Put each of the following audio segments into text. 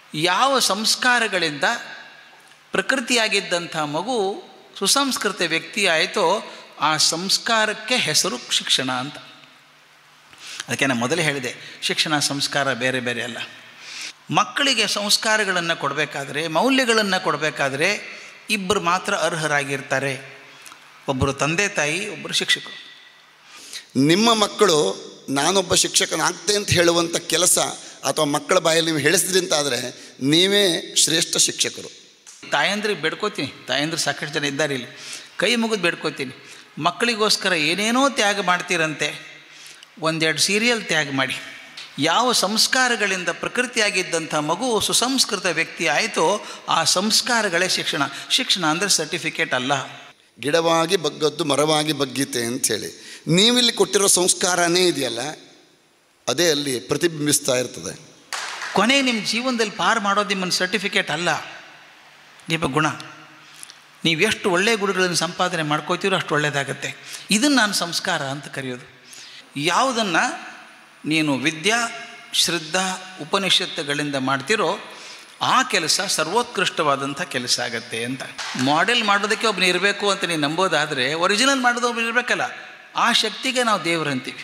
ಯಾವ ಸಂಸ್ಕಾರಗಳಿಂದ ಪ್ರಕೃತಿಯಾಗಿದ್ದಂಥ ಮಗು ಸುಸಂಸ್ಕೃತ ವ್ಯಕ್ತಿ ಆಯಿತೋ ಆ ಸಂಸ್ಕಾರಕ್ಕೆ ಹೆಸರು ಶಿಕ್ಷಣ ಅಂತ ಅದಕ್ಕೆ ನಾನು ಮೊದಲೇ ಹೇಳಿದೆ ಶಿಕ್ಷಣ ಸಂಸ್ಕಾರ ಬೇರೆ ಬೇರೆ ಅಲ್ಲ ಮಕ್ಕಳಿಗೆ ಸಂಸ್ಕಾರಗಳನ್ನು ಕೊಡಬೇಕಾದ್ರೆ ಮೌಲ್ಯಗಳನ್ನು ಕೊಡಬೇಕಾದ್ರೆ ಇಬ್ಬರು ಮಾತ್ರ ಅರ್ಹರಾಗಿರ್ತಾರೆ ಒಬ್ಬರು ತಂದೆ ತಾಯಿ ಒಬ್ಬರು ಶಿಕ್ಷಕರು ನಿಮ್ಮ ಮಕ್ಕಳು ನಾನೊಬ್ಬ ಶಿಕ್ಷಕನಾಗ್ತೆ ಅಂತ ಹೇಳುವಂಥ ಕೆಲಸ ಅಥವಾ ಮಕ್ಕಳ ಬಾಯಲ್ಲಿ ನೀವು ಹೇಳಿಸಿದ್ರಿ ಅಂತ ಆದರೆ ನೀವೇ ಶ್ರೇಷ್ಠ ಶಿಕ್ಷಕರು ತಾಯಂದ್ರಿಗೆ ಬೇಡ್ಕೋತೀನಿ ತಾಯಂದ್ರೆ ಸಾಕಷ್ಟು ಜನ ಇದ್ದಾರೆ ಇಲ್ಲಿ ಕೈ ಮುಗಿದು ಬೇಡ್ಕೋತೀನಿ ಮಕ್ಕಳಿಗೋಸ್ಕರ ಏನೇನೋ ತ್ಯಾಗ ಮಾಡ್ತೀರಂತೆ ಒಂದೆರಡು ಸೀರಿಯಲ್ ತ್ಯಾಗ ಮಾಡಿ ಯಾವ ಸಂಸ್ಕಾರಗಳಿಂದ ಪ್ರಕೃತಿಯಾಗಿದ್ದಂಥ ಮಗು ಸುಸಂಸ್ಕೃತ ವ್ಯಕ್ತಿ ಆಯಿತೋ ಆ ಸಂಸ್ಕಾರಗಳೇ ಶಿಕ್ಷಣ ಶಿಕ್ಷಣ ಅಂದರೆ ಸರ್ಟಿಫಿಕೇಟ್ ಅಲ್ಲ ಗಿಡವಾಗಿ ಬಗ್ಗದ್ದು ಮರವಾಗಿ ಬಗ್ಗೀತೆ ಅಂಥೇಳಿ ನೀವಿಲ್ಲಿ ಕೊಟ್ಟಿರೋ ಸಂಸ್ಕಾರನೇ ಇದೆಯಲ್ಲ ಅದೇ ಅಲ್ಲಿ ಪ್ರತಿಬಿಂಬಿಸ್ತಾ ಇರ್ತದೆ ಕೊನೆಗೆ ನಿಮ್ಮ ಜೀವನದಲ್ಲಿ ಪಾರು ಮಾಡೋದು ನಿಮ್ಮನ್ನು ಸರ್ಟಿಫಿಕೇಟ್ ಅಲ್ಲ ನಿಮ್ಮ ಗುಣ ನೀವು ಎಷ್ಟು ಒಳ್ಳೆಯ ಗುಣಗಳನ್ನು ಸಂಪಾದನೆ ಮಾಡ್ಕೋತೀರೋ ಅಷ್ಟು ಒಳ್ಳೆಯದಾಗತ್ತೆ ಇದನ್ನು ನಾನು ಸಂಸ್ಕಾರ ಅಂತ ಕರೆಯೋದು ಯಾವುದನ್ನು ನೀನು ವಿದ್ಯಾ ಶ್ರದ್ಧಾ ಉಪನಿಷತ್ತುಗಳಿಂದ ಮಾಡ್ತಿರೋ ಆ ಕೆಲಸ ಸರ್ವೋತ್ಕೃಷ್ಟವಾದಂಥ ಕೆಲಸ ಆಗತ್ತೆ ಅಂತ ಮಾಡೆಲ್ ಮಾಡೋದಕ್ಕೆ ಒಬ್ಬನು ಇರಬೇಕು ಅಂತ ನೀನು ನಂಬೋದಾದರೆ ಒರಿಜಿನಲ್ ಮಾಡೋದು ಒಬ್ಬನು ಇರಬೇಕಲ್ಲ ಆ ಶಕ್ತಿಗೆ ನಾವು ದೇವರು ಅಂತೀವಿ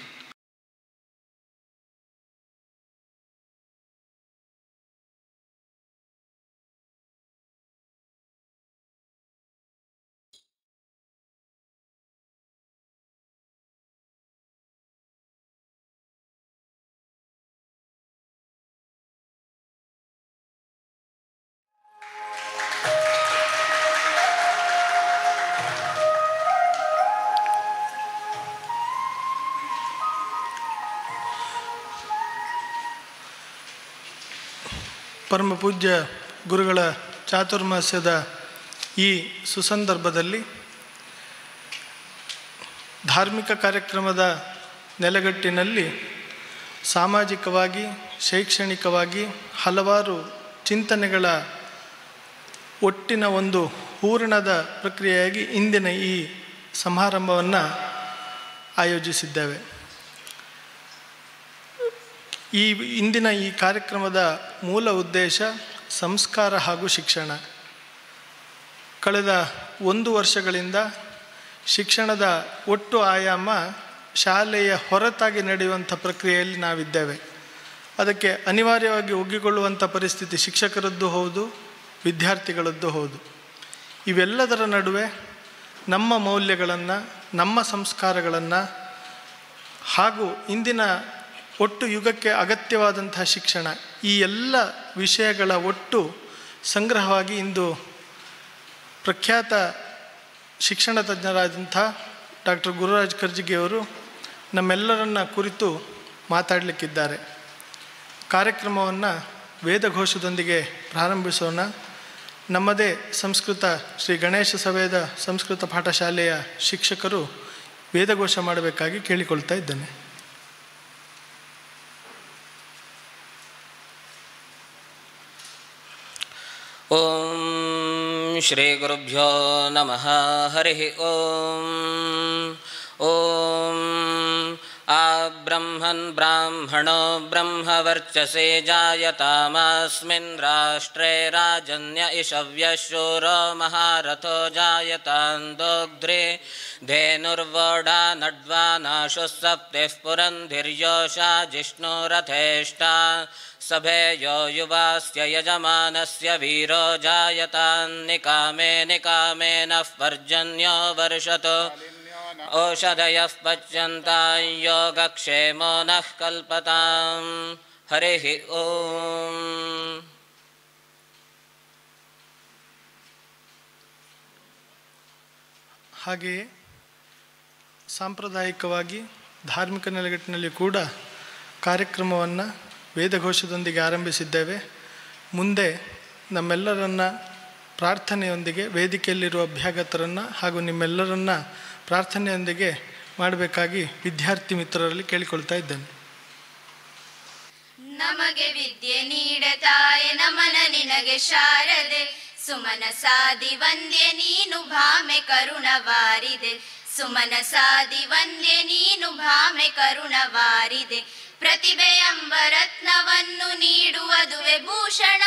ಪರಮ ಪೂಜ್ಯ ಗುರುಗಳ ಚಾತುರ್ಮಾಸ್ಯದ ಈ ಸುಸಂದರ್ಭದಲ್ಲಿ ಧಾರ್ಮಿಕ ಕಾರ್ಯಕ್ರಮದ ನೆಲೆಗಟ್ಟಿನಲ್ಲಿ ಸಾಮಾಜಿಕವಾಗಿ ಶೈಕ್ಷಣಿಕವಾಗಿ ಹಲವಾರು ಚಿಂತನೆಗಳ ಒಟ್ಟಿನ ಒಂದು ಹೂರಣದ ಪ್ರಕ್ರಿಯೆಯಾಗಿ ಇಂದಿನ ಈ ಸಮಾರಂಭವನ್ನು ಆಯೋಜಿಸಿದ್ದೇವೆ ಈ ಇಂದಿನ ಈ ಕಾರ್ಯಕ್ರಮದ ಮೂಲ ಉದ್ದೇಶ ಸಂಸ್ಕಾರ ಹಾಗೂ ಶಿಕ್ಷಣ ಕಳೆದ ಒಂದು ವರ್ಷಗಳಿಂದ ಶಿಕ್ಷಣದ ಒಟ್ಟು ಆಯಾಮ ಶಾಲೆಯ ಹೊರತಾಗಿ ನಡೆಯುವಂಥ ಪ್ರಕ್ರಿಯೆಯಲ್ಲಿ ನಾವಿದ್ದೇವೆ ಅದಕ್ಕೆ ಅನಿವಾರ್ಯವಾಗಿ ಒಗ್ಗಿಕೊಳ್ಳುವಂಥ ಪರಿಸ್ಥಿತಿ ಶಿಕ್ಷಕರದ್ದು ಹೌದು ವಿದ್ಯಾರ್ಥಿಗಳದ್ದು ಹೌದು ಇವೆಲ್ಲದರ ನಡುವೆ ನಮ್ಮ ಮೌಲ್ಯಗಳನ್ನು ನಮ್ಮ ಸಂಸ್ಕಾರಗಳನ್ನು ಹಾಗೂ ಇಂದಿನ ಒಟ್ಟು ಯುಗಕ್ಕೆ ಅಗತ್ಯವಾದಂಥ ಶಿಕ್ಷಣ ಈ ಎಲ್ಲ ವಿಷಯಗಳ ಒಟ್ಟು ಸಂಗ್ರಹವಾಗಿ ಇಂದು ಪ್ರಖ್ಯಾತ ಶಿಕ್ಷಣ ತಜ್ಞರಾದಂಥ ಡಾಕ್ಟರ್ ಗುರುರಾಜ್ ಕರ್ಜಿಗಿಯವರು ನಮ್ಮೆಲ್ಲರನ್ನ ಕುರಿತು ಮಾತಾಡಲಿಕ್ಕಿದ್ದಾರೆ ಕಾರ್ಯಕ್ರಮವನ್ನು ವೇದಘೋಷದೊಂದಿಗೆ ಪ್ರಾರಂಭಿಸೋಣ ನಮ್ಮದೇ ಸಂಸ್ಕೃತ ಶ್ರೀ ಗಣೇಶ ಸವೇದ ಸಂಸ್ಕೃತ ಪಾಠಶಾಲೆಯ ಶಿಕ್ಷಕರು ವೇದಘೋಷ ಮಾಡಬೇಕಾಗಿ ಕೇಳಿಕೊಳ್ತಾ ಇದ್ದೇನೆ ॐ श्रीगुरुभ्यो नमः हरिः ॐ ॐ आब्रह्मन् ब्राह्मणो ब्रह्मवर्चसे जायतामस्मिन् राष्ट्रे राजन्य इषव्यशूरो महारथो जायतान् दोग्ध्रे धेनुर्वोढा नड्वानाशुः सप्तिः पुरन्धिर्योषा जिष्णुरथेष्टा सभेयो युवास्य यजमानस्य वीरो जायतान्निकामे निकामे नः पर्जन्यो वर्षतो ओषधयः पच्यन्तां योगक्षेमो नः कल्पतां हरिः ॐ ಹಾಗೆಯೇ ಸಾಂಪ್ರದಾಯಿಕವಾಗಿ ಧಾರ್ಮಿಕ ನೆಲೆಗಟ್ಟಿನಲ್ಲಿ ಕೂಡ ಕಾರ್ಯಕ್ರಮವನ್ನು ವೇದಘೋಷದೊಂದಿಗೆ ಆರಂಭಿಸಿದ್ದೇವೆ ಮುಂದೆ ನಮ್ಮೆಲ್ಲರನ್ನ ಪ್ರಾರ್ಥನೆಯೊಂದಿಗೆ ವೇದಿಕೆಯಲ್ಲಿರುವ ಅಭ್ಯಾಗತರನ್ನು ಹಾಗೂ ನಿಮ್ಮೆಲ್ಲರನ್ನ ಪ್ರಾರ್ಥನೆಯೊಂದಿಗೆ ಮಾಡಬೇಕಾಗಿ ವಿದ್ಯಾರ್ಥಿ ಮಿತ್ರರಲ್ಲಿ ಕೇಳಿಕೊಳ್ತಾ ಇದ್ದೇನೆ ನಮಗೆ ವಿದ್ಯೆ ನೀಡೆ ತಾಯಿ ನಮನ ನಿನಗೆ ಶಾರದೆ ಸುಮನ ಸಾದಿ ವಂದ್ಯೆ ನೀನು ಭಾಮೆ ಕರುಣವಾರಿದೆ ಸುಮನ ಸಾದಿ ವಂದ್ಯೆ ನೀನು ಭಾಮೆ ಕರುಣವಾರಿದೆ ಪ್ರತಿಭೆ ಎಂಬ ರತ್ನವನ್ನು ನೀಡುವುದುವೆ ಭೂಷಣ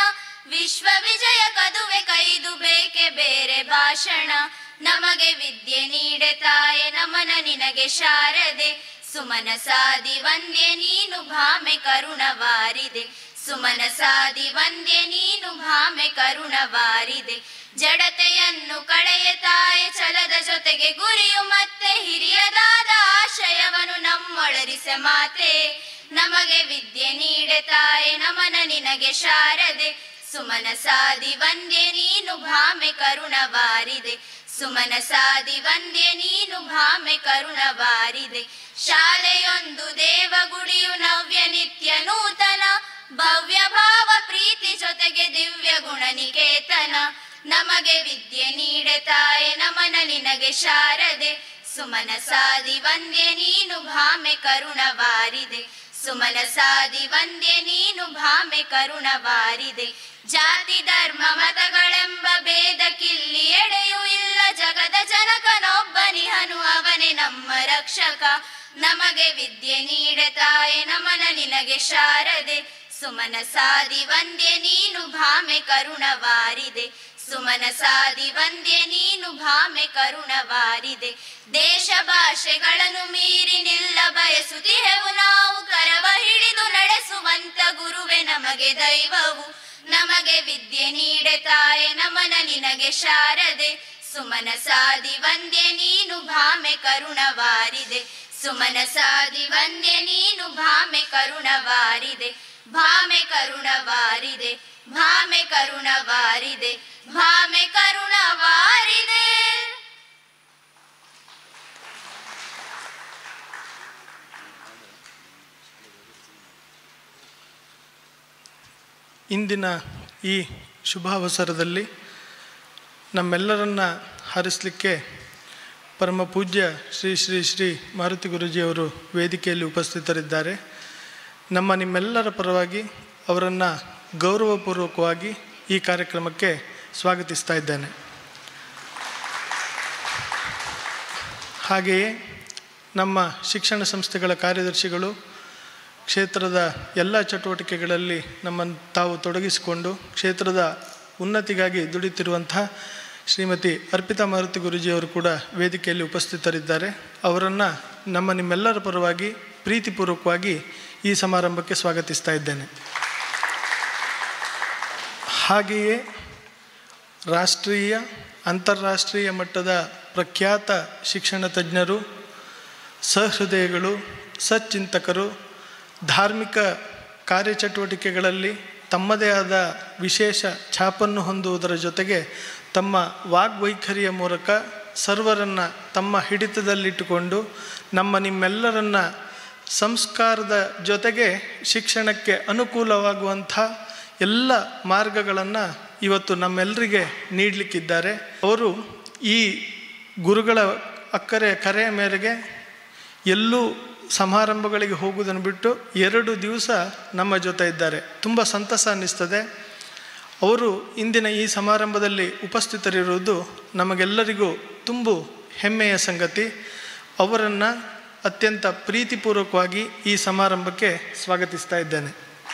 ವಿಶ್ವ ವಿಜಯ ಕದುವೆ ಕೈದು ಬೇಕೆ ಬೇರೆ ಭಾಷಣ ನಮಗೆ ವಿದ್ಯೆ ನೀಡೆ ತಾಯೆ ನಮನ ನಿನಗೆ ಶಾರದೆ ಸುಮನ ಸಾದಿ ವಂದ್ಯ ನೀನು ಭಾಮೆ ಕರುಣವಾರಿದೆ ಸುಮನ ಸಾದಿ ವಂದ್ಯ ನೀನು ಭಾಮೆ ಕರುಣವಾರಿದೆ ಜಡತೆಯನ್ನು ಕಳೆಯ ತಾಯೆ ಛಲದ ಜೊತೆಗೆ ಗುರಿಯು ಮತ್ತೆ ಹಿರಿಯದಾದ ಆಶಯವನ್ನು ನಮ್ಮೊಳರಿಸೆ ಮಾತೆ ನಮಗೆ ವಿದ್ಯೆ ನೀಡೆ ತಾಯೆ ನಮನ ನಿನಗೆ ಶಾರದೆ ಸುಮನ ಸಾದಿ ವಂದ್ಯ ನೀನು ಭಾಮೆ ಕರುಣವಾರಿದೆ ಸುಮನ ಸಾದಿ ವಂದ್ಯ ನೀನು ಭಾಮೆ ಕರುಣವಾರಿದೆ ಶಾಲೆಯೊಂದು ದೇವಗುಡಿಯು ನವ್ಯ ನಿತ್ಯ ನೂತನ ಭವ್ಯ ಭಾವ ಪ್ರೀತಿ ಜೊತೆಗೆ ದಿವ್ಯ ಗುಣನಿಕೇತನ ನಮಗೆ ವಿದ್ಯೆ ನೀಡೆ ತಾಯೆ ನಮನ ನಿನಗೆ ಶಾರದೆ ಸುಮನ ಸಾದಿ ವಂದ್ಯ ನೀನು ಭಾಮೆ ಕರುಣವಾರಿದೆ ಸುಮನ ಸಾದಿ ವಂದ್ಯ ನೀನು ಭಾಮೆ ಕರುಣವಾರಿದೆ ಜಾತಿ ಧರ್ಮ ಮತಗಳೆಂಬ ಭೇದ ಕಿಲ್ಲಿ ಎಡೆಯೂ ಇಲ್ಲ ಜಗದ ಜನಕನೊಬ್ಬನಿಹನು ಅವನೇ ನಮ್ಮ ರಕ್ಷಕ ನಮಗೆ ವಿದ್ಯೆ ನೀಡೆ ತಾಯೆ ನಮನ ನಿನಗೆ ಶಾರದೆ ಸುಮನ ಸಾದಿ ವಂದ್ಯ ನೀನು ಭಾಮೆ ಕರುಣವಾರಿದೆ ಸುಮನ ಸಾದಿ ವಂದ್ಯ ನೀನು ಭಾಮೆ ಕರುಣವಾರಿದೆ ದೇಶ ಭಾಷೆಗಳನ್ನು ಮೀರಿ ನಿಲ್ಲ ಬಯಸುತ್ತಿಹೆವು ನಾವು ಕರವ ಹಿಡಿದು ನಡೆಸುವಂತ ಗುರುವೆ ನಮಗೆ ದೈವವು ನಮಗೆ ವಿದ್ಯೆ ನೀಡೆ ತಾಯೆ ನಮನ ನಿನಗೆ ಶಾರದೆ ಸುಮನ ಸಾದಿ ವಂದ್ಯ ನೀನು ಭಾಮೆ ಕರುಣವಾರಿದೆ ಸುಮನ ಸಾದಿ ವಂದ್ಯ ನೀನು ಭಾಮೆ ಕರುಣವಾರಿದೆ ಭಾಮೆ ಕರುಣವಾರಿದೆ ಭಾಮೆ ಕರುಣವಾರಿದೆ ಭಾಮೆ ಕರುಣವಾರಿದೆ ಇಂದಿನ ಈ ಶುಭಾವಸರದಲ್ಲಿ ನಮ್ಮೆಲ್ಲರನ್ನ ಹರಿಸಲಿಕ್ಕೆ ಪರಮ ಪೂಜ್ಯ ಶ್ರೀ ಶ್ರೀ ಶ್ರೀ ಮಾರುತಿ ಗುರೂಜಿಯವರು ವೇದಿಕೆಯಲ್ಲಿ ಉಪಸ್ಥಿತರಿದ್ದಾರೆ ನಮ್ಮ ನಿಮ್ಮೆಲ್ಲರ ಪರವಾಗಿ ಅವರನ್ನು ಗೌರವಪೂರ್ವಕವಾಗಿ ಈ ಕಾರ್ಯಕ್ರಮಕ್ಕೆ ಸ್ವಾಗತಿಸ್ತಾ ಇದ್ದೇನೆ ಹಾಗೆಯೇ ನಮ್ಮ ಶಿಕ್ಷಣ ಸಂಸ್ಥೆಗಳ ಕಾರ್ಯದರ್ಶಿಗಳು ಕ್ಷೇತ್ರದ ಎಲ್ಲ ಚಟುವಟಿಕೆಗಳಲ್ಲಿ ನಮ್ಮನ್ನು ತಾವು ತೊಡಗಿಸಿಕೊಂಡು ಕ್ಷೇತ್ರದ ಉನ್ನತಿಗಾಗಿ ದುಡಿತಿರುವಂತಹ ಶ್ರೀಮತಿ ಅರ್ಪಿತಾ ಮಾರುತಿ ಗುರೂಜಿಯವರು ಕೂಡ ವೇದಿಕೆಯಲ್ಲಿ ಉಪಸ್ಥಿತರಿದ್ದಾರೆ ಅವರನ್ನು ನಮ್ಮ ನಿಮ್ಮೆಲ್ಲರ ಪರವಾಗಿ ಪ್ರೀತಿಪೂರ್ವಕವಾಗಿ ಈ ಸಮಾರಂಭಕ್ಕೆ ಸ್ವಾಗತಿಸ್ತಾ ಇದ್ದೇನೆ ಹಾಗೆಯೇ ರಾಷ್ಟ್ರೀಯ ಅಂತಾರಾಷ್ಟ್ರೀಯ ಮಟ್ಟದ ಪ್ರಖ್ಯಾತ ಶಿಕ್ಷಣ ತಜ್ಞರು ಸಹೃದಯಗಳು ಸಚ್ಚಿಂತಕರು ಧಾರ್ಮಿಕ ಕಾರ್ಯಚಟುವಟಿಕೆಗಳಲ್ಲಿ ತಮ್ಮದೇ ಆದ ವಿಶೇಷ ಛಾಪನ್ನು ಹೊಂದುವುದರ ಜೊತೆಗೆ ತಮ್ಮ ವಾಗ್ವೈಖರಿಯ ಮೂಲಕ ಸರ್ವರನ್ನು ತಮ್ಮ ಹಿಡಿತದಲ್ಲಿಟ್ಟುಕೊಂಡು ನಮ್ಮ ನಿಮ್ಮೆಲ್ಲರನ್ನ ಸಂಸ್ಕಾರದ ಜೊತೆಗೆ ಶಿಕ್ಷಣಕ್ಕೆ ಅನುಕೂಲವಾಗುವಂಥ ಎಲ್ಲ ಮಾರ್ಗಗಳನ್ನು ಇವತ್ತು ನಮ್ಮೆಲ್ಲರಿಗೆ ನೀಡಲಿಕ್ಕಿದ್ದಾರೆ ಅವರು ಈ ಗುರುಗಳ ಅಕ್ಕರೆ ಕರೆಯ ಮೇರೆಗೆ ಎಲ್ಲೂ ಸಮಾರಂಭಗಳಿಗೆ ಹೋಗುವುದನ್ನು ಬಿಟ್ಟು ಎರಡು ದಿವಸ ನಮ್ಮ ಜೊತೆ ಇದ್ದಾರೆ ತುಂಬ ಸಂತಸ ಅನ್ನಿಸ್ತದೆ ಅವರು ಇಂದಿನ ಈ ಸಮಾರಂಭದಲ್ಲಿ ಉಪಸ್ಥಿತರಿರುವುದು ನಮಗೆಲ್ಲರಿಗೂ ತುಂಬು ಹೆಮ್ಮೆಯ ಸಂಗತಿ ಅವರನ್ನು ಅತ್ಯಂತ ಪ್ರೀತಿಪೂರ್ವಕವಾಗಿ ಈ ಸಮಾರಂಭಕ್ಕೆ ಸ್ವಾಗತಿಸ್ತಾ ಇದ್ದೇನೆ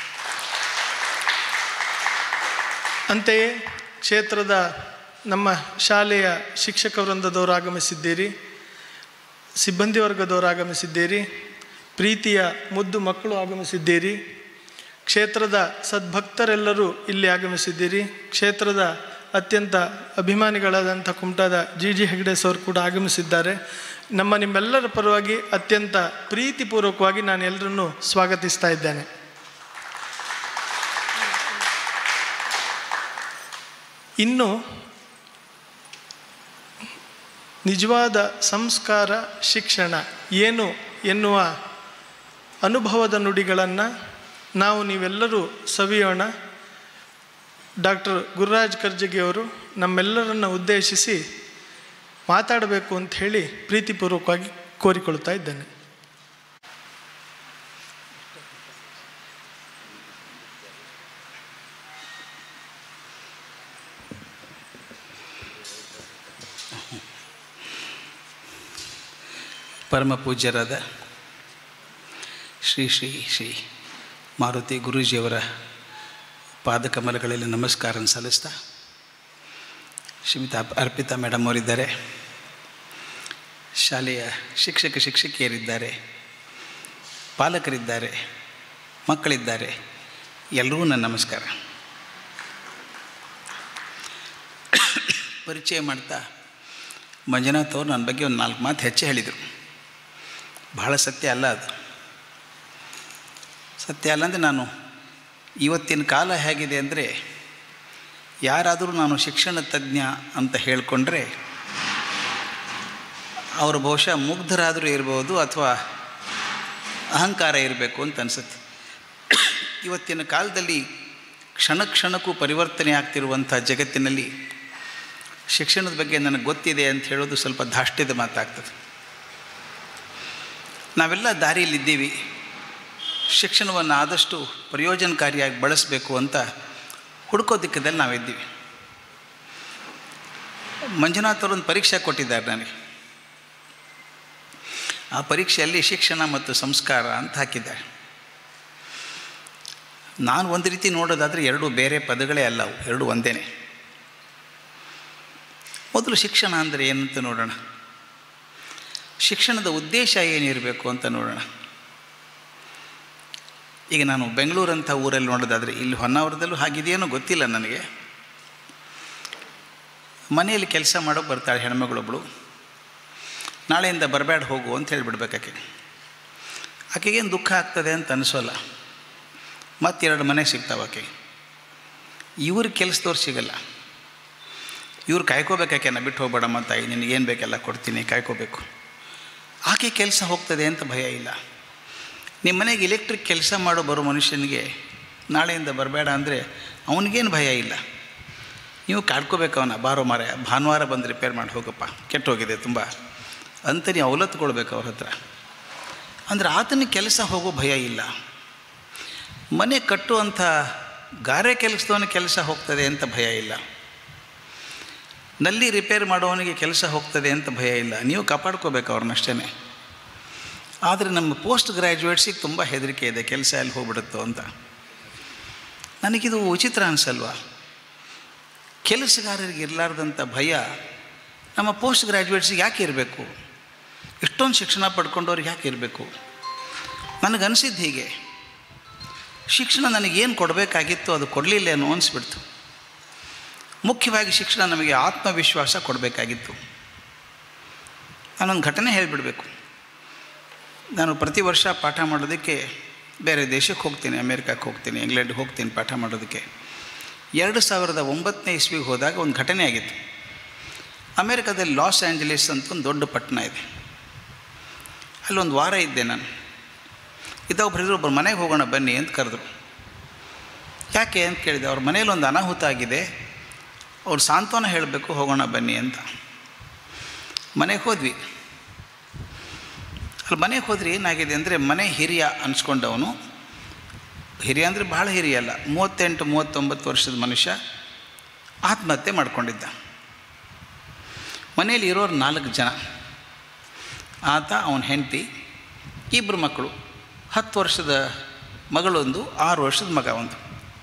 ಅಂತೆಯೇ ಕ್ಷೇತ್ರದ ನಮ್ಮ ಶಾಲೆಯ ಶಿಕ್ಷಕ ವೃಂದದವರು ಆಗಮಿಸಿದ್ದೀರಿ ಸಿಬ್ಬಂದಿ ವರ್ಗದವರು ಆಗಮಿಸಿದ್ದೀರಿ ಪ್ರೀತಿಯ ಮುದ್ದು ಮಕ್ಕಳು ಆಗಮಿಸಿದ್ದೀರಿ ಕ್ಷೇತ್ರದ ಸದ್ಭಕ್ತರೆಲ್ಲರೂ ಇಲ್ಲಿ ಆಗಮಿಸಿದ್ದೀರಿ ಕ್ಷೇತ್ರದ ಅತ್ಯಂತ ಅಭಿಮಾನಿಗಳಾದಂಥ ಕುಮಟಾದ ಜಿ ಜಿ ಹೆಗ್ಡೆ ಸರ್ ಕೂಡ ಆಗಮಿಸಿದ್ದಾರೆ ನಮ್ಮ ನಿಮ್ಮೆಲ್ಲರ ಪರವಾಗಿ ಅತ್ಯಂತ ಪ್ರೀತಿಪೂರ್ವಕವಾಗಿ ನಾನು ಎಲ್ಲರನ್ನೂ ಸ್ವಾಗತಿಸ್ತಾ ಇದ್ದೇನೆ ಇನ್ನು ನಿಜವಾದ ಸಂಸ್ಕಾರ ಶಿಕ್ಷಣ ಏನು ಎನ್ನುವ ಅನುಭವದ ನುಡಿಗಳನ್ನು ನಾವು ನೀವೆಲ್ಲರೂ ಸವಿಯೋಣ ಡಾಕ್ಟರ್ ಗುರುರಾಜ್ ಕರ್ಜಗಿಯವರು ನಮ್ಮೆಲ್ಲರನ್ನು ಉದ್ದೇಶಿಸಿ ಮಾತಾಡಬೇಕು ಅಂತ ಹೇಳಿ ಪ್ರೀತಿಪೂರ್ವಕವಾಗಿ ಕೋರಿಕೊಳ್ತಾ ಇದ್ದೇನೆ ಪರಮ ಪೂಜ್ಯರಾದ ಶ್ರೀ ಶ್ರೀ ಶ್ರೀ ಮಾರುತಿ ಗುರೂಜಿಯವರ ಪಾದಕಮಲಗಳಲ್ಲಿ ನಮಸ್ಕಾರ ಸಲ್ಲಿಸ್ತಾ ಶ್ರೀಮಿತ ಅರ್ಪಿತಾ ಮೇಡಮ್ ಅವರಿದ್ದಾರೆ ಶಾಲೆಯ ಶಿಕ್ಷಕ ಶಿಕ್ಷಕಿಯರಿದ್ದಾರೆ ಪಾಲಕರಿದ್ದಾರೆ ಮಕ್ಕಳಿದ್ದಾರೆ ಎಲ್ಲರಿಗೂ ನನ್ನ ನಮಸ್ಕಾರ ಪರಿಚಯ ಮಾಡ್ತಾ ಮಂಜುನಾಥ್ ಅವರು ನನ್ನ ಬಗ್ಗೆ ಒಂದು ನಾಲ್ಕು ಮಾತು ಹೆಚ್ಚು ಹೇಳಿದರು ಬಹಳ ಸತ್ಯ ಅಲ್ಲ ಅದು ಸತ್ಯ ಅಲ್ಲ ಅಂದರೆ ನಾನು ಇವತ್ತಿನ ಕಾಲ ಹೇಗಿದೆ ಅಂದರೆ ಯಾರಾದರೂ ನಾನು ಶಿಕ್ಷಣ ತಜ್ಞ ಅಂತ ಹೇಳಿಕೊಂಡ್ರೆ ಅವರು ಬಹುಶಃ ಮುಗ್ಧರಾದರೂ ಇರ್ಬೋದು ಅಥವಾ ಅಹಂಕಾರ ಇರಬೇಕು ಅಂತ ಅನಿಸುತ್ತೆ ಇವತ್ತಿನ ಕಾಲದಲ್ಲಿ ಕ್ಷಣ ಕ್ಷಣಕ್ಕೂ ಪರಿವರ್ತನೆ ಆಗ್ತಿರುವಂಥ ಜಗತ್ತಿನಲ್ಲಿ ಶಿಕ್ಷಣದ ಬಗ್ಗೆ ನನಗೆ ಗೊತ್ತಿದೆ ಅಂತ ಹೇಳೋದು ಸ್ವಲ್ಪ ಧಾಷ್ಟ್ಯದ ಮಾತಾಗ್ತದೆ ನಾವೆಲ್ಲ ದಾರಿಯಲ್ಲಿದ್ದೀವಿ ಶಿಕ್ಷಣವನ್ನು ಆದಷ್ಟು ಪ್ರಯೋಜನಕಾರಿಯಾಗಿ ಬಳಸಬೇಕು ಅಂತ ಹುಡುಕೋ ದಿಕ್ಕದಲ್ಲಿ ನಾವಿದ್ದೀವಿ ಮಂಜುನಾಥ್ ಅವರೊಂದು ಪರೀಕ್ಷೆ ಕೊಟ್ಟಿದ್ದಾರೆ ನನಗೆ ಆ ಪರೀಕ್ಷೆಯಲ್ಲಿ ಶಿಕ್ಷಣ ಮತ್ತು ಸಂಸ್ಕಾರ ಅಂತ ಹಾಕಿದ್ದಾರೆ ನಾನು ಒಂದು ರೀತಿ ನೋಡೋದಾದರೆ ಎರಡು ಬೇರೆ ಪದಗಳೇ ಅಲ್ಲ ಅವು ಎರಡು ಒಂದೇ ಮೊದಲು ಶಿಕ್ಷಣ ಅಂದರೆ ಏನಂತ ನೋಡೋಣ ಶಿಕ್ಷಣದ ಉದ್ದೇಶ ಏನಿರಬೇಕು ಅಂತ ನೋಡೋಣ ಈಗ ನಾನು ಬೆಂಗಳೂರಂಥ ಊರಲ್ಲಿ ನೋಡೋದಾದರೆ ಇಲ್ಲಿ ಹೊನ್ನಾವರದಲ್ಲೂ ಹಾಗಿದೆಯೇನೋ ಗೊತ್ತಿಲ್ಲ ನನಗೆ ಮನೆಯಲ್ಲಿ ಕೆಲಸ ಮಾಡೋಕೆ ಬರ್ತಾಳೆ ಹೆಣ್ಮಗಳೊಬ್ಬಳು ನಾಳೆಯಿಂದ ಬರಬೇಡ ಹೋಗು ಅಂತ ಹೇಳಿಬಿಡ್ಬೇಕು ಆಕೆ ಆಕೆಗೇನು ದುಃಖ ಆಗ್ತದೆ ಅಂತ ಅನಿಸೋಲ್ಲ ಮತ್ತೆರಡು ಮನೆ ಸಿಗ್ತಾವೆ ಆಕೆ ಇವ್ರ ಕೆಲಸದವ್ರು ಸಿಗಲ್ಲ ಇವ್ರು ಕಾಯ್ಕೋಬೇಕಾಕೆನ ಬಿಟ್ಟು ಹೋಗ್ಬೇಡಮ್ಮ ತಾಯಿ ನಿನಗೇನು ಬೇಕೆಲ್ಲ ಕೊಡ್ತೀನಿ ಕಾಯ್ಕೋಬೇಕು ಆಕೆ ಕೆಲಸ ಹೋಗ್ತದೆ ಅಂತ ಭಯ ಇಲ್ಲ ನಿಮ್ಮ ಮನೆಗೆ ಇಲೆಕ್ಟ್ರಿಕ್ ಕೆಲಸ ಮಾಡೋ ಬರೋ ಮನುಷ್ಯನಿಗೆ ನಾಳೆಯಿಂದ ಬರಬೇಡ ಅಂದರೆ ಅವನಿಗೇನು ಭಯ ಇಲ್ಲ ನೀವು ಕಾಡ್ಕೋಬೇಕು ಅವನ ಬಾರೋ ಮಾರ ಭಾನುವಾರ ಬಂದು ರಿಪೇರ್ ಮಾಡಿ ಹೋಗಪ್ಪ ಕೆಟ್ಟೋಗಿದೆ ತುಂಬ ಅಂತ ನೀವು ಅವಲತ್ತುಕೊಳ್ಬೇಕು ಅವ್ರ ಹತ್ರ ಅಂದರೆ ಆತನಿಗೆ ಕೆಲಸ ಹೋಗೋ ಭಯ ಇಲ್ಲ ಮನೆ ಕಟ್ಟುವಂಥ ಗಾರೆ ಕೆಲಸದವನ ಕೆಲಸ ಹೋಗ್ತದೆ ಅಂತ ಭಯ ಇಲ್ಲ ನಲ್ಲಿ ರಿಪೇರ್ ಮಾಡೋವನಿಗೆ ಕೆಲಸ ಹೋಗ್ತದೆ ಅಂತ ಭಯ ಇಲ್ಲ ನೀವು ಕಾಪಾಡ್ಕೋಬೇಕು ಅವ್ರನ್ನಷ್ಟೇ ಆದರೆ ನಮ್ಮ ಪೋಸ್ಟ್ ಗ್ರ್ಯಾಜುಯೇಟ್ಸಿಗೆ ತುಂಬ ಹೆದರಿಕೆ ಇದೆ ಕೆಲಸ ಎಲ್ಲಿ ಹೋಗ್ಬಿಡುತ್ತೋ ಅಂತ ನನಗಿದು ವಿಚಿತ್ರ ಅನಿಸಲ್ವಾ ಕೆಲಸಗಾರರಿಗೆ ಇರಲಾರ್ದಂಥ ಭಯ ನಮ್ಮ ಪೋಸ್ಟ್ ಗ್ರ್ಯಾಜುಯೇಟ್ಸಿಗೆ ಯಾಕೆ ಇರಬೇಕು ಇಷ್ಟೊಂದು ಶಿಕ್ಷಣ ಪಡ್ಕೊಂಡವ್ರಿಗೆ ಯಾಕೆ ಇರಬೇಕು ನನಗನ್ಸಿದ್ದು ಹೀಗೆ ಶಿಕ್ಷಣ ನನಗೇನು ಕೊಡಬೇಕಾಗಿತ್ತು ಅದು ಕೊಡಲಿಲ್ಲ ಅನ್ನೋ ಅನಿಸ್ಬಿಡ್ತು ಮುಖ್ಯವಾಗಿ ಶಿಕ್ಷಣ ನಮಗೆ ಆತ್ಮವಿಶ್ವಾಸ ಕೊಡಬೇಕಾಗಿತ್ತು ನಾನೊಂದು ಘಟನೆ ಹೇಳಿಬಿಡಬೇಕು ನಾನು ಪ್ರತಿ ವರ್ಷ ಪಾಠ ಮಾಡೋದಕ್ಕೆ ಬೇರೆ ದೇಶಕ್ಕೆ ಹೋಗ್ತೀನಿ ಅಮೇರಿಕಕ್ಕೆ ಹೋಗ್ತೀನಿ ಇಂಗ್ಲೆಂಡ್ಗೆ ಹೋಗ್ತೀನಿ ಪಾಠ ಮಾಡೋದಕ್ಕೆ ಎರಡು ಸಾವಿರದ ಒಂಬತ್ತನೇ ಇಸ್ವಿಗೆ ಹೋದಾಗ ಒಂದು ಘಟನೆ ಆಗಿತ್ತು ಅಮೇರಿಕಾದಲ್ಲಿ ಲಾಸ್ ಆ್ಯಂಜಲೀಸ್ ಅಂತ ಒಂದು ದೊಡ್ಡ ಪಟ್ಟಣ ಇದೆ ಅಲ್ಲೊಂದು ವಾರ ಇದ್ದೆ ನಾನು ಇದ್ದ ಒಬ್ಬರು ಒಬ್ಬರು ಮನೆಗೆ ಹೋಗೋಣ ಬನ್ನಿ ಅಂತ ಕರೆದ್ರು ಯಾಕೆ ಅಂತ ಕೇಳಿದೆ ಅವ್ರ ಮನೇಲಿ ಒಂದು ಅನಾಹುತ ಆಗಿದೆ ಅವ್ರು ಸಾಂತ್ವನ ಹೇಳಬೇಕು ಹೋಗೋಣ ಬನ್ನಿ ಅಂತ ಮನೆಗೆ ಹೋದ್ವಿ ಅಲ್ಲಿ ಮನೆಗೆ ಹೋದ್ರೆ ಏನಾಗಿದೆ ಅಂದರೆ ಮನೆ ಹಿರಿಯ ಅನ್ಸ್ಕೊಂಡವನು ಹಿರಿಯ ಅಂದರೆ ಭಾಳ ಹಿರಿಯ ಅಲ್ಲ ಮೂವತ್ತೆಂಟು ಮೂವತ್ತೊಂಬತ್ತು ವರ್ಷದ ಮನುಷ್ಯ ಆತ್ಮಹತ್ಯೆ ಮಾಡ್ಕೊಂಡಿದ್ದ ಮನೇಲಿ ಇರೋರು ನಾಲ್ಕು ಜನ ಆತ ಅವನ ಹೆಂಡತಿ ಇಬ್ಬರು ಮಕ್ಕಳು ಹತ್ತು ವರ್ಷದ ಮಗಳೊಂದು ಆರು ವರ್ಷದ ಮಗ ಒಂದು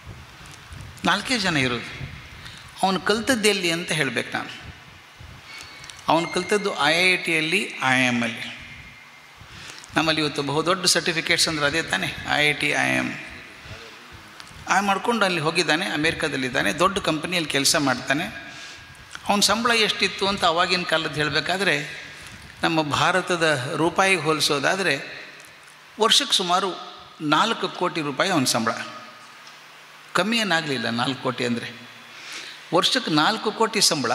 ನಾಲ್ಕೇ ಜನ ಇರೋದು ಅವನು ಕಲ್ತದ್ದು ಎಲ್ಲಿ ಅಂತ ಹೇಳಬೇಕು ನಾನು ಅವನು ಕಲ್ತದ್ದು ಐ ಐ ಟಿಯಲ್ಲಿ ಐ ಎಮ್ ಅಲ್ಲಿ ನಮ್ಮಲ್ಲಿ ಇವತ್ತು ಬಹುದೊಡ್ಡ ಸರ್ಟಿಫಿಕೇಟ್ಸ್ ಅಂದ್ರೆ ಅದೇ ತಾನೇ I I T I M ಆ ಮಾಡ್ಕೊಂಡು ಅಲ್ಲಿ ಹೋಗಿದ್ದಾನೆ ಅಮೇರಿಕಾದಲ್ಲಿದ್ದಾನೆ ದೊಡ್ಡ ಕಂಪನಿಯಲ್ಲಿ ಕೆಲಸ ಮಾಡ್ತಾನೆ ಅವನ ಸಂಬಳ ಎಷ್ಟಿತ್ತು ಅಂತ ಅವಾಗಿನ ಕಾಲದ ಹೇಳಬೇಕಾದ್ರೆ ನಮ್ಮ ಭಾರತದ ರೂಪಾಯಿಗೆ ಹೋಲಿಸೋದಾದರೆ ವರ್ಷಕ್ಕೆ ಸುಮಾರು ನಾಲ್ಕು ಕೋಟಿ ರೂಪಾಯಿ ಅವನ ಸಂಬಳ ಕಮ್ಮಿ ಏನಾಗಲಿಲ್ಲ ನಾಲ್ಕು ಕೋಟಿ ಅಂದರೆ ವರ್ಷಕ್ಕೆ ನಾಲ್ಕು ಕೋಟಿ ಸಂಬಳ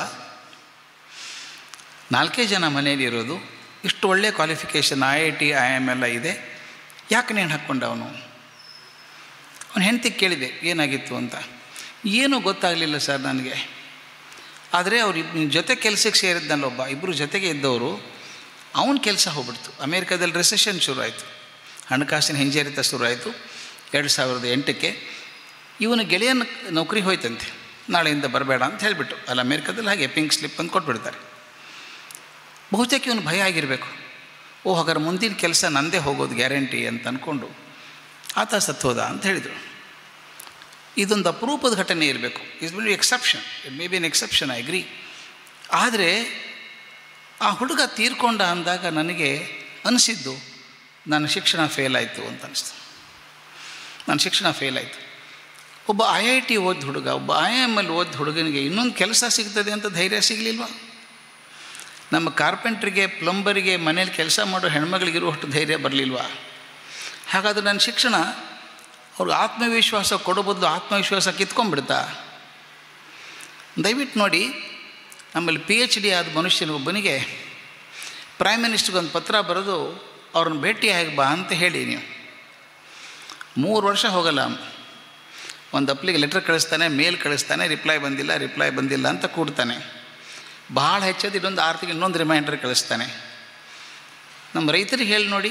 ನಾಲ್ಕೇ ಜನ ಮನೇಲಿ ಇರೋದು ಇಷ್ಟು ಒಳ್ಳೆಯ qualification I I T I M ಎಲ್ಲ ಇದೆ ಯಾಕೆ ನೇಣು ಹಾಕ್ಕೊಂಡ ಅವನು ಅವನ ಹೆಂಡತಿ ಕೇಳಿದೆ ಏನಾಗಿತ್ತು ಅಂತ ಏನೂ ಗೊತ್ತಾಗಲಿಲ್ಲ ಸರ್ ನನಗೆ ಆದರೆ ಅವ್ರು ಇಬ್ ಜೊತೆ ಕೆಲಸಕ್ಕೆ ಸೇರಿದ್ದಲ್ಲ ಒಬ್ಬ ಇಬ್ಬರು ಜೊತೆಗೆ ಇದ್ದವರು ಅವನ ಕೆಲಸ ಹೋಗ್ಬಿಡ್ತು ಅಮೇರಿಕಾದಲ್ಲಿ ರಿಸೆಷನ್ ಶುರು ಆಯಿತು ಹಣಕಾಸಿನ ಹಿಂಜರಿತ ಶುರು ಆಯಿತು ಎರಡು ಸಾವಿರದ ಎಂಟಕ್ಕೆ ಇವನ ಗೆಳೆಯನ ನೌಕರಿ ಹೋಯ್ತಂತೆ ನಾಳೆಯಿಂದ ಬರಬೇಡ ಅಂತ ಹೇಳಿಬಿಟ್ಟು ಅಲ್ಲಿ ಅಮೇರಿಕಾದಲ್ಲಿ ಹಾಗೆ ಪಿಂಕ್ ಸ್ಲಿಪ್ ಅಂತ ಕೊಟ್ಬಿಡ್ತಾರೆ ಬಹುತೇಕ ಇವನು ಭಯ ಆಗಿರಬೇಕು ಓ ಹಾಗಾದ್ರೆ ಮುಂದಿನ ಕೆಲಸ ನಂದೇ ಹೋಗೋದು ಗ್ಯಾರಂಟಿ ಅಂತ ಅಂದ್ಕೊಂಡು ಆತ ಸತ್ತೋದ ಅಂತ ಹೇಳಿದರು ಇದೊಂದು ಅಪರೂಪದ ಘಟನೆ ಇರಬೇಕು is be exception it may be an exception I agree ಆದರೆ ಆ ಹುಡುಗ ತೀರ್ಕೊಂಡ ಅಂದಾಗ ನನಗೆ ಅನಿಸಿದ್ದು ನನ್ನ ಶಿಕ್ಷಣ ಫೇಲ್ ಆಯಿತು ಅಂತ ಅನಿಸ್ತು ನನ್ನ ಶಿಕ್ಷಣ ಫೇಲ್ ಆಯಿತು ಒಬ್ಬ ಐ ಐ ಟಿ ಓದಿದ ಹುಡುಗ ಒಬ್ಬ ಐ ಎಮ್ ಎಲ್ ಓದಿದ ಹುಡುಗನಿಗೆ ಇನ್ನೊಂದು ಕೆಲಸ ಸಿಗ್ತದೆ ಅಂತ ಧೈರ್ಯ ಸಿಗಲಿಲ್ವಾ ನಮ್ಮ ಕಾರ್ಪೆಂಟ್ರಿಗೆ ಪ್ಲಂಬರಿಗೆ ಮನೇಲಿ ಕೆಲಸ ಮಾಡೋ ಹೆಣ್ಮಗಳಿಗಿರುವಷ್ಟು ಧೈರ್ಯ ಬರಲಿಲ್ವಾ ಹಾಗಾದ್ರೆ ನನ್ನ ಶಿಕ್ಷಣ ಅವ್ರಿಗೆ ಆತ್ಮವಿಶ್ವಾಸ ಕೊಡೋ ಬದಲು ಆತ್ಮವಿಶ್ವಾಸ ಕಿತ್ಕೊಂಡ್ಬಿಡ್ತಾ ದಯವಿಟ್ಟು ನೋಡಿ ನಮ್ಮಲ್ಲಿ ಪಿ ಎಚ್ ಡಿ ಆದ ಮನುಷ್ಯನೊಬ್ಬನಿಗೆ ಪ್ರೈಮ್ ಮಿನಿಸ್ಟ್ರಿಗೆ ಒಂದು ಪತ್ರ ಬರೆದು ಅವ್ರನ್ನ ಭೇಟಿಯಾಗಿ ಬಾ ಅಂತ ಹೇಳಿ ನೀವು ಮೂರು ವರ್ಷ ಹೋಗಲ್ಲ ಅವ್ನು. ಒಂದು ಅಪ್ಲಿಗೆ ಲೆಟರ್ ಕಳಿಸ್ತಾನೆ ಮೇಲ್ ಕಳಿಸ್ತಾನೆ ರಿಪ್ಲೈ ಬಂದಿಲ್ಲ ರಿಪ್ಲೈ ಬಂದಿಲ್ಲ ಅಂತ ಕೂಡ್ತಾನೆ ಭಾಳ ಹೆಚ್ಚದು ಇನ್ನೊಂದು ಆರು ತಿಂಗಳು ಇನ್ನೊಂದು ರಿಮೈಂಡರ್ ಕಳಿಸ್ತಾನೆ ನಮ್ಮ ರೈತರಿಗೆ ಹೇಳಿ ನೋಡಿ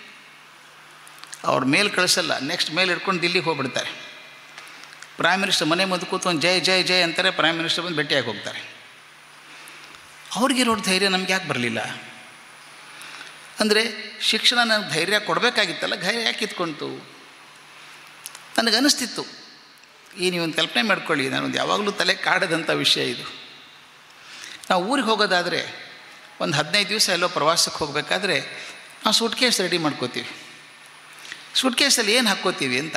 ಅವ್ರ ಮೇಲ್ ಕಳಿಸಲ್ಲ ನೆಕ್ಸ್ಟ್ ಮೇಲ್ ಹಿಡ್ಕೊಂಡು ದಿಲ್ಲಿಗೆ ಹೋಗ್ಬಿಡ್ತಾರೆ ಪ್ರೈಮ್ ಮಿನಿಸ್ಟರ್ ಮನೆ ಮುಂದೆ ಕೂತ್ಕೊಂಡು ಜೈ ಜೈ ಜೈ ಅಂತಾರೆ ಪ್ರೈಮ್ ಮಿನಿಸ್ಟರ್ ಬಂದು ಭೇಟಿಯಾಗಿ ಹೋಗ್ತಾರೆ ಅವ್ರಿಗಿರೋ ಧೈರ್ಯ ನಮ್ಗೆ ಯಾಕೆ ಬರಲಿಲ್ಲ ಅಂದರೆ ಶಿಕ್ಷಣ ನನಗೆ ಧೈರ್ಯ ಕೊಡಬೇಕಾಗಿತ್ತಲ್ಲ ಧೈರ್ಯ ಯಾಕೆ ಇತ್ಕೊಂತು ನನಗೆ ಅನಿಸ್ತಿತ್ತು ಈ ನೀವೊಂದು ಕಲ್ಪನೆ ಮಾಡ್ಕೊಳ್ಳಿ ನಾನೊಂದು ಯಾವಾಗಲೂ ತಲೆ ಕಾಡದಂಥ ವಿಷಯ ಇದು ನಾವು ಊರಿಗೆ ಹೋಗೋದಾದರೆ ಒಂದು ಹದಿನೈದು ದಿವಸ ಎಲ್ಲೋ ಪ್ರವಾಸಕ್ಕೆ ಹೋಗಬೇಕಾದ್ರೆ ನಾವು ಸೂಟ್ ಕೇಸ್ ರೆಡಿ ಮಾಡ್ಕೋತೀವಿ ಸೂಟ್ ಕೇಸಲ್ಲಿ ಏನು ಹಾಕ್ಕೋತೀವಿ ಅಂತ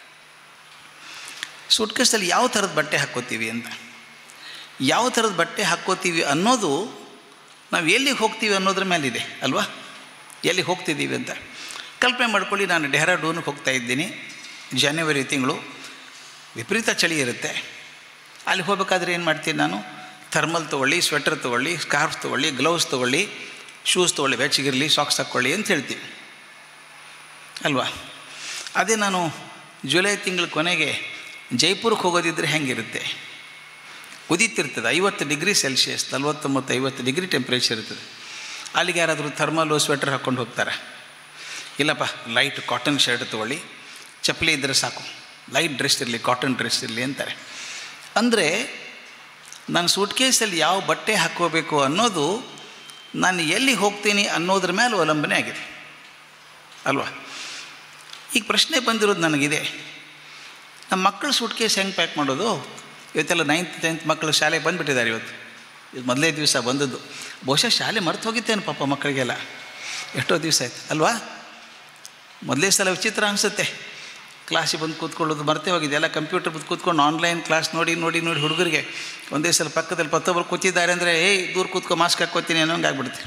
ಸೂಟ್ ಕೇಸಲ್ಲಿ ಯಾವ ಥರದ ಬಟ್ಟೆ ಹಾಕ್ಕೋತೀವಿ ಅಂತ ಯಾವ ಥರದ ಬಟ್ಟೆ ಹಾಕ್ಕೋತೀವಿ ಅನ್ನೋದು ನಾವು ಎಲ್ಲಿಗೆ ಹೋಗ್ತೀವಿ ಅನ್ನೋದ್ರ ಮೇಲಿದೆ ಅಲ್ವಾ ಎಲ್ಲಿಗೆ ಹೋಗ್ತಿದ್ದೀವಿ ಅಂತ ಕಲ್ಪನೆ ಮಾಡ್ಕೊಳ್ಳಿ ನಾನು ಡೆಹ್ರಾಡೂನ್ಗೆ ಹೋಗ್ತಾ ಇದ್ದೀನಿ ಜನವರಿ ತಿಂಗಳು ವಿಪರೀತ ಚಳಿ ಇರುತ್ತೆ ಅಲ್ಲಿ ಹೋಗ್ಬೇಕಾದ್ರೆ ಏನು ಮಾಡ್ತೀನಿ ನಾನು ಥರ್ಮಲ್ ತೊಗೊಳ್ಳಿ ಸ್ವೆಟರ್ ತೊಗೊಳ್ಳಿ ಸ್ಕಾರ್ಫ್ ತೊಗೊಳ್ಳಿ ಗ್ಲೌಸ್ ತೊಗೊಳ್ಳಿ ಶೂಸ್ ತೊಗೊಳ್ಳಿ ಬೆಚ್ಚಗಿರಲಿ ಸಾಕ್ಸ್ ಹಾಕ್ಕೊಳ್ಳಿ ಅಂತ ಹೇಳ್ತೀವಿ ಅಲ್ವಾ ಅದೇ ನಾನು ಜುಲೈ ತಿಂಗಳ ಕೊನೆಗೆ ಜೈಪುರಕ್ಕೆ ಹೋಗೋದಿದ್ದರೆ ಹೆಂಗಿರುತ್ತೆ ಉದಿತಿರ್ತದೆ ಐವತ್ತು ಡಿಗ್ರಿ ಸೆಲ್ಸಿಯಸ್ ನಲ್ವತ್ತೊಂಬತ್ತು ಐವತ್ತು ಡಿಗ್ರಿ ಟೆಂಪ್ರೇಚರ್ ಇರ್ತದೆ ಅಲ್ಲಿಗೆ ಯಾರಾದರೂ ಥರ್ಮಲು ಸ್ವೆಟರ್ ಹಾಕ್ಕೊಂಡು ಹೋಗ್ತಾರೆ ಇಲ್ಲಪ್ಪ ಲೈಟ್ ಕಾಟನ್ ಶರ್ಟ್ ತೊಗೊಳ್ಳಿ ಚಪ್ಪಲಿ ಇದ್ದರೆ ಸಾಕು ಲೈಟ್ ಡ್ರೆಸ್ ಇರಲಿ ಕಾಟನ್ ಡ್ರೆಸ್ ಇರಲಿ ಅಂತಾರೆ ಅಂದರೆ ನಾನು ಸೂಟ್ ಕೇಸಲ್ಲಿ ಯಾವ ಬಟ್ಟೆ ಹಾಕ್ಕೋಬೇಕು ಅನ್ನೋದು ನಾನು ಎಲ್ಲಿ ಹೋಗ್ತೀನಿ ಅನ್ನೋದ್ರ ಮೇಲೆ ಅವಲಂಬನೆ ಆಗಿದೆ ಅಲ್ವಾ ಈಗ ಪ್ರಶ್ನೆ ಬಂದಿರೋದು ನನಗಿದೆ ನಮ್ಮ ಮಕ್ಕಳು ಸೂಟ್ ಕೇಸ್ ಹೆಂಗೆ ಪ್ಯಾಕ್ ಮಾಡೋದು ಇವತ್ತೆಲ್ಲ ನೈನ್ತ್ ಟೆಂತ್ ಮಕ್ಕಳು ಶಾಲೆಗೆ ಬಂದುಬಿಟ್ಟಿದ್ದಾರೆ ಇವತ್ತು ಇದು ಮೊದಲೇ ದಿವಸ ಬಂದದ್ದು ಬಹುಶಃ ಶಾಲೆ ಮರ್ತು ಹೋಗಿತ್ತೇನು ಪಾಪ ಮಕ್ಕಳಿಗೆಲ್ಲ ಎಷ್ಟೋ ದಿವಸ ಆಯ್ತು ಅಲ್ವಾ ಮೊದಲೇ ಸಲ ವಿಚಿತ್ರ ಅನಿಸುತ್ತೆ ಕ್ಲಾಸಿಗೆ ಬಂದು ಕೂತ್ಕೊಳ್ಳೋದು ಮರ್ತೇ ಹೋಗಿದೆ ಎಲ್ಲ ಕಂಪ್ಯೂಟರ್ ಬಂದು ಕೂತ್ಕೊಂಡು ಆನ್ಲೈನ್ ಕ್ಲಾಸ್ ನೋಡಿ ನೋಡಿ ನೋಡಿ ಹುಡುಗರಿಗೆ ಒಂದೇ ಸಲ ಪಕ್ಕದಲ್ಲಿ ಪತ್ತೊಬ್ಬರು ಕೂತಿದ್ದಾರೆ ಅಂದರೆ ಏಯ್ ದೂರ ಕೂತ್ಕೊ ಮಾಸ್ಕ್ ಹಾಕ್ಕೋತೀನಿ ಅನ್ನೋ ಹಂಗೆ ಆಗ್ಬಿಡುತ್ತೆ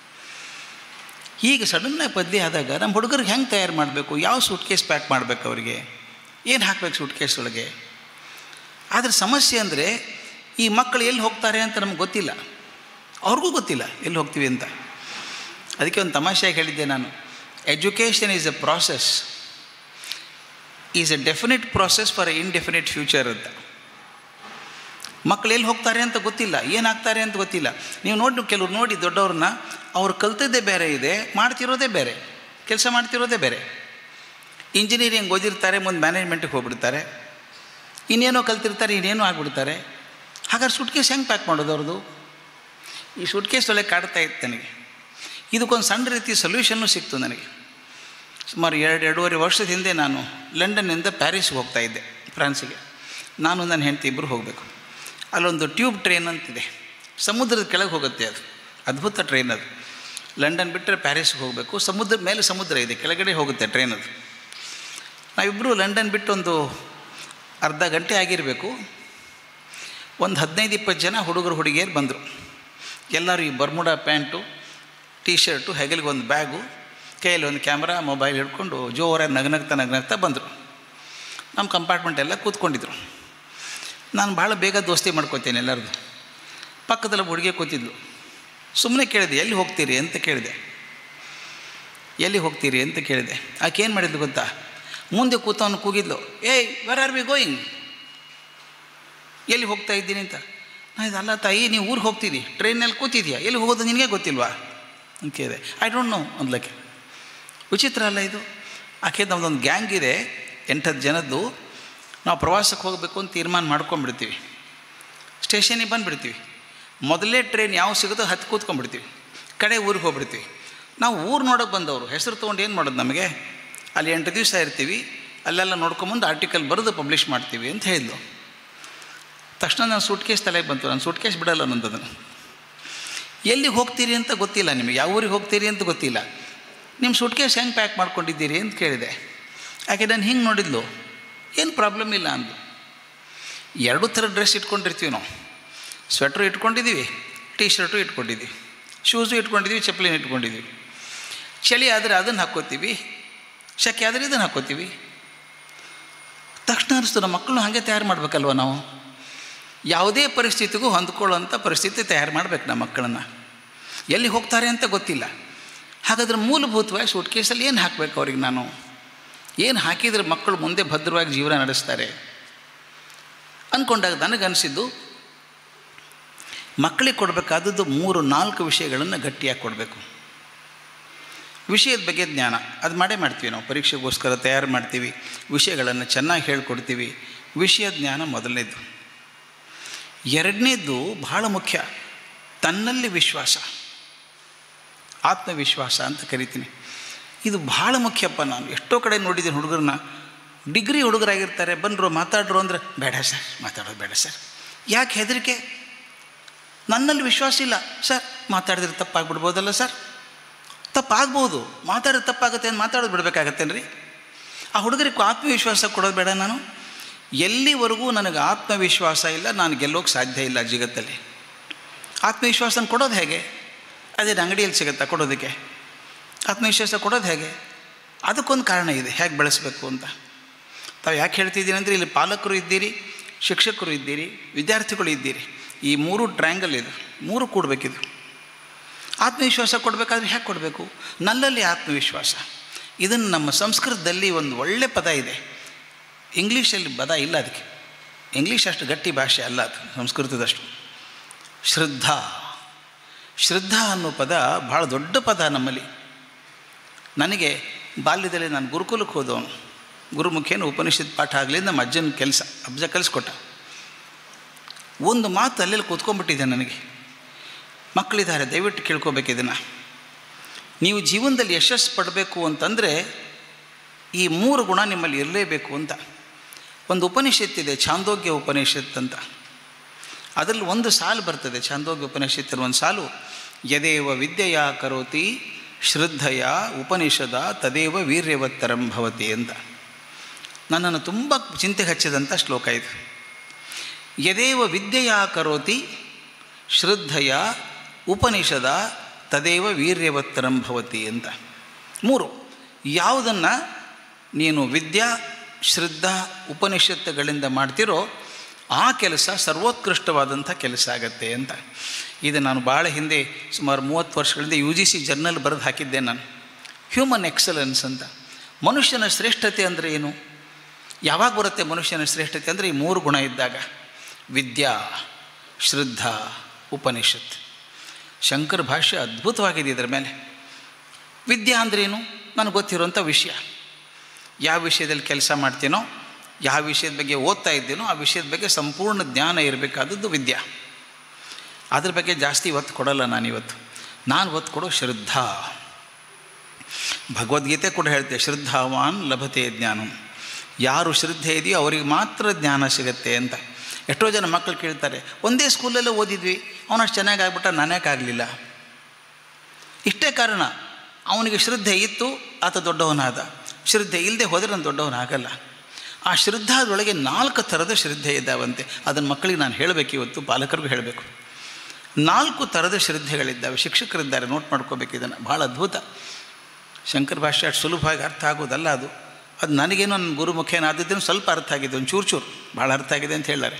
ಈಗ ಸಡನ್ನಾಗಿ ಬದಲಿ ಆದಾಗ ನಮ್ಮ ಹುಡುಗರಿಗೆ ಹೆಂಗೆ ತಯಾರು ಮಾಡಬೇಕು ಯಾವ ಸೂಟ್ ಕೇಸ್ ಪ್ಯಾಕ್ ಮಾಡಬೇಕು ಅವರಿಗೆ ಏನು ಹಾಕ್ಬೇಕು ಸೂಟ್ ಕೇಸ್ ಒಳಗೆ ಆದರೆ ಸಮಸ್ಯೆ ಅಂದರೆ ಈ ಮಕ್ಕಳು ಎಲ್ಲಿ ಹೋಗ್ತಾರೆ ಅಂತ ನಮ್ಗೆ ಗೊತ್ತಿಲ್ಲ ಅವ್ರಿಗೂ ಗೊತ್ತಿಲ್ಲ ಎಲ್ಲಿ ಹೋಗ್ತೀವಿ ಅಂತ ಅದಕ್ಕೆ ಒಂದು ತಮಾಷೆಯಾಗಿ ಹೇಳಿದ್ದೆ ನಾನು education is a process is a definite process for a indefinite future ಅಂತ ಮಕ್ಕಳು ಎಲ್ಲಿ ಹೋಗ್ತಾರೆ ಅಂತ ಗೊತ್ತಿಲ್ಲ ಏನಾಗ್ತಾರೆ ಅಂತ ಗೊತ್ತಿಲ್ಲ ನೀವು ನೋಡಿ ಕೆಲವ್ರು ನೋಡಿ ದೊಡ್ಡವ್ರನ್ನ ಅವ್ರು ಕಲ್ತದ್ದೇ ಬೇರೆ ಇದೆ ಮಾಡ್ತಿರೋದೇ ಬೇರೆ ಕೆಲಸ ಮಾಡ್ತಿರೋದೇ ಬೇರೆ ಇಂಜಿನಿಯರಿಂಗ್ ಓದಿರ್ತಾರೆ ಮುಂದೆ ಮ್ಯಾನೇಜ್ಮೆಂಟಿಗೆ ಹೋಗ್ಬಿಡ್ತಾರೆ ಇನ್ನೇನೋ ಕಲ್ತಿರ್ತಾರೆ ಇನ್ನೇನೋ ಆಗಿಬಿಡ್ತಾರೆ ಹಾಗಾದ್ರೆ ಸೂಟ್ ಕೇಸ್ ಹೆಂಗೆ ಪ್ಯಾಕ್ ಮಾಡೋದು ಅವ್ರದ್ದು ಈ ಸೂಟ್ ಕೇಸ್ ಒಳಗೆ ಕಾಡ್ತಾ ಇತ್ತು ನನಗೆ ಇದಕ್ಕೊಂದು ಸಣ್ಣ ರೀತಿ ಸೊಲ್ಯೂಷನ್ನು ಸಿಕ್ತು ನನಗೆ ಸುಮಾರು ಎರಡು ಎರಡೂವರೆ ವರ್ಷದ ಹಿಂದೆ ನಾನು ಲಂಡನ್ನಿಂದ ಪ್ಯಾರಿಸ್ಗೆ ಹೋಗ್ತಾ ಇದ್ದೆ ಫ್ರಾನ್ಸಿಗೆ ನಾನು ನನ್ನ ಹೆಂಡತಿ ಇಬ್ಬರು ಹೋಗಬೇಕು ಅಲ್ಲೊಂದು ಟ್ಯೂಬ್ ಟ್ರೈನ್ ಅಂತಿದೆ ಸಮುದ್ರದ ಕೆಳಗೆ ಹೋಗುತ್ತೆ ಅದು ಅದ್ಭುತ ಟ್ರೈನ್ ಅದು ಲಂಡನ್ ಬಿಟ್ಟರೆ ಪ್ಯಾರಿಸ್ಗೆ ಹೋಗಬೇಕು ಸಮುದ್ರದ ಮೇಲೆ ಸಮುದ್ರ ಇದೆ ಕೆಳಗಡೆ ಹೋಗುತ್ತೆ ಟ್ರೈನ್ ಅದು ನಾವಿಬ್ಬರು ಲಂಡನ್ ಬಿಟ್ಟು ಒಂದು ಅರ್ಧ ಗಂಟೆ ಆಗಿರಬೇಕು ಒಂದು ಹದಿನೈದು ಇಪ್ಪತ್ತು ಜನ ಹುಡುಗರು ಹುಡುಗಿಯರು ಬಂದರು ಎಲ್ಲರೂ ಈ ಬರ್ಮುಡಾ ಪ್ಯಾಂಟು ಟೀ ಶರ್ಟು ಹೆಗಲಿಗೆ ಒಂದು ಬ್ಯಾಗು ಕೈಯಲ್ಲಿ ಒಂದು ಕ್ಯಾಮ್ರಾ ಮೊಬೈಲ್ ಹಿಡ್ಕೊಂಡು ಜೋರಾಗಿ ನಗನಗ್ತಾ ನಗನಗ್ತಾ ಬಂದರು ನಮ್ಮ ಕಂಪಾರ್ಟ್ಮೆಂಟ್ ಎಲ್ಲ ಕೂತ್ಕೊಂಡಿದ್ರು ನಾನು ಭಾಳ ಬೇಗ ದೋಸ್ತಿ ಮಾಡ್ಕೋತೇನೆ ಎಲ್ಲರದು ಪಕ್ಕದಲ್ಲಿ ಹುಡುಗಿ ಕೂತಿದ್ಲು ಸುಮ್ಮನೆ ಕೇಳಿದೆ ಎಲ್ಲಿ ಹೋಗ್ತೀರಿ ಅಂತ ಕೇಳಿದೆ ಎಲ್ಲಿ ಹೋಗ್ತೀರಿ ಅಂತ ಕೇಳಿದೆ ಆಕೆ ಏನು ಮಾಡಿದ್ಲು ಗೊತ್ತಾ ಮುಂದೆ ಕೂತವನು ಕೂಗಿದ್ಲು ಏಯ್ ವೆರ್ ಆರ್ ವಿ ಗೋಯಿಂಗ್ ಎಲ್ಲಿ ಹೋಗ್ತಾ ಇದ್ದೀನಿ ಅಂತ ನಾ ಇದು ಅಲ್ಲ ತಾಯಿ ನೀವು ಊರಿಗೆ ಹೋಗ್ತಿದ್ದಿ ಟ್ರೈನಲ್ಲಿ ಕೂತಿದ್ಯಾ ಎಲ್ಲಿ ಹೋಗೋದು ನಿನಗೆ ಗೊತ್ತಿಲ್ವಾ ಅಂತ ಕೇಳಿದೆ ಐ ಡೋಂಟ್ ನೋ ಅಂದ್ಲಕ್ಕೆ ವಿಚಿತ್ರ ಅಲ್ಲ ಇದು ಆಕೆ ನಮ್ಮದೊಂದು ಗ್ಯಾಂಗ್ ಇದೆ ಎಂಟತ್ತು ಜನದ್ದು ನಾವು ಪ್ರವಾಸಕ್ಕೆ ಹೋಗಬೇಕು ಅಂತ ತೀರ್ಮಾನ ಮಾಡ್ಕೊಂಡ್ಬಿಡ್ತೀವಿ ಸ್ಟೇಷನಿಗೆ ಬಂದುಬಿಡ್ತೀವಿ ಮೊದಲೇ ಟ್ರೈನ್ ಯಾವ ಸಿಗುತ್ತೋ ಹತ್ತು ಕೂತ್ಕೊಂಡ್ಬಿಡ್ತೀವಿ ಕಡೆ ಊರಿಗೆ ಹೋಗ್ಬಿಡ್ತೀವಿ ನಾವು ಊರು ನೋಡೋಕೆ ಬಂದವರು ಹೆಸರು ತೊಗೊಂಡು ಏನು ಮಾಡೋದು ನಮಗೆ ಅಲ್ಲಿ ಎಂಟು ದಿವಸ ಇರ್ತೀವಿ ಅಲ್ಲೆಲ್ಲ ನೋಡ್ಕೊಂಬಂದು ಆರ್ಟಿಕಲ್ ಬರೆದು ಪಬ್ಲಿಷ್ ಮಾಡ್ತೀವಿ ಅಂತ ಹೇಳಿದ್ಲು ತಕ್ಷಣ ನಾನು ಸೂಟ್ ಕೇಸ್ ತಲೆಗೆ ಬಂತು ನಾನು ಸೂಟ್ ಕೇಸ್ ಬಿಡಲ್ಲ ನನ್ನದನ್ನು ಎಲ್ಲಿಗೆ ಹೋಗ್ತೀರಿ ಅಂತ ಗೊತ್ತಿಲ್ಲ ನಿಮಗೆ ಯಾವ ಊರಿಗೆ ಹೋಗ್ತೀರಿ ಅಂತ ಗೊತ್ತಿಲ್ಲ ನಿಮ್ಮ ಸೂಟ್ ಕೇಸ್ ಹೆಂಗೆ ಪ್ಯಾಕ್ ಮಾಡ್ಕೊಂಡಿದ್ದೀರಿ ಅಂತ ಕೇಳಿದೆ ಯಾಕೆ ನಾನು ಹಿಂಗೆ ನೋಡಿದ್ಲು ಏನು ಪ್ರಾಬ್ಲಮ್ ಇಲ್ಲ ಅಂದು ಎರಡು ಥರ ಡ್ರೆಸ್ ಇಟ್ಕೊಂಡಿರ್ತೀವಿ ನಾವು ಸ್ವೆಟ್ರು ಇಟ್ಕೊಂಡಿದ್ದೀವಿ ಟೀ ಶರ್ಟು ಇಟ್ಕೊಂಡಿದ್ದೀವಿ ಶೂಸು ಇಟ್ಕೊಂಡಿದ್ದೀವಿ ಚಪ್ಪಲಿನ ಇಟ್ಕೊಂಡಿದ್ದೀವಿ ಚಳಿ ಆದರೆ ಅದನ್ನು ಹಾಕ್ಕೋತೀವಿ ಶಕೆ ಆದರೆ ಇದನ್ನು ಹಾಕ್ಕೋತೀವಿ ತಕ್ಷಣ ಅನಿಸ್ತು ನಮ್ಮ ಮಕ್ಕಳನ್ನು ಹಾಗೆ ತಯಾರು ಮಾಡಬೇಕಲ್ವ ನಾವು ಯಾವುದೇ ಪರಿಸ್ಥಿತಿಗೂ ಹೊಂದ್ಕೊಳ್ಳೋಂಥ ಪರಿಸ್ಥಿತಿ ತಯಾರು ಮಾಡಬೇಕು ನಮ್ಮ ಮಕ್ಕಳನ್ನು ಎಲ್ಲಿ ಹೋಗ್ತಾರೆ ಅಂತ ಗೊತ್ತಿಲ್ಲ ಹಾಗಾದ್ರೆ ಮೂಲಭೂತವಾಗಿ ಸೂಟ್ ಕೇಸಲ್ಲಿ ಏನು ಹಾಕಬೇಕು ಅವ್ರಿಗೆ ನಾನು ಏನು ಹಾಕಿದರೆ ಮಕ್ಕಳು ಮುಂದೆ ಭದ್ರವಾಗಿ ಜೀವನ ನಡೆಸ್ತಾರೆ ಅಂದ್ಕೊಂಡಾಗ ನನಗನ್ನಿಸಿದ್ದು ಮಕ್ಕಳಿಗೆ ಕೊಡಬೇಕಾದದ್ದು ಮೂರು ನಾಲ್ಕು ವಿಷಯಗಳನ್ನು ಗಟ್ಟಿಯಾಗಿ ಕೊಡಬೇಕು ವಿಷಯದ ಬಗ್ಗೆ ಜ್ಞಾನ ಅದು ಮಾಡೇ ಮಾಡ್ತೀವಿ ನಾವು ಪರೀಕ್ಷೆಗೋಸ್ಕರ ತಯಾರು ಮಾಡ್ತೀವಿ ವಿಷಯಗಳನ್ನು ಚೆನ್ನಾಗಿ ಹೇಳ್ಕೊಡ್ತೀವಿ ವಿಷಯ ಜ್ಞಾನ ಮೊದಲನೇದು ಎರಡನೇದು ಬಹಳ ಮುಖ್ಯ ತನ್ನಲ್ಲಿ ವಿಶ್ವಾಸ ಆತ್ಮವಿಶ್ವಾಸ ಅಂತ ಕರಿತೀನಿ ಇದು ಭಾಳ ಮುಖ್ಯಪ್ಪ ನಾನು ಎಷ್ಟೋ ಕಡೆ ನೋಡಿದ್ದೀನಿ ಹುಡುಗರನ್ನ ಡಿಗ್ರಿ ಹುಡುಗರಾಗಿರ್ತಾರೆ ಬಂದರು ಮಾತಾಡ್ರು ಅಂದರೆ ಬೇಡ ಸರ್ ಮಾತಾಡೋದು ಬೇಡ ಸರ್ ಯಾಕೆ ಹೆದರಿಕೆ ನನ್ನಲ್ಲಿ ವಿಶ್ವಾಸ ಇಲ್ಲ ಸರ್ ಮಾತಾಡಿದ್ರೆ ತಪ್ಪಾಗ್ಬಿಡ್ಬೋದಲ್ಲ ಸರ್ ತಪ್ಪಾಗ್ಬೋದು ಮಾತಾಡಿದ್ರೆ ತಪ್ಪಾಗುತ್ತೆ ಅಂತ ಮಾತಾಡೋದು ಬಿಡಬೇಕಾಗತ್ತೇನು ರೀ ಆ ಹುಡುಗರಿಗೆ ಆತ್ಮವಿಶ್ವಾಸ ಕೊಡೋದು ಬೇಡ ನಾನು ಎಲ್ಲಿವರೆಗೂ ನನಗೆ ಆತ್ಮವಿಶ್ವಾಸ ಇಲ್ಲ ನಾನು ಗೆಲ್ಲೋಕ್ಕೆ ಸಾಧ್ಯ ಇಲ್ಲ ಜಗತ್ತಲ್ಲಿ ಆತ್ಮವಿಶ್ವಾಸನ ಕೊಡೋದು ಹೇಗೆ ಅದೇನು ಅಂಗಡಿಯಲ್ಲಿ ಸಿಗುತ್ತಾ ಕೊಡೋದಕ್ಕೆ ಆತ್ಮವಿಶ್ವಾಸ ಕೊಡೋದು ಹೇಗೆ ಅದಕ್ಕೊಂದು ಕಾರಣ ಇದೆ ಹೇಗೆ ಬೆಳೆಸಬೇಕು ಅಂತ ತಾವು ಯಾಕೆ ಹೇಳ್ತಿದ್ದೀನಿ ಅಂದರೆ ಇಲ್ಲಿ ಪಾಲಕರು ಇದ್ದೀರಿ ಶಿಕ್ಷಕರು ಇದ್ದೀರಿ ವಿದ್ಯಾರ್ಥಿಗಳು ಇದ್ದೀರಿ ಈ ಮೂರು ಟ್ರ್ಯಾಂಗಲ್ ಇದು ಮೂರು ಕೂಡಬೇಕಿದು ಆತ್ಮವಿಶ್ವಾಸ ಕೊಡಬೇಕಾದ್ರೆ ಹೇಗೆ ಕೊಡಬೇಕು ನನ್ನಲ್ಲಿ ಆತ್ಮವಿಶ್ವಾಸ ಇದನ್ನು ನಮ್ಮ ಸಂಸ್ಕೃತದಲ್ಲಿ ಒಂದು ಒಳ್ಳೆ ಪದ ಇದೆ ಇಂಗ್ಲೀಷಲ್ಲಿ ಪದ ಇಲ್ಲ ಅದಕ್ಕೆ ಇಂಗ್ಲೀಷ್ ಅಷ್ಟು ಗಟ್ಟಿ ಭಾಷೆ ಅಲ್ಲ ಅದು ಸಂಸ್ಕೃತದಷ್ಟು ಶ್ರದ್ಧಾ ಶ್ರದ್ಧಾ ಅನ್ನೋ ಪದ ಭಾಳ ದೊಡ್ಡ ಪದ ನಮ್ಮಲ್ಲಿ ನನಗೆ ಬಾಲ್ಯದಲ್ಲಿ ನಾನು ಗುರುಕುಲಕ್ಕೆ ಹೋದವನು ಗುರುಮುಖೇನ ಉಪನಿಷತ್ ಪಾಠ ಆಗಲಿ ನಮ್ಮ ಅಜ್ಜನ ಕೆಲಸ ಅಬ್ಜ ಕಲಿಸ್ಕೊಟ್ಟ ಒಂದು ಮಾತು ಅಲ್ಲೆಲ್ಲಿ ಕೂತ್ಕೊಂಡ್ಬಿಟ್ಟಿದೆ ನನಗೆ ಮಕ್ಕಳಿದ್ದಾರೆ ದಯವಿಟ್ಟು ಕೇಳ್ಕೊಬೇಕು ಇದನ್ನು ನೀವು ಜೀವನದಲ್ಲಿ ಯಶಸ್ಸು ಪಡಬೇಕು ಅಂತಂದರೆ ಈ ಮೂರು ಗುಣ ನಿಮ್ಮಲ್ಲಿ ಇರಲೇಬೇಕು ಅಂತ ಒಂದು ಉಪನಿಷತ್ತಿದೆ ಛಾಂದೋಗ್ಯ ಉಪನಿಷತ್ ಅಂತ ಅದರಲ್ಲಿ ಒಂದು ಸಾಲು ಬರ್ತದೆ ಛಾಂದೋಗ್ಯ ಉಪನಿಷತ್ತಿನ ಒಂದು ಸಾಲು ಯದೇವ ವಿದ್ಯೆಯ ಕರೋತಿ ಶ್ರದ್ಧೆಯ ಉಪನಿಷದ ತದೇವ ವೀರ್ಯವತ್ತರಂ ಭವತಿ ಅಂತ ನನ್ನನ್ನು ತುಂಬ ಚಿಂತೆ ಹಚ್ಚಿದಂಥ ಶ್ಲೋಕ ಇದು ಯದೇವ ವಿದ್ಯೆಯ ಕರೋತಿ ಶ್ರದ್ಧೆಯ ಉಪನಿಷದ ತದೇವ ವೀರ್ಯವತ್ತರಂ ಭವತಿ ಅಂತ ಮೂರು ಯಾವುದನ್ನು ನೀನು ವಿದ್ಯಾ ಶ್ರದ್ಧಾ ಉಪನಿಷತ್ತುಗಳಿಂದ ಮಾಡ್ತಿರೋ ಆ ಕೆಲಸ ಸರ್ವೋತ್ಕೃಷ್ಟವಾದಂಥ ಕೆಲಸ ಆಗತ್ತೆ ಅಂತ ಇದು ನಾನು ಭಾಳ ಹಿಂದೆ ಸುಮಾರು ಮೂವತ್ತು ವರ್ಷಗಳಿಂದ ಯು ಜಿ ಸಿ ಜರ್ನಲ್ ಬರೆದು ಹಾಕಿದ್ದೆ ನಾನು ಹ್ಯೂಮನ್ ಎಕ್ಸಲೆನ್ಸ್ ಅಂತ ಮನುಷ್ಯನ ಶ್ರೇಷ್ಠತೆ ಅಂದರೆ ಏನು ಯಾವಾಗ ಬರುತ್ತೆ ಮನುಷ್ಯನ ಶ್ರೇಷ್ಠತೆ ಅಂದರೆ ಈ ಮೂರು ಗುಣ ಇದ್ದಾಗ ವಿದ್ಯಾ ಶ್ರದ್ಧಾ ಉಪನಿಷತ್ ಶಂಕರ ಭಾಷೆ ಅದ್ಭುತವಾಗಿದೆ ಇದರ ಮೇಲೆ ವಿದ್ಯಾ ಅಂದ್ರೇನು ನನಗೆ ಗೊತ್ತಿರುವಂಥ ವಿಷಯ ಯಾವ ವಿಷಯದಲ್ಲಿ ಕೆಲಸ ಮಾಡ್ತೀನೋ ಯಾವ ವಿಷಯದ ಬಗ್ಗೆ ಓದ್ತಾ ಇದ್ದೀನೋ ಆ ವಿಷಯದ ಬಗ್ಗೆ ಸಂಪೂರ್ಣ ಜ್ಞಾನ ಇರಬೇಕಾದದ್ದು ವಿದ್ಯಾ ಅದ್ರ ಬಗ್ಗೆ ಜಾಸ್ತಿ ಒತ್ತು ಕೊಡಲ್ಲ ನಾನಿವತ್ತು ನಾನು ಒತ್ತು ಕೊಡೋ ಶ್ರದ್ಧಾ ಭಗವದ್ಗೀತೆ ಕೂಡ ಹೇಳ್ತೆ ಶ್ರದ್ಧಾವಾನ್ ಲಭತೆ ಜ್ಞಾನಂ ಯಾರು ಶ್ರದ್ಧೆ ಇದೆಯೋ ಅವರಿಗೆ ಮಾತ್ರ ಜ್ಞಾನ ಸಿಗತ್ತೆ ಅಂತ ಎಷ್ಟೋ ಜನ ಮಕ್ಕಳು ಕೇಳ್ತಾರೆ ಒಂದೇ ಸ್ಕೂಲಲ್ಲೇ ಓದಿದ್ವಿ ಅವನಷ್ಟು ಚೆನ್ನಾಗಿ ಆಗ್ಬಿಟ್ಟ ನನಗಾಗಲಿಲ್ಲ ಇಷ್ಟೇ ಕಾರಣ ಅವನಿಗೆ ಶ್ರದ್ಧೆ ಇತ್ತು ಆತ ದೊಡ್ಡವನಾದ ಶ್ರದ್ಧೆ ಇಲ್ಲದೆ ಹೋದರೆ ನಾನು ದೊಡ್ಡವನಾಗಲ್ಲ ಆ ಶ್ರದ್ಧಾದೊಳಗೆ ನಾಲ್ಕು ಥರದ ಶ್ರದ್ಧೆ ಇದ್ದಾವಂತೆ ಅದನ್ನು ಮಕ್ಕಳಿಗೆ ನಾನು ಹೇಳಬೇಕು ಇವತ್ತು ಪಾಲಕರಿಗೂ ಹೇಳಬೇಕು ನಾಲ್ಕು ಥರದ ಶ್ರದ್ಧೆಗಳಿದ್ದಾವೆ ಶಿಕ್ಷಕರಿದ್ದಾರೆ ನೋಟ್ ಮಾಡ್ಕೋಬೇಕು ಇದನ್ನು ಭಾಳ ಅದ್ಭುತ ಶಂಕರ ಭಾಷೆ ಅಷ್ಟು ಸುಲಭವಾಗಿ ಅರ್ಥ ಆಗೋದಲ್ಲ ಅದು ಅದು ನನಗೇನೋ ನನ್ನ ಗುರುಮುಖೇನ ಆದಿದ್ದೇನು ಸ್ವಲ್ಪ ಅರ್ಥ ಆಗಿದೆ ಒಂದು ಚೂರು ಚೂರು ಭಾಳ ಅರ್ಥ ಆಗಿದೆ ಅಂತ ಹೇಳಾರೆ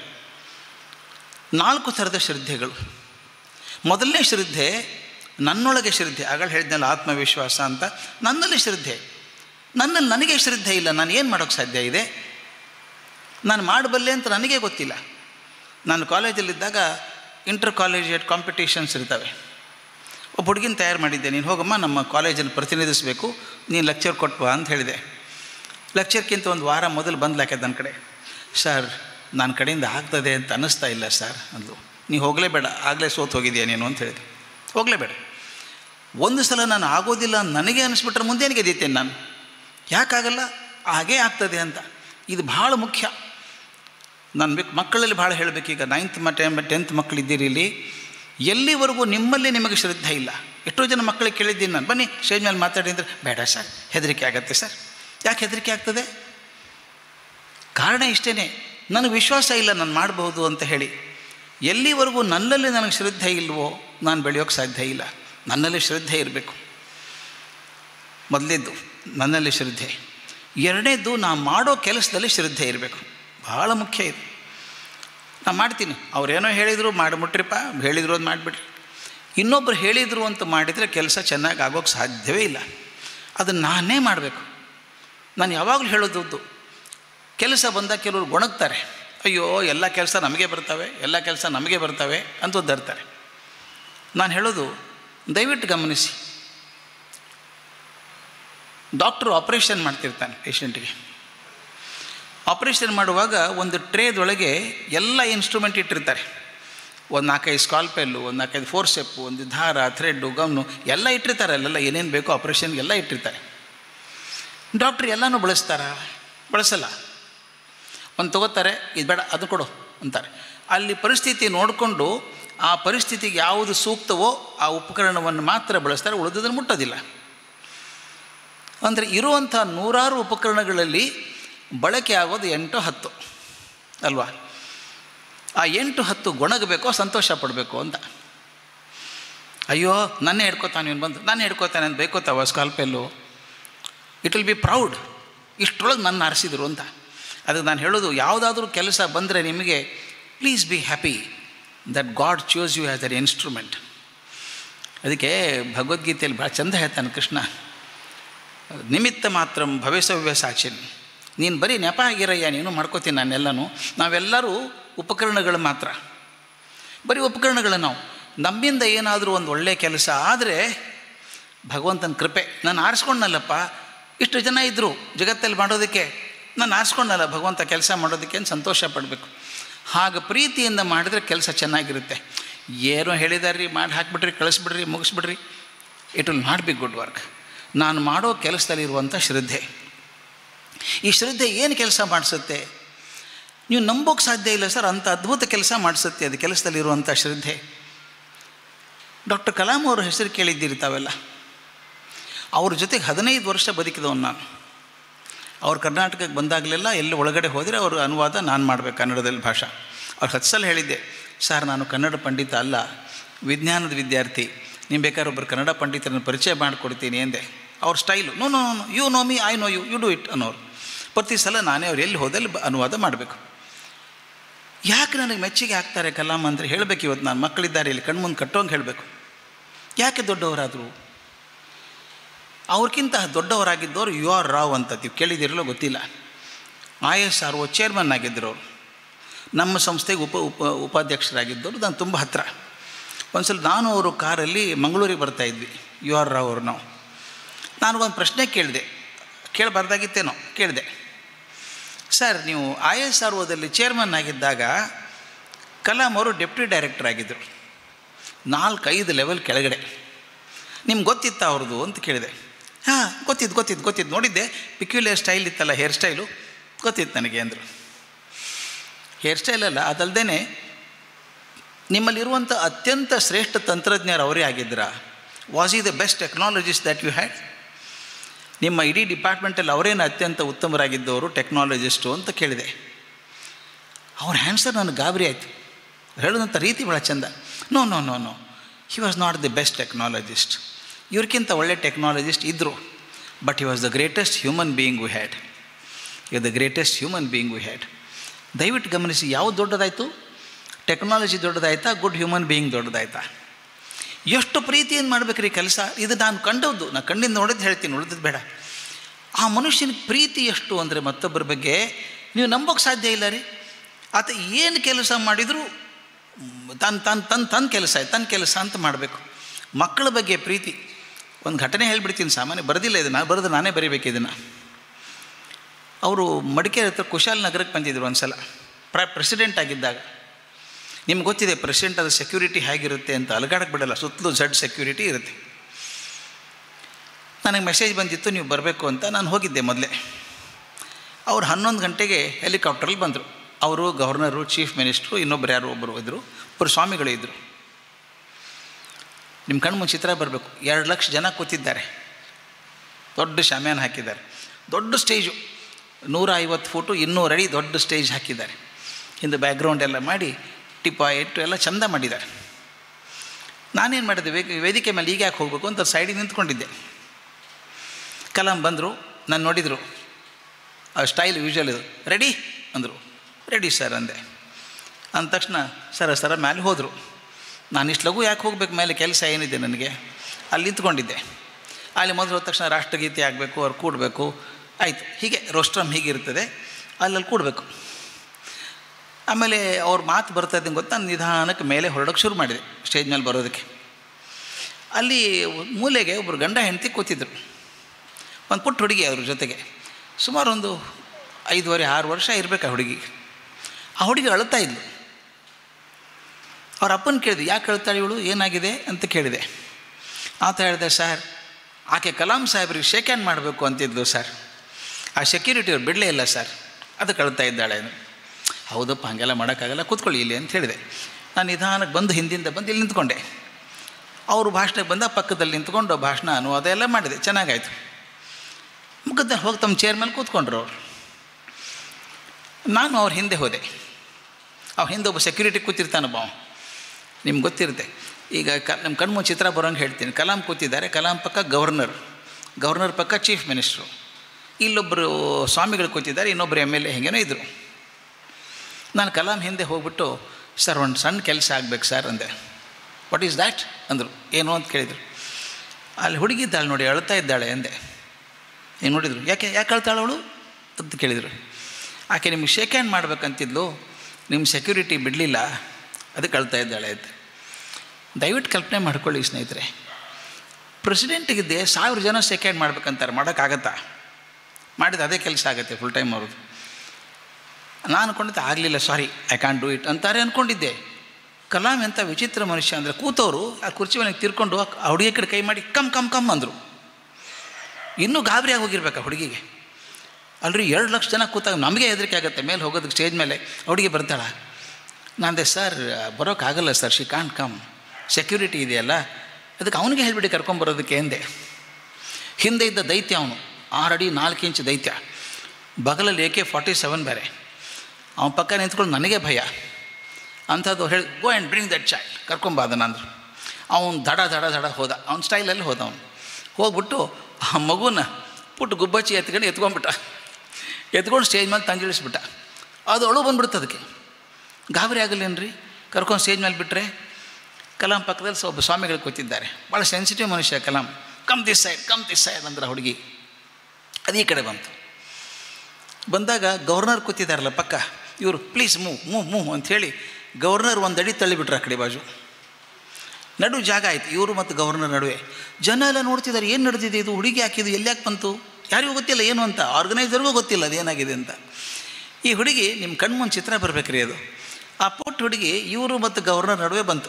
ನಾಲ್ಕು ಥರದ ಶ್ರದ್ಧೆಗಳು ಮೊದಲನೇ ಶ್ರದ್ಧೆ ನನ್ನೊಳಗೆ ಶ್ರದ್ಧೆ ಆಗ ಹೇಳಿದ್ನಲ್ಲ ಆತ್ಮವಿಶ್ವಾಸ ಅಂತ ನನ್ನಲ್ಲಿ ಶ್ರದ್ಧೆ ನನ್ನಲ್ಲಿ ನನಗೆ ಶ್ರದ್ಧೆ ಇಲ್ಲ ನಾನು ಏನು ಮಾಡೋಕ್ಕೆ ಸಾಧ್ಯ ಇದೆ ನಾನು ಮಾಡಬಲ್ಲೆ ಅಂತ ನನಗೇ ಗೊತ್ತಿಲ್ಲ ನಾನು ಕಾಲೇಜಲ್ಲಿದ್ದಾಗ ಇಂಟರ್ ಕಾಲೇಜಿಯೇಟ್ ಕಾಂಪಿಟೇಷನ್ಸ್ ಇರ್ತವೆ ಒಬ್ಬ ಹುಡುಗಿನ ತಯಾರು ಮಾಡಿದ್ದೆ ನೀನು ಹೋಗಮ್ಮ ನಮ್ಮ ಕಾಲೇಜನ್ನು ಪ್ರತಿನಿಧಿಸಬೇಕು ನೀನು ಲೆಕ್ಚರ್ ಕೊಟ್ವಾ ಅಂತ ಹೇಳಿದೆ ಲೆಕ್ಚರ್ಗಿಂತ ಒಂದು ವಾರ ಮೊದಲು ಬಂದ್ಲಾಕೆ ನನ್ನ ಕಡೆ ಸರ್ ನನ್ನ ಕಡೆಯಿಂದ ಆಗ್ತದೆ ಅಂತ ಅನ್ನಿಸ್ತಾ ಇಲ್ಲ ಸರ್ ಅಂದು ನೀವು ಹೋಗಲೇಬೇಡ ಆಗಲೇ ಸೋತು ಹೋಗಿದೆಯಾ ನೀನು ಅಂತ ಹೇಳಿದೆ ಹೋಗಲೇಬೇಡ ಒಂದು ಸಲ ನಾನು ಆಗೋದಿಲ್ಲ ಅಂತ ನನಗೆ ಅನಿಸ್ಬಿಟ್ರೆ ಮುಂದೇನು ಗೆದ್ದೀತೇನೆ ನಾನು ಯಾಕಾಗಲ್ಲ ಹಾಗೇ ಆಗ್ತದೆ ಅಂತ ಇದು ಭಾಳ ಮುಖ್ಯ ನಾನು ಬೇಕು ಮಕ್ಕಳಲ್ಲಿ ಭಾಳ ಹೇಳಬೇಕೀಗ ನೈನ್ತ್ ಮತ್ತು ಟೆಂತ್ ಮಕ್ಕಳಿದ್ದೀರಿ ಇಲ್ಲಿ ಎಲ್ಲಿವರೆಗೂ ನಿಮ್ಮಲ್ಲಿ ನಿಮಗೆ ಶ್ರದ್ಧೆ ಇಲ್ಲ ಎಷ್ಟೋ ಜನ ಮಕ್ಕಳಿಗೆ ಕೇಳಿದ್ದೀನಿ ನಾನು ಬನ್ನಿ ಸ್ಟೇಜ್ ಮೇಲೆ ಮಾತಾಡಿ ಅಂದರೆ ಬೇಡ ಸರ್ ಹೆದರಿಕೆ ಆಗತ್ತೆ ಸರ್ ಯಾಕೆ ಹೆದರಿಕೆ ಆಗ್ತದೆ ಕಾರಣ ಇಷ್ಟೇ ನನಗೆ ವಿಶ್ವಾಸ ಇಲ್ಲ ನಾನು ಮಾಡಬಹುದು ಅಂತ ಹೇಳಿ ಎಲ್ಲಿವರೆಗೂ ನನ್ನಲ್ಲಿ ನನಗೆ ಶ್ರದ್ಧೆ ಇಲ್ವೋ ನಾನು ಬೆಳೆಯೋಕ್ಕೆ ಸಾಧ್ಯ ಇಲ್ಲ ನನ್ನಲ್ಲಿ ಶ್ರದ್ಧೆ ಇರಬೇಕು ಮೊದಲೇದ್ದು ನನ್ನಲ್ಲಿ ಶ್ರದ್ಧೆ ಎರಡನೇದ್ದು ನಾ ಮಾಡೋ ಕೆಲಸದಲ್ಲಿ ಶ್ರದ್ಧೆ ಇರಬೇಕು ಭಾಳ ಮುಖ್ಯ ಇದು ನಾನು ಮಾಡ್ತೀನಿ ಅವ್ರೇನೋ ಹೇಳಿದರು ಮಾಡಿಬಿಟ್ರಿಪ್ಪ ಹೇಳಿದ್ರು ಅದು ಮಾಡಿಬಿಟ್ರಿ ಇನ್ನೊಬ್ಬರು ಹೇಳಿದರು ಅಂತ ಮಾಡಿದರೆ ಕೆಲಸ ಚೆನ್ನಾಗಿ ಆಗೋಕ್ಕೆ ಸಾಧ್ಯವೇ ಇಲ್ಲ ಅದನ್ನು ನಾನೇ ಮಾಡಬೇಕು ನಾನು ಯಾವಾಗಲೂ ಹೇಳೋದು ಕೆಲಸ ಬಂದಾಗ ಕೆಲವರು ಗೊಣಗ್ತಾರೆ ಅಯ್ಯೋ ಎಲ್ಲ ಕೆಲಸ ನಮಗೆ ಬರ್ತವೆ ಎಲ್ಲ ಕೆಲಸ ನಮಗೆ ಬರ್ತವೆ ಅಂತ ಒದ್ದರ್ತಾರೆ ನಾನು ಹೇಳೋದು ದಯವಿಟ್ಟು ಗಮನಿಸಿ ಡಾಕ್ಟ್ರು ಆಪ್ರೇಷನ್ ಮಾಡ್ತಿರ್ತಾನೆ ಪೇಷಂಟಿಗೆ ಆಪ್ರೇಷನ್ ಮಾಡುವಾಗ ಒಂದು ಟ್ರೇದೊಳಗೆ ಎಲ್ಲ ಇನ್ಸ್ಟ್ರೂಮೆಂಟ್ ಇಟ್ಟಿರ್ತಾರೆ ಒಂದು ನಾಲ್ಕೈದು ಸ್ಕಾಲ್ಪೆಲ್ಲು ಒಂದು ನಾಲ್ಕೈದು ಫೋರ್ಸೆಪ್ಪು ಒಂದು ದಾರ ಥ್ರೆಡ್ಡು ಗಮ್ನು ಎಲ್ಲ ಇಟ್ಟಿರ್ತಾರೆ ಅಲ್ಲೆಲ್ಲ ಏನೇನು ಬೇಕೋ ಆಪ್ರೇಷನ್ಗೆಲ್ಲ ಇಟ್ಟಿರ್ತಾರೆ ಡಾಕ್ಟ್ರ್ ಎಲ್ಲನೂ ಬಳಸ್ತಾರ ಬಳಸಲ್ಲ ಒಂದು ತಗೋತಾರೆ ಇದು ಬೇಡ ಅದು ಕೊಡು ಅಂತಾರೆ ಅಲ್ಲಿ ಪರಿಸ್ಥಿತಿ ನೋಡಿಕೊಂಡು ಆ ಪರಿಸ್ಥಿತಿಗೆ ಯಾವುದು ಸೂಕ್ತವೋ ಆ ಉಪಕರಣವನ್ನು ಮಾತ್ರ ಬಳಸ್ತಾರೆ ಉಳಿದದನ್ನು ಮುಟ್ಟೋದಿಲ್ಲ ಅಂದರೆ ಇರುವಂಥ ನೂರಾರು ಉಪಕರಣಗಳಲ್ಲಿ ಬಳಕೆ ಆಗೋದು ಎಂಟು ಹತ್ತು ಅಲ್ವಾ ಆ ಎಂಟು ಹತ್ತು ಗೊಣಗಬೇಕೋ ಸಂತೋಷ ಪಡಬೇಕು ಅಂತ ಅಯ್ಯೋ ನನ್ನೇ ಹಿಡ್ಕೋತಾನೆ ಇವನು ಬಂದು ನಾನು ಹಿಡ್ಕೋತಾನೆ ಅಂತ ಬೇಕೋತಾವ scalpel it will be proud ಇಷ್ಟರೊಳಗೆ ನನ್ನ ಆರಿಸಿದ್ರು ಅಂತ ಅದಕ್ಕೆ ನಾನು ಹೇಳೋದು ಯಾವುದಾದ್ರೂ ಕೆಲಸ ಬಂದರೆ ನಿಮಗೆ please be happy that God choose you as their instrument ಅದಕ್ಕೆ ಭಗವದ್ಗೀತೆಯಲ್ಲಿ ಭಾಳ ಚಂದ ಹೇಳ್ತಾನೆ ಕೃಷ್ಣ ನಿಮಿತ್ತ ಮಾತ್ರ ಭವಿಸವ್ಯ ಸಾಕ್ಷಿನ್ ನೀನು ಬರೀ ನೆಪ ಆಗಿರಯ್ಯ ನೀನು ಮಾಡ್ಕೋತೀನಿ ನಾನೆಲ್ಲನೂ ನಾವೆಲ್ಲರೂ ಉಪಕರಣಗಳು ಮಾತ್ರ ಬರೀ ಉಪಕರಣಗಳು ನಾವು ನಮ್ಮಿಂದ ಏನಾದರೂ ಒಂದು ಒಳ್ಳೆಯ ಕೆಲಸ ಆದರೆ ಭಗವಂತನ ಕೃಪೆ ನಾನು ಆರಿಸ್ಕೊಂಡಲ್ಲಪ್ಪ ಇಷ್ಟು ಜನ ಇದ್ದರು ಜಗತ್ತಲ್ಲಿ ಮಾಡೋದಕ್ಕೆ ನಾನು ಆರಿಸ್ಕೊಂಡಲ್ಲ ಭಗವಂತ ಕೆಲಸ ಮಾಡೋದಕ್ಕೆ ಅಂತ ಸಂತೋಷ ಪಡಬೇಕು ಹಾಗೆ ಪ್ರೀತಿಯಿಂದ ಮಾಡಿದರೆ ಕೆಲಸ ಚೆನ್ನಾಗಿರುತ್ತೆ ಏನೋ ಹೇಳಿದಾರ್ರಿ ಮಾಡಿ ಹಾಕ್ಬಿಡ್ರಿ ಕಳಿಸ್ಬಿಡ್ರಿ ಮುಗಿಸ್ಬಿಡ್ರಿ it will not be good work ನಾನು ಮಾಡೋ ಕೆಲಸದಲ್ಲಿರುವಂಥ ಶ್ರದ್ಧೆ ಈ ಶ್ರದ್ಧೆ ಏನು ಕೆಲಸ ಮಾಡಿಸುತ್ತೆ ನೀವು ನಂಬೋಕ್ಕೆ ಸಾಧ್ಯ ಇಲ್ಲ ಸರ್ ಅಂಥ ಅದ್ಭುತ ಕೆಲಸ ಮಾಡಿಸುತ್ತೆ ಅದು ಕೆಲಸದಲ್ಲಿರುವಂಥ ಶ್ರದ್ಧೆ ಡಾಕ್ಟರ್ ಕಲಾಂ ಅವ್ರ ಹೆಸರು ಕೇಳಿದ್ದೀರಿ ತಾವೆಲ್ಲ ಅವ್ರ ಜೊತೆಗೆ ಹದಿನೈದು ವರ್ಷ ಬದುಕಿದವನು ನಾನು ಅವ್ರು ಕರ್ನಾಟಕಕ್ಕೆ ಬಂದಾಗಲೆಲ್ಲ ಎಲ್ಲಿ ಒಳಗಡೆ ಹೋದರೆ ಅವರು ಅನುವಾದ ನಾನು ಮಾಡಬೇಕು ಕನ್ನಡದಲ್ಲಿ ಭಾಷಾ ಅವ್ರು ಹತ್ತು ಸಲ ಹೇಳಿದ್ದೆ ಸರ್ ನಾನು ಕನ್ನಡ ಪಂಡಿತ ಅಲ್ಲ ವಿಜ್ಞಾನದ ವಿದ್ಯಾರ್ಥಿ ನೀವು ಬೇಕಾದ್ರೆ ಒಬ್ಬರು ಕನ್ನಡ ಪಂಡಿತರನ್ನು ಪರಿಚಯ ಮಾಡಿಕೊಡ್ತೀನಿ ಎಂದೆ ಅವ್ರ style no no no you know me I know you you do it ಅನ್ನೋರು ಪ್ರತಿ ಸಲ ನಾನೇ ಅವ್ರು ಎಲ್ಲಿ ಹೋದಲ್ಲಿ ಬ- ಅನುವಾದ ಮಾಡಬೇಕು ಯಾಕೆ ನನಗೆ ಮೆಚ್ಚುಗೆ ಆಗ್ತಾರೆ ಕಲಾಂ ಅಂದರೆ ಹೇಳಬೇಕು ಇವತ್ತು ನಾನು ಮಕ್ಕಳಿದ್ದಾರೆ ಇಲ್ಲಿ ಕಣ್ಮುಂದೆ ಕಟ್ಟೋಂಗೆ ಹೇಳಬೇಕು ಯಾಕೆ ದೊಡ್ಡವರಾದರು ಅವ್ರಿಗಿಂತ ದೊಡ್ಡವರಾಗಿದ್ದವರು ಯು ಆರ್ ರಾವ್ ಅಂತ ನೀವು ಕೇಳಿದಿರಲೋ ಗೊತ್ತಿಲ್ಲ I S R O chairman ಆಗಿದ್ದರು ಅವರು ನಮ್ಮ ಸಂಸ್ಥೆಗೆ ಉಪ ಉಪ ಉಪಾಧ್ಯಕ್ಷರಾಗಿದ್ದವರು ನಾನು ತುಂಬ ಹತ್ತಿರ ಒಂದ್ಸಲ ನಾನು ಅವರು ಕಾರಲ್ಲಿ ಮಂಗಳೂರಿಗೆ ಬರ್ತಾಯಿದ್ವಿ ಯು ಆರ್ ರಾವ್ ಅವರು ನಾವು ನಾನು ಒಂದು ಪ್ರಶ್ನೆ ಕೇಳಿದೆ ಕೇಳಬಾರ್ದಾಗಿತ್ತೇನೋ ಕೇಳಿದೆ ಸರ್ ನೀವು ಐ ಎಸ್ ಆರ್ ಒದಲ್ಲಿ ಚೇರ್ಮನ್ ಆಗಿದ್ದಾಗ ಕಲಾಂ ಅವರು ಡೆಪ್ಟಿ ಡೈರೆಕ್ಟರ್ ಆಗಿದ್ದರು ನಾಲ್ಕೈದು ಲೆವೆಲ್ ಕೆಳಗಡೆ ನಿಮ್ಗೆ ಗೊತ್ತಿತ್ತಾ ಅವ್ರದ್ದು ಅಂತ ಕೇಳಿದೆ ಹಾಂ ಗೊತ್ತಿದ್ದು ಗೊತ್ತಿದ್ದು ಗೊತ್ತಿದ್ದು ನೋಡಿದ್ದೆ ಪಿಕ್ಯುಲರ್ ಸ್ಟೈಲ್ ಇತ್ತಲ್ಲ ಹೇರ್ ಸ್ಟೈಲು ಗೊತ್ತಿತ್ತು ನನಗೆ ಅಂದರು ಹೇರ್ ಸ್ಟೈಲ್ ಅಲ್ಲ ಅದಲ್ಲದೆ ನಿಮ್ಮಲ್ಲಿರುವಂಥ ಅತ್ಯಂತ ಶ್ರೇಷ್ಠ ತಂತ್ರಜ್ಞರು ಅವರೇ ಆಗಿದ್ದೀರಾ ವಾಸ್ ಈ the best technologist that you had ನಿಮ್ಮ ಇಡೀ ಡಿಪಾರ್ಟ್ಮೆಂಟಲ್ಲಿ ಅವರೇನು ಅತ್ಯಂತ ಉತ್ತಮರಾಗಿದ್ದವರು ಟೆಕ್ನಾಲಜಿಸ್ಟು ಅಂತ ಕೇಳಿದೆ ಅವ್ರ ಆನ್ಸರ್ ನನಗೆ ಗಾಬರಿ ಆಯಿತು ಹೇಳೋದಂಥ ರೀತಿ ಭಾಳ ಚಂದ no no no no he was not the best technologist ಇವ್ರಿಗಿಂತ ಒಳ್ಳೆ ಟೆಕ್ನಾಲಜಿಸ್ಟ್ ಇದ್ದರು but he was the greatest human being we had you the greatest human being we had ದಯವಿಟ್ಟು ಗಮನಿಸಿ ಯಾವುದು ದೊಡ್ಡದಾಯಿತು ಟೆಕ್ನಾಲಜಿ ದೊಡ್ಡದಾಯ್ತಾ ಗುಡ್ ಹ್ಯೂಮನ್ ಬೀಯಿಂಗ್ ದೊಡ್ಡದಾಯ್ತಾ ಎಷ್ಟು ಪ್ರೀತಿಯಿಂದ ಮಾಡ್ಬೇಕ್ರಿ ಕೆಲಸ ಇದು ನಾನು ಕಂಡದ್ದು ನಾನು ಕಣ್ಣಿಂದ ನೋಡಿದ್ದು ಹೇಳ್ತೀನಿ ಉಳಿದದ್ದು ಬೇಡ ಆ ಮನುಷ್ಯನ ಪ್ರೀತಿ ಎಷ್ಟು ಅಂದರೆ ಮತ್ತೊಬ್ಬರ ಬಗ್ಗೆ ನೀವು ನಂಬೋಕ್ಕೆ ಸಾಧ್ಯ ಇಲ್ಲ ರೀ ಆತ ಏನು ಕೆಲಸ ಮಾಡಿದರೂ ತನ್ನ ತನ್ನ ತನ್ನ ತನ್ನ ಕೆಲಸ ತನ್ನ ಕೆಲಸ ಅಂತ ಮಾಡಬೇಕು ಮಕ್ಕಳ ಬಗ್ಗೆ ಪ್ರೀತಿ ಒಂದು ಘಟನೆ ಹೇಳ್ಬಿಡ್ತೀನಿ ಸಾಮಾನ್ಯ ಬರೆದಿಲ್ಲ ಇದನ್ನು ಬರೆದು ನಾನೇ ಬರೀಬೇಕು ಇದನ್ನು ಅವರು ಮಡಿಕೇರಿ ಹತ್ರ ಕುಶಾಲ್ ನಗರಕ್ಕೆ ಬಂದಿದ್ದರು ಒಂದು ಸಲ ಪ್ರ ಪ್ರೆಸಿಡೆಂಟ್ ಆಗಿದ್ದಾಗ ನಿಮ್ಗೆ ಗೊತ್ತಿದೆ ಪ್ರೆಸಿಡೆಂಟ್ ಅದು ಸೆಕ್ಯೂರಿಟಿ ಹೇಗಿರುತ್ತೆ ಅಂತ ಅಲಗಾಡಕ್ಕೆ ಬಿಡಲ್ಲ ಸುತ್ತಲೂ ಝಡ್ ಸೆಕ್ಯೂರಿಟಿ ಇರುತ್ತೆ ನನಗೆ ಮೆಸೇಜ್ ಬಂದಿತ್ತು ನೀವು ಬರಬೇಕು ಅಂತ ನಾನು ಹೋಗಿದ್ದೆ ಮೊದಲೇ ಅವ್ರು ಹನ್ನೊಂದು ಗಂಟೆಗೆ ಹೆಲಿಕಾಪ್ಟ್ರಲ್ಲಿ ಬಂದರು ಅವರು ಗವರ್ನರು ಚೀಫ್ ಮಿನಿಸ್ಟ್ರು ಇನ್ನೊಬ್ರು ಯಾರು ಒಬ್ಬರು ಇದ್ದರು ಒಬ್ಬರು ಸ್ವಾಮಿಗಳು ಇದ್ದರು ನಿಮ್ಮ ಕಣ್ಣು ಮುಂಚೆ ಚಿತ್ರ ಬರಬೇಕು ಎರಡು ಲಕ್ಷ ಜನ ಕೂತಿದ್ದಾರೆ ದೊಡ್ಡ ಶಾಮ್ಯಾನ ಹಾಕಿದ್ದಾರೆ ದೊಡ್ಡ ಸ್ಟೇಜು ನೂರ ಐವತ್ತು ಫೂಟು ಇನ್ನೂರು ಅಡಿ ದೊಡ್ಡ ಸ್ಟೇಜ್ ಹಾಕಿದ್ದಾರೆ ಹಿಂದೆ ಬ್ಯಾಕ್ಗ್ರೌಂಡ್ ಎಲ್ಲ ಮಾಡಿ ಟಿಪ್ಪ ಇಟ್ಟು ಎಲ್ಲ ಚಂದ ಮಾಡಿದ್ದಾರೆ ನಾನೇನು ಮಾಡಿದೆ ವೇಗ ವೇದಿಕೆ ಮೇಲೆ ಈಗ ಯಾಕೆ ಹೋಗಬೇಕು ಅಂತ ಸೈಡಿಗೆ ನಿಂತ್ಕೊಂಡಿದ್ದೆ ಕಲಾಂ ಬಂದರು ನಾನು ನೋಡಿದರು ಆ ಸ್ಟೈಲ್ ಯೂಶಲ್ ಇದು ರೆಡಿ ಅಂದರು ರೆಡಿ ಸರ್ ಅಂದೆ ಅಂದ ತಕ್ಷಣ ಸರ ಸರ ಮೇಲೆ ಹೋದರು ನಾನು ಇಷ್ಟು ಲಘು ಯಾಕೆ ಹೋಗ್ಬೇಕು ಮೇಲೆ ಕೆಲಸ ಏನಿದೆ ನನಗೆ ಅಲ್ಲಿ ನಿಂತ್ಕೊಂಡಿದ್ದೆ ಅಲ್ಲಿ ಮೊದಲು ಹೋದ ತಕ್ಷಣ ರಾಷ್ಟ್ರಗೀತೆ ಆಗಬೇಕು ಅವ್ರು ಕೂಡಬೇಕು ಆಯಿತು ಹೀಗೆ ರೋಸ್ಟ್ರಮ್ ಹೀಗಿರ್ತದೆ ಅಲ್ಲಲ್ಲಿ ಕೂಡಬೇಕು ಆಮೇಲೆ ಅವ್ರ ಮಾತು ಬರ್ತಾ ಇದ್ದಂಗೆ ಗೊತ್ತಾ ನಾನು ನಿಧಾನಕ್ಕೆ ಮೇಲೆ ಹೊರಡೋಕ್ಕೆ ಶುರು ಮಾಡಿದೆ ಸ್ಟೇಜ್ ಮೇಲೆ ಬರೋದಕ್ಕೆ ಅಲ್ಲಿ ಮೂಲೆಗೆ ಒಬ್ಬರು ಗಂಡ ಹೆಂಡತಿ ಕೂತಿದ್ರು ಒಂದು ಪುಟ್ಟ ಹುಡುಗಿ ಅವ್ರ ಜೊತೆಗೆ ಸುಮಾರು ಒಂದು ಐದುವರೆ ಆರು ವರ್ಷ ಇರಬೇಕು ಆ ಹುಡುಗಿ ಆ ಹುಡುಗಿ ಅಳ್ತಾ ಇದ್ಲು ಅವ್ರ ಅಪ್ಪನ ಕೇಳಿದೆ ಯಾಕೆ ಅಳ್ತಾಳೆ ಇವಳು ಏನಾಗಿದೆ ಅಂತ ಕೇಳಿದೆ ಆತ ಹೇಳಿದೆ ಸರ್ ಆಕೆ ಕಲಾಂ ಸಾಹೇಬ್ರಿಗೆ ಶೇಕ್ ಹ್ಯಾಂಡ್ ಮಾಡಬೇಕು ಅಂತಿದ್ಲು ಸರ್ ಆ ಸೆಕ್ಯೂರಿಟಿ ಅವ್ರು ಬಿಡಲೇ ಇಲ್ಲ ಸರ್ ಅದಕ್ಕೆ ಅಳ್ತಾ ಇದ್ದಾಳೆ ಹೌದಪ್ಪ ಹಾಗೆಲ್ಲ ಮಾಡೋಕ್ಕಾಗಲ್ಲ ಕೂತ್ಕೊಳ್ಳಿ ಇಲ್ಲಿ ಅಂತ ಹೇಳಿದೆ ನಾನು ನಿಧಾನಕ್ಕೆ ಬಂದು ಹಿಂದಿಂದ ಬಂದು ಇಲ್ಲಿ ನಿಂತ್ಕೊಂಡೆ ಅವರು ಭಾಷಣಕ್ಕೆ ಬಂದ ಪಕ್ಕದಲ್ಲಿ ನಿಂತ್ಕೊಂಡು ಭಾಷಣ ಅನುವಾದ ಎಲ್ಲ ಮಾಡಿದೆ ಚೆನ್ನಾಗಾಯಿತು ಮುಖದಲ್ಲಿ ಹೋಗಿ ತಮ್ಮ ಚೇರ್ ಮೇಲೆ ಕೂತ್ಕೊಂಡ್ರು ಅವರು ನಾನು ಅವ್ರ ಹಿಂದೆ ಹೋದೆ ಅವ್ರ ಹಿಂದೆ ಒಬ್ಬ ಸೆಕ್ಯೂರಿಟಿ ಕೂತಿರ್ತಾನೊಬ್ಬ ಅವ ನಿಮ್ಗೆ ಗೊತ್ತಿರುತ್ತೆ ಈಗ ಕ ನಮ್ಮ ಕಣ್ಮು ಚಿತ್ರ ಬರೋಂಗೆ ಹೇಳ್ತೀನಿ ಕಲಾಂ ಕೂತಿದ್ದಾರೆ ಕಲಾಂ ಪಕ್ಕ ಗವರ್ನರ್ ಗವರ್ನರ್ ಪಕ್ಕ ಚೀಫ್ ಮಿನಿಸ್ಟ್ರು ಇಲ್ಲೊಬ್ಬರು ಸ್ವಾಮಿಗಳು ಕೂತಿದ್ದಾರೆ ಇನ್ನೊಬ್ಬರು ಎಮ್ ಎಲ್ ಎ ಹಿಂಗೇನೋ ಇದ್ದರು ನಾನು ಕಲಾಂ ಹಿಂದೆ ಹೋಗ್ಬಿಟ್ಟು ಸರ್ ಒಂದು ಸಣ್ಣ ಕೆಲಸ ಆಗ್ಬೇಕು ಸರ್ ಅಂದೆ ವಾಟ್ ಈಸ್ ದ್ಯಾಟ್ ಅಂದರು ಏನು ಅಂತ ಕೇಳಿದರು ಅಲ್ಲಿ ಹುಡುಗಿ ಇದ್ದಾಳೆ ನೋಡಿ ಅಳ್ತಾ ಇದ್ದಾಳೆ ಅಂದೆ ಏನು ನೋಡಿದರು ಯಾಕೆ ಯಾಕೆ ಅಳ್ತಾಳೆ ಅವಳು ಅಂತ ಕೇಳಿದರು ಆಕೆ ನಿಮ್ಗೆ ಶೇಕ್ ಹ್ಯಾಂಡ್ ಮಾಡ್ಬೇಕಂತಿದ್ಲು ನಿಮ್ಮ ಸೆಕ್ಯೂರಿಟಿ ಬಿಡಲಿಲ್ಲ ಅದಕ್ಕೆ ಅಳ್ತಾ ಇದ್ದಾಳೆ ಅಂತ ದಯವಿಟ್ಟು ಕಲ್ಪನೆ ಮಾಡ್ಕೊಳ್ಳಿ ಸ್ನೇಹಿತರೆ ಪ್ರೆಸಿಡೆಂಟಿಗಿದ್ದೆ ಸಾವಿರ ಜನ ಶೇಕ್ ಹ್ಯಾಂಡ್ ಮಾಡ್ಬೇಕಂತಾರೆ ಮಾಡೋಕ್ಕಾಗತ್ತಾ ಮಾಡಿದ ಅದೇ ಕೆಲಸ ಆಗುತ್ತೆ ಫುಲ್ ಟೈಮ್ ಅವ್ರದ್ದು ನಾನು ಅನ್ಕೊಂಡಿದ್ದೆ ಆಗಲಿಲ್ಲ sorry I can do it ಅಂತಾರೆ ಅಂದ್ಕೊಂಡಿದ್ದೆ ಕಲಾಂ ಎಂಥ ವಿಚಿತ್ರ ಮನುಷ್ಯ ಅಂದರೆ ಕೂತವರು ಆ ಕುರ್ಚಿ ಮನೆಗೆ ತಿರ್ಕೊಂಡು ಆ ಹುಡುಗಿ ಕಡೆ ಕೈ ಮಾಡಿ ಕಮ್ ಕಮ್ ಕಮ್ ಅಂದರು ಇನ್ನೂ ಗಾಬರಿ ಆಗಿ ಹೋಗಿರ್ಬೇಕು ಆ ಹುಡುಗಿಗೆ ಅಲ್ರಿ ಎರಡು ಲಕ್ಷ ಜನ ಕೂತಾಗ ನಮಗೆ ಹೆದರಿಕೆ ಆಗುತ್ತೆ ಮೇಲೆ ಹೋಗೋದಕ್ಕೆ ಸ್ಟೇಜ್ ಮೇಲೆ ಹುಡುಗಿ ಬರ್ತಾಳ ನಾನಂದೆ ಸರ್ ಬರೋಕ್ಕಾಗಲ್ಲ sir she can't come security ಇದೆಯಲ್ಲ ಅದಕ್ಕೆ ಅವನಿಗೆ ಹೇಳ್ಬಿಡಿ ಕರ್ಕೊಂಬರೋದಕ್ಕೆ ಎಂದೆ ಹಿಂದೆ ಇದ್ದ ದೈತ್ಯ ಅವನು ಆರು ಅಡಿ ನಾಲ್ಕು ಇಂಚ್ ದೈತ್ಯ ಬಗಲಲ್ಲಿ ಎ ಕೆ ಫಾರ್ಟಿ ಸೆವೆನ್ ಬೇರೆ ಅವನ ಪಕ್ಕ ನಿಂತ್ಕೊಂಡು ನನಗೆ ಭಯ ಅಂಥದ್ದು ಹೇಳಿ go and bring that child ಕರ್ಕೊಂಬಾದ ನಂದ್ರು ಅವನು ದಡ ದಡ ದಡ ಹೋದ ಅವ್ನ ಸ್ಟೈಲಲ್ಲಿ ಹೋದ ಅವನು ಹೋಗ್ಬಿಟ್ಟು ಆ ಮಗುನ ಪುಟ್ಟು ಗುಬ್ಬಚ್ಚಿ ಎತ್ಕೊಂಡು ಎತ್ಕೊಂಡ್ಬಿಟ್ಟ ಎತ್ಕೊಂಡು ಸ್ಟೇಜ್ ಮೇಲೆ ತಂಗಿಳಿಸ್ಬಿಟ್ಟ ಅದು ಅಳು ಬಂದ್ಬಿಡ್ತು ಅದಕ್ಕೆ ಗಾಬರಿ ಆಗಲ್ಲೇನ್ರಿ ಕರ್ಕೊಂಡು ಸ್ಟೇಜ್ ಮೇಲೆ ಬಿಟ್ಟರೆ ಕಲಾಂ ಪಕ್ಕದಲ್ಲಿ ಒಬ್ಬ ಸ್ವಾಮಿಗಳು ಕೂತಿದ್ದಾರೆ ಭಾಳ ಸೆನ್ಸಿಟಿವ್ ಮನುಷ್ಯ Kalam come this side come this side ಅಂದ್ರೆ ಹುಡುಗಿ ಅದು ಈ ಕಡೆ ಬಂತು ಬಂದಾಗ ಗವರ್ನರ್ ಕೂತಿದ್ದಾರಲ್ಲ ಪಕ್ಕ ಇವರು ಪ್ಲೀಸ್ ಮೂವ್ ಮೂವ್ ಮೂವ್ ಅಂಥೇಳಿ ಗವರ್ನರ್ ಒಂದು ಅಡಿ ತಳ್ಳಿಬಿಟ್ರು ಆ ಕಡೆ ಬಾಜು ನಡು ಜಾಗ ಆಯಿತು ಇವರು ಮತ್ತು ಗವರ್ನರ್ ನಡುವೆ ಜನ ಎಲ್ಲ ನೋಡ್ತಿದ್ದಾರೆ ಏನು ನಡೆದಿದೆ ಇದು ಹುಡುಗಿ ಹಾಕಿದ್ದು ಎಲ್ಯಾಕೆ ಬಂತು ಯಾರಿಗೂ ಗೊತ್ತಿಲ್ಲ ಏನು ಅಂತ ಆರ್ಗನೈಸರ್ಗೂ ಗೊತ್ತಿಲ್ಲ ಅದೇನಾಗಿದೆ ಅಂತ ಈ ಹುಡುಗಿ ನಿಮ್ಮ ಕಣ್ಮುಂದು ಚಿತ್ರ ಬರ್ಬೇಕ್ರಿ ಅದು ಆ ಪುಟ್ಟ ಹುಡುಗಿ ಇವರು ಮತ್ತು ಗವರ್ನರ್ ನಡುವೆ ಬಂತು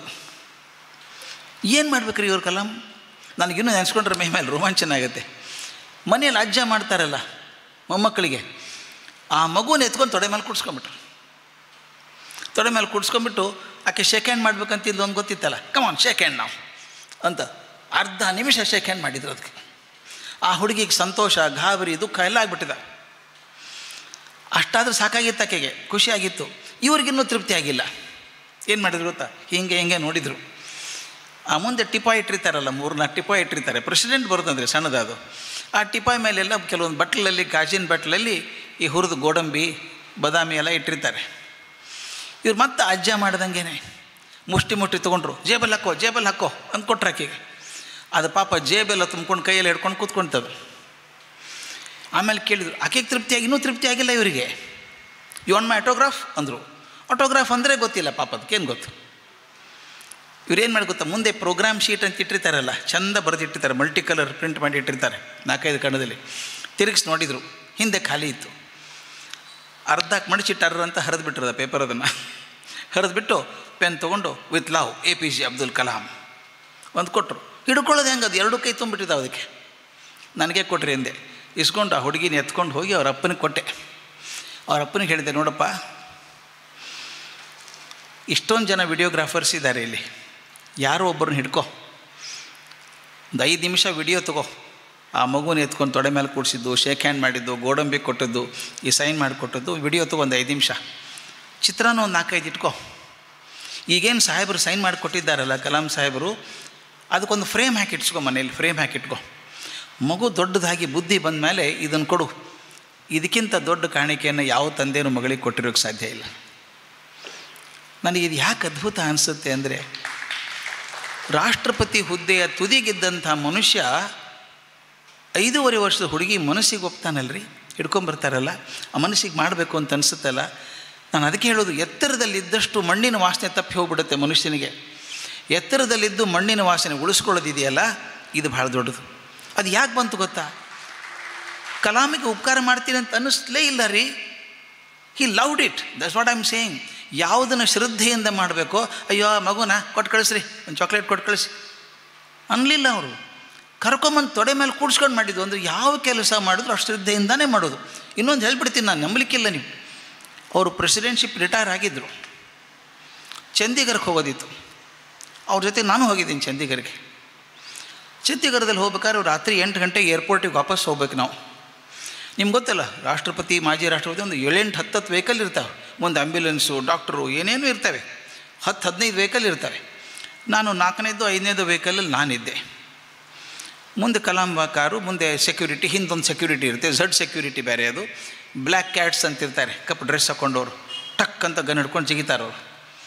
ಏನು ಮಾಡ್ಬೇಕ್ರಿ ಇವ್ರ ಕಲಾಂ ನನಗಿನ್ನೂ ನೆನೆಸ್ಕೊಂಡ್ರೆ ಮೈ ಮೇಲೆ ರೋಮಾಂಚನ ಆಗುತ್ತೆ ಮನೇಲಿ ಅಜ್ಜ ಮಾಡ್ತಾರಲ್ಲ ಮೊಮ್ಮಕ್ಕಳಿಗೆ ಆ ಮಗುನ ಎತ್ಕೊಂಡು ತೊಡೆ ಮೇಲೆ ಕುಡ್ಸ್ಕೊಂಬಿಟ್ರು ತೊಡೆ ಮೇಲೆ ಕುಡ್ಸ್ಕೊಂಬಿಟ್ಟು ಆಕೆ ಶೇಕ್ ಹ್ಯಾಂಡ್ ಮಾಡ್ಬೇಕಂತಿದ್ದು ಒಂದು ಗೊತ್ತಿತ್ತಲ್ಲ ಕಮಾನ್ ಶೇಕ್ ಹ್ಯಾಂಡ್ ನಾವು ಅಂತ ಅರ್ಧ ನಿಮಿಷ ಶೇಕ್ ಹ್ಯಾಂಡ್ ಮಾಡಿದ್ರು ಅದಕ್ಕೆ ಆ ಹುಡುಗಿಗೆ ಸಂತೋಷ ಗಾಬರಿ ದುಃಖ ಎಲ್ಲ ಆಗ್ಬಿಟ್ಟಿದೆ ಅಷ್ಟಾದರೂ ಸಾಕಾಗಿತ್ತು ಆಕೆಗೆ ಖುಷಿಯಾಗಿತ್ತು ಇವ್ರಿಗಿನ್ನೂ ತೃಪ್ತಿ ಆಗಿಲ್ಲ ಏನು ಮಾಡಿದ್ರು ಗೊತ್ತಾ ಹಿಂಗೆ ಹಿಂಗೆ ನೋಡಿದರು ಆ ಮುಂದೆ ಟಿಪಾಯ್ ಇಟ್ಟಿರ್ತಾರಲ್ಲ ಮೂರು ನಾಲ್ಕು ಟಿಪಾಯ್ ಇಟ್ಟಿರ್ತಾರೆ ಪ್ರೆಸಿಡೆಂಟ್ ಬರೋದಂದ್ರೆ ಸಣ್ಣದದು ಆ ಟಿಪಾಯ್ ಮೇಲೆಲ್ಲ ಕೆಲವೊಂದು ಬಟ್ಲಲ್ಲಿ ಗಾಜಿನ ಬಟ್ಲಲ್ಲಿ ಈ ಹುರಿದು ಗೋಡಂಬಿ ಬಾದಾಮಿ ಎಲ್ಲ ಇಟ್ಟಿರ್ತಾರೆ ಇವ್ರು ಮತ್ತೆ ಅಜ್ಜ ಮಾಡ್ದಂಗೆ ಮುಷ್ಟಿ ಮುಷ್ಟಿ ತೊಗೊಂಡ್ರು ಜೇಬಲ್ಲಿ ಹಾಕೋ ಜೇಬಲ್ಲಿ ಹಾಕೋ ಅಂತ ಕೊಟ್ರು ಆಕೆಗೆ ಅದು ಪಾಪ ಜೇಬೆಲ್ಲ ತುಂಬ್ಕೊಂಡು ಕೈಯಲ್ಲಿ ಹಿಡ್ಕೊಂಡು ಕೂತ್ಕೊಂತದು ಆಮೇಲೆ ಕೇಳಿದ್ರು ಆಕೆಗೆ ತೃಪ್ತಿಯಾಗಿ ಇನ್ನೂ ತೃಪ್ತಿ ಆಗಿಲ್ಲ ಇವರಿಗೆ ಯು ವಾಂಟ್ ಮೈ ಆಟೋಗ್ರಾಫ್ ಅಂದರು ಆಟೋಗ್ರಾಫ್ ಅಂದರೆ ಗೊತ್ತಿಲ್ಲ ಪಾಪ ಅದಕ್ಕೇನು ಗೊತ್ತು ಇವ್ರೇನು ಮಾಡಿ ಗೊತ್ತಾ ಮುಂದೆ ಪ್ರೋಗ್ರಾಮ್ ಶೀಟ್ ಅಂತ ಇಟ್ಟಿರ್ತಾರಲ್ಲ ಚಂದ ಬರೆದಿಟ್ಟಿರ್ತಾರೆ ಮಲ್ಟಿ ಕಲರ್ ಪ್ರಿಂಟ್ ಮಾಡಿ ಇಟ್ಟಿರ್ತಾರೆ ನಾಲ್ಕೈದು ಕಣ್ಣದಲ್ಲಿ ತಿರುಗಿಸಿ ನೋಡಿದರು ಹಿಂದೆ ಖಾಲಿ ಇತ್ತು ಅರ್ಧಕ್ಕೆ ಮಡಿಚಿಟ್ಟಾರ ಅಂತ ಹರಿದು ಬಿಟ್ಟಿರೋದ ಪೇಪರ್ ಅದನ್ನು ಹರಿದ್ಬಿಟ್ಟು ಪೆನ್ ತೊಗೊಂಡು with love A P J Abdul Kalam ಒಂದು ಕೊಟ್ಟರು ಹಿಡ್ಕೊಳ್ಳೋದು ಹೆಂಗೆ ಅದು ಎರಡು ಕೈ ತುಂಬಿಟ್ಟಿದ್ದಾವೆ ಅದಕ್ಕೆ ನನಗೆ ಕೊಟ್ರಿ ಎಂದೆ ಇಸ್ಕೊಂಡು ಆ ಹುಡುಗಿನ ಎತ್ಕೊಂಡು ಹೋಗಿ ಅವ್ರ ಅಪ್ಪನಿಗೆ ಕೊಟ್ಟೆ ಅವ್ರ ಅಪ್ಪನಿಗೆ ಹೇಳಿದೆ ನೋಡಪ್ಪ ಇಷ್ಟೊಂದು ಜನ ವಿಡಿಯೋಗ್ರಾಫರ್ಸ್ ಇದ್ದಾರೆ ಇಲ್ಲಿ ಯಾರೋ ಒಬ್ಬರನ್ನ ಹಿಡ್ಕೊ ಒಂದು ಐದು ನಿಮಿಷ ವಿಡಿಯೋ ತಗೋ ಆ ಮಗುನ ಎತ್ಕೊಂಡು ತೊಡೆ ಮೇಲೆ ಕೂಡಿಸಿದ್ದು ಶೇಕ್ ಹ್ಯಾಂಡ್ ಮಾಡಿದ್ದು ಗೋಡಂಬಿ ಕೊಟ್ಟದ್ದು ಈ ಸೈನ್ ಮಾಡಿಕೊಟ್ಟದ್ದು ವಿಡಿಯೋ ತಗೋ ಒಂದು ಐದು ನಿಮಿಷ ಚಿತ್ರನೂ ಒಂದು ನಾಲ್ಕೈದು ಇಟ್ಕೋ ಈಗೇನು ಸಾಹೇಬರು ಸೈನ್ ಮಾಡಿ ಕೊಟ್ಟಿದ್ದಾರಲ್ಲ ಕಲಾಂ ಸಾಹೇಬರು ಅದಕ್ಕೊಂದು ಫ್ರೇಮ್ ಹಾಕಿ ಇಟ್ಸ್ಕೊ ಮನೇಲಿ ಫ್ರೇಮ್ ಹಾಕಿ ಇಟ್ಕೊ ಮಗು ದೊಡ್ಡದಾಗಿ ಬುದ್ಧಿ ಬಂದ ಮೇಲೆ ಇದನ್ನು ಕೊಡು ಇದಕ್ಕಿಂತ ದೊಡ್ಡ ಕಾಣಿಕೆಯನ್ನು ಯಾವ ತಂದೆಯೂ ಮಗಳಿಗೆ ಕೊಟ್ಟಿರೋಕ್ಕೆ ಸಾಧ್ಯ ಇಲ್ಲ ನನಗೆ ಇದು ಯಾಕೆ ಅದ್ಭುತ ಅನಿಸುತ್ತೆ ಅಂದರೆ ರಾಷ್ಟ್ರಪತಿ ಹುದ್ದೆಯ ತುದಿಗಿದ್ದಂಥ ಮನುಷ್ಯ ಐದೂವರೆ ವರ್ಷದ ಹುಡುಗಿ ಮನಸ್ಸಿಗೆ ಒಪ್ತಾನಲ್ರಿ ಹಿಡ್ಕೊಂಬರ್ತಾರಲ್ಲ ಆ ಮನಸ್ಸಿಗೆ ಮಾಡಬೇಕು ಅಂತ ಅನಿಸುತ್ತಲ್ಲ ನಾನು ಅದಕ್ಕೆ ಹೇಳೋದು ಎತ್ತರದಲ್ಲಿದ್ದಷ್ಟು ಮಣ್ಣಿನ ವಾಸನೆ ತಪ್ಪಿ ಹೋಗ್ಬಿಡುತ್ತೆ ಮನುಷ್ಯನಿಗೆ ಎತ್ತರದಲ್ಲಿದ್ದು ಮಣ್ಣಿನ ವಾಸನೆ ಉಳಿಸ್ಕೊಳ್ಳೋದಿದೆಯಲ್ಲ ಇದು ಭಾಳ ದೊಡ್ಡದು ಅದು ಯಾಕೆ ಬಂತು ಗೊತ್ತಾ ಕಲಾಮಿಗೆ ಉಪಕಾರ ಮಾಡ್ತೀನಿ ಅಂತ ಅನ್ನಿಸ್ಲೇ ಇಲ್ಲ ರೀ he loved it that's what I am saying ಯಾವುದನ್ನು ಶ್ರದ್ಧೆಯಿಂದ ಮಾಡಬೇಕೋ ಅಯ್ಯೋ ಮಗುನ ಕೊಟ್ಟು ಕಳಿಸ್ರಿ ಒಂದು ಚಾಕ್ಲೇಟ್ ಕೊಟ್ಟು ಕಳಿಸಿ ಅನ್ನಲಿಲ್ಲ ಅವರು ಕರ್ಕೊಂಬಂದು ತೊಡೆ ಮೇಲೆ ಕೂಡ್ಸ್ಕೊಂಡು ಮಾಡಿದ್ದು ಅಂದರೆ ಯಾವ ಕೆಲಸ ಮಾಡಿದ್ರು ಅಷ್ಟು ಶ್ರದ್ಧೆಯಿಂದನೇ ಮಾಡೋದು ಇನ್ನೊಂದು ಹೇಳ್ಬಿಡ್ತೀನಿ ನಾನು ನಂಬಲಿಕ್ಕಿಲ್ಲ ನೀವು ಅವರು ಪ್ರೆಸಿಡೆನ್ಶಿಪ್ ರಿಟೈರ್ ಆಗಿದ್ದರು ಚಂಡೀಗಢಕ್ಕೆ ಹೋಗೋದಿತ್ತು ಅವ್ರ ಜೊತೆ ನಾನು ಹೋಗಿದ್ದೀನಿ ಚಂಡೀಗಢಕ್ಕೆ ಚಂಡೀಗಢದಲ್ಲಿ ಹೋಗ್ಬೇಕಾದ್ರೆ ರಾತ್ರಿ ಎಂಟು ಗಂಟೆಗೆ ಏರ್ಪೋರ್ಟಿಗೆ ವಾಪಸ್ ಹೋಗ್ಬೇಕು ನಾವು ನಿಮ್ಗೆ ಗೊತ್ತಲ್ಲ ರಾಷ್ಟ್ರಪತಿ ಮಾಜಿ ರಾಷ್ಟ್ರಪತಿ ಒಂದು ಏಳೆಂಟು ಹತ್ತತ್ತು ವೆಹಿಕಲ್ ಇರ್ತಾವೆ ಮುಂದೆ ಆ್ಯಂಬ್ಯುಲೆನ್ಸು ಡಾಕ್ಟ್ರು ಏನೇನು ಇರ್ತವೆ ಹತ್ತು ಹದಿನೈದು ವೆಹಿಕಲ್ ಇರ್ತವೆ ನಾನು ನಾಲ್ಕನೇದು ಐದನೇದು ವೆಹಿಕಲಲ್ಲಿ ನಾನಿದ್ದೆ ಮುಂದೆ ಕಲಾಂ ಕಾರು ಮುಂದೆ ಸೆಕ್ಯೂರಿಟಿ ಹಿಂದೊಂದು ಸೆಕ್ಯೂರಿಟಿ ಇರುತ್ತೆ ಝಡ್ ಸೆಕ್ಯೂರಿಟಿ ಬೇರೆ ಅದು ಬ್ಲ್ಯಾಕ್ ಕ್ಯಾಟ್ಸ್ ಅಂತಿರ್ತಾರೆ ಕಪ್ಪು ಡ್ರೆಸ್ ಹಾಕ್ಕೊಂಡವ್ರು ಟಕ್ ಅಂತ ಗನ್ ಹಿಡ್ಕೊಂಡು ಜಿಗಿತಾರೆ ಅವರು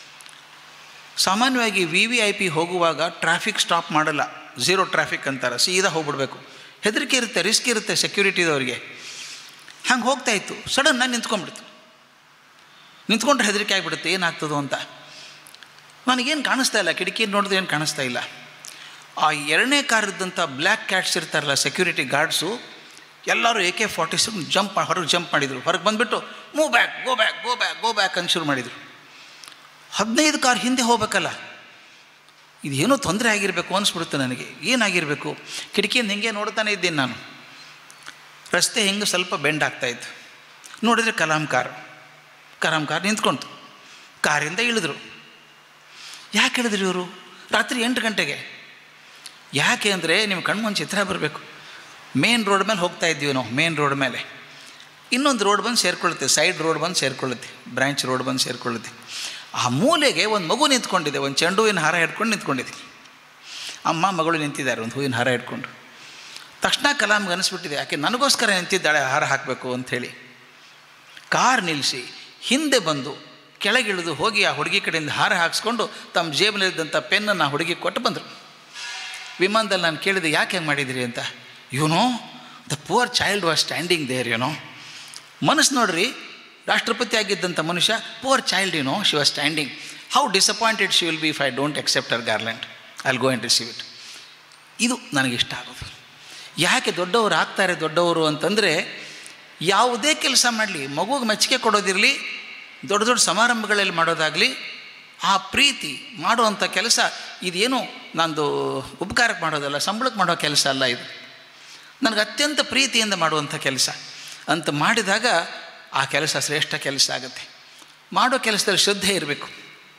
ಸಾಮಾನ್ಯವಾಗಿ ವಿ ವಿ ಐ ಪಿ ಹೋಗುವಾಗ ಟ್ರಾಫಿಕ್ ಸ್ಟಾಪ್ ಮಾಡಲ್ಲ ಝೀರೋ ಟ್ರಾಫಿಕ್ ಅಂತಾರೆ ಸೀದಾ ಹೋಗ್ಬಿಡ್ಬೇಕು ಹೆದರಿಕೆ ಇರುತ್ತೆ ರಿಸ್ಕ್ ಇರುತ್ತೆ ಸೆಕ್ಯೂರಿಟಿದವ್ರಿಗೆ ಹಂಗೆ ಹೋಗ್ತಾ ಇತ್ತು ಸಡನ್ನಾಗಿ ನಿಂತ್ಕೊಂಡ್ಬಿಡ್ತು ನಿಂತ್ಕೊಂಡ್ರೆ ಹೆದರಿಕೆ ಆಗಿಬಿಡುತ್ತೆ ಏನಾಗ್ತದೋ ಅಂತ ನನಗೇನು ಕಾಣಿಸ್ತಾ ಇಲ್ಲ ಕಿಟಕಿ ನೋಡಿದ್ರೆ ಏನು ಕಾಣಿಸ್ತಾ ಇಲ್ಲ ಆ ಎರಡನೇ ಕಾರ್ ಇದ್ದಂಥ ಬ್ಲ್ಯಾಕ್ ಕ್ಯಾಟ್ಸ್ ಇರ್ತಾರಲ್ಲ ಸೆಕ್ಯೂರಿಟಿ ಗಾರ್ಡ್ಸು ಎಲ್ಲರೂ A K forty six jump ಹೊರಗೆ ಜಂಪ್ ಮಾಡಿದರು ಹೊರಗೆ ಬಂದುಬಿಟ್ಟು move back go back go back go back ಅಂತ ಶುರು ಮಾಡಿದರು ಹದಿನೈದು ಕಾರ್ ಹಿಂದೆ ಹೋಗ್ಬೇಕಲ್ಲ ಇದೇನೋ ತೊಂದರೆ ಆಗಿರಬೇಕು ಅನಿಸ್ಬಿಡುತ್ತೆ ನನಗೆ ಏನಾಗಿರಬೇಕು ಕಿಟಕಿಯಿಂದ ಹಿಂಗೆ ನೋಡ್ತಾನೆ ಇದ್ದೀನಿ ನಾನು ರಸ್ತೆ ಹಿಂಗೆ ಸ್ವಲ್ಪ ಬೆಂಡ್ ಆಗ್ತಾಯಿತ್ತು ನೋಡಿದರೆ ಕಲಾಂ ಕಾರ್ ಕಲಾಂ ಕಾರ್ ನಿಂತ್ಕೊಂತು ಕಾರಿಂದ ಇಳಿದ್ರು ಯಾಕೆ ಇಳಿದ್ರು ಇವರು ರಾತ್ರಿ ಎಂಟು ಗಂಟೆಗೆ ಯಾಕೆ ಅಂದರೆ ನಿಮ್ಮ ಕಣ್ಮುಂದೆ ಚಿತ್ರ ಬರಬೇಕು ಮೇನ್ ರೋಡ್ ಮೇಲೆ ಹೋಗ್ತಾ ಇದ್ದೀವಿ ನಾವು ಮೇನ್ ರೋಡ್ ಮೇಲೆ ಇನ್ನೊಂದು ರೋಡ್ ಬಂದು ಸೇರಿಕೊಳ್ಳುತ್ತೆ ಸೈಡ್ ರೋಡ್ ಬಂದು ಸೇರಿಕೊಳ್ಳುತ್ತೆ ಬ್ರ್ಯಾಂಚ್ ರೋಡ್ ಬಂದು ಸೇರಿಕೊಳ್ಳುತ್ತೆ ಆ ಮೂಲೆಗೆ ಒಂದು ಮಗು ನಿಂತ್ಕೊಂಡಿದೆ ಒಂದು ಚೆಂಡು ಹೂವಿನ ಹಾರ ಹಿಡ್ಕೊಂಡು ನಿಂತ್ಕೊಂಡಿದೆ ಅಮ್ಮ ಮಗಳು ನಿಂತಿದ್ದಾರೆ ಒಂದು ಹೂವಿನ ಹಾರ ಹಿಡ್ಕೊಂಡು ತಕ್ಷಣ ಕಲಾಮ್ಗೆ ಅನಿಸ್ಬಿಟ್ಟಿದೆ ಯಾಕೆ ನನಗೋಸ್ಕರ ನಿಂತಿದ್ದಾಳೆ ಹಾರ ಹಾಕಬೇಕು ಅಂಥೇಳಿ ಕಾರ್ ನಿಲ್ಲಿಸಿ ಹಿಂದೆ ಬಂದು ಕೆಳಗಿಳಿದು ಹೋಗಿ ಆ ಹುಡುಗಿ ಕಡೆಯಿಂದ ಹಾರ ಹಾಕ್ಸ್ಕೊಂಡು ತಮ್ಮ ಜೇಬಲ್ಲಿದ್ದಂಥ ಪೆನ್ನನ್ನು ಆ ಹುಡುಗಿ ಕೊಟ್ಟು ಬಂದರು ವಿಮಾನದಲ್ಲಿ ನಾನು ಕೇಳಿದೆ ಯಾಕೆ ಹೆಂಗೆ ಮಾಡಿದಿರಿ ಅಂತ you know the poor child was standing there you know ಮನಸ್ಸು ನೋಡ್ರಿ ರಾಷ್ಟ್ರಪತಿ ಆಗಿದ್ದಂಥ ಮನುಷ್ಯ poor child you know she was standing how disappointed she will be if I don't accept her garland I go and receive it ಇದು ನನಗಿಷ್ಟ ಆಗೋದು ಯಾಕೆ ದೊಡ್ಡವರು ಆಗ್ತಾರೆ ದೊಡ್ಡವರು ಅಂತಂದರೆ ಯಾವುದೇ ಕೆಲಸ ಮಾಡಲಿ ಮಗುಗೆ ಮೆಚ್ಚುಗೆ ಕೊಡೋದಿರಲಿ ದೊಡ್ಡ ದೊಡ್ಡ ಸಮಾರಂಭಗಳಲ್ಲಿ ಮಾಡೋದಾಗಲಿ ಆ ಪ್ರೀತಿ ಮಾಡುವಂಥ ಕೆಲಸ ಇದೇನು ನಂದು ಉಪಕಾರಕ್ಕೆ ಮಾಡೋದಲ್ಲ ಸಂಬಳಕ್ಕೆ ಮಾಡೋ ಕೆಲಸ ಅಲ್ಲ ಇದು ನನಗೆ ಅತ್ಯಂತ ಪ್ರೀತಿಯಿಂದ ಮಾಡುವಂಥ ಕೆಲಸ ಅಂತ ಮಾಡಿದಾಗ ಆ ಕೆಲಸ ಶ್ರೇಷ್ಠ ಕೆಲಸ ಆಗುತ್ತೆ ಮಾಡೋ ಕೆಲಸದಲ್ಲಿ ಶ್ರದ್ಧೆ ಇರಬೇಕು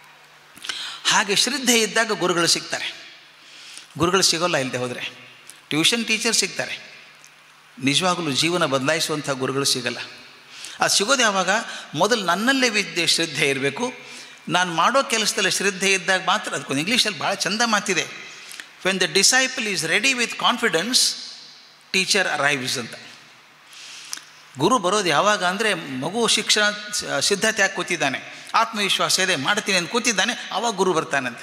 ಹಾಗೆ ಶ್ರದ್ಧೆ ಇದ್ದಾಗ ಗುರುಗಳು ಸಿಗ್ತಾರೆ ಗುರುಗಳು ಸಿಗೋಲ್ಲ ಇಲ್ಲದೆ ಹೋದರೆ ಟ್ಯೂಷನ್ ಟೀಚರ್ ಸಿಗ್ತಾರೆ ನಿಜವಾಗಲೂ ಜೀವನ ಬದಲಾಯಿಸುವಂಥ ಗುರುಗಳು ಸಿಗಲ್ಲ ಅದು ಸಿಗೋದು ಯಾವಾಗ ಮೊದಲು ನನ್ನಲ್ಲೇ ವಿದ್ಯೆ ಶ್ರದ್ಧೆ ಇರಬೇಕು ನಾನು ಮಾಡೋ ಕೆಲಸದಲ್ಲಿ ಶ್ರದ್ಧೆ ಇದ್ದಾಗ ಮಾತ್ರ ಅದಕ್ಕೊಂದು ಇಂಗ್ಲೀಷಲ್ಲಿ ಭಾಳ ಚಂದ ಮಾತಿದೆ when the disciple is ready with confidence teacher arrives ಅಂತ ಗುರು ಬರೋದು ಯಾವಾಗ ಅಂದರೆ ಮಗು ಶಿಕ್ಷಣ ಸಿದ್ಧತೆ ಆಗಿ ಕೂತಿದ್ದಾನೆ ಆತ್ಮವಿಶ್ವಾಸ ಇದೆ ಮಾಡ್ತೀನಿ ಅಂತ ಕೂತಿದ್ದಾನೆ ಆವಾಗ ಗುರು ಬರ್ತಾನಂತೆ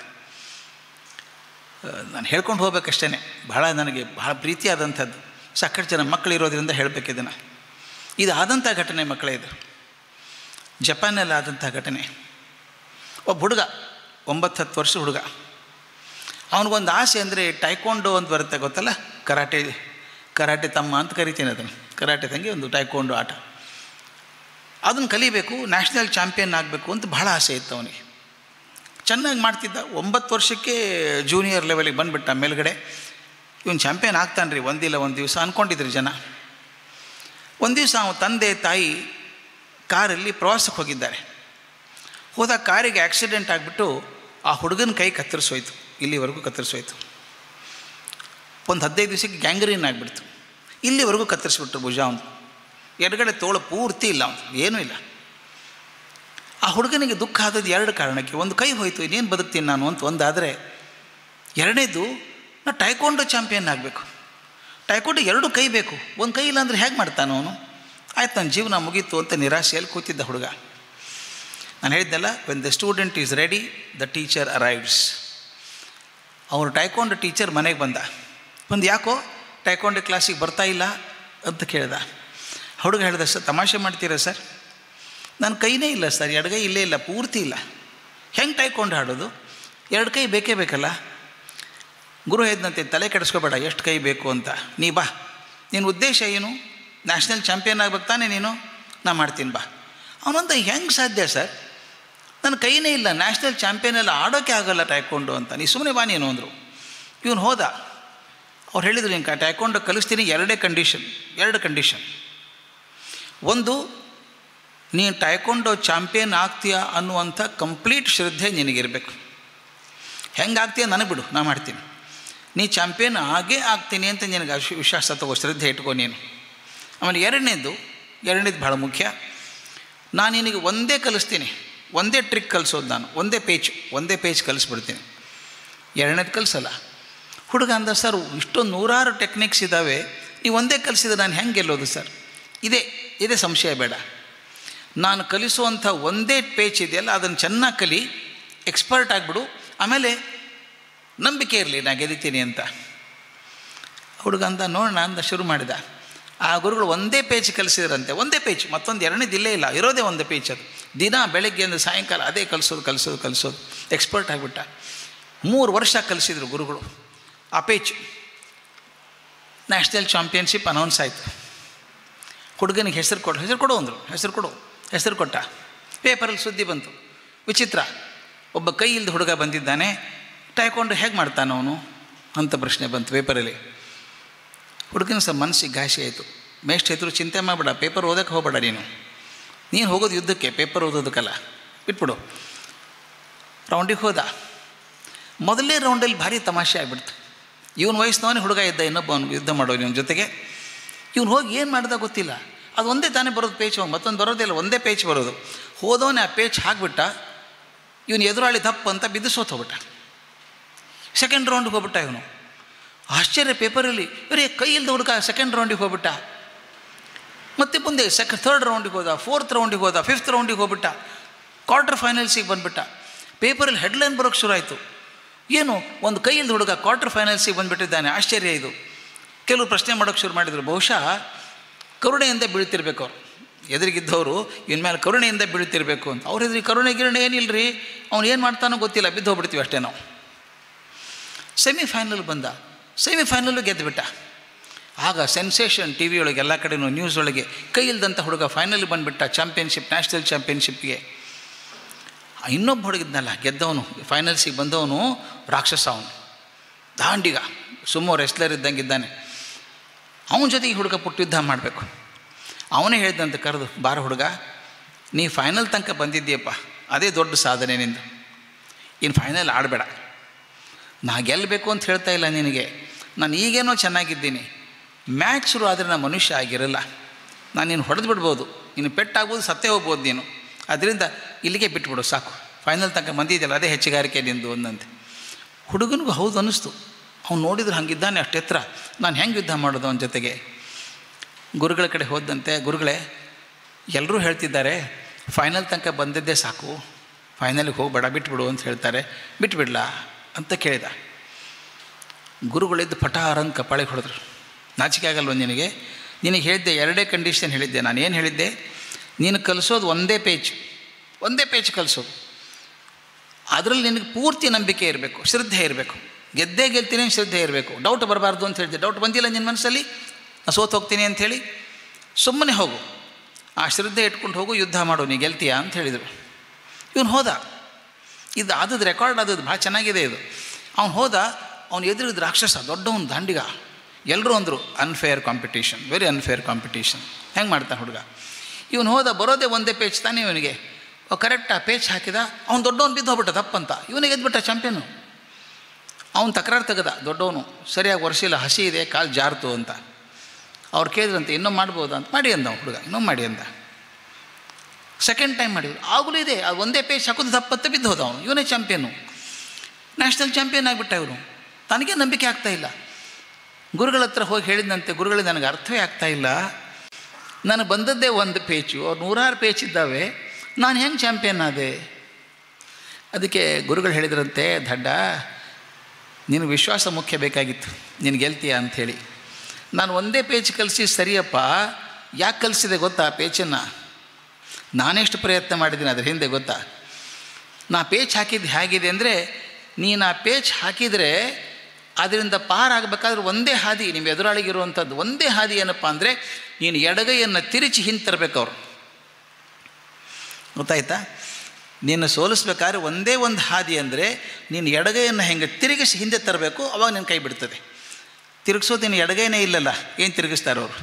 ನಾನು ಹೇಳ್ಕೊಂಡು ಹೋಗ್ಬೇಕಷ್ಟೇ ಬಹಳ ನನಗೆ ಬಹಳ ಪ್ರೀತಿಯಾದಂಥದ್ದು ಸಾಕಷ್ಟು ಜನ ಮಕ್ಕಳಿರೋದ್ರಿಂದ ಹೇಳಬೇಕು ಇದನ್ನು ಇದು ಆದಂಥ ಘಟನೆ ಮಕ್ಕಳೇ ಇದು ಜಪಾನಲ್ಲಿ ಆದಂಥ ಘಟನೆ ಒಬ್ಬ ಹುಡುಗ ಒಂಬತ್ತು ಹತ್ತು ವರ್ಷ ಹುಡುಗ ಅವನಿಗೊಂದು ಆಸೆ ಅಂದರೆ ಟೈಕೊಂಡು ಅಂತ ಬರುತ್ತೆ ಗೊತ್ತಲ್ಲ ಕರಾಟೆ ಕರಾಟೆ ತಮ್ಮ ಅಂತ ಕರಿತೀನಿ ಅದನ್ನು ಕರಾಟೆ ತಂಗಿ ಒಂದು ಟೈಕೊಂಡು ಆಟ ಅದನ್ನು ಕಲಿಬೇಕು ನ್ಯಾಷನಲ್ ಚಾಂಪಿಯನ್ ಆಗಬೇಕು ಅಂತ ಭಾಳ ಆಸೆ ಇತ್ತು ಅವನಿಗೆ ಚೆನ್ನಾಗಿ ಮಾಡ್ತಿದ್ದ ಒಂಬತ್ತು ವರ್ಷಕ್ಕೆ ಜೂನಿಯರ್ ಲೆವೆಲಿಗೆ ಬಂದುಬಿಟ್ಟ ಮೇಲ್ಗಡೆ ಇವನು ಚಾಂಪಿಯನ್ ಆಗ್ತಾನೆ ರೀ ಒಂದಿಲ್ಲ ಒಂದು ದಿವಸ ಅಂದ್ಕೊಂಡಿದ್ರು ಜನ ಒಂದು ದಿವಸ ಅವನ ತಂದೆ ತಾಯಿ ಕಾರಲ್ಲಿ ಪ್ರವಾಸಕ್ಕೆ ಹೋಗಿದ್ದಾರೆ ಹೋದಾಗ ಕಾರಿಗೆ ಆಕ್ಸಿಡೆಂಟ್ ಆಗಿಬಿಟ್ಟು ಆ ಹುಡುಗನ ಕೈ ಕತ್ತರಿಸೋಯ್ತು ಇಲ್ಲಿವರೆಗೂ ಕತ್ತರಿಸೋಯ್ತು ಒಂದು ಹದಿನೈದು ದಿವಸಕ್ಕೆ ಗ್ಯಾಂಗ್ರೀನ್ ಆಗಿಬಿಡ್ತು ಇಲ್ಲಿವರೆಗೂ ಕತ್ತರಿಸ್ಬಿಟ್ರು ಭುಜ ಅವನು ಎಡಗಡೆ ತೋಳು ಪೂರ್ತಿ ಇಲ್ಲ ಅವನು ಏನೂ ಇಲ್ಲ ಆ ಹುಡುಗನಿಗೆ ದುಃಖ ಆದದ್ದು ಎರಡು ಕಾರಣಕ್ಕೆ ಒಂದು ಕೈ ಹೋಯಿತು ಇನ್ನೇನು ಬದುಕ್ತೀನಿ ನಾನು ಅಂತ ಒಂದಾದರೆ ಎರಡನೇದು ನಾ ಟೈಕೊಂಡೋ ಚಾಂಪಿಯನ್ ಆಗಬೇಕು ಟೈಕೊಂಡೋ ಎರಡು ಕೈ ಬೇಕು ಒಂದು ಕೈ ಇಲ್ಲ ಅಂದರೆ ಹೇಗೆ ಮಾಡ್ತಾನೆ ಅವನು ಆಯ್ತು ನನ್ನ ಜೀವನ ಮುಗೀತು ಅಂತ ನಿರಾಶೆಯಲ್ಲಿ ಕೂತಿದ್ದ ಹುಡುಗ ನಾನು ಹೇಳಿದ್ದೆಲ್ಲ when the student is ready the teacher arrives ಅವರು ಟೈಕೊಂಡ ಟೀಚರ್ ಮನೆಗೆ ಬಂದ ಬಂದು ಯಾಕೋ ಟೈಕೊಂಡ ಕ್ಲಾಸಿಗೆ ಬರ್ತಾ ಇಲ್ಲ ಅಂತ ಕೇಳ್ದ ಹುಡುಗ ಹೇಳ್ದ ಸರ್ ತಮಾಷೆ ಮಾಡ್ತೀರಾ ಸರ್ ನನ್ನ ಕೈನೇ ಇಲ್ಲ ಸರ್ ಎಡಗೈ ಇಲ್ಲೇ ಇಲ್ಲ ಪೂರ್ತಿ ಇಲ್ಲ ಹೆಂಗೆ ಟೈಕೊಂಡು ಹಾಡೋದು ಎರಡು ಕೈ ಬೇಕೇ ಬೇಕಲ್ಲ ಗುರು ಹೇಳಿದಂತೆ ತಲೆ ಕೆಡಿಸ್ಕೋಬೇಡ ಎಷ್ಟು ಕೈ ಬೇಕು ಅಂತ ನೀ ಬಾ ನಿನ್ನ ಉದ್ದೇಶ ಏನು ನ್ಯಾಷನಲ್ ಚಾಂಪಿಯನ್ ಆಗ್ಬೇಕು ತಾನೇ ನೀನು ನಾ ಮಾಡ್ತೀನಿ ಬಾ ಅವನಂತ ಹೆಂಗೆ ಸಾಧ್ಯ ಸರ್ ನನ್ನ ಕೈನೇ ಇಲ್ಲ ನ್ಯಾಷನಲ್ ಚಾಂಪಿಯನ್ ಎಲ್ಲ ಆಡೋಕ್ಕೆ ಆಗೋಲ್ಲ ಟೈಕೊಂಡು ಅಂತ ನೀ ಸುಮ್ಮನೆ ಬಾ ನೀನು ಅಂದರು ಇವನು ಹೋದ ಅವ್ರು ಹೇಳಿದ್ರು ನಿಂಗೆ ಟೈಕೊಂಡು ಕಲಿಸ್ತೀನಿ ಎರಡೇ ಕಂಡೀಷನ್ ಎರಡು ಕಂಡೀಷನ್ ಒಂದು ನೀನು ಟೈಕೊಂಡು ಚಾಂಪಿಯನ್ ಆಗ್ತೀಯಾ ಅನ್ನುವಂಥ ಕಂಪ್ಲೀಟ್ ಶ್ರದ್ಧೆ ನಿನಗಿರಬೇಕು ಹೆಂಗೆ ಆಗ್ತೀಯ ನನಗೆ ಬಿಡು ನಾ ಮಾಡ್ತೀನಿ ನೀ ಚಾಂಪಿಯನ್ ಆಗೇ ಆಗ್ತೀನಿ ಅಂತ ನಿನಗೆ ಅಶ್- ವಿಶ್ವಾಸ ತಗೋ ಶ್ರದ್ಧೆ ಇಟ್ಕೋ ನೀನು ಆಮೇಲೆ ಎರಡನೇದು ಎರಡನೇದು ಭಾಳ ಮುಖ್ಯ ನಾನು ನಿನಗೆ ಒಂದೇ ಕಲಿಸ್ತೀನಿ ಒಂದೇ ಟ್ರಿಕ್ ಕಲಿಸೋದು ನಾನು ಒಂದೇ ಪೇಜ್ ಒಂದೇ ಪೇಜ್ ಕಲಿಸ್ಬಿಡ್ತೀನಿ ಎರಡನೇದು ಕಲಿಸಲ್ಲ ಹುಡುಗ ಅಂದ ಸರ್ ಇಷ್ಟೊಂದು ನೂರಾರು ಟೆಕ್ನಿಕ್ಸ್ ಇದ್ದಾವೆ ನೀವು ಒಂದೇ ಕಲಿಸಿದ್ರೆ ನಾನು ಹೆಂಗೆ ಗೆಲ್ಲೋದು ಸರ್ ಇದೇ ಇದೇ ಸಂಶಯ ಬೇಡ ನಾನು ಕಲಿಸುವಂಥ ಒಂದೇ ಪೇಜ್ ಇದೆಯಲ್ಲ ಅದನ್ನು ಚೆನ್ನಾಗಿ ಕಲಿ ಎಕ್ಸ್ಪರ್ಟ್ ಆಗಿಬಿಡು ಆಮೇಲೆ ನಂಬಿಕೆ ಇರಲಿ ನಾ ಗೆದಿತೀನಿ ಅಂತ ಹುಡುಗ ಅಂತ ನೋಡೋಣ ಅಂತ ಶುರು ಮಾಡಿದ ಆ ಗುರುಗಳು ಒಂದೇ ಪೇಜ್ ಕಲಿಸಿದ್ರಂತೆ ಒಂದೇ ಪೇಜ್ ಮತ್ತೊಂದು ಎರಡನೇದು ಇಲ್ಲೇ ಇಲ್ಲ ಇರೋದೇ ಒಂದು ಪೇಜ್ ಅದು ದಿನ ಬೆಳಗ್ಗೆಯಿಂದ ಸಾಯಂಕಾಲ ಅದೇ ಕಲಿಸೋದು ಕಲಿಸೋದು ಕಲಿಸೋದು ಎಕ್ಸ್ಪರ್ಟ್ ಆಗಿಬಿಟ್ಟ ಮೂರು ವರ್ಷ ಕಲಿಸಿದ್ರು ಗುರುಗಳು ಆ ಪೇಜ್ ನ್ಯಾಷನಲ್ ಚಾಂಪಿಯನ್ಶಿಪ್ ಅನೌನ್ಸ್ ಆಯಿತು ಹುಡುಗನಿಗೆ ಹೆಸರು ಕೊಡು ಹೆಸರು ಕೊಡು ಅಂದರು ಹೆಸರು ಕೊಡು ಹೆಸರು ಕೊಟ್ಟ ಪೇಪರಲ್ಲಿ ಸುದ್ದಿ ಬಂತು ವಿಚಿತ್ರ ಒಬ್ಬ ಕೈ ಇಲ್ಲದ ಹುಡುಗ ಬಂದಿದ್ದಾನೆ ಟೈಕೊಂಡು ಹೇಗೆ ಮಾಡ್ತಾನೆ ಅವನು ಅಂತ ಪ್ರಶ್ನೆ ಬಂತು ಪೇಪರಲ್ಲಿ ಹುಡುಗನ ಸಹ ಮನಸ್ಸಿಗೆ ಘಾಸಿ ಆಯಿತು ಮೇಸ್ಟ್ ಹೆದ್ರು ಚಿಂತೆ ಮಾಡಬೇಡ ಪೇಪರ್ ಓದೋಕ್ಕೆ ಹೋಗಬೇಡ ನೀನು ನೀನು ಹೋಗೋದು ಯುದ್ಧಕ್ಕೆ ಪೇಪರ್ ಓದೋದಕ್ಕಲ್ಲ ಬಿಟ್ಬಿಡು ರೌಂಡಿಗೆ ಹೋದ ಮೊದಲನೇ ರೌಂಡಲ್ಲಿ ಭಾರಿ ತಮಾಷೆ ಆಗಿಬಿಡ್ತು ಇವನ ವಯಸ್ಸಿನವನೇ ಹುಡುಗ ಇದ್ದ ಇನ್ನೊಬ್ಬ ಅವ್ನಿಗೆ ಯುದ್ಧ ಮಾಡೋನು ಇವನ ಜೊತೆಗೆ ಇವನು ಹೋಗಿ ಏನು ಮಾಡ್ದ ಗೊತ್ತಿಲ್ಲ ಅದು ಒಂದೇ ತಾನೇ ಬರೋದು ಪೇಚ್ ಮತ್ತೊಂದು ಬರೋದಿಲ್ಲ ಒಂದೇ ಪೇಚ್ ಬರೋದು ಹೋದವನೇ ಆ ಪೇಚ್ ಹಾಕ್ಬಿಟ್ಟ ಇವನು ಎದುರಾಳಿ ದಪ್ಪ ಅಂತ ಬಿದ್ದು ಸೋತ್ ಹೋಗ್ಬಿಟ್ಟ ಸೆಕೆಂಡ್ ರೌಂಡ್ಗೆ ಹೋಗ್ಬಿಟ್ಟ ಇವನು ಆಶ್ಚರ್ಯ ಪೇಪರಲ್ಲಿ ಇವರೇ ಕೈ ಇಲ್ದ ಹುಡುಗ ಸೆಕೆಂಡ್ ರೌಂಡಿಗೆ ಹೋಗ್ಬಿಟ್ಟ ಮತ್ತೆ ಮುಂದೆ ಸೆಕೆಂಡ್ ಥರ್ಡ್ ರೌಂಡಿಗೆ ಹೋದ ಫೋರ್ತ್ ರೌಂಡಿಗೆ ಹೋದ ಫಿಫ್ತ್ ರೌಂಡಿಗೆ ಹೋಗ್ಬಿಟ್ಟ ಕ್ವಾರ್ಟರ್ ಫೈನಲ್ಸಿಗೆ ಬಂದುಬಿಟ್ಟ ಪೇಪರಲ್ಲಿ ಹೆಡ್ಲೈನ್ ಬರೋಕ್ಕೆ ಶುರು ಆಯಿತು ಏನು ಒಂದು ಕೈ ಇಲ್ದ ಹುಡುಗ ಕ್ವಾರ್ಟರ್ ಫೈನಲ್ಸಿಗೆ ಬಂದುಬಿಟ್ಟಿದ್ದಾನೆ ಆಶ್ಚರ್ಯ ಇದು ಕೆಲವು ಪ್ರಶ್ನೆ ಮಾಡೋಕ್ಕೆ ಶುರು ಮಾಡಿದರು ಬಹುಶಃ ಕರುಣೆಯಿಂದ ಬೀಳ್ತಿರ್ಬೇಕು ಅವರು ಎದುರಿಗಿದ್ದವರು ಇನ್ ಮೇಲೆ ಕರುಣೆಯಿಂದ ಬೀಳ್ತಿರ್ಬೇಕು ಅಂತ ಅವ್ರ ಎದುರಿಗೆ ಕರುಣೆ ಗಿರುಣೆ ಏನಿಲ್ಲ ರೀ ಅವ್ನು ಏನು ಮಾಡ್ತಾನೋ ಗೊತ್ತಿಲ್ಲ ಬಿದ್ದು ಹೋಗ್ಬಿಡ್ತೀವಿ ಅಷ್ಟೇ ನಾವು ಸೆಮಿಫೈನಲ್ ಬಂದ ಸೆಮಿಫೈನಲ್ಲು ಗೆದ್ದುಬಿಟ್ಟ ಆಗ ಸೆನ್ಸೇಷನ್ ಟಿ ವಿಯೊಳಗೆ ಎಲ್ಲ ಕಡೆನೂ ನ್ಯೂಸ್ ಒಳಗೆ ಕೈ ಇಲ್ದಂಥ ಹುಡುಗ ಫೈನಲ್ ಬಂದುಬಿಟ್ಟ ಚಾಂಪಿಯನ್ಶಿಪ್ ನ್ಯಾಷನಲ್ ಚಾಂಪಿಯನ್ಶಿಪ್ಗೆ ಇನ್ನೊಬ್ಬ ಹುಡುಗಿದ್ನಲ್ಲ ಗೆದ್ದವನು ಫೈನಲ್ಸಿಗೆ ಬಂದವನು ರಾಕ್ಷಸ ಅವನು ದಾಂಡಿಗ ಸುಮ್ಮೋ ರೆಸ್ಲರ್ ಇದ್ದಂಗೆ ಇದ್ದಾನೆ ಅವನ ಜೊತೆಗೆ ಹುಡುಗ ಪುಟ್ಟು ಯುದ್ಧ ಮಾಡಬೇಕು ಅವನೇ ಹೇಳ್ದಂತ ಕರೆದು ಬಾರ ಹುಡುಗ ನೀ ಫೈನಲ್ ತನಕ ಬಂದಿದ್ದೀಯಪ್ಪ ಅದೇ ದೊಡ್ಡ ಸಾಧನೆ ನಿಂದು ಇನ್ನು ಫೈನಲ್ ಆಡಬೇಡ ನಾ ಗೆಲ್ಲಬೇಕು ಅಂತ ಹೇಳ್ತಾ ಇಲ್ಲ ನಿನಗೆ ನಾನು ಈಗೇನೋ ಚೆನ್ನಾಗಿದ್ದೀನಿ ಮ್ಯಾಚ್ ಶುರು ಆದರೆ ನಾನು ಮನುಷ್ಯ ಆಗಿರಲ್ಲ ನಾನು ನೀನು ಹೊಡೆದು ಬಿಡ್ಬೋದು ನೀನು ಪೆಟ್ಟಾಗ್ಬೋದು ಸತ್ತೇ ಹೋಗ್ಬೋದು ನೀನು ಅದರಿಂದ ಇಲ್ಲಿಗೆ ಬಿಟ್ಬಿಡು ಸಾಕು ಫೈನಲ್ ತನಕ ಬಂದಿದೆಯಲ್ಲ ಅದೇ ಹೆಚ್ಚುಗಾರಿಕೆ ನಿಂದು ಅಂದಂತೆ ಹುಡುಗನಿಗೂ ಹೌದು ಅನ್ನಿಸ್ತು ಅವ್ನು ನೋಡಿದ್ರೆ ಹಂಗಿದ್ದಾನೆ ಅಷ್ಟು ಎತ್ತರ ನಾನು ಹೆಂಗೆ ಯುದ್ಧ ಮಾಡೋದು ಅವನ ಜೊತೆಗೆ ಗುರುಗಳ ಕಡೆ ಹೋದಂತೆ ಗುರುಗಳೇ ಎಲ್ಲರೂ ಹೇಳ್ತಿದ್ದಾರೆ ಫೈನಲ್ ತನಕ ಬಂದಿದ್ದೇ ಸಾಕು ಫೈನಲಿಗೆ ಹೋಗಬೇಡ ಬಿಟ್ಬಿಡು ಅಂತ ಹೇಳ್ತಾರೆ ಬಿಟ್ಬಿಡ್ಲಾ ಅಂತ ಕೇಳಿದ ಗುರುಗಳಿದ್ದು ಪಟಾರ ಅಂತ ಕಪಾಳಿಗೆ ಹೊಡೆದ್ರು ನಾಚಿಕೆ ಆಗಲ್ವ ನಿನಗೆ ನಿನಗೆ ಹೇಳಿದ್ದೆ ಎರಡೇ ಕಂಡೀಷನ್ ಹೇಳಿದ್ದೆ ನಾನು ಏನು ಹೇಳಿದ್ದೆ ನೀನು ಕಲಿಸೋದು ಒಂದೇ ಪೇಜ್ ಒಂದೇ ಪೇಜ್ ಕಲಿಸೋದು ಅದರಲ್ಲಿ ನಿನಗೆ ಪೂರ್ತಿ ನಂಬಿಕೆ ಇರಬೇಕು ಶ್ರದ್ಧೆ ಇರಬೇಕು ಗೆದ್ದೇ ಗೆಲ್ತೀನಿ ಅಂತ ಶ್ರದ್ಧೆ ಇರಬೇಕು ಡೌಟ್ ಬರಬಾರ್ದು ಅಂತ ಹೇಳಿದ್ದೆ ಡೌಟ್ ಬಂದಿಲ್ಲ ನಿನ್ನ ಮನಸ್ಸಲ್ಲಿ ನಾನು ಸೋತು ಹೋಗ್ತೀನಿ ಅಂಥೇಳಿ ಸುಮ್ಮನೆ ಹೋಗು ಆ ಶ್ರದ್ಧೆ ಇಟ್ಕೊಂಡು ಹೋಗು ಯುದ್ಧ ಮಾಡು ನೀ ಗೆಲ್ತೀಯಾ ಅಂತ ಹೇಳಿದರು ಇವನು ಹೋದ ಇದು ಆದದ್ದು ರೆಕಾರ್ಡ್ ಆದದ್ದು ಭಾಳ ಚೆನ್ನಾಗಿದೆ ಇದು ಅವ್ನು ಹೋದ ಅವ್ನು ಎದುರಿದ ರಾಕ್ಷಸ ದೊಡ್ಡವನು ದಾಂಡಿಗ ಎಲ್ಲರೂ ಅಂದರು unfair competition very unfair competition ಹೆಂಗೆ ಮಾಡ್ತಾನೆ ಹುಡುಗ ಇವನು ಹೋದ ಬರೋದೇ ಒಂದೇ ಪೇಚ್ ತಾನೇ ಇವನಿಗೆ ಕರೆಕ್ಟ್ ಆ ಪೇಚ್ ಹಾಕಿದ ಅವ್ನು ದೊಡ್ಡವನು ಬಿದ್ದು ಹೋಗ್ಬಿಟ್ಟ ತಪ್ಪಂತ ಇವನಿಗೆ ಎದ್ಬಿಟ್ಟ ಚಾಂಪಿಯನು ಅವನು ತಕರಾರು ತೆಗೆದ ದೊಡ್ಡವನು ಸರಿಯಾಗಿ ವರ್ಷಿಲ್ಲ ಹಸಿ ಇದೆ ಕಾಲು ಜಾರ್ತು ಅಂತ ಅವ್ರು ಕೇಳಿದ್ರಂತೆ ಇನ್ನೂ ಮಾಡ್ಬೋದಾ ಅಂತ ಮಾಡಿ ಅಂದ ಹುಡುಗ ಇನ್ನೂ ಮಾಡಿ ಅಂದ ಸೆಕೆಂಡ್ ಟೈಮ್ ಮಾಡಿದ್ರು ಆಗಲೂ ಇದೆ ಅದು ಒಂದೇ ಪೇಜ್ ಹಾಕೋದು ತಪ್ಪತ್ತೆ ಬಿದ್ದು ಹೋದ ಅವನು ಇವನೇ ಚಾಂಪಿಯನು ನ್ಯಾಷನಲ್ ಚಾಂಪಿಯನ್ ಆಗಿಬಿಟ್ಟ ಇವನು ತನಗೆ ನಂಬಿಕೆ ಆಗ್ತಾ ಇಲ್ಲ ಗುರುಗಳ ಹತ್ರ ಹೋಗಿ ಹೇಳಿದಂತೆ ಗುರುಗಳಿಗೆ ನನಗೆ ಅರ್ಥವೇ ಆಗ್ತಾ ಇಲ್ಲ ನನಗೆ ಬಂದದ್ದೇ ಒಂದು ಪೇಚು ಅವ್ರು ನೂರಾರು ಪೇಚ್ ಇದ್ದಾವೆ ನಾನು ಹೆಂಗೆ ಚಾಂಪಿಯನ್ ಆದೆ ಅದಕ್ಕೆ ಗುರುಗಳು ಹೇಳಿದ್ರಂತೆ ದಡ್ಡ ನಿನಗೆ ವಿಶ್ವಾಸ ಮುಖ್ಯ ಬೇಕಾಗಿತ್ತು ನೀನು ಗೆಲ್ತೀಯ ಅಂಥೇಳಿ ನಾನು ಒಂದೇ ಪೇಜ್ ಕಲಿಸಿ ಸರಿಯಪ್ಪ ಯಾಕೆ ಕಲಿಸಿದೆ ಗೊತ್ತಾ ಪೇಚನ್ನು ನಾನೆಷ್ಟು ಪ್ರಯತ್ನ ಮಾಡಿದ್ದೀನಿ ಅದ್ರ ಹಿಂದೆ ಗೊತ್ತಾ ನಾ ಪೇಚ್ ಹಾಕಿದ್ದು ಹೇಗಿದೆ ಅಂದರೆ ನೀನು ಆ ಪೇಚ್ ಹಾಕಿದರೆ ಅದರಿಂದ ಪಾರಾಗಬೇಕಾದ್ರೆ ಒಂದೇ ಹಾದಿ ನಿಮ್ಮ ಎದುರಾಳಿಗಿರುವಂಥದ್ದು ಒಂದೇ ಹಾದಿ ಏನಪ್ಪ ಅಂದರೆ ನೀನು ಎಡಗೈಯನ್ನು ತಿರುಚಿ ಹಿಂತರಬೇಕು ಅವರು ಗೊತ್ತಾಯ್ತಾ ನಿನ್ನ ಸೋಲಿಸ್ಬೇಕಾದ್ರೆ ಒಂದೇ ಒಂದು ಹಾದಿ ಅಂದರೆ ನೀನು ಎಡಗೈಯನ್ನು ಹೆಂಗೆ ತಿರುಗಿಸಿ ಹಿಂದೆ ತರಬೇಕು ಅವಾಗ ನಿನ್ನ ಕೈ ಬಿಡ್ತದೆ ತಿರುಗಿಸೋದು ನೀನು ಎಡಗೈನೇ ಇಲ್ಲಲ್ಲ ಏನು ತಿರುಗಿಸ್ತಾರೆ ಅವರು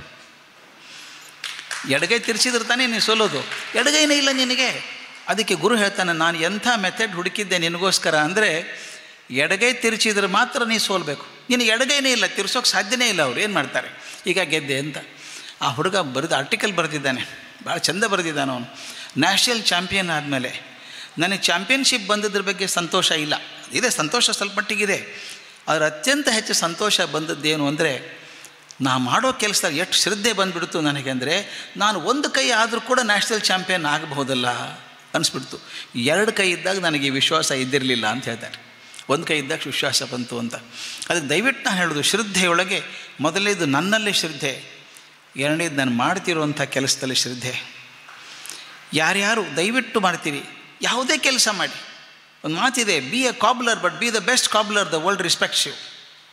ಎಡಗೈ ತಿರ್ಸಿದ್ರೆ ತಾನೇ ನೀನು ಸೋಲೋದು ಎಡಗೈನೇ ಇಲ್ಲ ನಿನಗೆ ಅದಕ್ಕೆ ಗುರು ಹೇಳ್ತಾನೆ ನಾನು ಎಂಥ ಮೆಥಡ್ ಹುಡುಕಿದ್ದೆ ನಿನಗೋಸ್ಕರ ಅಂದರೆ ಎಡಗೈ ತಿರ್ಚಿದ್ರೆ ಮಾತ್ರ ನೀ ಸೋಲ್ಬೇಕು ನಿನಗೆ ಎಡಗೈನೇ ಇಲ್ಲ ತಿರ್ಸೋಕೆ ಸಾಧ್ಯನೇ ಇಲ್ಲ ಅವ್ರು ಏನು ಮಾಡ್ತಾರೆ ಈಗ ಗೆದ್ದೆ ಅಂತ ಆ ಹುಡುಗ ಬರೆದು ಆರ್ಟಿಕಲ್ ಬರೆದಿದ್ದಾನೆ ಭಾಳ ಚಂದ ಬರೆದಿದ್ದಾನೆ ಅವನು ನ್ಯಾಷನಲ್ ಚಾಂಪಿಯನ್ ಆದಮೇಲೆ ನನಗೆ ಚಾಂಪಿಯನ್ಶಿಪ್ ಬಂದದ್ರ ಬಗ್ಗೆ ಸಂತೋಷ ಇಲ್ಲ ಇದೆ ಸಂತೋಷ ಸ್ವಲ್ಪ ಮಟ್ಟಿಗಿದೆ ಆದರೆ ಅತ್ಯಂತ ಹೆಚ್ಚು ಸಂತೋಷ ಬಂದದ್ದೇನು ಅಂದರೆ ನಾ ಮಾಡೋ ಕೆಲಸದಲ್ಲಿ ಎಷ್ಟು ಶ್ರದ್ಧೆ ಬಂದುಬಿಡ್ತು ನನಗೆ ಅಂದರೆ ನಾನು ಒಂದು ಕೈ ಆದರೂ ಕೂಡ ನ್ಯಾಷನಲ್ ಚಾಂಪಿಯನ್ ಆಗಬಹುದಲ್ಲ ಅನಿಸ್ಬಿಡ್ತು ಎರಡು ಕೈ ಇದ್ದಾಗ ನನಗೆ ಈ ವಿಶ್ವಾಸ ಇದ್ದಿರಲಿಲ್ಲ ಅಂತ ಹೇಳ್ತಾರೆ ಒಂದು ಕೈ ಇದ್ದಾಗ ವಿಶ್ವಾಸ ಬಂತು ಅಂತ ಅದಕ್ಕೆ ದಯವಿಟ್ಟು ನಾನು ಹೇಳೋದು ಶ್ರದ್ಧೆಯೊಳಗೆ ಮೊದಲನೇದು ನನ್ನಲ್ಲೇ ಶ್ರದ್ಧೆ ಎರಡನೇದು ನಾನು ಮಾಡ್ತಿರುವಂಥ ಕೆಲಸದಲ್ಲಿ ಶ್ರದ್ಧೆ ಯಾರ್ಯಾರು ದಯವಿಟ್ಟು ಮಾಡ್ತೀರಿ ಯಾವುದೇ ಕೆಲಸ ಮಾಡಿ ಒಂದು ಮಾತಿದೆ be a cobbler but be the best cobbler the world respects you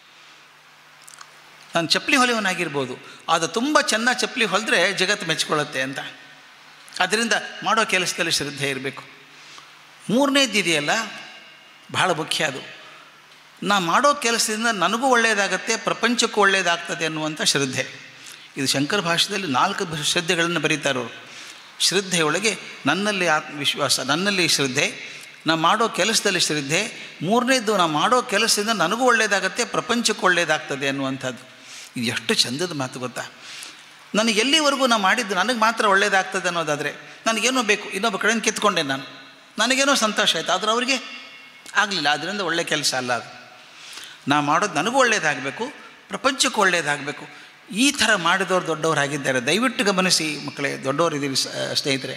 ನಾನು ಚಪ್ಪಲಿ ಹೊಲಿಯವನಾಗಿರ್ಬೋದು ಅದು ತುಂಬ ಚೆನ್ನಾಗಿ ಚಪ್ಪಲಿ ಹೊಲಿದ್ರೆ ಜಗತ್ತು ಮೆಚ್ಕೊಳ್ಳುತ್ತೆ ಅಂತ ಅದರಿಂದ ಮಾಡೋ ಕೆಲಸದಲ್ಲಿ ಶ್ರದ್ಧೆ ಇರಬೇಕು ಮೂರನೇದಿದೆಯಲ್ಲ ಬಹಳ ಮುಖ್ಯ ಅದು ನಾ ಮಾಡೋ ಕೆಲಸದಿಂದ ನನಗೂ ಒಳ್ಳೆಯದಾಗತ್ತೆ ಪ್ರಪಂಚಕ್ಕೂ ಒಳ್ಳೆಯದಾಗ್ತದೆ ಅನ್ನುವಂಥ ಶ್ರದ್ಧೆ ಇದು ಶಂಕರ ಭಾಷೆಯಲ್ಲಿ ನಾಲ್ಕು ಬ- ಶ್ರದ್ಧೆಗಳನ್ನು ಬರೀತಾರೆ ಅವರು ಶ್ರದ್ಧೆಯೊಳಗೆ ನನ್ನಲ್ಲಿ ಆತ್ಮವಿಶ್ವಾಸ ನನ್ನಲ್ಲಿ ಶ್ರದ್ಧೆ ನಾ ಮಾಡೋ ಕೆಲಸದಲ್ಲಿ ಶ್ರದ್ಧೆ ಮೂರನೇದು ನಾ ಮಾಡೋ ಕೆಲಸದಿಂದ ನನಗೂ ಒಳ್ಳೆಯದಾಗತ್ತೆ ಪ್ರಪಂಚಕ್ಕೂ ಒಳ್ಳೆಯದಾಗ್ತದೆ ಅನ್ನುವಂಥದ್ದು ಇದು ಎಷ್ಟು ಚಂದದ ಮಾತು ಗೊತ್ತಾ ನನಗೆ ಎಲ್ಲಿವರೆಗೂ ನಾ ಮಾಡಿದ್ದು ನನಗೆ ಮಾತ್ರ ಒಳ್ಳೆಯದಾಗ್ತದೆ ಅನ್ನೋದಾದರೆ ನನಗೇನೋ ಬೇಕು ಇನ್ನೊಬ್ಬ ಕಡೆಯಿಂದ ಕಿತ್ಕೊಂಡೆ ನಾನು ನನಗೇನೋ ಸಂತೋಷ ಆಯಿತು ಆದರೆ ಅವರಿಗೆ ಆಗಲಿಲ್ಲ ಅದರಿಂದ ಒಳ್ಳೆಯ ಕೆಲಸ ಅಲ್ಲ ಅದು ನಾ ಮಾಡೋದು ನನಗೂ ಒಳ್ಳೆಯದಾಗಬೇಕು ಪ್ರಪಂಚಕ್ಕೂ ಒಳ್ಳೆಯದಾಗಬೇಕು ಈ ಥರ ಮಾಡಿದವರು ದೊಡ್ಡವರಾಗಿದ್ದಾರೆ ದಯವಿಟ್ಟು ಗಮನಿಸಿ ಮಕ್ಕಳೇ ದೊಡ್ಡವರಿದ್ದೀವಿ ಸ- ಸ್ನೇಹಿತರೆ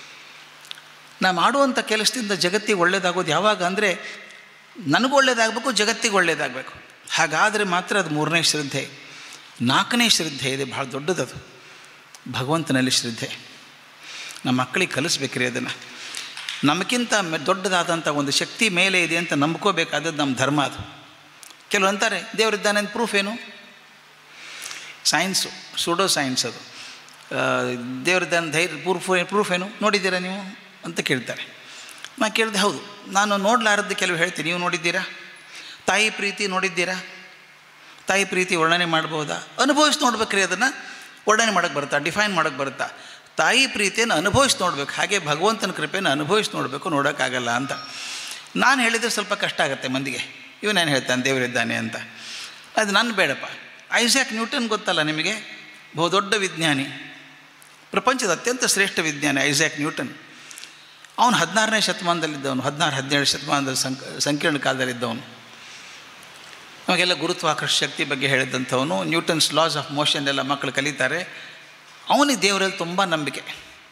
ನಾ ಮಾಡುವಂಥ ಕೆಲಸದಿಂದ ಜಗತ್ತಿಗೆ ಒಳ್ಳೆಯದಾಗೋದು ಯಾವಾಗ ಅಂದರೆ ನನಗೂ ಒಳ್ಳೆಯದಾಗಬೇಕು ಜಗತ್ತಿಗೆ ಒಳ್ಳೆಯದಾಗಬೇಕು ಹಾಗಾದರೆ ಮಾತ್ರ ಅದು ಮೂರನೇ ಶ್ರದ್ಧೆ ನಾಲ್ಕನೇ ಶ್ರದ್ಧೆ ಇದೆ ಭಾಳ ದೊಡ್ಡದದು ಭಗವಂತನಲ್ಲಿ ಶ್ರದ್ಧೆ ನಮ್ಮ ಮಕ್ಕಳಿಗೆ ಕಲಿಸ್ಬೇಕ್ರಿ ಅದನ್ನು ನಮಗಿಂತ ಮೆ- ದೊಡ್ಡದಾದಂಥ ಒಂದು ಶಕ್ತಿ ಮೇಲೆ ಇದೆ ಅಂತ ನಂಬ್ಕೋಬೇಕಾದದ್ದು ನಮ್ಮ ಧರ್ಮ ಅದು ಕೆಲವು ಅಂತಾರೆ ದೇವರಿದ್ದಾನೆ ಅಂತ ಪ್ರೂಫ್ ಏನು ಸೈನ್ಸು ಸೂಡೋ ಸೈನ್ಸ್ ಅದು ದೇವರಿದ್ದಾನೆ ಧೈರ್ಯ ಪ್ರೂಫ್ ಪ್ರೂಫ್ ಏನು ನೋಡಿದ್ದೀರಾ ನೀವು ಅಂತ ಕೇಳ್ತಾರೆ ನಾನು ಕೇಳಿದೆ ಹೌದು ನಾನು ನೋಡಲಾರದ್ದು ಕೆಲವು ಹೇಳ್ತೀನಿ ನೀವು ನೋಡಿದ್ದೀರಾ ತಾಯಿ ಪ್ರೀತಿ ನೋಡಿದ್ದೀರಾ ತಾಯಿ ಪ್ರೀತಿ ವರ್ಣನೆ ಮಾಡ್ಬೋದಾ ಅನುಭವಿಸಿ ನೋಡ್ಬೇಕ್ರಿ ಅದನ್ನು ವರ್ಣನೆ ಮಾಡೋಕ್ಕೆ ಬರುತ್ತಾ ಡಿಫೈನ್ ಮಾಡೋಕ್ಕೆ ಬರುತ್ತಾ ತಾಯಿ ಪ್ರೀತಿಯನ್ನು ಅನುಭವಿಸಿ ನೋಡ್ಬೇಕು ಹಾಗೆ ಭಗವಂತನ ಕೃಪೆಯನ್ನು ಅನುಭವಿಸಿ ನೋಡಬೇಕು ನೋಡೋಕ್ಕಾಗಲ್ಲ ಅಂತ ನಾನು ಹೇಳಿದರೆ ಸ್ವಲ್ಪ ಕಷ್ಟ ಆಗುತ್ತೆ ಮಂದಿಗೆ ಇವನೇನು ಹೇಳ್ತಾನೆ ದೇವರಿದ್ದಾನೆ ಅಂತ ಅದು ನನ್ನ ಬೇಡಪ್ಪ ಐಸಾಕ್ ನ್ಯೂಟನ್ ಗೊತ್ತಲ್ಲ ನಿಮಗೆ ಬಹುದೊಡ್ಡ ವಿಜ್ಞಾನಿ ಪ್ರಪಂಚದ ಅತ್ಯಂತ ಶ್ರೇಷ್ಠ ವಿಜ್ಞಾನಿ ಐಸಾಕ್ ನ್ಯೂಟನ್ ಅವನು ಹದಿನಾರನೇ ಶತಮಾನದಲ್ಲಿದ್ದವನು ಹದಿನಾರು ಹದಿನೇಳು ಶತಮಾನದ ಸಂಕ ಸಂಕೀರ್ಣ ಕಾಲದಲ್ಲಿದ್ದವನು ನಮಗೆಲ್ಲ ಗುರುತ್ವಾಕರ್ಷಣ ಶಕ್ತಿ ಬಗ್ಗೆ ಹೇಳಿದಂಥವನು ನ್ಯೂಟನ್ಸ್ ಲಾಸ್ ಆಫ್ ಮೋಷನ್ ಎಲ್ಲ ಮಕ್ಕಳು ಕಲಿತಾರೆ ಅವನಿಗೆ ದೇವರಲ್ಲಿ ತುಂಬ ನಂಬಿಕೆ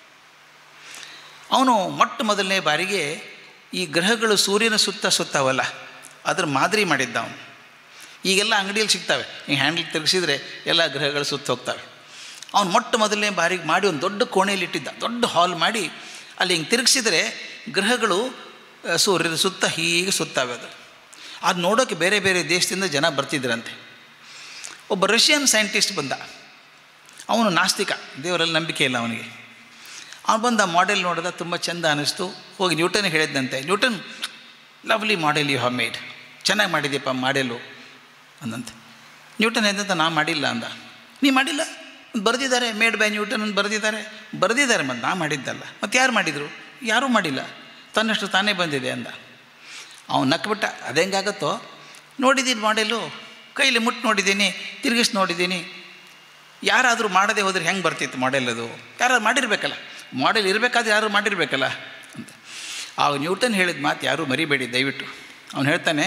ಅವನು ಮೊಟ್ಟ ಮೊದಲನೇ ಬಾರಿಗೆ ಈ ಗ್ರಹಗಳು ಸೂರ್ಯನ ಸುತ್ತ ಸುತ್ತಾವಲ್ಲ ಅದ್ರ ಮಾದರಿ ಮಾಡಿದ್ದ ಅವನು ಈಗೆಲ್ಲ ಅಂಗಡಿಯಲ್ಲಿ ಸಿಗ್ತವೆ ಈ ಹ್ಯಾಂಡಲ್ ತಿರುಗಿಸಿದ್ರೆ ಎಲ್ಲ ಗ್ರಹಗಳು ಸುತ್ತ ಹೋಗ್ತವೆ ಅವನು ಮೊಟ್ಟ ಮೊದಲನೇ ಬಾರಿಗೆ ಮಾಡಿ ಒಂದು ದೊಡ್ಡ ಕೋಣೆಯಲ್ಲಿ ಇಟ್ಟಿದ್ದ ದೊಡ್ಡ ಹಾಲ್ ಮಾಡಿ ಅಲ್ಲಿ ಹಿಂಗೆ ತಿರುಗಿಸಿದ್ರೆ ಗ್ರಹಗಳು ಆ, ಸೂರ್ಯನ ಸುತ್ತ ಹೀಗೆ ಸುತ್ತಾವೆ ಅದು ಅದು ನೋಡೋಕ್ಕೆ ಬೇರೆ ಬೇರೆ ದೇಶದಿಂದ ಜನ ಬರ್ತಿದ್ರಂತೆ ಒಬ್ಬ ರಷ್ಯನ್ ಸೈಂಟಿಸ್ಟ್ ಬಂದ ಅವನು ನಾಸ್ತಿಕ ದೇವರಲ್ಲಿ ನಂಬಿಕೆ ಇಲ್ಲ ಅವನಿಗೆ ಅವನು ಬಂದ ಮಾಡೆಲ್ ನೋಡಿದ ತುಂಬ ಚೆಂದ ಅನ್ನಿಸ್ತು ಹೋಗಿ ನ್ಯೂಟನ್ ಹೇಳಿದ್ದಂತೆ Newton lovely model you have made ಚೆನ್ನಾಗಿ ಮಾಡಿದ್ಯಪ್ಪ ಮಾಡೆಲು ಅಂದಂತೆ ನ್ಯೂಟನ್ ಎಂದಂತ ನಾ ಮಾಡಿಲ್ಲ ಅಂದ ನೀ ಮಾಡಿಲ್ಲ ಬರೆದಿದ್ದಾರೆ ಮೇಡ್ ಬೈ ನ್ಯೂಟನ್ ಅಂತ ಬರೆದಿದ್ದಾರೆ ಬರೆದಿದ್ದಾರೆ ಮತ್ತು ನಾ ಮಾಡಿದ್ದಲ್ಲ ಮತ್ತು ಯಾರು ಮಾಡಿದರು ಯಾರೂ ಮಾಡಿಲ್ಲ ತನ್ನಷ್ಟು ತಾನೇ ಬಂದಿದೆ ಅಂದ ಅವನು ನಕ್ಬಿಟ್ಟ ಅದು ಹೆಂಗಾಗತ್ತೋ ನೋಡಿದ್ದೀನಿ ಮಾಡೆಲು ಕೈಲಿ ಮುಟ್ಟು ನೋಡಿದ್ದೀನಿ ತಿರುಗಿಸಿ ನೋಡಿದ್ದೀನಿ ಯಾರಾದರೂ ಮಾಡದೆ ಹೋದರೆ ಹೆಂಗೆ ಬರ್ತಿತ್ತು ಮಾಡೆಲ್ ಅದು ಯಾರಾದ್ರು ಮಾಡಿರ್ಬೇಕಲ್ಲ ಮಾಡೆಲ್ ಇರಬೇಕಾದ್ರೆ ಯಾರು ಮಾಡಿರ್ಬೇಕಲ್ಲ ಅಂತ ಆ ನ್ಯೂಟನ್ ಹೇಳಿದ ಮಾತು ಯಾರೂ ಮರಿಬೇಡಿ ದಯವಿಟ್ಟು ಅವನು ಹೇಳ್ತಾನೆ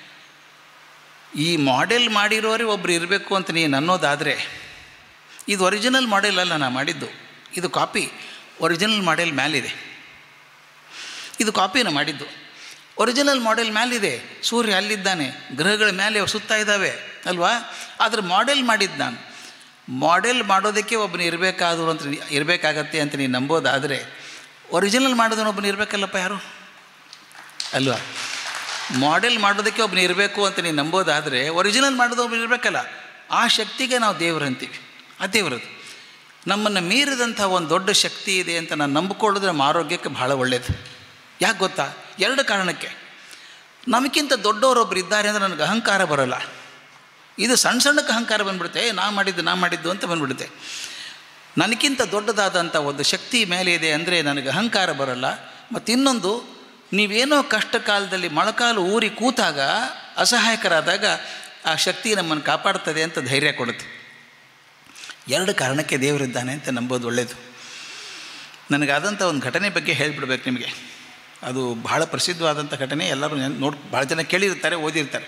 ಈ ಮಾಡೆಲ್ ಮಾಡಿರೋರೇ ಒಬ್ರು ಇರಬೇಕು ಅಂತ ನೀನು ಅನ್ನೋದಾದರೆ ಇದು ಒರಿಜಿನಲ್ ಮಾಡೆಲ್ ಅಲ್ಲ ನಾ ಮಾಡಿದ್ದು ಇದು ಕಾಪಿ ಒರಿಜಿನಲ್ ಮಾಡೆಲ್ ಮೇಲಿದೆ ಇದು ಕಾಪಿನ ಮಾಡಿದ್ದು ಒರಿಜಿನಲ್ ಮಾಡೆಲ್ ಮೇಲಿದೆ ಸೂರ್ಯ ಅಲ್ಲಿದ್ದಾನೆ ಗ್ರಹಗಳ ಮೇಲೆ ಅವು ಸುತ್ತಾ ಇದ್ದಾವೆ ಅಲ್ವಾ ಆದರೆ ಮಾಡೆಲ್ ಮಾಡಿದ್ದು ನಾನು ಮಾಡೆಲ್ ಮಾಡೋದಕ್ಕೆ ಒಬ್ಬನು ಇರಬೇಕಾದ್ರು ಅಂತ ಇರಬೇಕಾಗತ್ತೆ ಅಂತ ನೀನು ನಂಬೋದಾದರೆ ಒರಿಜಿನಲ್ ಮಾಡೋದನ್ನ ಒಬ್ಬನು ಇರಬೇಕಲ್ಲಪ್ಪ ಯಾರು ಅಲ್ವಾ ಮಾಡೆಲ್ ಮಾಡೋದಕ್ಕೆ ಒಬ್ಬನು ಇರಬೇಕು ಅಂತ ನೀನು ನಂಬೋದಾದರೆ ಒರಿಜಿನಲ್ ಮಾಡೋದು ಒಬ್ಬನು ಇರಬೇಕಲ್ಲ ಆ ಶಕ್ತಿಗೆ ನಾವು ದೇವರು ಅಂತೀವಿ ಆ ದೇವರದು ನಮ್ಮನ್ನು ಮೀರಿದಂಥ ಒಂದು ದೊಡ್ಡ ಶಕ್ತಿ ಇದೆ ಅಂತ ನಾನು ನಂಬಿಕೊಳ್ಳೋದು ನಮ್ಮ ಆರೋಗ್ಯಕ್ಕೆ ಭಾಳ ಒಳ್ಳೆಯದು ಯಾಕೆ ಗೊತ್ತಾ ಎರಡು ಕಾರಣಕ್ಕೆ ನಮಗಿಂತ ದೊಡ್ಡವರೊಬ್ಬರು ಇದ್ದಾರೆ ಅಂದರೆ ನನಗೆ ಅಹಂಕಾರ ಬರೋಲ್ಲ ಇದು ಸಣ್ಣ ಸಣ್ಣಕ್ಕೆ ಅಹಂಕಾರ ಬಂದ್ಬಿಡುತ್ತೆ ಏ, ನಾ ಮಾಡಿದ್ದು ನಾ ಮಾಡಿದ್ದು ಅಂತ ಬಂದ್ಬಿಡುತ್ತೆ ನನಗಿಂತ ದೊಡ್ಡದಾದಂಥ ಒಂದು ಶಕ್ತಿ ಮೇಲೆ ಇದೆ ಅಂದರೆ ನನಗೆ ಅಹಂಕಾರ ಬರಲ್ಲ ಮತ್ತು ಇನ್ನೊಂದು ನೀವೇನೋ ಕಷ್ಟ ಕಾಲದಲ್ಲಿ ಮೊಳಕಾಲು ಊರಿ ಕೂತಾಗ ಅಸಹಾಯಕರಾದಾಗ ಆ ಶಕ್ತಿ ನಮ್ಮನ್ನು ಕಾಪಾಡ್ತದೆ ಅಂತ ಧೈರ್ಯ ಕೊಡುತ್ತೆ ಎರಡು ಕಾರಣಕ್ಕೆ ದೇವರಿದ್ದಾನೆ ಅಂತ ನಂಬೋದು ಒಳ್ಳೆಯದು ನನಗಾದಂಥ ಒಂದು ಘಟನೆ ಬಗ್ಗೆ ಹೇಳಿಬಿಡ್ಬೇಕು ನಿಮಗೆ ಅದು ಬಹಳ ಪ್ರಸಿದ್ಧವಾದಂಥ ಘಟನೆ ಎಲ್ಲರೂ ನೆನ್- ನೋಡ್ ಭಾಳ ಜನ ಕೇಳಿರ್ತಾರೆ ಓದಿರ್ತಾರೆ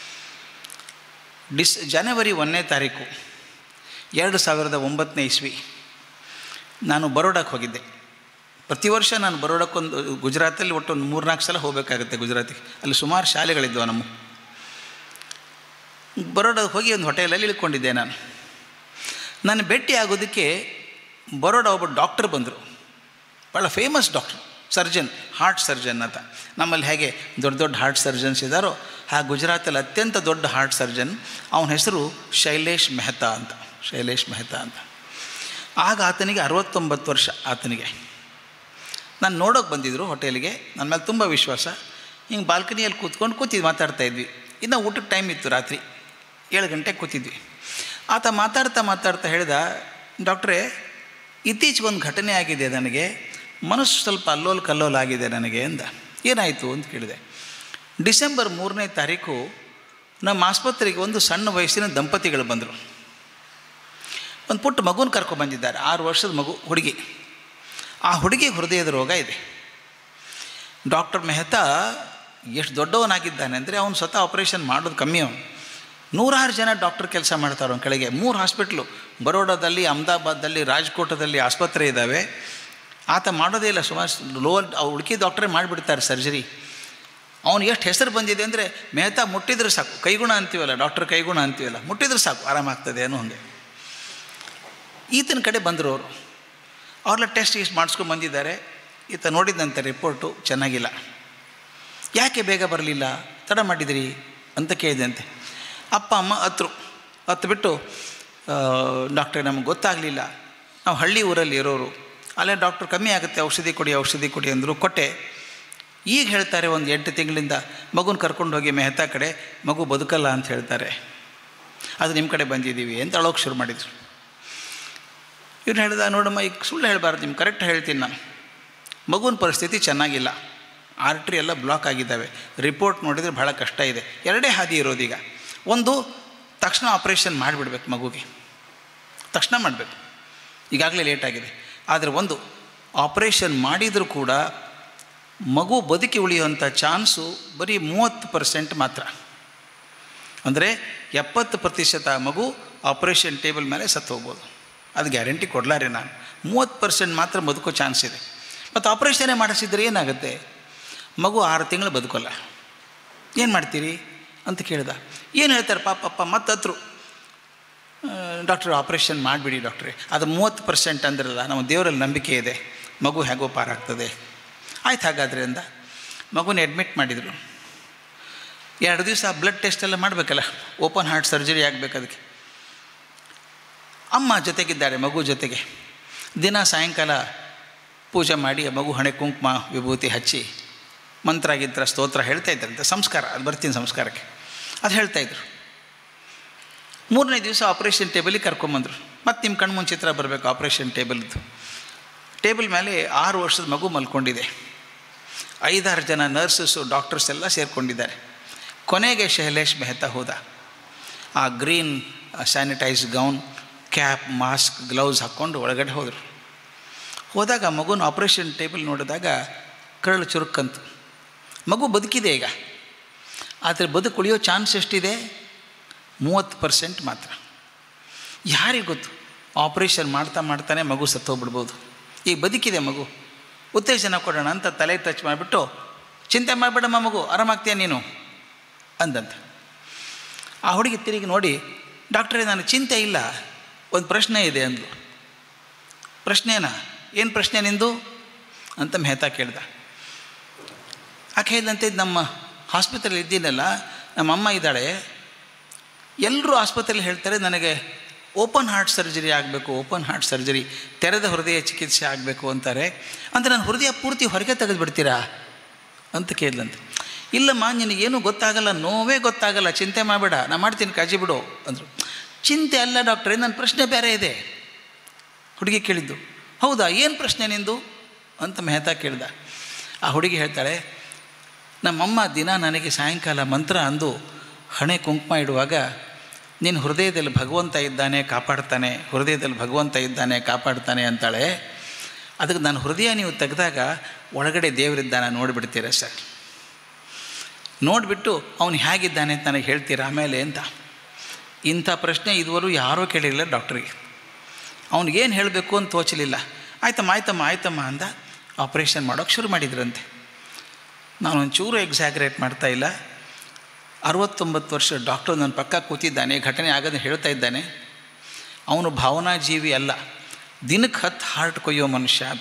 ಡಿಸ್ ಜನವರಿ ಒಂದನೇ ತಾರೀಕು ಎರಡು ಸಾವಿರದ ಒಂಬತ್ತನೇ ಇಸ್ವಿ ನಾನು ಬರೋಡಕ್ಕೆ ಹೋಗಿದ್ದೆ ಪ್ರತಿ ವರ್ಷ ನಾನು ಬರೋಡಕ್ಕೊಂದು ಗುಜರಾತಲ್ಲಿ ಒಟ್ಟು ಒಂದು ಮೂರ್ನಾಲ್ಕು ಸಲ ಹೋಗಬೇಕಾಗುತ್ತೆ ಗುಜರಾತಿಗೆ ಅಲ್ಲಿ ಸುಮಾರು ಶಾಲೆಗಳಿದ್ದವು ನಮ್ಮ ಬರೋಡಕ್ಕೆ ಹೋಗಿ ಒಂದು ಹೋಟೆಲಲ್ಲಿ ಇಳ್ಕೊಂಡಿದ್ದೆ ನಾನು ನಾನು ಭೇಟಿ ಆಗೋದಕ್ಕೆ ಬರೋಡ ಒಬ್ಬ ಡಾಕ್ಟರ್ ಬಂದರು ಭಾಳ famous doctor surgeon heart surgeon ಅಂತ ನಮ್ಮಲ್ಲಿ ಹೇಗೆ ದೊಡ್ಡ ದೊಡ್ಡ ಹಾರ್ಟ್ ಸರ್ಜನ್ಸ್ ಇದ್ದಾರೋ ಆ ಗುಜರಾತಲ್ಲಿ ಅತ್ಯಂತ ದೊಡ್ಡ ಹಾರ್ಟ್ ಸರ್ಜನ್ ಅವನ ಹೆಸರು ಶೈಲೇಶ್ ಮೆಹ್ತಾ ಅಂತ ಶೈಲೇಶ್ ಮೆಹ್ತಾ ಅಂತ ಆಗ ಆತನಿಗೆ ಅರವತ್ತೊಂಬತ್ತು ವರ್ಷ ಆತನಿಗೆ ನಾನು ನೋಡೋಕೆ ಬಂದಿದ್ದರು ಹೋಟೆಲಿಗೆ ನನ್ನ ಮೇಲೆ ತುಂಬ ವಿಶ್ವಾಸ ಹಿಂಗೆ ಬಾಲ್ಕನಿಯಲ್ಲಿ ಕೂತ್ಕೊಂಡು ಕೂತಿದ್ದು ಮಾತಾಡ್ತಾ ಇದ್ವಿ ಇನ್ನು ಊಟಕ್ಕೆ ಟೈಮ್ ಇತ್ತು ರಾತ್ರಿ ಏಳು ಗಂಟೆಗೆ ಕೂತಿದ್ವಿ ಆತ ಮಾತಾಡ್ತಾ ಮಾತಾಡ್ತಾ ಹೇಳ್ದ ಡಾಕ್ಟ್ರೇ ಇತ್ತೀಚೆಗೆ ಒಂದು ಘಟನೆ ಆಗಿದೆ ನನಗೆ ಮನಸ್ಸು ಸ್ವಲ್ಪ ಅಲ್ಲೋಲ್ ಕಲ್ಲೋಲ್ ಆಗಿದೆ ನನಗೆ ಅಂದ ಏನಾಯಿತು ಅಂತ ಕೇಳಿದೆ ಡಿಸೆಂಬರ್ ಮೂರನೇ ತಾರೀಕು ನಮ್ಮ ಆಸ್ಪತ್ರೆಗೆ ಒಂದು ಸಣ್ಣ ವಯಸ್ಸಿನ ದಂಪತಿಗಳು ಬಂದರು ಒಂದು ಪುಟ್ಟ ಮಗುನ ಕರ್ಕೊಂಡ್ಬಂದಿದ್ದಾರೆ ಆರು ವರ್ಷದ ಮಗು ಹುಡುಗಿ ಆ ಹುಡುಗಿ ಹೃದಯದ ರೋಗ ಇದೆ ಡಾಕ್ಟರ್ ಮೆಹ್ತಾ ಎಷ್ಟು ದೊಡ್ಡವನಾಗಿದ್ದಾನೆ ಅಂದರೆ ಅವನು ಸ್ವತಃ ಆಪರೇಷನ್ ಮಾಡೋದು ಕಮ್ಮಿ ಅವನು ನೂರಾರು ಜನ ಡಾಕ್ಟರ್ ಕೆಲಸ ಮಾಡ್ತಾರೆ ಅವನ ಕೆಳಗೆ ಮೂರು ಹಾಸ್ಪಿಟ್ಲು ಬರೋಡಾದಲ್ಲಿ ಅಹಮದಾಬಾದಲ್ಲಿ ರಾಜ್ಕೋಟದಲ್ಲಿ ಆಸ್ಪತ್ರೆ ಇದ್ದಾವೆ ಆತ ಮಾಡೋದೇ ಇಲ್ಲ ಸುಮಾರು ಲೋ ಹುಡುಕಿ ಡಾಕ್ಟ್ರೇ ಮಾಡಿಬಿಡ್ತಾರೆ ಸರ್ಜರಿ ಅವನು ಎಷ್ಟು ಹೆಸರು ಬಂದಿದೆ ಅಂದರೆ ಮೆಹ್ತಾ ಮುಟ್ಟಿದ್ರೆ ಸಾಕು ಕೈಗುಣ ಅಂತೀವಲ್ಲ ಡಾಕ್ಟರ್ ಕೈಗುಣ ಅಂತೀವಲ್ಲ ಮುಟ್ಟಿದ್ರೆ ಸಾಕು ಆರಾಮಾಗ್ತದೆ ಅನ್ನೋ ಹಂಗೆ ಈತನ ಕಡೆ ಬಂದರು ಅವರು ಅವ್ರೆಲ್ಲ ಟೆಸ್ಟ್ ಇಷ್ಟು ಮಾಡಿಸ್ಕೊಂಡು ಬಂದಿದ್ದಾರೆ ಈತ ನೋಡಿದಂಥ ರಿಪೋರ್ಟು ಚೆನ್ನಾಗಿಲ್ಲ ಯಾಕೆ ಬೇಗ ಬರಲಿಲ್ಲ ತಡ ಮಾಡಿದಿರಿ ಅಂತ ಕೇಳಿದಂತೆ ಅಪ್ಪ ಅಮ್ಮ ಹತ್ರು ಹತ್ತು ಬಿಟ್ಟು ಡಾಕ್ಟ್ರೆ ನಮಗೆ ಗೊತ್ತಾಗಲಿಲ್ಲ ನಾವು ಹಳ್ಳಿ ಊರಲ್ಲಿ ಇರೋರು ಅಲ್ಲೇ ಡಾಕ್ಟ್ರ್ ಕಮ್ಮಿ ಆಗುತ್ತೆ ಔಷಧಿ ಕೊಡಿ ಔಷಧಿ ಕೊಡಿ ಅಂದರು ಕೊಟ್ಟೆ ಈಗ ಹೇಳ್ತಾರೆ ಒಂದು ಎಂಟು ತಿಂಗಳಿಂದ ಮಗುನ ಕರ್ಕೊಂಡು ಹೋಗಿ ಮೆಹ್ತಾ ಕಡೆ ಮಗು ಬದುಕಲ್ಲ ಅಂತ ಹೇಳ್ತಾರೆ ಅದು ನಿಮ್ಮ ಕಡೆ ಬಂದಿದ್ದೀವಿ ಅಂತ ಅಳೋಕೆ ಶುರು ಮಾಡಿದರು ಇವ್ನು ಹೇಳ್ದ ನೋಡಮ್ಮ ಈಗ ಸುಳ್ಳು ಹೇಳಬಾರ್ದು ನಿಮ್ಗೆ ಕರೆಕ್ಟ್ ಹೇಳ್ತೀನಿ ನಾನು ಮಗುವಿನ ಪರಿಸ್ಥಿತಿ ಚೆನ್ನಾಗಿಲ್ಲ ಆರ್ಟ್ರಿ ಎಲ್ಲ ಬ್ಲಾಕ್ ಆಗಿದ್ದಾವೆ ರಿಪೋರ್ಟ್ ನೋಡಿದರೆ ಭಾಳ ಕಷ್ಟ ಇದೆ ಎರಡೇ ಹಾದಿ ಇರೋದೀಗ ಒಂದು ತಕ್ಷಣ ಆಪ್ರೇಷನ್ ಮಾಡಿಬಿಡ್ಬೇಕು ಮಗುಗೆ ತಕ್ಷಣ ಮಾಡಬೇಕು ಈಗಾಗಲೇ ಲೇಟ್ ಆಗಿದೆ ಆದರೆ ಒಂದು ಆಪ್ರೇಷನ್ ಮಾಡಿದರೂ ಕೂಡ ಮಗು ಬದುಕಿ ಉಳಿಯುವಂಥ ಚಾನ್ಸು ಬರೀ ಮೂವತ್ತು ಪರ್ಸೆಂಟ್ ಮಾತ್ರ ಅಂದರೆ ಎಪ್ಪತ್ತು ಪ್ರತಿಶತ ಮಗು ಆಪ್ರೇಷನ್ ಟೇಬಲ್ ಮೇಲೆ ಸತ್ತು ಹೋಗ್ಬೋದು ಅದು ಗ್ಯಾರಂಟಿ ಕೊಡಲಾರೆ ನಾನು ಮೂವತ್ತು ಪರ್ಸೆಂಟ್ ಮಾತ್ರ ಬದುಕೋ ಚಾನ್ಸ್ ಇದೆ ಮತ್ತು ಆಪ್ರೇಷನ್ನೇ ಮಾಡಿಸಿದ್ರೆ ಏನಾಗುತ್ತೆ ಮಗು ಆರು ತಿಂಗಳು ಬದುಕೋಲ್ಲ ಏನು ಮಾಡ್ತೀರಿ ಅಂತ ಕೇಳ್ದ ಏನು ಹೇಳ್ತಾರೆ ಪಾಪ ಅಪ್ಪ ಮತ್ತೆ ಹತ್ರು ಡಾಕ್ಟ್ರ್ ಆಪ್ರೇಷನ್ ಮಾಡಿಬಿಡಿ ಡಾಕ್ಟ್ರೆ ಅದು ಮೂವತ್ತು ಪರ್ಸೆಂಟ್ ಅಂದ್ರಲ್ಲ ನಮ್ಮ ದೇವರಲ್ಲಿ ನಂಬಿಕೆ ಇದೆ ಮಗು ಹೇಗೋ ಪಾರಾಗ್ತದೆ ಆಯ್ತು ಹಾಗಾದರೆ ಅಂದ ಮಗುನ ಅಡ್ಮಿಟ್ ಮಾಡಿದರು ಎರಡು ದಿವಸ ಬ್ಲಡ್ ಟೆಸ್ಟ್ ಎಲ್ಲ ಮಾಡಬೇಕಲ್ಲ ಓಪನ್ ಹಾರ್ಟ್ ಸರ್ಜರಿ ಆಗಬೇಕು ಅದಕ್ಕೆ ಅಮ್ಮ ಜೊತೆಗಿದ್ದಾರೆ ಮಗು ಜೊತೆಗೆ ದಿನ ಸಾಯಂಕಾಲ ಪೂಜೆ ಮಾಡಿ ಆ ಮಗು ಹಣೆ ಕುಂಕುಮ ವಿಭೂತಿ ಹಚ್ಚಿ ಮಂತ್ರ ಗಿಂತ್ರ ಸ್ತೋತ್ರ ಹೇಳ್ತಾ ಇದ್ರಂತೆ ಸಂಸ್ಕಾರ ಅದು ಬರ್ತೀನಿ ಸಂಸ್ಕಾರಕ್ಕೆ ಅದು ಹೇಳ್ತಾಯಿದ್ರು ಮೂರನೇ ದಿವಸ ಆಪ್ರೇಷನ್ ಟೇಬಲಿಗೆ ಕರ್ಕೊಂಬಂದರು ಮತ್ತು ನಿಮ್ಮ ಕಣ್ಮುಂಚೆ ಚಿತ್ರ ಬರಬೇಕು ಆಪ್ರೇಷನ್ ಟೇಬಲ್ದು ಟೇಬಲ್ ಮೇಲೆ ಆರು ವರ್ಷದ ಮಗು ಮಲ್ಕೊಂಡಿದೆ ಐದಾರು ಜನ ನರ್ಸಸ್ಸು ಡಾಕ್ಟರ್ಸ್ ಎಲ್ಲ ಸೇರಿಕೊಂಡಿದ್ದಾರೆ ಕೊನೆಗೆ ಶೈಲೇಶ್ ಮೆಹ್ತಾ ಹೋದ ಆ green sanitise gown cap mask gloves ಹಾಕ್ಕೊಂಡು ಒಳಗಡೆ ಹೋದರು ಹೋದಾಗ ಮಗುನ ಆಪ್ರೇಷನ್ ಟೇಬಲ್ ನೋಡಿದಾಗ ಕರಳು ಚುರುಕಂತು ಮಗು ಬದುಕಿದೆ ಈಗ ಆದರೆ ಬದುಕುಳಿಯೋ ಚಾನ್ಸ್ ಎಷ್ಟಿದೆ ಮೂವತ್ತು ಪರ್ಸೆಂಟ್ ಮಾತ್ರ ಯಾರಿಗೆ ಗೊತ್ತು ಆಪ್ರೇಷನ್ ಮಾಡ್ತಾ ಮಾಡ್ತಾನೆ ಮಗು ಸತ್ತೋಗ್ಬಿಡ್ಬೋದು ಈಗ ಬದುಕಿದೆ ಮಗು ಉತ್ತೇಜನ ಕೊಡೋಣ ಅಂತ ತಲೆ ಟಚ್ ಮಾಡಿಬಿಟ್ಟು ಚಿಂತೆ ಮಾಡಬೇಡಮ್ಮ ಮಗು ಆರಾಮಾಗ್ತೀಯ ನೀನು ಅಂದಂತ ಆ ಹುಡುಗಿ ತಿರುಗಿ ನೋಡಿ ಡಾಕ್ಟ್ರೇ ನನಗೆ ಚಿಂತೆ ಇಲ್ಲ ಒಂದು ಪ್ರಶ್ನೆ ಇದೆ ಅಂದ್ಲು ಪ್ರಶ್ನೆನಾ ಏನು ಪ್ರಶ್ನೆ ನಿಂದು ಅಂತ ಮೆಹ್ತಾ ಕೇಳ್ದ ಆಕೆ ಹೇಳಿದಂತೆ ಇದು ನಮ್ಮ ಆಸ್ಪತ್ರೆಯಲ್ಲಿ ಇದ್ದೀನಲ್ಲ ನಮ್ಮ ಅಮ್ಮ ಇದ್ದಾಳೆ ಎಲ್ಲರೂ ಆಸ್ಪತ್ರೆಯಲ್ಲಿ ಹೇಳ್ತಾರೆ ನನಗೆ ಓಪನ್ ಹಾರ್ಟ್ ಸರ್ಜರಿ ಆಗಬೇಕು ಓಪನ್ ಹಾರ್ಟ್ ಸರ್ಜರಿ ತೆರೆದ ಹೃದಯ ಚಿಕಿತ್ಸೆ ಆಗಬೇಕು ಅಂತಾರೆ ಅಂದರೆ ನನ್ನ ಹೃದಯ ಪೂರ್ತಿ ಹೊರಗೆ ತೆಗೆದುಬಿಡ್ತೀರಾ ಅಂತ ಕೇಳಿದಂತೆ ಇಲ್ಲಮ್ಮ ನಿನಗೇನು ಗೊತ್ತಾಗಲ್ಲ ನೋವೇ ಗೊತ್ತಾಗಲ್ಲ ಚಿಂತೆ ಮಾಡಬೇಡ ನಾ ಮಾಡ್ತೀನಿ ಕಾಳಜಿ ಬಿಡು ಅಂದರು ಚಿಂತೆ ಅಲ್ಲ ಡಾಕ್ಟ್ರೇ ನನ್ನ ಪ್ರಶ್ನೆ ಬೇರೆ ಇದೆ ಹುಡುಗಿ ಕೇಳಿದ್ದು ಹೌದಾ ಏನು ಪ್ರಶ್ನೆ ನಿಂದು ಅಂತ ಮೆಹ್ತಾ ಕೇಳ್ದ ಆ ಹುಡುಗಿ ಹೇಳ್ತಾಳೆ ನಮ್ಮಮ್ಮ ದಿನ ನನಗೆ ಸಾಯಂಕಾಲ ಮಂತ್ರ ಅಂದು ಹಣೆ ಕುಂಕುಮ ಇಡುವಾಗ ನಿನ್ನ ಹೃದಯದಲ್ಲಿ ಭಗವಂತ ಇದ್ದಾನೆ ಕಾಪಾಡ್ತಾನೆ ಹೃದಯದಲ್ಲಿ ಭಗವಂತ ಇದ್ದಾನೆ ಕಾಪಾಡ್ತಾನೆ ಅಂತಾಳೆ ಅದಕ್ಕೆ ನನ್ನ ಹೃದಯ ನೀವು ತೆಗೆದಾಗ ಒಳಗಡೆ ದೇವರಿದ್ದಾನೆ ನೋಡಿಬಿಡ್ತೀರ ಸರ್ ನೋಡಿಬಿಟ್ಟು ಅವನು ಹೇಗಿದ್ದಾನೆ ಅಂತ ನನಗೆ ಹೇಳ್ತೀರಾ ಆಮೇಲೆ ಅಂತ ಇಂಥ ಪ್ರಶ್ನೆ ಇದುವರೆಗೂ ಯಾರೂ ಕೇಳಿರಲಿಲ್ಲ ಡಾಕ್ಟ್ರಿಗೆ ಅವ್ನಿಗೇನು ಹೇಳಬೇಕು ಅಂತ ತೋಚಲಿಲ್ಲ ಆಯ್ತಮ್ಮ ಆಯ್ತಮ್ಮ ಆಯ್ತಮ್ಮ ಅಂದ ಆಪ್ರೇಷನ್ ಮಾಡೋಕ್ಕೆ ಶುರು ಮಾಡಿದ್ರಂತೆ ನಾನು ಒಂಚೂರು ಎಕ್ಸಾಗ್ರೇಟ್ ಮಾಡ್ತಾ ಇಲ್ಲ ಅರವತ್ತೊಂಬತ್ತು ವರ್ಷ ಡಾಕ್ಟರ್ ನನ್ನ ಪಕ್ಕ ಕೂತಿದ್ದಾನೆ ಘಟನೆ ಆಗೋದನ್ನ ಹೇಳ್ತಾ ಇದ್ದಾನೆ ಅವನು ಭಾವನಾಜೀವಿ ಅಲ್ಲ ದಿನಕ್ಕೆ ಹತ್ತು ಹಾರ್ಟ್ ಕೊಯ್ಯೋ ಮನುಷ್ಯ ಅಂತ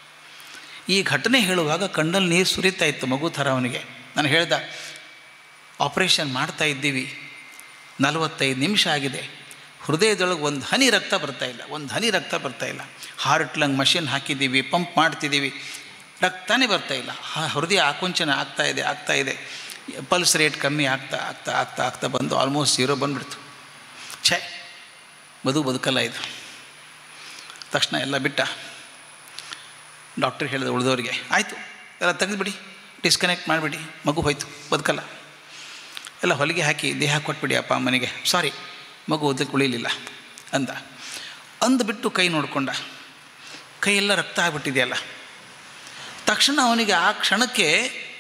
ಈ ಘಟನೆ ಹೇಳುವಾಗ ಕಣ್ಣಲ್ಲಿ ನೀರು ಸುರಿತಾ ಇತ್ತು ಮಗು ಥರ ಅವನಿಗೆ ನಾನು ಹೇಳ್ದ ಆಪ್ರೇಷನ್ ಮಾಡ್ತಾ ಇದ್ದೀವಿ ನಲವತ್ತೈದು ನಿಮಿಷ ಆಗಿದೆ ಹೃದಯದೊಳಗೆ ಒಂದು ಹನಿ ರಕ್ತ ಬರ್ತಾ ಇಲ್ಲ ಒಂದು ಹನಿ ರಕ್ತ ಬರ್ತಾ ಇಲ್ಲ ಹಾರ್ಟ್ಲಂಗೆ ಮಷಿನ್ ಹಾಕಿದ್ದೀವಿ ಪಂಪ್ ಮಾಡ್ತಿದ್ದೀವಿ ರಕ್ತನೇ ಬರ್ತಾ ಇಲ್ಲ ಹ- ಹೃದಯ ಆಕುಂಚನ ಆಗ್ತಾ ಇದೆ ಆಗ್ತಾ ಇದೆ ಪಲ್ಸ್ ರೇಟ್ ಕಮ್ಮಿ ಆಗ್ತಾ ಆಗ್ತಾ ಆಗ್ತಾ ಆಗ್ತಾ ಬಂದು ಆಲ್ಮೋಸ್ಟ್ ಝೀರೋ ಬಂದುಬಿಡ್ತು ಛೇ ಬದುಕು ಬದುಕಲ್ಲ ಇದು ತಕ್ಷಣ ಎಲ್ಲ ಬಿಟ್ಟ ಡಾಕ್ಟ್ರ್ ಹೇಳಿದ ಉಳಿದವರಿಗೆ ಆಯಿತು ಎಲ್ಲ ತೆಗೆದುಬಿಡಿ ಡಿಸ್ಕನೆಕ್ಟ್ ಮಾಡಿಬಿಡಿ ಮಗು ಹೋಯ್ತು ಬದುಕಲ್ಲ ಎಲ್ಲ ಹೊಲಿಗೆ ಹಾಕಿ ದೇಹ ಕೊಟ್ಬಿಡಿ ಅಪ್ಪ ಅಮ್ಮನಿಗೆ ಸಾರಿ ಮಗು ಓದಕ್ಕೆ ಉಳಿಲಿಲ್ಲ ಅಂದ ಅಂದ್ಬಿಟ್ಟು ಕೈ ನೋಡಿಕೊಂಡ ಕೈಯೆಲ್ಲ ರಕ್ತ ಆಗಿಬಿಟ್ಟಿದೆಯಲ್ಲ ತಕ್ಷಣ ಅವನಿಗೆ ಆ ಕ್ಷಣಕ್ಕೆ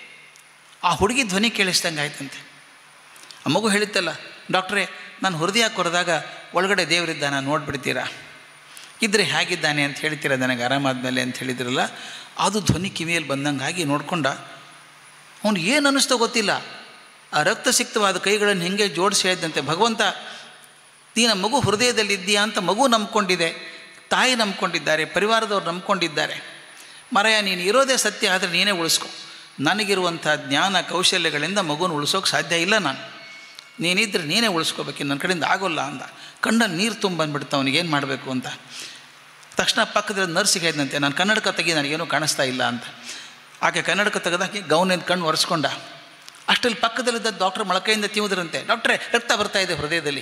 ಆ ಹುಡುಗಿ ಧ್ವನಿ ಕೇಳಿಸ್ದಂಗೆ ಆಯ್ತಂತೆ ಆ ಮಗು ಹೇಳಿತ್ತಲ್ಲ ಡಾಕ್ಟ್ರೇ ನಾನು ಹೃದಯ ಕೊರೆದಾಗ ಒಳಗಡೆ ದೇವರಿದ್ದಾನ ನೋಡ್ಬಿಡ್ತೀರಾ ಇದ್ರೆ ಹೇಗಿದ್ದಾನೆ ಅಂತ ಹೇಳ್ತೀರಾ ನನಗೆ ಆರಾಮಾದ್ಮೇಲೆ ಅಂತ ಹೇಳಿದ್ರಲ್ಲ ಅದು ಧ್ವನಿ ಕಿವಿಯಲ್ಲಿ ಬಂದಂಗೆ ಆಗಿ ನೋಡ್ಕೊಂಡ ಅವನು ಏನು ಅನ್ನಿಸ್ತೋ ಗೊತ್ತಿಲ್ಲ ಆ ರಕ್ತಸಿಕ್ತವಾದ ಕೈಗಳನ್ನು ಹೆಂಗೆ ಜೋಡಿಸಿ ಹೇಳಿದಂತೆ ಭಗವಂತ ನೀನ ಮಗು ಹೃದಯದಲ್ಲಿ ಇದ್ದೀಯಾ ಅಂತ ಮಗು ನಂಬ್ಕೊಂಡಿದೆ ತಾಯಿ ನಂಬ್ಕೊಂಡಿದ್ದಾರೆ ಪರಿವಾರದವ್ರು ನಂಬ್ಕೊಂಡಿದ್ದಾರೆ ಮರಯ ನೀನು ಇರೋದೇ ಸತ್ಯ ಆದರೆ ನೀನೇ ಉಳಿಸ್ಕೊ ನನಗಿರುವಂಥ ಜ್ಞಾನ ಕೌಶಲ್ಯಗಳಿಂದ ಮಗುನ ಉಳಿಸೋಕೆ ಸಾಧ್ಯ ಇಲ್ಲ ನಾನು ನೀನಿದ್ರೆ ನೀನೇ ಉಳಿಸ್ಕೋಬೇಕು ನನ್ನ ಕಡೆಯಿಂದ ಆಗೋಲ್ಲ ಅಂದ ಕಣ್ಣಲ್ಲಿ ನೀರು ತುಂಬ ಬಂದ್ಬಿಡ್ತು ಅವನಿಗೇನು ಮಾಡಬೇಕು ಅಂತ ತಕ್ಷಣ ಪಕ್ಕದಲ್ಲಿ ನರ್ಸಿಗೆ ಹೇಳಿದಂತೆ ನಾನು ಕನ್ನಡಕ ತೆಗಿ ನನಗೇನು ಕಾಣಿಸ್ತಾ ಇಲ್ಲ ಅಂತ ಆಕೆ ಕನ್ನಡಕ ತೆಗೆದಾಕಿ ಗೌನಿಂದ ಕಣ್ಣು ಒರೆಸ್ಕೊಂಡ ಅಷ್ಟರಲ್ಲಿ ಪಕ್ಕದಲ್ಲಿದ್ದ ಡಾಕ್ಟ್ರ್ ಮೊಳಕೈಯಿಂದ ತಿವಿದ್ರಂತೆ ಡಾಕ್ಟ್ರೇ ರಕ್ತ ಬರ್ತಾ ಇದೆ ಹೃದಯದಲ್ಲಿ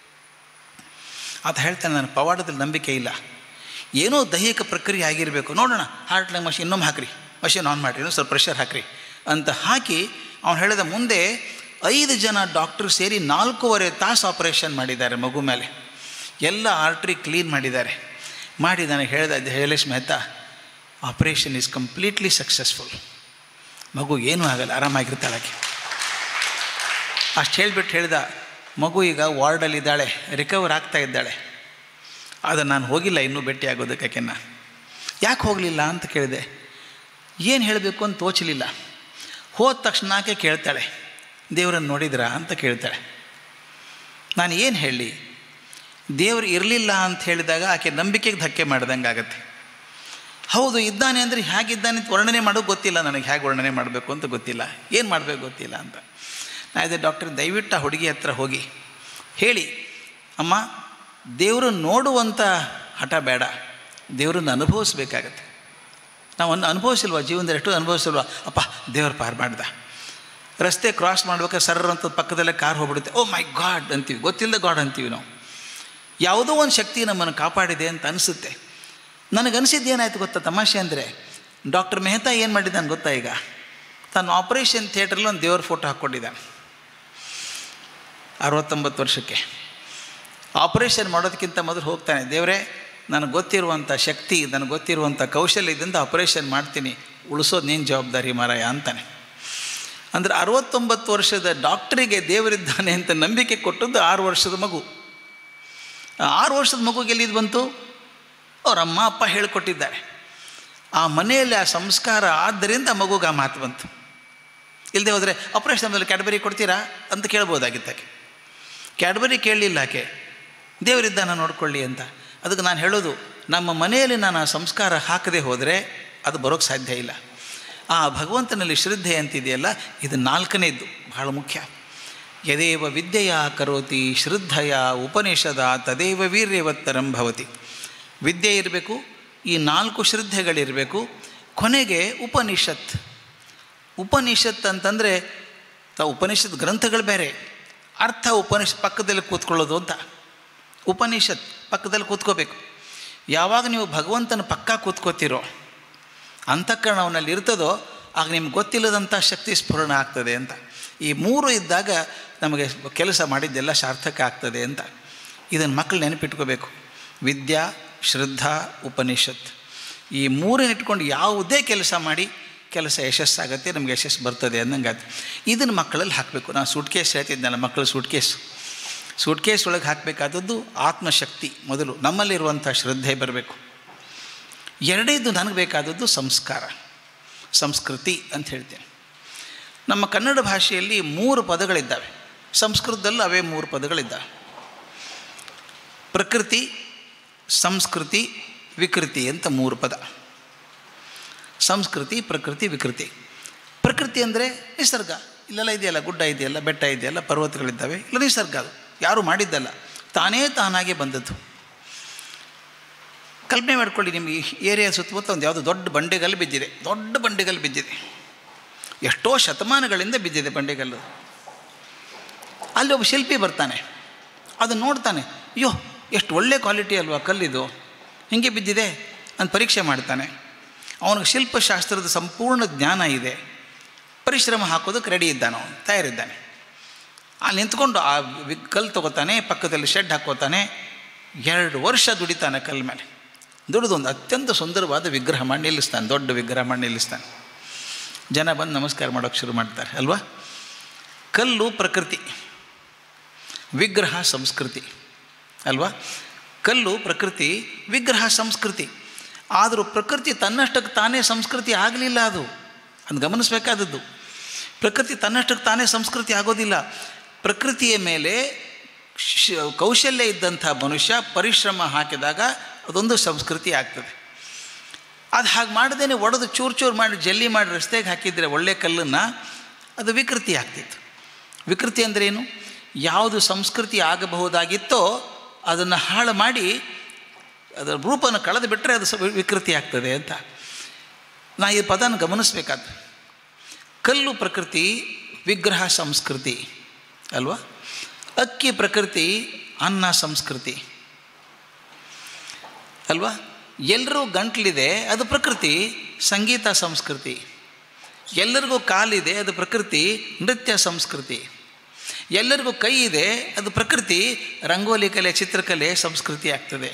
ಆತ ಹೇಳ್ತಾನೆ ನನ್ನ ಪವಾಡದಲ್ಲಿ ನಂಬಿಕೆ ಇಲ್ಲ ಏನೋ ದೈಹಿಕ ಪ್ರಕ್ರಿಯೆ ಆಗಿರಬೇಕು ನೋಡೋಣ ಹಾರ್ಟ್ಲಾಗ ಮಷಿನ್ ಇನ್ನೊಮ್ಮೆ ಹಾಕ್ರಿ ಮಷಿನ್ ಆನ್ ಮಾಡಿರಿ ಇನ್ನೂ ಸ್ವಲ್ಪ ಪ್ರೆಷರ್ ಹಾಕ್ರಿ ಅಂತ ಹಾಕಿ ಅವನು ಹೇಳಿದ ಮುಂದೆ ಐದು ಜನ ಡಾಕ್ಟ್ರು ಸೇರಿ ನಾಲ್ಕೂವರೆ ತಾಸು ಆಪರೇಷನ್ ಮಾಡಿದ್ದಾರೆ ಮಗು ಮೇಲೆ ಎಲ್ಲ ಆರ್ಟ್ರಿ ಕ್ಲೀನ್ ಮಾಡಿದ್ದಾರೆ ಮಾಡಿ ನನಗೆ ಹೇಳಿದ Jayalesh Mehta operation is completely successful ಮಗು ಏನೂ ಆಗಲ್ಲ ಆರಾಮಾಗಿರ್ತಾಳೆ ಆಕೆ ಅಷ್ಟು ಹೇಳಿಬಿಟ್ಟು ಹೇಳಿದ ಮಗು ಈಗ ವಾರ್ಡಲ್ಲಿದ್ದಾಳೆ ರಿಕವರ್ ಆಗ್ತಾ ಇದ್ದಾಳೆ ಆದರೆ ನಾನು ಹೋಗಿಲ್ಲ ಇನ್ನೂ ಭೇಟಿ ಆಗೋದಕ್ಕೆ ಆಕೆನ ಯಾಕೆ ಹೋಗಲಿಲ್ಲ ಅಂತ ಕೇಳಿದೆ ಏನು ಹೇಳಬೇಕು ಅಂತ ತೋಚಲಿಲ್ಲ ಹೋದ ತಕ್ಷಣ ಆಕೆ ಕೇಳ್ತಾಳೆ ದೇವರನ್ನು ನೋಡಿದ್ರಾ ಅಂತ ಕೇಳ್ತಾಳೆ ನಾನು ಏನು ಹೇಳಿ ದೇವರು ಇರಲಿಲ್ಲ ಅಂತ ಹೇಳಿದಾಗ ಆಕೆ ನಂಬಿಕೆಗೆ ಧಕ್ಕೆ ಮಾಡ್ದಂಗೆ ಆಗುತ್ತೆ ಹೌದು ಇದ್ದಾನೆ ಅಂದರೆ ಹೇಗಿದ್ದಾನೆ ಅಂತ ವರ್ಣನೆ ಮಾಡೋದು ಗೊತ್ತಿಲ್ಲ ನನಗೆ ಹೇಗೆ ವರ್ಣನೆ ಮಾಡಬೇಕು ಅಂತ ಗೊತ್ತಿಲ್ಲ ಏನು ಮಾಡಬೇಕು ಗೊತ್ತಿಲ್ಲ ಅಂತ ನಾ ಇದೆ ಡಾಕ್ಟರ್ ದಯವಿಟ್ಟು ಆ ಹುಡುಗಿ ಹತ್ರ ಹೋಗಿ ಹೇಳಿ ಅಮ್ಮ ದೇವರು ನೋಡುವಂಥ ಹಠ ಬೇಡ ದೇವರನ್ನು ಅನುಭವಿಸ್ಬೇಕಾಗತ್ತೆ ನಾವು ಅನ್ ಅನುಭವಿಸಿಲ್ವ ಜೀವನದಲ್ಲಿ ಎಷ್ಟು ಅನುಭವಿಸಿಲ್ವ ಅಪ್ಪ ದೇವ್ರು ಪಾರು ಮಾಡ್ದ ರಸ್ತೆ ಕ್ರಾಸ್ ಮಾಡ್ಬೇಕಾದ್ರೆ ಸರ್ರ ಅಂತ ಪಕ್ಕದಲ್ಲೇ ಕಾರ್ ಹೋಗ್ಬಿಡುತ್ತೆ ಓ ಮೈ ಗಾಡ್ ಅಂತೀವಿ ಗೊತ್ತಿಲ್ಲದ ಗಾಡ್ ಅಂತೀವಿ ನಾವು ಯಾವುದೋ ಒಂದು ಶಕ್ತಿ ನಮ್ಮನ್ನು ಕಾಪಾಡಿದೆ ಅಂತ ಅನಿಸುತ್ತೆ ನನಗನ್ಸಿದ್ದು ಏನಾಯ್ತು ಗೊತ್ತಾ ತಮಾಷೆ ಅಂದರೆ ಡಾಕ್ಟರ್ ಮೆಹ್ತಾ ಏನು ಮಾಡಿದ್ದಾನೆ ಗೊತ್ತಾ ಈಗ ತನ್ನ ಆಪರೇಷನ್ ಥಿಯೇಟ್ರಲ್ಲಿ ಒಂದು ದೇವ್ರ ಫೋಟೋ ಹಾಕ್ಕೊಂಡಿದ್ದಾನೆ ಅರವತ್ತೊಂಬತ್ತು ವರ್ಷಕ್ಕೆ ಆಪರೇಷನ್ ಮಾಡೋದಕ್ಕಿಂತ ಮೊದಲು ಹೋಗ್ತಾನೆ ದೇವರೇ ನನಗೆ ಗೊತ್ತಿರುವಂಥ ಶಕ್ತಿ ನನಗೆ ಗೊತ್ತಿರುವಂಥ ಕೌಶಲ್ಯದಿಂದ ಆಪರೇಷನ್ ಮಾಡ್ತೀನಿ ಉಳಿಸೋದು ನೀನು ಜವಾಬ್ದಾರಿ ಮಾರಾಯ ಅಂತಾನೆ ಅಂದರೆ ಅರವತ್ತೊಂಬತ್ತು ವರ್ಷದ ಡಾಕ್ಟ್ರಿಗೆ ದೇವರಿದ್ದಾನೆ ಅಂತ ನಂಬಿಕೆ ಕೊಟ್ಟದ್ದು ಆರು ವರ್ಷದ ಮಗು ಆ ಆರು ವರ್ಷದ ಮಗುಗೆ ಎಲ್ಲಿದ್ದು ಬಂತು ಅವ್ರ ಅಮ್ಮ ಅಪ್ಪ ಹೇಳಿಕೊಟ್ಟಿದ್ದಾರೆ ಆ ಮನೆಯಲ್ಲಿ ಆ ಸಂಸ್ಕಾರ ಆದ್ದರಿಂದ ಆ ಮಗುಗೆ ಆ ಮಾತು ಬಂತು ಇಲ್ಲದೆ ಹೋದರೆ ಆಪರೇಷನ್ ಮೇಲೆ ಕ್ಯಾಡ್ಬರಿ ಕೊಡ್ತೀರಾ ಅಂತ ಕೇಳ್ಬೋದಾಗಿತ್ತಾಕೆ ಕ್ಯಾಡ್ಬರಿ ಕೇಳಲಿಲ್ಲ ಆಕೆ ದೇವರಿದ್ದಾನ ನೋಡ್ಕೊಳ್ಳಿ ಅಂತ ಅದಕ್ಕೆ ನಾನು ಹೇಳೋದು ನಮ್ಮ ಮನೆಯಲ್ಲಿ ನಾನು ಆ ಸಂಸ್ಕಾರ ಹಾಕದೆ ಹೋದರೆ ಅದು ಬರೋಕ್ಕೆ ಸಾಧ್ಯ ಇಲ್ಲ ಆ ಭಗವಂತನಲ್ಲಿ ಶ್ರದ್ಧೆ ಅಂತಿದೆಯಲ್ಲ ಇದು ನಾಲ್ಕನೇದ್ದು ಬಹಳ ಮುಖ್ಯ ಯದೇವ ವಿದ್ಯೆಯ ಕರೋತಿ ಶ್ರದ್ಧೆಯ ಉಪನಿಷದ ತದೇವ ವೀರ್ಯವತ್ತರಂ ಭವತಿ ವಿದ್ಯೆ ಇರಬೇಕು ಈ ನಾಲ್ಕು ಶ್ರದ್ಧೆಗಳಿರಬೇಕು ಕೊನೆಗೆ ಉಪನಿಷತ್ ಉಪನಿಷತ್ ಅಂತಂದರೆ ತ ಉಪನಿಷತ್ ಗ್ರಂಥಗಳು ಬೇರೆ ಅರ್ಥ ಉಪನಿಷತ್ ಪಕ್ಕದಲ್ಲಿ ಕೂತ್ಕೊಳ್ಳೋದು ಅಂತ ಉಪನಿಷತ್ ಪಕ್ಕದಲ್ಲಿ ಕೂತ್ಕೋಬೇಕು ಯಾವಾಗ ನೀವು ಭಗವಂತನ ಪಕ್ಕ ಕೂತ್ಕೋತಿರೋ ಅಂತಃಕರಣ ಅವನಲ್ಲಿ ಇರ್ತದೋ ಆಗ ನಿಮ್ಗೆ ಗೊತ್ತಿಲ್ಲದಂಥ ಶಕ್ತಿ ಸ್ಫುರಣ ಆಗ್ತದೆ ಅಂತ ಈ ಮೂರು ಇದ್ದಾಗ ನಮಗೆ ಕೆಲಸ ಮಾಡಿದ್ದೆಲ್ಲ ಸಾರ್ಥಕ ಆಗ್ತದೆ ಅಂತ ಇದನ್ನು ಮಕ್ಕಳು ನೆನಪಿಟ್ಕೋಬೇಕು ವಿದ್ಯಾ ಶ್ರದ್ಧಾ ಉಪನಿಷತ್ ಈ ಮೂರನ್ನ ಇಟ್ಕೊಂಡು ಯಾವುದೇ ಕೆಲಸ ಮಾಡಿ ಕೆಲಸ ಯಶಸ್ಸಾಗುತ್ತೆ ನಮಗೆ ಯಶಸ್ಸು ಬರ್ತದೆ ಅನ್ನಂಗಾಯ್ತು ಇದನ್ನು ಮಕ್ಕಳಲ್ಲಿ ಹಾಕಬೇಕು ನಾನು ಸೂಟ್ ಕೇಸ್ ಹೇಳ್ತಿದ್ದೆನಲ್ಲ ಮಕ್ಕಳು ಸೂಟ್ ಕೇಸ್ ಸೂಟ್ ಕೇಸ್ ಒಳಗೆ ಹಾಕಬೇಕಾದದ್ದು ಆತ್ಮಶಕ್ತಿ ಮೊದಲು ನಮ್ಮಲ್ಲಿರುವಂಥ ಶ್ರದ್ಧೆ ಬರಬೇಕು ಎರಡೇದು ನನಗೆ ಬೇಕಾದದ್ದು ಸಂಸ್ಕಾರ ಸಂಸ್ಕೃತಿ ಅಂತ ಹೇಳ್ತೇನೆ ನಮ್ಮ ಕನ್ನಡ ಭಾಷೆಯಲ್ಲಿ ಮೂರು ಪದಗಳಿದ್ದಾವೆ ಸಂಸ್ಕೃತದಲ್ಲೂ ಅವೇ ಮೂರು ಪದಗಳಿದ್ದಾವೆ ಪ್ರಕೃತಿ ಸಂಸ್ಕೃತಿ ವಿಕೃತಿ ಅಂತ ಮೂರು ಪದ ಸಂಸ್ಕೃತಿ ಪ್ರಕೃತಿ ವಿಕೃತಿ ಪ್ರಕೃತಿ ಅಂದರೆ ನಿಸರ್ಗ ಇಲ್ಲೆಲ್ಲ ಇದೆಯಲ್ಲ ಗುಡ್ಡ ಇದೆಯಲ್ಲ ಬೆಟ್ಟ ಇದೆಯಲ್ಲ ಪರ್ವತಗಳಿದ್ದಾವೆ ಇಲ್ಲ ನಿಸರ್ಗ ಅದು ಯಾರೂ ಮಾಡಿದ್ದಲ್ಲ ತಾನೇ ತಾನಾಗೆ ಬಂದದ್ದು ಕಲ್ಪನೆ ಮಾಡ್ಕೊಳ್ಳಿ ನಿಮಗೆ ಈ ಏರಿಯಾ ಸುತ್ತಮುತ್ತ ಒಂದು ಯಾವುದೋ ದೊಡ್ಡ ಬಂಡೆಗಲ್ಲು ಬಿದ್ದಿದೆ ದೊಡ್ಡ ಬಂಡೆಗಲ್ಲು ಬಿದ್ದಿದೆ ಎಷ್ಟೋ ಶತಮಾನಗಳಿಂದ ಬಿದ್ದಿದೆ ಬಂಡೆಗಲ್ಲು ಅಲ್ಲಿ ಒಬ್ಬ ಶಿಲ್ಪಿ ಬರ್ತಾನೆ ಅದನ್ನು ನೋಡ್ತಾನೆ ಅಯ್ಯೋ ಎಷ್ಟು ಒಳ್ಳೆ ಕ್ವಾಲಿಟಿ ಅಲ್ವಾ ಕಲ್ಲಿದು ಹಿಂಗೆ ಬಿದ್ದಿದೆ ಅಂತ ಪರೀಕ್ಷೆ ಮಾಡ್ತಾನೆ ಅವನಿಗೆ ಶಿಲ್ಪಶಾಸ್ತ್ರದ ಸಂಪೂರ್ಣ ಜ್ಞಾನ ಇದೆ ಪರಿಶ್ರಮ ಹಾಕೋದಕ್ಕೆ ರೆಡಿ ಇದ್ದಾನೆ ಅವನು ತಯಾರಿದ್ದಾನೆ ಅಲ್ಲಿ ನಿಂತ್ಕೊಂಡು ಆ ವಿ ಕಲ್ಲು ತೊಗೋತಾನೆ ಪಕ್ಕದಲ್ಲಿ ಶೆಡ್ ಹಾಕೋತಾನೆ ಎರಡು ವರ್ಷ ದುಡಿತಾನೆ ಕಲ್ಲು ಮೇಲೆ ದುಡಿದು ಒಂದು ಅತ್ಯಂತ ಸುಂದರವಾದ ವಿಗ್ರಹ ಮಾಡಿ ನಿಲ್ಲಿಸ್ತಾನೆ ದೊಡ್ಡ ವಿಗ್ರಹ ಮಾಡಿ ನಿಲ್ಲಿಸ್ತಾನೆ ಜನ ಬಂದು ನಮಸ್ಕಾರ ಮಾಡೋಕ್ಕೆ ಶುರು ಮಾಡ್ತಾರೆ ಅಲ್ವಾ ಕಲ್ಲು ಪ್ರಕೃತಿ ವಿಗ್ರಹ ಸಂಸ್ಕೃತಿ ಅಲ್ವಾ ಕಲ್ಲು ಪ್ರಕೃತಿ ವಿಗ್ರಹ ಸಂಸ್ಕೃತಿ ಆದರೂ ಪ್ರಕೃತಿ ತನ್ನಷ್ಟಕ್ಕೆ ತಾನೇ ಸಂಸ್ಕೃತಿ ಆಗಲಿಲ್ಲ ಅದು ಅದು ಗಮನಿಸಬೇಕಾದದ್ದು ಪ್ರಕೃತಿ ತನ್ನಷ್ಟಕ್ಕೆ ತಾನೇ ಸಂಸ್ಕೃತಿ ಆಗೋದಿಲ್ಲ ಪ್ರಕೃತಿಯ ಮೇಲೆ ಶ್ ಕೌಶಲ್ಯ ಇದ್ದಂಥ ಮನುಷ್ಯ ಪರಿಶ್ರಮ ಹಾಕಿದಾಗ ಅದೊಂದು ಸಂಸ್ಕೃತಿ ಆಗ್ತದೆ ಅದು ಹಾಗೆ ಮಾಡದೇನೆ ಒಡೆದು ಚೂರು ಚೂರು ಮಾಡಿ ಜಲ್ಲಿ ಮಾಡಿ ರಸ್ತೆಗೆ ಹಾಕಿದರೆ ಒಳ್ಳೆ ಕಲ್ಲನ್ನು ಅದು ವಿಕೃತಿ ಆಗ್ತಿತ್ತು ವಿಕೃತಿ ಅಂದರೆ ಏನು ಯಾವುದು ಸಂಸ್ಕೃತಿ ಆಗಬಹುದಾಗಿತ್ತೋ ಅದನ್ನು ಹಾಳು ಮಾಡಿ ಅದರ ರೂಪವನ್ನು ಕಳೆದು ಬಿಟ್ಟರೆ ಅದು ಸ ವಿಕೃತಿ ಆಗ್ತದೆ ಅಂತ ನಾ ಈ ಪದನ ಗಮನಿಸ್ಬೇಕಾದ ಕಲ್ಲು ಪ್ರಕೃತಿ ವಿಗ್ರಹ ಸಂಸ್ಕೃತಿ ಅಲ್ವಾ ಅಕ್ಕಿ ಪ್ರಕೃತಿ ಅನ್ನ ಸಂಸ್ಕೃತಿ ಅಲ್ವಾ ಎಲ್ಲರೂ ಗಂಟ್ಲಿದೆ ಅದು ಪ್ರಕೃತಿ ಸಂಗೀತ ಸಂಸ್ಕೃತಿ ಎಲ್ಲರಿಗೂ ಕಾಲಿದೆ ಅದು ಪ್ರಕೃತಿ ನೃತ್ಯ ಸಂಸ್ಕೃತಿ ಎಲ್ಲರಿಗೂ ಕೈ ಇದೆ ಅದು ಪ್ರಕೃತಿ ರಂಗೋಲಿ ಕಲೆ ಚಿತ್ರಕಲೆ ಸಂಸ್ಕೃತಿ ಆಗ್ತದೆ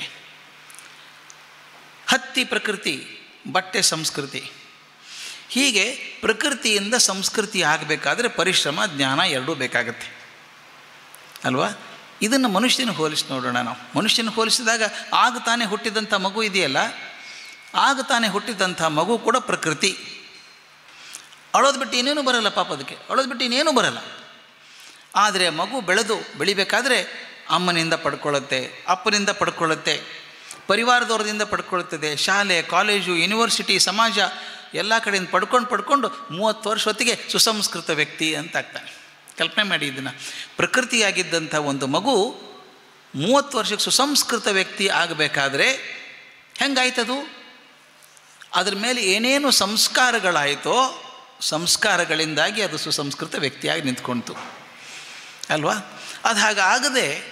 ಹತ್ತಿ ಪ್ರಕೃತಿ ಬಟ್ಟೆ ಸಂಸ್ಕೃತಿ ಹೀಗೆ ಪ್ರಕೃತಿಯಿಂದ ಸಂಸ್ಕೃತಿ ಆಗಬೇಕಾದ್ರೆ ಪರಿಶ್ರಮ ಜ್ಞಾನ ಎರಡೂ ಬೇಕಾಗತ್ತೆ ಅಲ್ವಾ ಇದನ್ನು ಮನುಷ್ಯನ ಹೋಲಿಸಿ ನೋಡೋಣ ನಾವು ಮನುಷ್ಯನ ಹೋಲಿಸಿದಾಗ ಆಗ ತಾನೇ ಹುಟ್ಟಿದಂಥ ಮಗು ಇದೆಯಲ್ಲ ಆಗ ತಾನೇ ಹುಟ್ಟಿದಂಥ ಮಗು ಕೂಡ ಪ್ರಕೃತಿ ಅಳೋದು ಬಿಟ್ಟು ಇನ್ನೇನು ಬರಲ್ಲ ಪಾಪ ಅದಕ್ಕೆ ಅಳೋದು ಬಿಟ್ಟು ಇನ್ನೇನು ಬರಲ್ಲ ಆದರೆ ಮಗು ಬೆಳೆದು ಬೆಳಿಬೇಕಾದ್ರೆ ಅಮ್ಮನಿಂದ ಪಡ್ಕೊಳ್ಳುತ್ತೆ ಅಪ್ಪನಿಂದ ಪಡ್ಕೊಳ್ಳುತ್ತೆ ಪರಿವಾರದವ್ರದಿಂದ ಪಡ್ಕೊಳ್ತದೆ ಶಾಲೆ ಕಾಲೇಜು ಯೂನಿವರ್ಸಿಟಿ ಸಮಾಜ ಎಲ್ಲ ಕಡೆಯಿಂದ ಪಡ್ಕೊಂಡು ಪಡ್ಕೊಂಡು ಮೂವತ್ತು ವರ್ಷ ಹೊತ್ತಿಗೆ ಸುಸಂಸ್ಕೃತ ವ್ಯಕ್ತಿ ಅಂತ ಆಗ್ತಾನೆ ಕಲ್ಪನೆ ಮಾಡಿ ಇದನ್ನು ಪ್ರಕೃತಿಯಾಗಿದ್ದಂಥ ಒಂದು ಮಗು ಮೂವತ್ತು ವರ್ಷಕ್ಕೆ ಸುಸಂಸ್ಕೃತ ವ್ಯಕ್ತಿ ಆಗಬೇಕಾದ್ರೆ ಹೆಂಗಾಯ್ತದು ಅದ್ರ ಮೇಲೆ ಏನೇನು ಸಂಸ್ಕಾರಗಳಾಯಿತೋ ಸಂಸ್ಕಾರಗಳಿಂದಾಗಿ ಅದು ಸುಸಂಸ್ಕೃತ ವ್ಯಕ್ತಿಯಾಗಿ ನಿಂತ್ಕೊಳ್ತು ಅಲ್ವಾ ಅದು ಹಾಗಾಗದೆ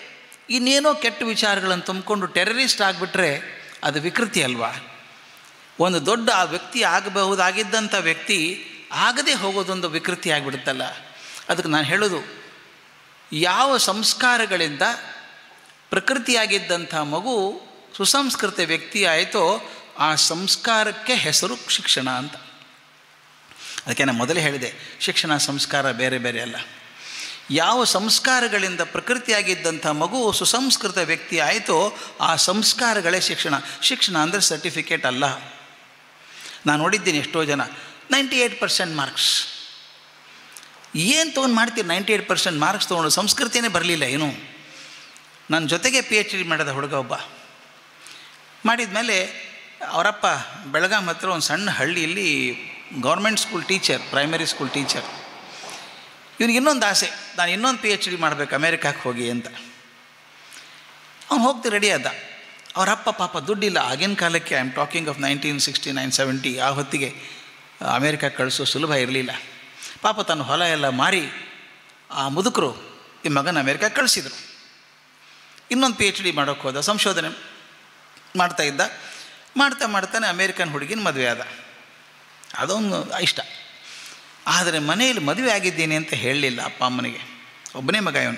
ಇನ್ನೇನೋ ಕೆಟ್ಟ ವಿಚಾರಗಳನ್ನು ತುಂಬಿಕೊಂಡು ಟೆರರಿಸ್ಟ್ ಆಗಿಬಿಟ್ರೆ ಅದು ವಿಕೃತಿ ಅಲ್ವಾ ಒಂದು ದೊಡ್ಡ ಆ ವ್ಯಕ್ತಿ ಆಗಬಹುದಾಗಿದ್ದಂಥ ವ್ಯಕ್ತಿ ಆಗದೆ ಹೋಗೋದೊಂದು ವಿಕೃತಿ ಆಗಿಬಿಡುತ್ತಲ್ಲ ಅದಕ್ಕೆ ನಾನು ಹೇಳೋದು ಯಾವ ಸಂಸ್ಕಾರಗಳಿಂದ ಪ್ರಕೃತಿಯಾಗಿದ್ದಂಥ ಮಗು ಸುಸಂಸ್ಕೃತ ವ್ಯಕ್ತಿ ಆಯಿತೋ ಆ ಸಂಸ್ಕಾರಕ್ಕೆ ಹೆಸರು ಶಿಕ್ಷಣ ಅಂತ ಅದಕ್ಕೆ ನಾನು ಮೊದಲೇ ಹೇಳಿದೆ ಶಿಕ್ಷಣ ಸಂಸ್ಕಾರ ಬೇರೆ ಬೇರೆ ಅಲ್ಲ ಯಾವ ಸಂಸ್ಕಾರಗಳಿಂದ ಪ್ರಕೃತಿಯಾಗಿದ್ದಂಥ ಮಗು ಸುಸಂಸ್ಕೃತ ವ್ಯಕ್ತಿ ಆಯಿತೋ ಆ ಸಂಸ್ಕಾರಗಳೇ ಶಿಕ್ಷಣ ಶಿಕ್ಷಣ ಅಂದರೆ ಸರ್ಟಿಫಿಕೇಟ್ ಅಲ್ಲ ನಾನು ನೋಡಿದ್ದೀನಿ ಎಷ್ಟೋ ಜನ ನೈಂಟಿ ಏಯ್ಟ್ ಪರ್ಸೆಂಟ್ ಮಾರ್ಕ್ಸ್ ಏನು ತೊಗೊಂಡು ಮಾಡ್ತೀರಿ ನೈಂಟಿ ಏಯ್ಟ್ ಪರ್ಸೆಂಟ್ ಮಾರ್ಕ್ಸ್ ತೊಗೊಂಡು ಸಂಸ್ಕೃತಿಯೇ ಬರಲಿಲ್ಲ ಏನು ನನ್ನ ಜೊತೆಗೆ ಪಿ ಎಚ್ ಡಿ ಮಾಡಿದ ಹುಡುಗ ಒಬ್ಬ ಮಾಡಿದ ಮೇಲೆ ಅವರಪ್ಪ ಬೆಳಗಾಂ ಹತ್ರ ಒಂದು ಸಣ್ಣ ಹಳ್ಳಿಯಲ್ಲಿ government school teacher primary school teacher ಇವನಿಗೆ ಇನ್ನೊಂದು ಆಸೆ ನಾನು ಇನ್ನೊಂದು ಪಿ ಎಚ್ ಡಿ ಮಾಡಬೇಕು ಅಮೇರಿಕಕ್ಕೆ ಹೋಗಿ ಅಂತ ಅವ್ನು ಹೋಗ್ತಿ ರೆಡಿ ಆದ ಅವರಪ್ಪ ಪಾಪ ದುಡ್ಡಿಲ್ಲ ಆಗಿನ ಕಾಲಕ್ಕೆ I am talking of nineteen sixty nine seventy ಆ ಹೊತ್ತಿಗೆ ಅಮೇರಿಕಕ್ಕೆ ಕಳಿಸೋ ಸುಲಭ ಇರಲಿಲ್ಲ ಪಾಪ ತನ್ನ ಹೊಲ ಎಲ್ಲ ಮಾರಿ ಆ ಮುದುಕರು ಈ ಮಗನ ಅಮೇರಿಕಕ್ಕೆ ಕಳಿಸಿದರು ಇನ್ನೊಂದು ಪಿ ಎಚ್ ಡಿ ಮಾಡೋಕ್ಕೆ ಹೋದ ಸಂಶೋಧನೆ ಮಾಡ್ತಾ ಇದ್ದ ಮಾಡ್ತಾ ಮಾಡ್ತಾನೆ ಅಮೇರಿಕನ್ ಹುಡುಗಿನ ಮದುವೆ ಆದ ಅದೊಂದು ಇಷ್ಟ ಆದರೆ ಮನೆಯಲ್ಲಿ ಮದುವೆ ಆಗಿದ್ದೀನಿ ಅಂತ ಹೇಳಲಿಲ್ಲ ಅಪ್ಪ ಅಮ್ಮನಿಗೆ ಒಬ್ಬನೇ ಮಗ ಇವನು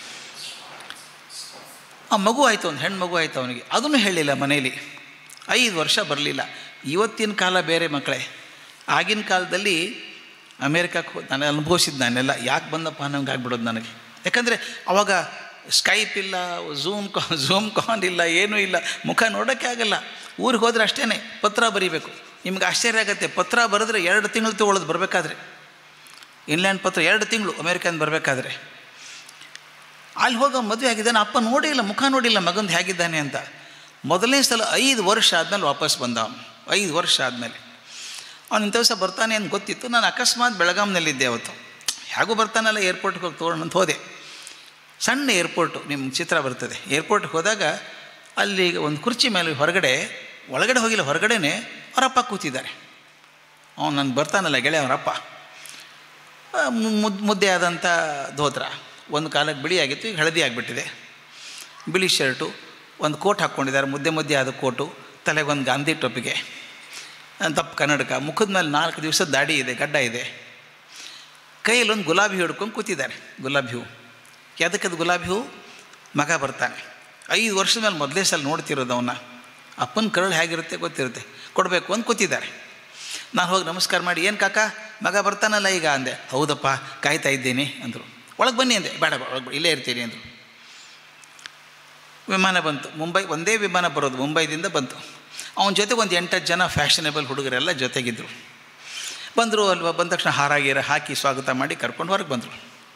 ಆ ಮಗು ಆಯಿತು ಒಂದು ಹೆಣ್ಣು ಮಗು ಆಯಿತು ಅವನಿಗೆ ಅದನ್ನು ಹೇಳಲಿಲ್ಲ ಮನೇಲಿ ಐದು ವರ್ಷ ಬರಲಿಲ್ಲ ಇವತ್ತಿನ ಕಾಲ ಬೇರೆ ಮಕ್ಕಳೇ ಆಗಿನ ಕಾಲದಲ್ಲಿ ಅಮೇರಿಕಕ್ಕೆ ಹೋ ನಾನು ಅನುಭವಿಸಿದ್ದು ನಾನೆಲ್ಲ ಯಾಕೆ ಬಂದಪ್ಪ ಅನ್ನೋಂಗೆ ಆಗ್ಬಿಡೋದು ನನಗೆ ಯಾಕಂದರೆ ಅವಾಗ ಸ್ಕೈಪ್ ಇಲ್ಲ ಝೂಮ್ ಕಾ ಝೂಮ್ ಕಾನ್ ಇಲ್ಲ ಏನೂ ಇಲ್ಲ ಮುಖ ನೋಡೋಕ್ಕೆ ಆಗಲ್ಲ ಊರಿಗೆ ಹೋದ್ರೆ ಅಷ್ಟೇ ಪತ್ರ ಬರೀಬೇಕು ನಿಮ್ಗೆ ಆಶ್ಚರ್ಯ ಆಗುತ್ತೆ ಪತ್ರ ಬರೆದ್ರೆ ಎರಡು ತಿಂಗಳು ತೊಗೊಳ್ಳೋದು ಬರಬೇಕಾದ್ರೆ ಇನ್ಲ್ಯಾಂಡ್ ಪತ್ರ ಎರಡು ತಿಂಗಳು ಅಮೇರಿಕನ್ ಬರಬೇಕಾದ್ರೆ ಅಲ್ಲಿ ಹೋಗೋ ಮದುವೆ ಆಗಿದ್ದಾನೆ ಅಪ್ಪ ನೋಡಿಲ್ಲ ಮುಖ ನೋಡಿಲ್ಲ ಮಗಂದು ಹೇಗಿದ್ದಾನೆ ಅಂತ ಮೊದಲನೇ ಸಲ ಐದು ವರ್ಷ ಆದಮೇಲೆ ವಾಪಸ್ ಬಂದ ಅವನು ಐದು ವರ್ಷ ಆದಮೇಲೆ ಅವನು ಇಂಥ ದಿವಸ ಬರ್ತಾನೆ ಅಂತ ಗೊತ್ತಿತ್ತು ನಾನು ಅಕಸ್ಮಾತ್ ಬೆಳಗಾಂನಲ್ಲಿದ್ದೆ ಅವತ್ತು ಹೇಗೂ ಬರ್ತಾನಲ್ಲ ಏರ್ಪೋರ್ಟ್ಗೆ ಹೋಗಿ ತೊಗೊಂಡು ಅಂತ ಹೋದೆ ಸಣ್ಣ ಏರ್ಪೋರ್ಟು ನಿಮ್ಮ ಚಿತ್ರ ಬರ್ತದೆ ಏರ್ಪೋರ್ಟ್ಗೆ ಹೋದಾಗ ಅಲ್ಲಿ ಒಂದು ಕುರ್ಚಿ ಮೇಲೆ ಹೊರಗಡೆ ಒಳಗಡೆ ಹೋಗಿಲ್ಲ ಹೊರಗಡೆನೇ ಅವರಪ್ಪ ಕೂತಿದ್ದಾರೆ ಅವನು ನಾನು ಬರ್ತಾನಲ್ಲ ಗೆಳೆಯ ಅವರಪ್ಪ ಮುದ್ದು ಮುದ್ದೆ ಆದಂಥ ಧೋತ್ರ ಒಂದು ಕಾಲಕ್ಕೆ ಬಿಳಿ ಆಗಿತ್ತು ಈಗ ಹಳದಿ ಆಗಿಬಿಟ್ಟಿದೆ ಬಿಳಿ ಶರ್ಟು ಒಂದು ಕೋಟ್ ಹಾಕ್ಕೊಂಡಿದ್ದಾರೆ ಮುದ್ದೆ ಮುದ್ದೆ ಆದ ಕೋಟು ತಲೆಗೆ ಒಂದು ಗಾಂಧಿ ಟೊಪ್ಪಿಗೆ ದಪ್ಪ ಕನ್ನಡಕ ಮುಖದ ಮೇಲೆ ನಾಲ್ಕು ದಿವಸದ ದಾಡಿ ಇದೆ ಗಡ್ಡ ಇದೆ ಕೈಯಲ್ಲಿ ಒಂದು ಗುಲಾಬಿ ಹಿಡ್ಕೊಂಡು ಕೂತಿದ್ದಾರೆ ಗುಲಾಬಿ ಹೂವು ಯಾವುದಕ್ಕದು ಗುಲಾಬಿ ಹೂವು ಮಗ ಬರ್ತಾನೆ ಐದು ವರ್ಷದ ಮೇಲೆ ಮೊದಲೇ ಸಲ ನೋಡ್ತಿರೋದು ಅವನ್ನ ಅಪ್ಪನ ಕರಳು ಹೇಗಿರುತ್ತೆ ಗೊತ್ತಿರುತ್ತೆ ಕೊಡಬೇಕು ಅಂತ ಕೂತಿದ್ದಾರೆ ನಾನು ಹೋಗಿ ನಮಸ್ಕಾರ ಮಾಡಿ ಏನು ಕಾಕ ಮಗ ಬರ್ತಾನಲ್ಲ ಈಗ ಅಂದೆ ಹೌದಪ್ಪ ಕಾಯ್ತಾ ಇದ್ದೀನಿ ಅಂದರು ಒಳಗೆ ಬನ್ನಿ ಅಂದೆ ಬೇಡ ಒಳಗೆ ಇಲ್ಲೇ ಇರ್ತೀನಿ ಅಂದರು ವಿಮಾನ ಬಂತು ಮುಂಬೈ ಒಂದೇ ವಿಮಾನ ಬರೋದು ಮುಂಬೈದಿಂದ ಬಂತು ಅವನ ಜೊತೆ ಒಂದು ಎಂಟತ್ತು ಜನ ಫ್ಯಾಷನೇಬಲ್ ಹುಡುಗರೆಲ್ಲ ಜೊತೆಗಿದ್ದರು ಬಂದರು ಅಲ್ವಾ ಬಂದ ತಕ್ಷಣ ಹಾರ ಗೀರ ಹಾಕಿ ಸ್ವಾಗತ ಮಾಡಿ ಕರ್ಕೊಂಡು ಹೊರಗೆ ಬಂದರು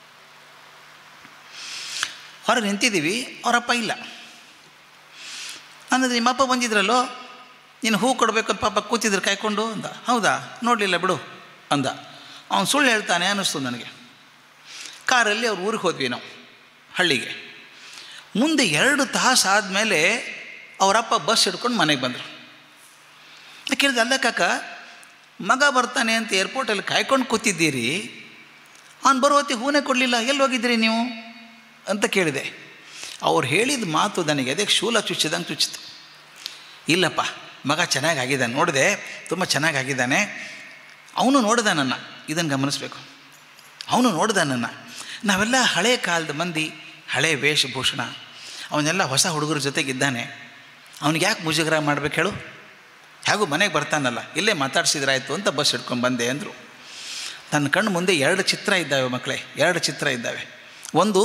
ಹೊರಗೆ ನಿಂತಿದ್ದೀವಿ ಅವರಪ್ಪ ಇಲ್ಲ ಅನ್ನೋದು ನಿಮ್ಮಪ್ಪ ಬಂದಿದ್ರಲ್ಲೋ ನೀನು ಹೂ ಕೊಡಬೇಕು ಪಾಪ ಕೂತಿದ್ರು ಕಾಯ್ಕೊಂಡು ಅಂದ ಹೌದಾ ನೋಡಲಿಲ್ಲ ಬಿಡು ಅಂದ ಅವನು ಸುಳ್ಳು ಹೇಳ್ತಾನೆ ಅನ್ನಿಸ್ತು ನನಗೆ ಕಾರಲ್ಲಿ ಅವ್ರ ಊರಿಗೆ ಹೋದ್ವಿ ನಾವು ಹಳ್ಳಿಗೆ ಮುಂದೆ ಎರಡು ತಾಸು ಆದಮೇಲೆ ಅವರಪ್ಪ ಬಸ್ ಹಿಡ್ಕೊಂಡು ಮನೆಗೆ ಬಂದರು ಕೇಳಿದೆ ಅಲ್ಲ ಕಾಕ ಮಗ ಬರ್ತಾನೆ ಅಂತ ಏರ್ಪೋರ್ಟಲ್ಲಿ ಕಾಯ್ಕೊಂಡು ಕೂತಿದ್ದೀರಿ ಅವ್ನು ಬರೋ ಹೊತ್ತಿಗೆ ಹೂನೇ ಕೊಡಲಿಲ್ಲ ಎಲ್ಲಿ ಹೋಗಿದ್ದೀರಿ ನೀವು ಅಂತ ಕೇಳಿದೆ ಅವ್ರು ಹೇಳಿದ ಮಾತು ನನಗೆ ಅದಕ್ಕೆ ಶೂಲ ಚುಚ್ಚಿದಂಗೆ ಚುಚ್ಚಿತು ಇಲ್ಲಪ್ಪ ಮಗ ಚೆನ್ನಾಗಾಗಿದ್ದಾನೆ ನೋಡಿದೆ ತುಂಬ ಚೆನ್ನಾಗಾಗಿದ್ದಾನೆ ಅವನು ನೋಡಿದ ನನ್ನ ಇದನ್ನು ಗಮನಿಸ್ಬೇಕು ಅವನು ನೋಡಿದ ನನ್ನ ನಾವೆಲ್ಲ ಹಳೆಯ ಕಾಲದ ಮಂದಿ ಹಳೆ ವೇಷಭೂಷಣ ಅವನ್ನೆಲ್ಲ ಹೊಸ ಹುಡುಗರ ಜೊತೆಗಿದ್ದಾನೆ ಅವ್ನಿಗೆ ಯಾಕೆ ಮುಜುಗರ ಮಾಡ್ಬೇಕು ಹೇಳು ಹೇಗೂ ಮನೆಗೆ ಬರ್ತಾನಲ್ಲ ಇಲ್ಲೇ ಮಾತಾಡ್ಸಿದ್ರಾಯ್ತು ಅಂತ ಬಸ್ ಹಿಡ್ಕೊಂಡು ಬಂದೆ ಅಂದರು ನನ್ನ ಕಣ್ಣು ಮುಂದೆ ಎರಡು ಚಿತ್ರ ಇದ್ದಾವೆ ಮಕ್ಕಳೇ ಎರಡು ಚಿತ್ರ ಇದ್ದಾವೆ ಒಂದು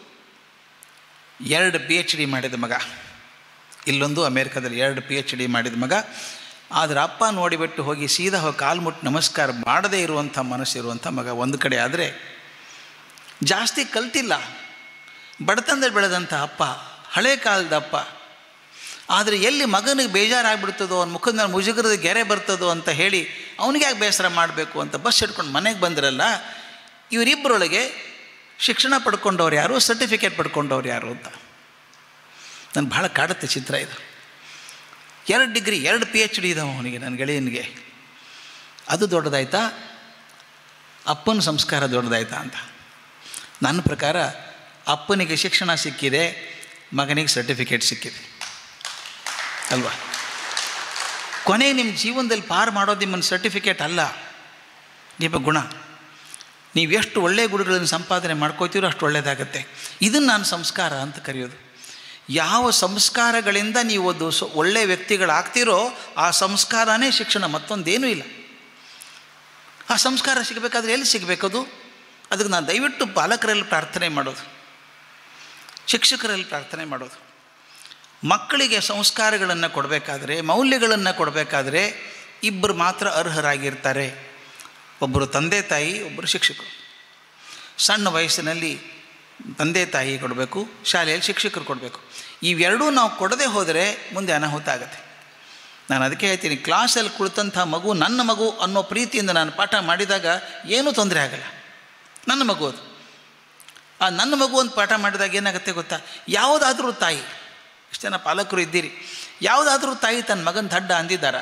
ಎರಡು ಪಿ ಎಚ್ ಡಿ ಮಾಡಿದ ಮಗ ಇಲ್ಲೊಂದು ಅಮೇರಿಕಾದಲ್ಲಿ ಎರಡು ಪಿ ಎಚ್ ಡಿ ಮಾಡಿದ ಮಗ ಆದರೆ ಅಪ್ಪ ನೋಡಿಬಿಟ್ಟು ಹೋಗಿ ಸೀದಾ ಹೋಗಿ ಕಾಲು ಮುಟ್ಟು ನಮಸ್ಕಾರ ಮಾಡದೇ ಇರುವಂಥ ಮನಸ್ಸಿರುವಂಥ ಮಗ ಒಂದು ಕಡೆ ಆದರೆ ಜಾಸ್ತಿ ಕಲ್ತಿಲ್ಲ ಬಡತನದಲ್ಲಿ ಬೆಳೆದಂಥ ಅಪ್ಪ ಹಳೆ ಕಾಲದ ಅಪ್ಪ ಆದರೆ ಎಲ್ಲಿ ಮಗನಿಗೆ ಬೇಜಾರಾಗ್ಬಿಡ್ತದೋ ಅವ್ನ ಮುಖದ ಮೇಲೆ ಮುಜುಗರದ ಗೆರೆ ಬರ್ತದೋ ಅಂತ ಹೇಳಿ ಅವನಿಗೆ ಯಾಕೆ ಬೇಸರ ಮಾಡಬೇಕು ಅಂತ ಬಸ್ ಹಿಡ್ಕೊಂಡು ಮನೆಗೆ ಬಂದ್ರಲ್ಲ ಇವರಿಬ್ಬರೊಳಗೆ ಶಿಕ್ಷಣ ಪಡ್ಕೊಂಡವ್ರು ಯಾರು ಸರ್ಟಿಫಿಕೇಟ್ ಪಡ್ಕೊಂಡವ್ರು ಯಾರು ಅಂತ ನಾನು ಭಾಳ ಕಾಡುತ್ತೆ ಚಿತ್ರ ಇದು ಎರಡು ಡಿಗ್ರಿ ಎರಡು ಪಿ ಎಚ್ ಡಿ ಇದಾವೆ ಅವನಿಗೆ ನನ್ನ ಗೆಳೆಯನಿಗೆ ಅದು ದೊಡ್ಡದಾಯ್ತಾ ಅಪ್ಪನ ಸಂಸ್ಕಾರ ದೊಡ್ಡದಾಯ್ತಾ ಅಂತ ನನ್ನ ಪ್ರಕಾರ ಅಪ್ಪನಿಗೆ ಶಿಕ್ಷಣ ಸಿಕ್ಕಿದೆ ಮಗನಿಗೆ ಸರ್ಟಿಫಿಕೇಟ್ ಸಿಕ್ಕಿದೆ ಅಲ್ವಾ ಕೊನೆಗೆ ನಿಮ್ಮ ಜೀವನದಲ್ಲಿ ಪಾರು ಮಾಡೋದು ನಿಮ್ಮನ್ನು ಸರ್ಟಿಫಿಕೇಟ್ ಅಲ್ಲ ನಿಮ್ಮ ಗುಣ ನೀವು ಎಷ್ಟು ಒಳ್ಳೆಯ ಗುಣಗಳನ್ನು ಸಂಪಾದನೆ ಮಾಡ್ಕೋತೀರೋ ಅಷ್ಟು ಒಳ್ಳೆಯದಾಗತ್ತೆ ಇದನ್ನು ನಾನು ಸಂಸ್ಕಾರ ಅಂತ ಕರೆಯೋದು ಯಾವ ಸಂಸ್ಕಾರಗಳಿಂದ ನೀವು ಒಂದು ಸ ಒಳ್ಳೆಯ ವ್ಯಕ್ತಿಗಳಾಗ್ತೀರೋ ಆ ಸಂಸ್ಕಾರನೇ ಶಿಕ್ಷಣ ಮತ್ತೊಂದೇನೂ ಇಲ್ಲ ಆ ಸಂಸ್ಕಾರ ಸಿಗಬೇಕಾದ್ರೆ ಎಲ್ಲಿ ಸಿಗಬೇಕದು ಅದಕ್ಕೆ ನಾನು ದಯವಿಟ್ಟು ಪಾಲಕರಲ್ಲಿ ಪ್ರಾರ್ಥನೆ ಮಾಡೋದು ಶಿಕ್ಷಕರಲ್ಲಿ ಪ್ರಾರ್ಥನೆ ಮಾಡೋದು ಮಕ್ಕಳಿಗೆ ಸಂಸ್ಕಾರಗಳನ್ನು ಕೊಡಬೇಕಾದ್ರೆ ಮೌಲ್ಯಗಳನ್ನು ಕೊಡಬೇಕಾದ್ರೆ ಇಬ್ಬರು ಮಾತ್ರ ಅರ್ಹರಾಗಿರ್ತಾರೆ ಒಬ್ಬರು ತಂದೆ ತಾಯಿ ಒಬ್ಬರು ಶಿಕ್ಷಕರು ಸಣ್ಣ ವಯಸ್ಸಿನಲ್ಲಿ ತಂದೆ ತಾಯಿ ಕೊಡಬೇಕು ಶಾಲೆಯಲ್ಲಿ ಶಿಕ್ಷಕರು ಕೊಡಬೇಕು ಇವೆರಡೂ ನಾವು ಕೊಡದೆ ಹೋದರೆ ಮುಂದೆ ಅನಾಹುತ ಆಗುತ್ತೆ ನಾನು ಅದಕ್ಕೆ ಹೇಳ್ತೀನಿ ಕ್ಲಾಸಲ್ಲಿ ಕುಳಿತಂಥ ಮಗು ನನ್ನ ಮಗು ಅನ್ನೋ ಪ್ರೀತಿಯಿಂದ ನಾನು ಪಾಠ ಮಾಡಿದಾಗ ಏನೂ ತೊಂದರೆ ಆಗಲ್ಲ ನನ್ನ ಮಗು ಅದು ಆ ನನ್ನ ಮಗು ಅಂತ ಪಾಠ ಮಾಡಿದಾಗ ಏನಾಗುತ್ತೆ ಗೊತ್ತಾ ಯಾವುದಾದ್ರೂ ತಾಯಿ ಇಷ್ಟು ಜನ ಪಾಲಕರು ಇದ್ದೀರಿ ಯಾವುದಾದ್ರೂ ತಾಯಿ ತನ್ನ ಮಗನ ದಡ್ಡ ಅಂದಿದ್ದಾರ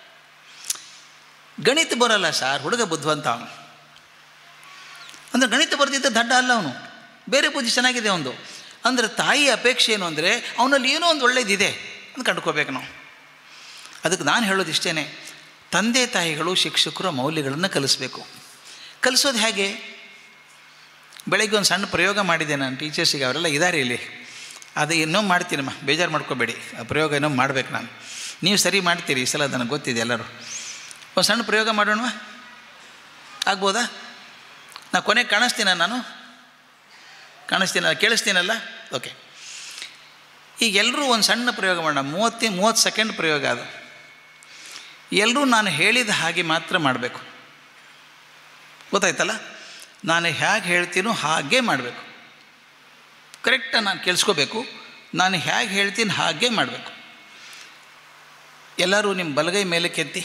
ಗಣಿತ ಬರೋಲ್ಲ ಸರ್ ಹುಡುಗ ಬುದ್ಧಿವಂತ ಅವನು ಅಂದರೆ ಗಣಿತ ಬರ್ದಿದ್ದ ದಡ್ಡ ಅಲ್ಲ ಅವನು ಬೇರೆ ಬುದ್ಧಿ ಚೆನ್ನಾಗಿದೆ ಅವನು ಅಂದರೆ ತಾಯಿ ಅಪೇಕ್ಷೆ ಏನು ಅಂದರೆ ಅವನಲ್ಲಿ ಏನೋ ಒಂದು ಒಳ್ಳೇದಿದೆ ಅಂತ ಕಂಡುಕೋಬೇಕು ನಾವು ಅದಕ್ಕೆ ನಾನು ಹೇಳೋದು ಇಷ್ಟೇ ತಂದೆ ತಾಯಿಗಳು ಶಿಕ್ಷಕರು ಮೌಲ್ಯಗಳನ್ನು ಕಲಿಸ್ಬೇಕು ಕಲಿಸೋದು ಹೇಗೆ ಬೆಳಗ್ಗೆ ಒಂದು ಸಣ್ಣ ಪ್ರಯೋಗ ಮಾಡಿದೆ ನಾನು ಟೀಚರ್ಸಿಗೆ ಅವರೆಲ್ಲ ಇದ್ದಾರೆ ಇಲ್ಲಿ ಅದು ಇನ್ನೂ ಮಾಡ್ತೀನಮ್ಮ ಬೇಜಾರು ಮಾಡ್ಕೋಬೇಡಿ ಆ ಪ್ರಯೋಗ ಇನ್ನೂ ಮಾಡ್ಬೇಕು ನಾನು ನೀವು ಸರಿ ಮಾಡ್ತೀರಿ ಈ ಸಲ ನನಗೆ ಗೊತ್ತಿದೆ ಎಲ್ಲರೂ ಒಂದು ಸಣ್ಣ ಪ್ರಯೋಗ ಮಾಡೋಣವಾ ಆಗ್ಬೋದಾ ನಾ ಕೊನೆಗೆ ಕಾಣಿಸ್ತೀನ ನಾನು ಕಾಣಿಸ್ತೀನಲ್ಲ ಕೇಳಿಸ್ತೀನಲ್ಲ ಓಕೆ ಈಗ ಎಲ್ಲರೂ ಒಂದು ಸಣ್ಣ ಪ್ರಯೋಗ ಮಾಡೋಣ ಮೂವತ್ತಿ ಮೂವತ್ತು ಸೆಕೆಂಡ್ ಪ್ರಯೋಗ ಅದು ಎಲ್ಲರೂ ನಾನು ಹೇಳಿದ ಹಾಗೆ ಮಾತ್ರ ಮಾಡಬೇಕು ಗೊತ್ತಾಯ್ತಲ್ಲ ನಾನು ಹೇಗೆ ಹೇಳ್ತೀನೋ ಹಾಗೆ ಮಾಡಬೇಕು ಕರೆಕ್ಟಾಗಿ ನಾನು ಕೇಳಿಸ್ಕೋಬೇಕು ನಾನು ಹೇಗೆ ಹೇಳ್ತೀನಿ ಹಾಗೆ ಮಾಡಬೇಕು ಎಲ್ಲರೂ ನಿಮ್ಮ ಬಲಗೈ ಮೇಲಕ್ಕೆತ್ತಿ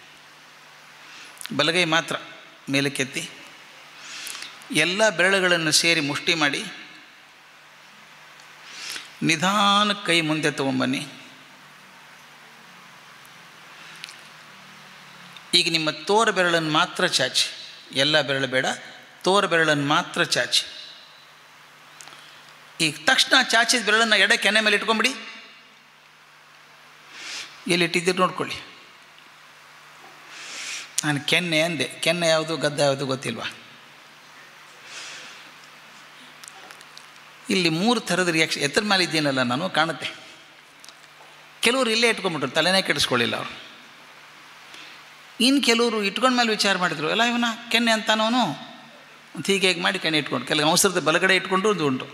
ಬಲಗೈ ಮಾತ್ರ ಮೇಲಕ್ಕೆತ್ತಿ ಎಲ್ಲ ಬೆರಳುಗಳನ್ನು ಸೇರಿ ಮುಷ್ಟಿ ಮಾಡಿ ನಿಧಾನ ಕೈ ಮುಂದೆ ತೊಗೊಂಬನ್ನಿ ಈಗ ನಿಮ್ಮ ತೋರ ಬೆರಳನ್ನು ಮಾತ್ರ ಚಾಚಿ ಎಲ್ಲ ಬೆರಳು ಬೇಡ ತೋರ ಬೆರಳನ್ನು ಮಾತ್ರ ಚಾಚಿ ಈಗ ತಕ್ಷಣ ಚಾಚಿದ ಬೆರಳನ್ನು ಎಡೆ ಕೆನೆ ಮೇಲೆ ಇಟ್ಕೊಂಬಿಡಿ ಎಲ್ಲಿ ಇಟ್ಟಿದ್ದೀರಿ ನೋಡ್ಕೊಳ್ಳಿ ನಾನು ಕೆನ್ನೆ ಅಂದೆ ಕೆನ್ನೆ ಯಾವುದು ಗದ್ದ ಯಾವುದು ಗೊತ್ತಿಲ್ವಾ ಇಲ್ಲಿ ಮೂರು ಥರದ ರಿಯಾಕ್ಷನ್ ಎತ್ತರ ಮೇಲೆ ಇದ್ದೀನಲ್ಲ ನಾನು ಕಾಣುತ್ತೆ ಕೆಲವರು ಇಲ್ಲೇ ಇಟ್ಕೊಂಡ್ಬಿಟ್ರು ತಲೆನೇ ಕೆಡಿಸ್ಕೊಳ್ಳಿಲ್ಲ ಅವರು ಇನ್ನು ಕೆಲವರು ಇಟ್ಕೊಂಡ ಮೇಲೆ ವಿಚಾರ ಮಾಡಿದ್ರು ಎಲ್ಲ ಇವನ ಕೆನ್ನೆ ಅಂತಾನವನು ಅಂತ ಹೀಗೆ ಹೇಗೆ ಮಾಡಿ ಕೆನ್ನೆ ಇಟ್ಕೊಂಡು ಕೆಲವು ಅವಸರದ ಬಲಗಡೆ ಇಟ್ಕೊಂಡು ಒಂದು ಉಂಟು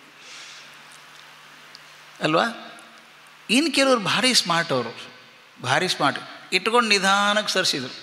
ಅಲ್ವಾ ಇನ್ನು ಕೆಲವರು ಭಾರಿ ಸ್ಮಾರ್ಟ್ ಅವರು ಭಾರಿ ಸ್ಮಾರ್ಟ್ ಇಟ್ಕೊಂಡು ನಿಧಾನಕ್ಕೆ ಸರಿಸಿದರು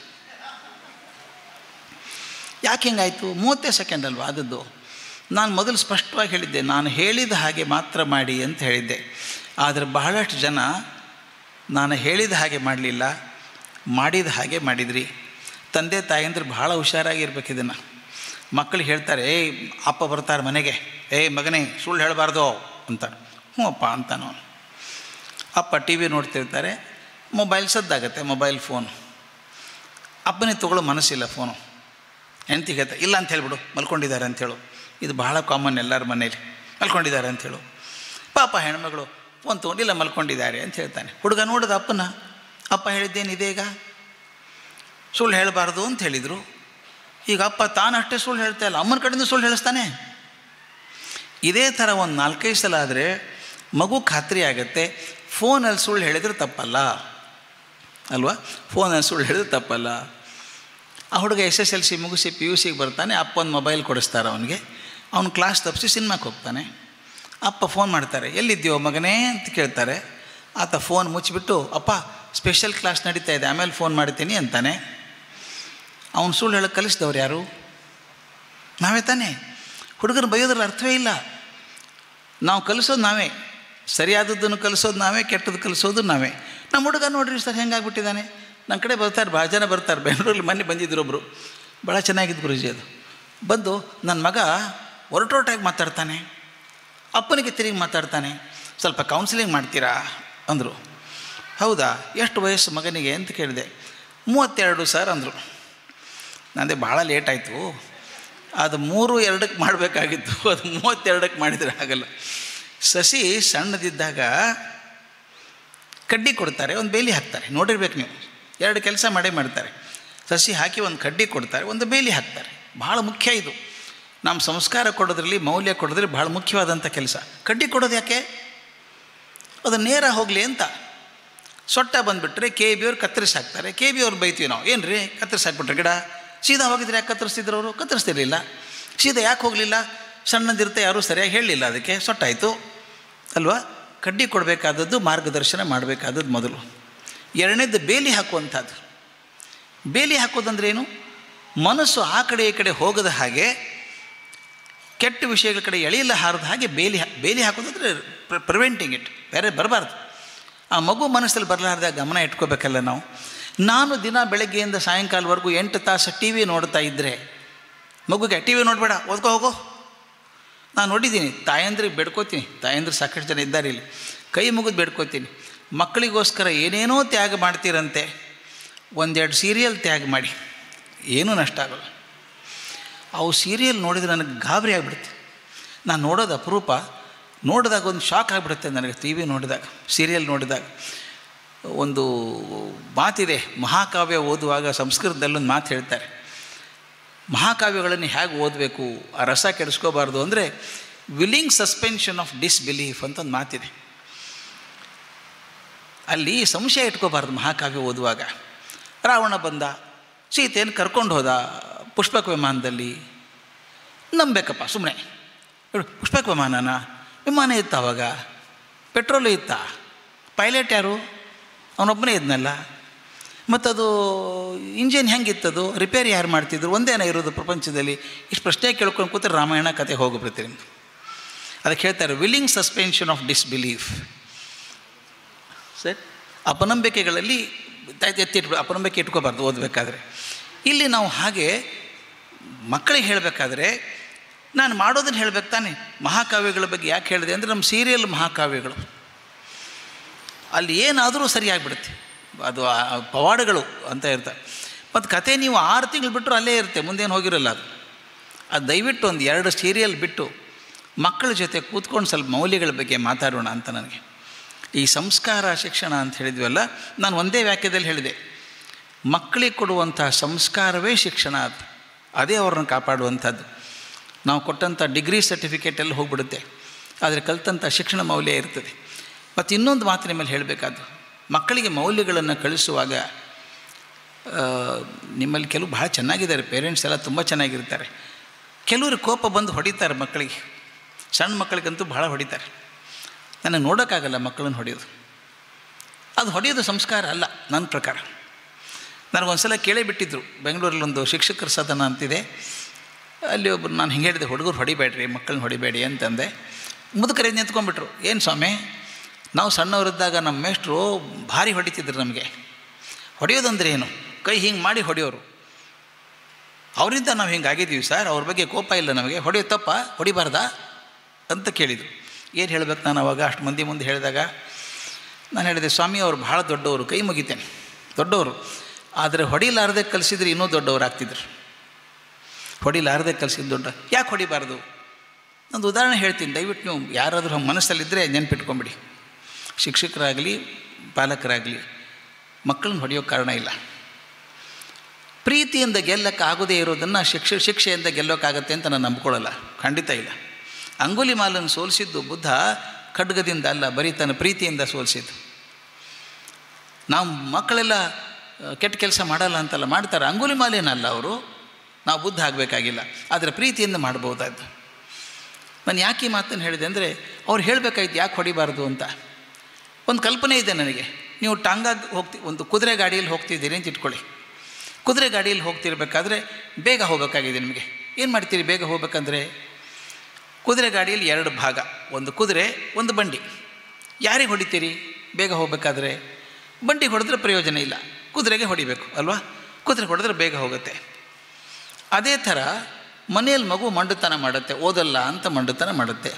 ಯಾಕೆ ಹಿಂಗಾಯಿತು ಮೂವತ್ತೇ ಸೆಕೆಂಡ್ ಅಲ್ವಾ ಆದದ್ದು ನಾನು ಮೊದಲು ಸ್ಪಷ್ಟವಾಗಿ ಹೇಳಿದ್ದೆ ನಾನು ಹೇಳಿದ ಹಾಗೆ ಮಾತ್ರ ಮಾಡಿ ಅಂತ ಹೇಳಿದ್ದೆ ಆದರೆ ಬಹಳಷ್ಟು ಜನ ನಾನು ಹೇಳಿದ ಹಾಗೆ ಮಾಡಲಿಲ್ಲ ಮಾಡಿದ ಹಾಗೆ ಮಾಡಿದ್ರಿ ತಂದೆ ತಾಯಂದ್ರೆ ಭಾಳ ಹುಷಾರಾಗಿರ್ಬೇಕು ಇದನ್ನು ಮಕ್ಕಳು ಹೇಳ್ತಾರೆ ಏಯ್ ಅಪ್ಪ ಬರ್ತಾರೆ ಮನೆಗೆ ಏಯ್ ಮಗನೇ ಸುಳ್ಳು ಹೇಳಬಾರ್ದು ಅಂತ ಹ್ಞೂ ಅಪ್ಪ ಅಂತಾನು ಅಪ್ಪ ಟಿ ವಿ ನೋಡ್ತಿರ್ತಾರೆ ಮೊಬೈಲ್ ಸದ್ದಾಗತ್ತೆ ಮೊಬೈಲ್ ಫೋನ್ ಅಪ್ಪನೇ ತೊಗೊಳ್ಳೋ ಮನಸ್ಸಿಲ್ಲ ಫೋನು ಹೆಂಡ್ತಿಗೆ ಹೇಳ್ತಾ ಇಲ್ಲ ಅಂತ ಹೇಳ್ಬಿಡು ಮಲ್ಕೊಂಡಿದ್ದಾರೆ ಅಂಥೇಳು ಇದು ಬಹಳ ಕಾಮನ್ ಎಲ್ಲರ ಮನೇಲಿ ಮಲ್ಕೊಂಡಿದ್ದಾರೆ ಅಂಥೇಳು ಪಾಪ ಹೆಣ್ಮಗಳು ಫೋನ್ ತೊಗೊಂಡಿಲ್ಲ ಮಲ್ಕೊಂಡಿದ್ದಾರೆ ಅಂತ ಹೇಳ್ತಾನೆ ಹುಡುಗ ನೋಡಿದ ಅಪ್ಪನ ಅಪ್ಪ ಹೇಳಿದ್ದೇನಿದೆ ಈಗ ಸುಳ್ಳು ಹೇಳಬಾರ್ದು ಅಂತ ಹೇಳಿದರು ಈಗ ಅಪ್ಪ ತಾನಷ್ಟೇ ಸುಳ್ಳು ಹೇಳ್ತಾ ಇಲ್ಲ ಅಮ್ಮನ ಕಡೆಯಿಂದ ಸುಳ್ಳು ಹೇಳಿಸ್ತಾನೆ ಇದೇ ಥರ ಒಂದು ನಾಲ್ಕೈದು ಸಲ ಆದರೆ ಮಗು ಖಾತ್ರಿ ಆಗುತ್ತೆ ಫೋನಲ್ಲಿ ಸುಳ್ಳು ಹೇಳಿದರೆ ತಪ್ಪಲ್ಲ ಅಲ್ವಾ ಫೋನಲ್ಲಿ ಸುಳ್ಳು ಹೇಳಿದ್ರೆ ತಪ್ಪಲ್ಲ ಆ ಹುಡುಗ ಎಸ್ ಎಸ್ ಎಲ್ ಸಿ ಮುಗಿಸಿ ಪಿ ಯು ಸಿಗೆ ಬರ್ತಾನೆ ಅಪ್ಪ ಒಂದು ಮೊಬೈಲ್ ಕೊಡಿಸ್ತಾರೆ ಅವನಿಗೆ ಅವ್ನು ಕ್ಲಾಸ್ ತಪ್ಪಿಸಿ ಸಿನಿಮಾಕ್ಕೆ ಹೋಗ್ತಾನೆ ಅಪ್ಪ ಫೋನ್ ಮಾಡ್ತಾರೆ ಎಲ್ಲಿದ್ದೀವೋ ಮಗನೇ ಅಂತ ಕೇಳ್ತಾರೆ ಆತ ಫೋನ್ ಮುಚ್ಚಿಬಿಟ್ಟು ಅಪ್ಪ ಸ್ಪೆಷಲ್ ಕ್ಲಾಸ್ ನಡೀತಾ ಇದೆ ಆಮೇಲೆ ಫೋನ್ ಮಾಡ್ತೀನಿ ಅಂತಾನೆ ಅವ್ನು ಸುಳ್ಳು ಹೇಳಕ್ಕೆ ಕಲಿಸಿದವ್ರು ಯಾರು ನಾವೇ ತಾನೇ ಹುಡುಗರು ಬೈಯೋದ್ರಲ್ಲಿ ಅರ್ಥವೇ ಇಲ್ಲ ನಾವು ಕಲಿಸೋದು ನಾವೇ ಸರಿಯಾದದ್ದನ್ನು ಕಲಿಸೋದು ನಾವೇ ಕೆಟ್ಟದ್ದು ಕಲಿಸೋದು ನಾವೇ ನಮ್ಮ ಹುಡುಗ ನೋಡ್ರಿ ಸರ್ ಹೆಂಗಾಗ್ಬಿಟ್ಟಿದ್ದಾನೆ ನನ್ನ ಕಡೆ ಬರ್ತಾರೆ ಭಾಳ ಜನ ಬರ್ತಾರೆ ಬೆಂಗಳೂರಲ್ಲಿ ಮೊನ್ನೆ ಬಂದಿದ್ರು ಒಬ್ಬರು ಭಾಳ ಚೆನ್ನಾಗಿದ್ದು ಗುರುಜಿ ಅದು ಬಂದು ನನ್ನ ಮಗ ಒರಟೊರಟಾಗಿ ಮಾತಾಡ್ತಾನೆ ಅಪ್ಪನಿಗೆ ತಿರುಗಿ ಮಾತಾಡ್ತಾನೆ ಸ್ವಲ್ಪ ಕೌನ್ಸಿಲಿಂಗ್ ಮಾಡ್ತೀರಾ ಅಂದರು ಹೌದಾ ಎಷ್ಟು ವಯಸ್ಸು ಮಗನಿಗೆ ಅಂತ ಕೇಳಿದೆ ಮೂವತ್ತೆರಡು ಸರ್ ಅಂದರು ನಂದೇ ಭಾಳ ಲೇಟ್ ಆಯಿತು ಅದು ಮೂರು ಎರಡಕ್ಕೆ ಮಾಡಬೇಕಾಗಿತ್ತು ಅದು ಮೂವತ್ತೆರಡಕ್ಕೆ ಮಾಡಿದರೆ ಆಗಲ್ಲ ಸಸಿ ಸಣ್ಣದಿದ್ದಾಗ ಕಡ್ಡಿ ಕೊಡ್ತಾರೆ ಒಂದು ಬೇಲಿ ಹಾಕ್ತಾರೆ ನೋಡಿರ್ಬೇಕು ನೀವು ಎರಡು ಕೆಲಸ ಮಾಡೇ ಮಾಡ್ತಾರೆ ಸಸಿ ಹಾಕಿ ಒಂದು ಕಡ್ಡಿ ಕೊಡ್ತಾರೆ ಒಂದು ಬೇಲಿ ಹಾಕ್ತಾರೆ ಭಾಳ ಮುಖ್ಯ ಇದು ನಮ್ಮ ಸಂಸ್ಕಾರ ಕೊಡೋದ್ರಲ್ಲಿ ಮೌಲ್ಯ ಕೊಡೋದ್ರಲ್ಲಿ ಭಾಳ ಮುಖ್ಯವಾದಂಥ ಕೆಲಸ ಕಡ್ಡಿ ಕೊಡೋದು ಯಾಕೆ ಅದು ನೇರ ಹೋಗಲಿ ಅಂತ ಸೊಟ್ಟ ಬಂದುಬಿಟ್ರೆ ಕೆ ಬಿ ಅವ್ರು ಕತ್ತರಿಸಿ ಹಾಕ್ತಾರೆ ಕೆ ಬಿ ಅವ್ರು ಬೈತೀವಿ ನಾವು ಏನು ರೀ ಕತ್ತರಿಸಿ ಹಾಕ್ಬಿಟ್ರೆ ಗಿಡ ಸೀದಾ ಹೋಗಿದ್ರೆ ಯಾಕೆ ಕತ್ತರಿಸ್ತಿದ್ರು ಅವರು ಕತ್ತರಿಸ್ತಿರ್ಲಿಲ್ಲ ಸೀದಾ ಯಾಕೆ ಹೋಗಲಿಲ್ಲ ಸಣ್ಣದಿರುತ್ತೆ ಯಾರೂ ಸರಿಯಾಗಿ ಹೇಳಲಿಲ್ಲ ಅದಕ್ಕೆ ಸೊಟ್ಟಾಯಿತು ಅಲ್ವಾ ಕಡ್ಡಿ ಕೊಡಬೇಕಾದದ್ದು ಮಾರ್ಗದರ್ಶನ ಮಾಡಬೇಕಾದದ್ದು ಮೊದಲು ಎರಡನೇದು ಬೇಲಿ ಹಾಕುವಂಥದ್ದು ಬೇಲಿ ಹಾಕೋದಂದ್ರೆ ಏನು ಮನಸ್ಸು ಆ ಕಡೆ ಈ ಕಡೆ ಹೋಗದ ಹಾಗೆ ಕೆಟ್ಟ ವಿಷಯಗಳ ಕಡೆ ಎಳೆಯಲ್ಲ ಹಾರದ ಹಾಗೆ ಬೇಲಿ ಹಾ- ಬೇಲಿ ಹಾಕೋದಂದ್ರೆ ಪ್ರಿವೆಂಟಿಂಗ್ ಇಟ್ ಬೇರೆ ಬರಬಾರ್ದು ಆ ಮಗು ಮನಸ್ಸಲ್ಲಿ ಬರಲಾರ್ದಾಗ ಗಮನ ಇಟ್ಕೋಬೇಕಲ್ಲ ನಾವು ನಾನು ದಿನ ಬೆಳಗ್ಗೆಯಿಂದ ಸಾಯಂಕಾಲವರೆಗೂ ಎಂಟು ತಾಸು ಟಿ ವಿ ನೋಡ್ತಾ ಇದ್ದರೆ ಮಗುಗೆ ಟಿ ವಿ ನೋಡಬೇಡ ಓದ್ಕೋ ಹೋಗೋ ನಾನು ನೋಡಿದ್ದೀನಿ ತಾಯಂದ್ರಿಗೆ ಬೇಡ್ಕೋತೀನಿ ತಾಯಂದ್ರೆ ಸಾಕಷ್ಟು ಜನ ಇದ್ದಾರೆ ಇಲ್ಲಿ ಕೈ ಮುಗಿದು ಬೇಡ್ಕೋತೀನಿ ಮಕ್ಕಳಿಗೋಸ್ಕರ ಏನೇನೋ ತ್ಯಾಗ ಮಾಡ್ತೀರಂತೆ ಒಂದೆರಡು ಸೀರಿಯಲ್ ತ್ಯಾಗ ಮಾಡಿ ಏನೂ ನಷ್ಟ ಆಗೋಲ್ಲ ಅವು ಸೀರಿಯಲ್ ನೋಡಿದರೆ ನನಗೆ ಗಾಬರಿ ಆಗಿಬಿಡುತ್ತೆ ನಾನು ನೋಡೋದು ಅಪರೂಪ ನೋಡಿದಾಗ ಒಂದು ಶಾಕ್ ಆಗಿಬಿಡುತ್ತೆ ನನಗೆ ಟಿ ವಿ ನೋಡಿದಾಗ ಸೀರಿಯಲ್ ನೋಡಿದಾಗ ಒಂದು ಮಾತಿದೆ ಮಹಾಕಾವ್ಯ ಓದುವಾಗ ಸಂಸ್ಕೃತದಲ್ಲೊಂದು ಮಾತು ಹೇಳ್ತಾರೆ ಮಹಾಕಾವ್ಯಗಳನ್ನು ಹೇಗೆ ಓದಬೇಕು ಆ ರಸ ಕೆಡಿಸ್ಕೋಬಾರ್ದು ಅಂದರೆ ವಿಲ್ಲಿಂಗ್ ಸಸ್ಪೆನ್ಷನ್ ಆಫ್ ಡಿಸ್ಬಿಲೀಫ್ ಅಂತ ಒಂದು ಮಾತಿದೆ ಅಲ್ಲಿ ಸಂಶಯ ಇಟ್ಕೋಬಾರ್ದು ಮಹಾಕಾವ್ಯ ಓದುವಾಗ ರಾವಣ ಬಂದ ಸೀತೆಯನ್ನು ಕರ್ಕೊಂಡು ಹೋದ ಪುಷ್ಪಕ ವಿಮಾನದಲ್ಲಿ ನಂಬೇಕಪ್ಪ ಸುಮ್ಮನೆ ಪುಷ್ಪಕ ವಿಮಾನನ ವಿಮಾನ ಇತ್ತ ಅವಾಗ ಪೆಟ್ರೋಲು ಇತ್ತ ಪೈಲಟ್ ಯಾರು ಅವನೊಬ್ಬನೇ ಇದ್ನಲ್ಲ ಮತ್ತದು ಇಂಜಿನ್ ಹೆಂಗಿತ್ತದು ರಿಪೇರಿ ಯಾರು ಮಾಡ್ತಿದ್ರು ಒಂದೇನ ಇರೋದು ಪ್ರಪಂಚದಲ್ಲಿ ಇಷ್ಟು ಪ್ರಶ್ನೆ ಕೇಳ್ಕೊಂಡು ಕೂತ್ರೆ ರಾಮಾಯಣ ಕತೆ ಹೋಗ್ಬಿಡ್ತೀರಿ ನಿಮ್ಗೆ ಅದಕ್ಕೆ ಹೇಳ್ತಾರೆ willing suspension of disbelief sir ಅಪನಂಬಿಕೆಗಳಲ್ಲಿ ಎತ್ತಿಟ್ಬಿಡು ಅಪನಂಬಿಕೆ ಇಟ್ಕೋಬಾರ್ದು ಓದಬೇಕಾದ್ರೆ ಇಲ್ಲಿ ನಾವು ಹಾಗೆ ಮಕ್ಕಳಿಗೆ ಹೇಳಬೇಕಾದ್ರೆ ನಾನು ಮಾಡೋದನ್ನು ಹೇಳ್ಬೇಕು ತಾನೆ ಮಹಾಕಾವ್ಯಗಳ ಬಗ್ಗೆ ಯಾಕೆ ಹೇಳಿದೆ ಅಂದರೆ ನಮ್ಮ ಸೀರಿಯಲ್ ಮಹಾಕಾವ್ಯಗಳು ಅಲ್ಲಿ ಏನಾದರೂ ಸರಿಯಾಗಿಬಿಡುತ್ತೆ ಅದು ಆ ಪವಾಡಗಳು ಅಂತ ಇರ್ತಾರೆ ಮತ್ತು ಕತೆ ನೀವು ಆರು ತಿಂಗಳು ಬಿಟ್ಟರು ಅಲ್ಲೇ ಇರುತ್ತೆ ಮುಂದೇನು ಹೋಗಿರಲ್ಲ ಅದು ಅದು ದಯವಿಟ್ಟು ಒಂದು ಎರಡು ಸೀರಿಯಲ್ ಬಿಟ್ಟು ಮಕ್ಕಳ ಜೊತೆ ಕೂತ್ಕೊಂಡು ಸ್ವಲ್ಪ ಮೌಲ್ಯಗಳ ಬಗ್ಗೆ ಮಾತಾಡೋಣ ಅಂತ ನನಗೆ ಈ ಸಂಸ್ಕಾರ ಶಿಕ್ಷಣ ಅಂತ ಹೇಳಿದ್ವಲ್ಲ ನಾನು ಒಂದೇ ವಾಕ್ಯದಲ್ಲಿ ಹೇಳಿದೆ ಮಕ್ಕಳಿಗೆ ಕೊಡುವಂಥ ಸಂಸ್ಕಾರವೇ ಶಿಕ್ಷಣ ಅದು ಅದೇ ಅವ್ರನ್ನ ಕಾಪಾಡುವಂಥದ್ದು ನಾವು ಕೊಟ್ಟಂಥ ಡಿಗ್ರಿ ಸರ್ಟಿಫಿಕೇಟ್ ಎಲ್ಲ ಹೋಗ್ಬಿಡುತ್ತೆ ಆದರೆ ಕಲ್ತಂಥ ಶಿಕ್ಷಣ ಮೌಲ್ಯ ಇರ್ತದೆ ಮತ್ತು ಇನ್ನೊಂದು ಮಾತಿನ ಮೇಲೆ ಹೇಳಬೇಕಾದ್ದು ಮಕ್ಕಳಿಗೆ ಮೌಲ್ಯಗಳನ್ನು ಕಳಿಸುವಾಗ ಆ, ನಿಮ್ಮಲ್ಲಿ ಕೆಲವು ಭಾಳ ಚೆನ್ನಾಗಿದ್ದಾರೆ ಪೇರೆಂಟ್ಸ್ ಎಲ್ಲ ತುಂಬ ಚೆನ್ನಾಗಿರ್ತಾರೆ ಕೆಲವರು ಕೋಪ ಬಂದು ಹೊಡಿತಾರೆ ಮಕ್ಕಳಿಗೆ ಸಣ್ಣ ಮಕ್ಕಳಿಗಂತೂ ಭಾಳ ಹೊಡಿತಾರೆ ನನಗೆ ನೋಡೋಕ್ಕಾಗಲ್ಲ ಮಕ್ಕಳನ್ನು ಹೊಡೆಯೋದು ಅದು ಹೊಡೆಯೋದು ಸಂಸ್ಕಾರ ಅಲ್ಲ ನನ್ನ ಪ್ರಕಾರ ನನಗೊಂದು ಸಲ ಕೇಳೇ ಬಿಟ್ಟಿದ್ರು ಬೆಂಗಳೂರಲ್ಲಿ ಒಂದು ಶಿಕ್ಷಕರ ಸದನ ಅಂತಿದೆ ಅಲ್ಲಿ ಒಬ್ಬರು ನಾನು ಹಿಂಗೆ ಹೇಳಿದೆ ಹುಡುಗರು ಹೊಡಿಬೇಡ್ರಿ ಮಕ್ಕಳನ್ನ ಹೊಡಿಬೇಡಿ ಅಂತಂದೆ ಮುದುಕರೆ ನಿಂತ್ಕೊಂಡ್ಬಿಟ್ರು ಏನು ಸ್ವಾಮಿ ನಾವು ಸಣ್ಣವರಿದ್ದಾಗ ನಮ್ಮ ಮೇಷ್ಟ್ರು ಭಾರಿ ಹೊಡಿತಿದ್ರು ನಮಗೆ ಹೊಡೆಯೋದಂದ್ರೆ ಏನು ಕೈ ಹಿಂಗೆ ಮಾಡಿ ಹೊಡೆಯೋರು ಅವರಿಂದ ನಾವು ಹಿಂಗೆ ಆಗಿದ್ದೀವಿ ಸರ್ ಅವ್ರ ಬಗ್ಗೆ ಕೋಪ ಇಲ್ಲ ನಮಗೆ ಹೊಡೆಯೋ ತಪ್ಪ ಹೊಡಿಬಾರ್ದಾ ಅಂತ ಕೇಳಿದರು ಏನು ಹೇಳ್ಬೇಕು ನಾನು ಅವಾಗ ಅಷ್ಟು ಮಂದಿ ಮುಂದೆ ಹೇಳಿದಾಗ ನಾನು ಹೇಳಿದೆ ಸ್ವಾಮಿ ಅವರು ಭಾಳ ದೊಡ್ಡವರು ಕೈ ಮುಗಿತೇನೆ ದೊಡ್ಡವರು ಆದರೆ ಹೊಡಿಲಾರದೆ ಕಲಿಸಿದ್ರೆ ಇನ್ನೂ ದೊಡ್ಡವರು ಆಗ್ತಿದ್ರು ಹೊಡಿಲಾರದೆ ಕಲಿಸಿದ ದೊಡ್ಡ ಯಾಕೆ ಹೊಡಿಬಾರ್ದು ಒಂದು ಉದಾಹರಣೆ ಹೇಳ್ತೀನಿ ದಯವಿಟ್ಟು ನೀವು ಯಾರಾದರೂ ಹಂಗೆ ಮನಸ್ಸಲ್ಲಿದ್ದರೆ ನೆನ್ಪಿಟ್ಕೊಂಬಿಡಿ ಶಿಕ್ಷಕರಾಗಲಿ ಪಾಲಕರಾಗಲಿ ಮಕ್ಕಳನ್ನ ಹೊಡೆಯೋ ಕಾರಣ ಇಲ್ಲ ಪ್ರೀತಿಯಿಂದ ಗೆಲ್ಲಕ್ಕೆ ಆಗೋದೇ ಇರೋದನ್ನು ಶಿಕ್ಷ ಶಿಕ್ಷೆಯಿಂದ ಗೆಲ್ಲೋಕ್ಕಾಗತ್ತೆ ಅಂತ ನಾನು ನಂಬ್ಕೊಳ್ಳಲ್ಲ ಖಂಡಿತ ಇಲ್ಲ ಅಂಗುಲಿ ಮಾಲನ್ನು ಸೋಲಿಸಿದ್ದು ಬುದ್ಧ ಖಡ್ಗದಿಂದ ಅಲ್ಲ ಬರೀ ತನ್ನ ಪ್ರೀತಿಯಿಂದ ಸೋಲಿಸಿದ್ದು ನಾವು ಮಕ್ಕಳೆಲ್ಲ ಆ, ಕೆಟ್ಟ ಕೆಲಸ ಮಾಡಲ್ಲ ಅಂತಲ್ಲ ಮಾಡ್ತಾರೆ ಅಂಗುಲಿ ಮಾಲೇನಲ್ಲ ಅವರು ನಾವು ಬುದ್ಧ ಆಗಬೇಕಾಗಿಲ್ಲ ಆದರೆ ಪ್ರೀತಿಯಿಂದ ಮಾಡ್ಬೋದಾದ್ದು ನಾನು ಯಾಕೆ ಈ ಮಾತನ್ನು ಹೇಳಿದೆ ಅಂದರೆ ಅವ್ರು ಹೇಳಬೇಕಾಯ್ತು ಯಾಕೆ ಹೊಡಿಬಾರ್ದು ಅಂತ ಒಂದು ಕಲ್ಪನೆ ಇದೆ ನನಗೆ ನೀವು ಟಾಂಗಾಗ ಹೋಗ್ತಿ ಒಂದು ಕುದುರೆ ಗಾಡಿಯಲ್ಲಿ ಹೋಗ್ತಿದ್ದೀರಿ ಅಂತ ಇಟ್ಕೊಳ್ಳಿ ಕುದುರೆ ಗಾಡಿಯಲ್ಲಿ ಹೋಗ್ತಿರ್ಬೇಕಾದ್ರೆ ಬೇಗ ಹೋಗಬೇಕಾಗಿದೆ ನಿಮಗೆ ಏನು ಮಾಡ್ತೀರಿ ಬೇಗ ಹೋಗ್ಬೇಕಂದ್ರೆ ಕುದುರೆ ಗಾಡಿಯಲ್ಲಿ ಎರಡು ಭಾಗ ಒಂದು ಕುದುರೆ ಒಂದು ಬಂಡಿ ಯಾರಿಗೆ ಹೊಡಿತೀರಿ ಬೇಗ ಹೋಗಬೇಕಾದ್ರೆ ಬಂಡಿಗೆ ಹೊಡೆದ್ರೆ ಪ್ರಯೋಜನ ಇಲ್ಲ ಕುದುರೆಗೆ ಹೊಡಿಬೇಕು ಅಲ್ವಾ ಕುದುರೆ ಹೊಡೆದ್ರೆ ಬೇಗ ಹೋಗುತ್ತೆ ಅದೇ ಥರ ಮನೆಯಲ್ಲಿ ಮಗು ಮಂಡುತನ ಮಾಡುತ್ತೆ ಓದಲ್ಲ ಅಂತ ಮಂಡುತನ ಮಾಡುತ್ತೆ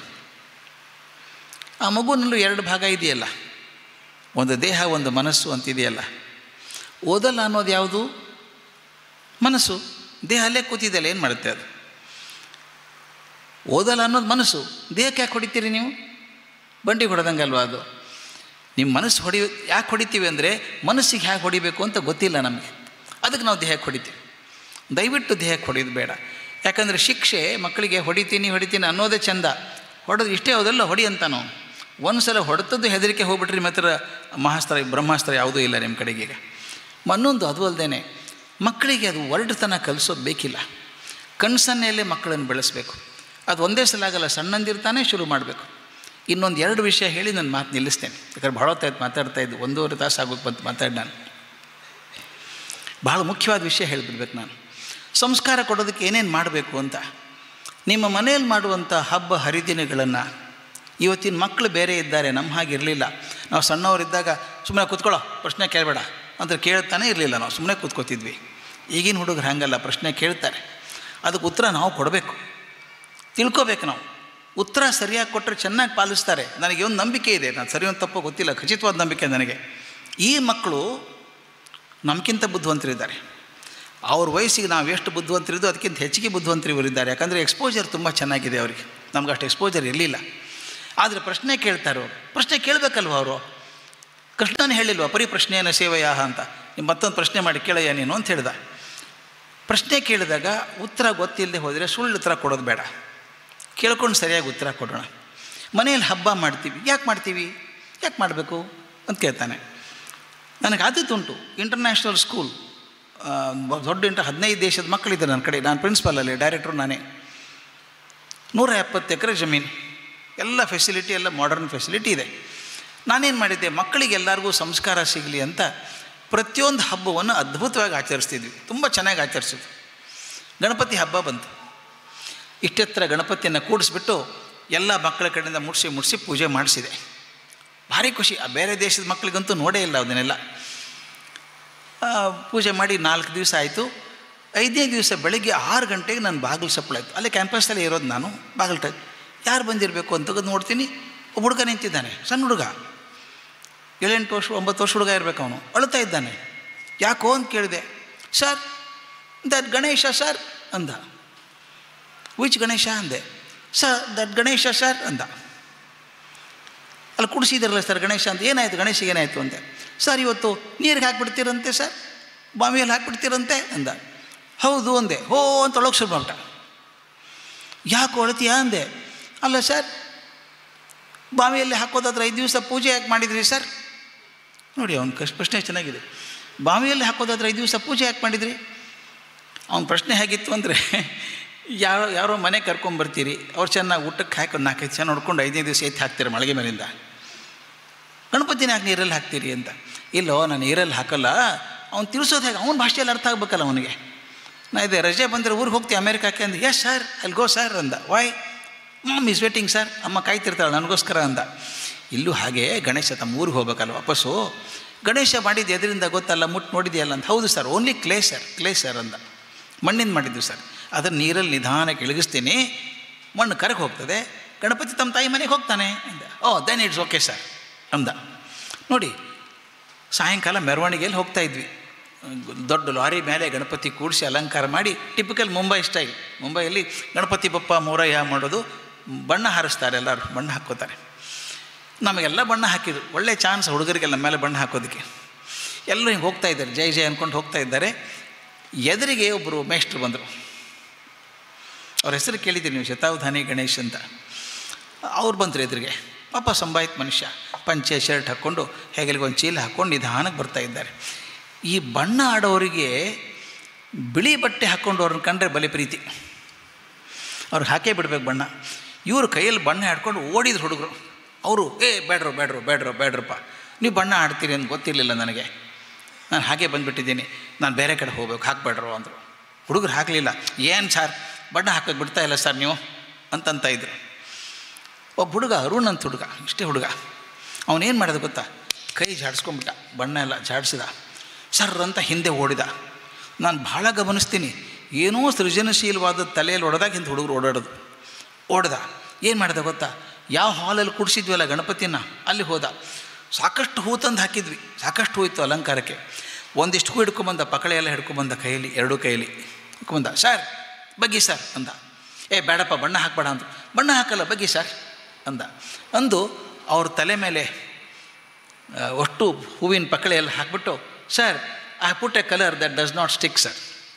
ಆ ಮಗುನಲ್ಲೂ ಎರಡು ಭಾಗ ಇದೆಯಲ್ಲ ಒಂದು ದೇಹ ಒಂದು ಮನಸ್ಸು ಅಂತಿದೆಯಲ್ಲ ಓದಲ್ಲ ಅನ್ನೋದು ಯಾವುದು ಮನಸ್ಸು ದೇಹ ಅಲ್ಲೇ ಕೂತಿದೆಯಲ್ಲ ಏನು ಮಾಡುತ್ತೆ ಅದು ಓದಲ್ಲ ಅನ್ನೋದು ಮನಸ್ಸು ದೇಹಕ್ಕೆ ಯಾಕೆ ಹೊಡಿತೀರಿ ನೀವು ಬಂಡಿ ಹೊಡೆದಂಗೆ ಅಲ್ವಾ ಅದು ನಿಮ್ಮ ಮನಸ್ಸು ಹೊಡಿ ಯಾಕೆ ಹೊಡಿತೀವಿ ಅಂದರೆ ಮನಸ್ಸಿಗೆ ಹೇಗೆ ಹೊಡಿಬೇಕು ಅಂತ ಗೊತ್ತಿಲ್ಲ ನಮಗೆ ಅದಕ್ಕೆ ನಾವು ದೇಹಕ್ಕೆ ಹೊಡಿತೀವಿ ದಯವಿಟ್ಟು ದೇಹಕ್ಕೆ ಹೊಡೆಯೋದು ಬೇಡ ಯಾಕಂದರೆ ಶಿಕ್ಷೆ ಮಕ್ಕಳಿಗೆ ಹೊಡಿತೀನಿ ಹೊಡಿತೀನಿ ಅನ್ನೋದೇ ಚಂದ ಹೊಡೆದು ಇಷ್ಟೇ ಹೋದಲ್ಲ ಹೊಡಿ ಅಂತಾನು ಒಂದು ಸಲ ಹೊಡೆತದ್ದು ಹೆದರಿಕೆ ಹೋಗ್ಬಿಟ್ರೆ ನಿಮ್ಮ ಹತ್ರ ಮಹಾಸ್ತ್ರ ಬ್ರಹ್ಮಾಸ್ತ್ರ ಯಾವುದೂ ಇಲ್ಲ ನಿಮ್ಮ ಕಡೆಗೆ ಈಗ ಮನ್ನೊಂದು ಅದು ಅಲ್ಲದೆ ಮಕ್ಕಳಿಗೆ ಅದು ಒರಟುತನ ಕಲಿಸೋದು ಬೇಕಿಲ್ಲ ಕಣ್ಸನ್ನೆಯಲ್ಲೇ ಮಕ್ಕಳನ್ನು ಬೆಳೆಸಬೇಕು ಅದು ಒಂದೇ ಸಲ ಆಗಲ್ಲ ಸಣ್ಣಂದಿರ್ತಾನೆ ಶುರು ಮಾಡಬೇಕು ಇನ್ನೊಂದು ಎರಡು ವಿಷಯ ಹೇಳಿ ನಾನು ಮಾತು ನಿಲ್ಲಿಸ್ತೇನೆ ಯಾಕಂದ್ರೆ ಭಾಳ ಹೊತ್ತಾಯ್ತು ಮಾತಾಡ್ತಾ ಇದ್ದು ಒಂದೂವರೆ ತಾಸು ಆಗೋಕ್ಕೆ ಬಂತು ಮಾತಾಡಿ ನಾನು ಭಾಳ ಮುಖ್ಯವಾದ ವಿಷಯ ಹೇಳಿಬಿಡ್ಬೇಕು ನಾನು ಸಂಸ್ಕಾರ ಕೊಡೋದಕ್ಕೆ ಏನೇನು ಮಾಡಬೇಕು ಅಂತ ನಿಮ್ಮ ಮನೆಯಲ್ಲಿ ಮಾಡುವಂಥ ಹಬ್ಬ ಹರಿದಿನಗಳನ್ನು ಇವತ್ತಿನ ಮಕ್ಕಳು ಬೇರೆ ಇದ್ದಾರೆ ನಮ್ಮ ಹಾಗೆ ಇರಲಿಲ್ಲ ನಾವು ಸಣ್ಣವರಿದ್ದಾಗ ಸುಮ್ಮನೆ ಕೂತ್ಕೊಳ್ಳೋ ಪ್ರಶ್ನೆ ಕೇಳಬೇಡ ಅಂತ ಕೇಳ್ತಾನೆ ಇರಲಿಲ್ಲ ನಾವು ಸುಮ್ಮನೆ ಕೂತ್ಕೋತಿದ್ವಿ ಈಗಿನ ಹುಡುಗರು ಹಾಗಲ್ಲ ಪ್ರಶ್ನೆ ಕೇಳ್ತಾರೆ ಅದಕ್ಕೆ ಉತ್ತರ ನಾವು ಕೊಡಬೇಕು ತಿಳ್ಕೊಬೇಕು ನಾವು ಉತ್ತರ ಸರಿಯಾಗಿ ಕೊಟ್ಟರೆ ಚೆನ್ನಾಗಿ ಪಾಲಿಸ್ತಾರೆ ನನಗೆ ಒಂದು ನಂಬಿಕೆ ಇದೆ ನಾನು ಸರಿ ಒಂದು ತಪ್ಪು ಗೊತ್ತಿಲ್ಲ ಖಚಿತವಾದ ನಂಬಿಕೆ ನನಗೆ ಈ ಮಕ್ಕಳು ನಮಗಿಂತ ಬುದ್ಧಿವಂತರಿದ್ದಾರೆ ಅವ್ರ ವಯಸ್ಸಿಗೆ ನಾವು ಎಷ್ಟು ಬುದ್ಧಿವಂತರಿದ್ದು ಅದಕ್ಕಿಂತ ಹೆಚ್ಚಿಗೆ ಬುದ್ಧಿವಂತರು ಇವರಿದ್ದಾರೆ ಯಾಕಂದರೆ ಎಕ್ಸ್ಪೋಜರ್ ತುಂಬ ಚೆನ್ನಾಗಿದೆ ಅವರಿಗೆ ನಮ್ಗೆ ಅಷ್ಟು ಎಕ್ಸ್ಪೋಜರ್ ಇರಲಿಲ್ಲ ಆದರೆ ಪ್ರಶ್ನೆ ಕೇಳ್ತಾರೆ ಅವರು ಪ್ರಶ್ನೆ ಕೇಳಬೇಕಲ್ವ ಅವರು ಕೃಷ್ಣನೇ ಹೇಳಿಲ್ವ ಪರಿ ಪ್ರಶ್ನೆಯನ್ನು ಸೇವೆಯಾಹ ಅಂತ ನೀವು ಮತ್ತೊಂದು ಪ್ರಶ್ನೆ ಮಾಡಿ ಕೇಳಯ್ಯ ನೀನು ಅಂತ ಹೇಳ್ದ ಪ್ರಶ್ನೆ ಕೇಳಿದಾಗ ಉತ್ತರ ಗೊತ್ತಿಲ್ಲದೆ ಹೋದರೆ ಸುಳ್ಳು ಉತ್ತರ ಕೊಡೋದು ಬೇಡ ಕೇಳ್ಕೊಂಡು ಸರಿಯಾಗಿ ಉತ್ತರ ಕೊಡೋಣ ಮನೆಯಲ್ಲಿ ಹಬ್ಬ ಮಾಡ್ತೀವಿ ಯಾಕೆ ಮಾಡ್ತೀವಿ ಯಾಕೆ ಮಾಡಬೇಕು ಅಂತ ಕೇಳ್ತಾನೆ ನನಗೆ ಆದದ್ದುಂಟು ಇಂಟರ್ನ್ಯಾಷನಲ್ ಸ್ಕೂಲ್ ದೊಡ್ಡ ಇಂಟರ್ ಹದಿನೈದು ದೇಶದ ಮಕ್ಕಳಿದ್ದಾರೆ ನನ್ನ ಕಡೆ ನಾನು ಪ್ರಿನ್ಸಿಪಾಲಲ್ಲಿ ಡೈರೆಕ್ಟ್ರು ನಾನೇ ನೂರ ಎಪ್ಪತ್ತು ಎಕರೆ ಜಮೀನು ಎಲ್ಲ ಫೆಸಿಲಿಟಿ ಎಲ್ಲ ಮಾಡರ್ನ್ ಫೆಸಿಲಿಟಿ ಇದೆ ನಾನೇನು ಮಾಡಿದ್ದೆ ಮಕ್ಕಳಿಗೆ ಎಲ್ಲರಿಗೂ ಸಂಸ್ಕಾರ ಸಿಗಲಿ ಅಂತ ಪ್ರತಿಯೊಂದು ಹಬ್ಬವನ್ನು ಅದ್ಭುತವಾಗಿ ಆಚರಿಸ್ತಿದ್ವಿ ತುಂಬ ಚೆನ್ನಾಗಿ ಆಚರಿಸಿದ್ವಿ ಗಣಪತಿ ಹಬ್ಬ ಬಂತು ಇಷ್ಟೆತ್ತರ ಗಣಪತಿಯನ್ನು ಕೂಡಿಸ್ಬಿಟ್ಟು ಎಲ್ಲ ಮಕ್ಕಳ ಕಡೆಯಿಂದ ಮುಡಿಸಿ ಮುಡಿಸಿ ಪೂಜೆ ಮಾಡಿಸಿದೆ ಭಾರಿ ಖುಷಿ ಆ ಬೇರೆ ದೇಶದ ಮಕ್ಕಳಿಗಂತೂ ನೋಡೇ ಇಲ್ಲ ಅದನ್ನೆಲ್ಲ ಆ, ಪೂಜೆ ಮಾಡಿ ನಾಲ್ಕು ದಿವಸ ಆಯಿತು ಐದನೇ ದಿವಸ ಬೆಳಗ್ಗೆ ಆರು ಗಂಟೆಗೆ ನಾನು ಬಾಗಿಲು ಸಪ್ಪಳಾಯ್ತು ಅಲ್ಲೇ ಕ್ಯಾಂಪಸ್ಸಲ್ಲೇ ಇರೋದು ನಾನು ಬಾಗಿಲು ಟೈಪ್ ಯಾರು ಬಂದಿರಬೇಕು ಅಂತ ತೆಗೆದು ನೋಡ್ತೀನಿ ಒಬ್ಬ ಹುಡುಗ ನಿಂತಿದ್ದಾನೆ ಸಣ್ಣ ಹುಡುಗ ಏಳೆಂಟು ವರ್ಷ ಒಂಬತ್ತು ವರ್ಷ ಹುಡುಗ ಇರಬೇಕು ಅವನು ಅಳ್ತಾ ಇದ್ದಾನೆ ಯಾಕೋ ಅಂತ ಕೇಳಿದೆ ಸರ್ ದಟ್ ಗಣೇಶ ಸರ್ ಅಂದ ವಿಚ್ ಗಣೇಶ ಅಂದೆ ಸರ್ ದಟ್ ಗಣೇಶ ಸರ್ ಅಂದ ಅಲ್ಲಿ ಕುಡಿಸಿದಾರಲ್ಲ ಸರ್ ಗಣೇಶ ಅಂತ ಏನಾಯಿತು ಗಣೇಶಗೆ ಏನಾಯಿತು ಅಂತೆ ಸರ್ ಇವತ್ತು ನೀರಿಗೆ ಹಾಕ್ಬಿಡ್ತೀರಂತೆ ಸರ್ ಬಾವಿಯಲ್ಲಿ ಹಾಕ್ಬಿಡ್ತೀರಂತೆ ಅಂದ ಹೌದು ಅಂದೆ ಹೋ ಅಂತ ಒಳಗೆ ಶುರು ಮಾಡ್ಬಿಟ್ಟ ಯಾಕೆ ಒಳತೀಯಾ ಅಂದೆ ಅಲ್ಲ ಸರ್ ಬಾವಿಯಲ್ಲಿ ಹಾಕೋದಾದ್ರೆ ಐದು ದಿವಸ ಪೂಜೆ ಯಾಕೆ ಮಾಡಿದ್ರಿ ಸರ್ ನೋಡಿ ಅವ್ನ ಕಷ್ಟ ಪ್ರಶ್ನೆ ಚೆನ್ನಾಗಿದೆ ಬಾವಿಯಲ್ಲಿ ಹಾಕೋದಾದ್ರೆ ಐದು ದಿವಸ ಪೂಜೆ ಯಾಕೆ ಮಾಡಿದ್ರಿ ಅವ್ನ ಪ್ರಶ್ನೆ ಹೇಗಿತ್ತು ಅಂದರೆ ಯಾರೋ ಯಾರೋ ಮನೆ ಕರ್ಕೊಂಬರ್ತೀರಿ ಅವ್ರು ಚೆನ್ನಾಗಿ ಊಟಕ್ಕೆ ಹಾಕೊಂಡು ನಾಲ್ಕೈದು ಜನ ನೋಡ್ಕೊಂಡು ಐದನೇ ದಿವಸ ಎತ್ತಿ ಹಾಕ್ತೀರಿ ಮಳೆಗೆ ಮೇಲಿಂದ ಗಣಪತಿನ ಯಾಕೆ ನೀರಲ್ಲಿ ಹಾಕ್ತೀರಿ ಅಂತ ಇಲ್ಲೋ ನಾನು ನೀರಲ್ಲಿ ಹಾಕಲ್ಲ ಅವ್ನು ತಿಳಿಸೋದು ಹೇಗೆ ಅವ್ನ ಭಾಷೆಯಲ್ಲಿ ಅರ್ಥ ಆಗ್ಬೇಕಲ್ಲ ಅವನಿಗೆ ನಾ ಇದೆ ರಜೆ ಬಂದರೆ ಊರಿಗೆ ಹೋಗ್ತೀವಿ ಅಮೇರಿಕಕ್ಕೆ ಅಂದ ಎಸ್ ಸರ್ ಅಲ್ಲಿ ಗೋ ಸರ್ ಅಂದ why mum is waiting sir ಅಮ್ಮ ಕಾಯ್ತಿರ್ತಾಳೆ ನನಗೋಸ್ಕರ ಅಂದ ಇಲ್ಲೂ ಹಾಗೆ ಗಣೇಶ ತಮ್ಮ ಊರಿಗೆ ಹೋಗ್ಬೇಕಲ್ಲ ವಾಪಸ್ಸು ಗಣೇಶ ಮಾಡಿದ್ದು ಎದರಿಂದ ಗೊತ್ತಲ್ಲ ಮುಟ್ಟು ನೋಡಿದೆಯಲ್ಲ ಅಂತ ಹೌದು sir only clay sir clay sir ಅಂದ ಮಣ್ಣಿಂದ ಮಾಡಿದ್ದು ಸರ್ ಅದನ್ನು ನೀರಲ್ಲಿ ನಿಧಾನಕ್ಕೆ ಇಳಗಿಸ್ತೀನಿ ಮಣ್ಣು ಕರಗೆ ಹೋಗ್ತದೆ ಗಣಪತಿ ತಮ್ಮ ತಾಯಿ ಮನೆಗೆ ಹೋಗ್ತಾನೆ ಅಂದ oh then it's okay sir ಅಂದ ನೋಡಿ ಸಾಯಂಕಾಲ ಮೆರವಣಿಗೆಯಲ್ಲಿ ಹೋಗ್ತಾ ಇದ್ವಿ ದೊಡ್ಡ ಲಾರಿ ಮೇಲೆ ಗಣಪತಿ ಕೂಡಿಸಿ ಅಲಂಕಾರ ಮಾಡಿ ಟಿಪಿಕಲ್ ಮುಂಬೈ ಸ್ಟೈಲ್ ಮುಂಬೈಯಲ್ಲಿ ಗಣಪತಿ ಬಪ್ಪ ಮೂರಯ್ಯ ಮಾಡೋದು ಬಣ್ಣ ಹಾರಿಸ್ತಾರೆ ಎಲ್ಲರೂ ಬಣ್ಣ ಹಾಕ್ಕೋತಾರೆ ನಮಗೆಲ್ಲ ಬಣ್ಣ ಹಾಕಿದ್ರು ಒಳ್ಳೆ ಚಾನ್ಸ್ ಹುಡುಗರಿಗೆಲ್ಲ ಮೇಲೆ ಬಣ್ಣ ಹಾಕೋದಕ್ಕೆ ಎಲ್ಲರೂ ಹಿಂಗೆ ಹೋಗ್ತಾ ಇದ್ದಾರೆ ಜೈ ಜೈ ಅಂದ್ಕೊಂಡು ಹೋಗ್ತಾ ಇದ್ದಾರೆ ಎದುರಿಗೆ ಒಬ್ಬರು ಮೇಷ್ಟ್ರು ಬಂದರು ಅವ್ರ ಹೆಸರು ಕೇಳಿದ್ದೀರಿ ನೀವು ಶತಾವಧಾನಿ ಗಣೇಶ್ ಅಂತ ಅವ್ರು ಬಂದರು ಎದುರಿಗೆ ಪಾಪ ಸಂಭಾಯಿತ ಮನುಷ್ಯ ಪಂಚೆ ಶರ್ಟ್ ಹಾಕ್ಕೊಂಡು ಹೆಗಲಿಗೆ ಒಂದು ಚೀಲ ಹಾಕ್ಕೊಂಡು ನಿಧಾನಕ್ಕೆ ಬರ್ತಾ ಇದ್ದಾರೆ ಈ ಬಣ್ಣ ಆಡೋರಿಗೆ ಬಿಳಿ ಬಟ್ಟೆ ಹಾಕ್ಕೊಂಡು ಅವ್ರನ್ನ ಕಂಡ್ರೆ ಬಲೆ ಪ್ರೀತಿ ಅವ್ರಿಗೆ ಹಾಕೇ ಬಿಡ್ಬೇಕು ಬಣ್ಣ ಇವರು ಕೈಯಲ್ಲಿ ಬಣ್ಣ ಆಡ್ಕೊಂಡು ಓಡಿದ್ರು ಹುಡುಗರು ಅವರು ಏ ಬೇಡ್ರು ಬೇಡ್ರು ಬೇಡ್ರು ಬೇಡ್ರಪ್ಪ ನೀವು ಬಣ್ಣ ಆಡ್ತೀರಿ ಅಂತ ಗೊತ್ತಿರಲಿಲ್ಲ ನನಗೆ ನಾನು ಹಾಗೆ ಬಂದುಬಿಟ್ಟಿದ್ದೀನಿ ನಾನು ಬೇರೆ ಕಡೆ ಹೋಗ್ಬೇಕು ಹಾಕ್ಬೇಡ್ರು ಅಂದರು ಹುಡುಗರು ಹಾಕಲಿಲ್ಲ ಏನು ಸರ್ ಬಣ್ಣ ಹಾಕೋದು ಬಿಡ್ತಾ ಇಲ್ಲ ಸರ್ ನೀವು ಅಂತಂತ ಇದ್ರು ಒಬ್ಬ ಹುಡುಗ ಅರುಣ್ ಅಂತ ಹುಡುಗ ಇಷ್ಟೇ ಹುಡುಗ ಅವನೇನು ಮಾಡಿದ ಗೊತ್ತಾ ಕೈ ಜಾಡಿಸ್ಕೊಂಬಿಟ್ಟ ಬಣ್ಣ ಎಲ್ಲ ಜಾಡಿಸಿದ ಸರ್ ಅಂತ ಹಿಂದೆ ಓಡಿದ ನಾನು ಭಾಳ ಗಮನಿಸ್ತೀನಿ ಏನೋ ಸೃಜನಶೀಲವಾದ ತಲೆಯಲ್ಲಿ ಹೊಡೆದಾಗ ಹಿಂದೆ ಹುಡುಗರು ಓಡಾಡೋದು ಓಡ್ದ ಏನು ಮಾಡಿದ ಗೊತ್ತಾ ಯಾವ ಹಾಲಲ್ಲಿ ಕುಡಿಸಿದ್ವಲ್ಲ ಗಣಪತಿನ ಅಲ್ಲಿ ಹೋದ ಸಾಕಷ್ಟು ಹೂ ತಂದು ಹಾಕಿದ್ವಿ ಸಾಕಷ್ಟು ಹೂ ಇತ್ತು ಅಲಂಕಾರಕ್ಕೆ ಒಂದಿಷ್ಟು ಹೂ ಹಿಡ್ಕೊಂಬಂದ ಪಕಳೆ ಎಲ್ಲ ಹಿಡ್ಕೊಂಬಂದ ಕೈಯಲ್ಲಿ ಎರಡೂ ಕೈಯಲ್ಲಿ ಹಿಡ್ಕೊಂಬಂದ ಸರ್ ಬಗ್ಗಿ ಸರ್ ಅಂದ ಏ ಬೇಡಪ್ಪ ಬಣ್ಣ ಹಾಕ್ಬೇಡ ಅಂದರು ಬಣ್ಣ ಹಾಕಲ್ಲ ಬಗ್ಗಿ ಸರ್ ಅಂದ ಅಂದು ಅವ್ರ ತಲೆ ಮೇಲೆ ಆ, ಅಷ್ಟು ಹೂವಿನ ಪಕ್ಕಳೆ ಎಲ್ಲ ಹಾಕ್ಬಿಟ್ಟು sir I put a colour that does not stick sir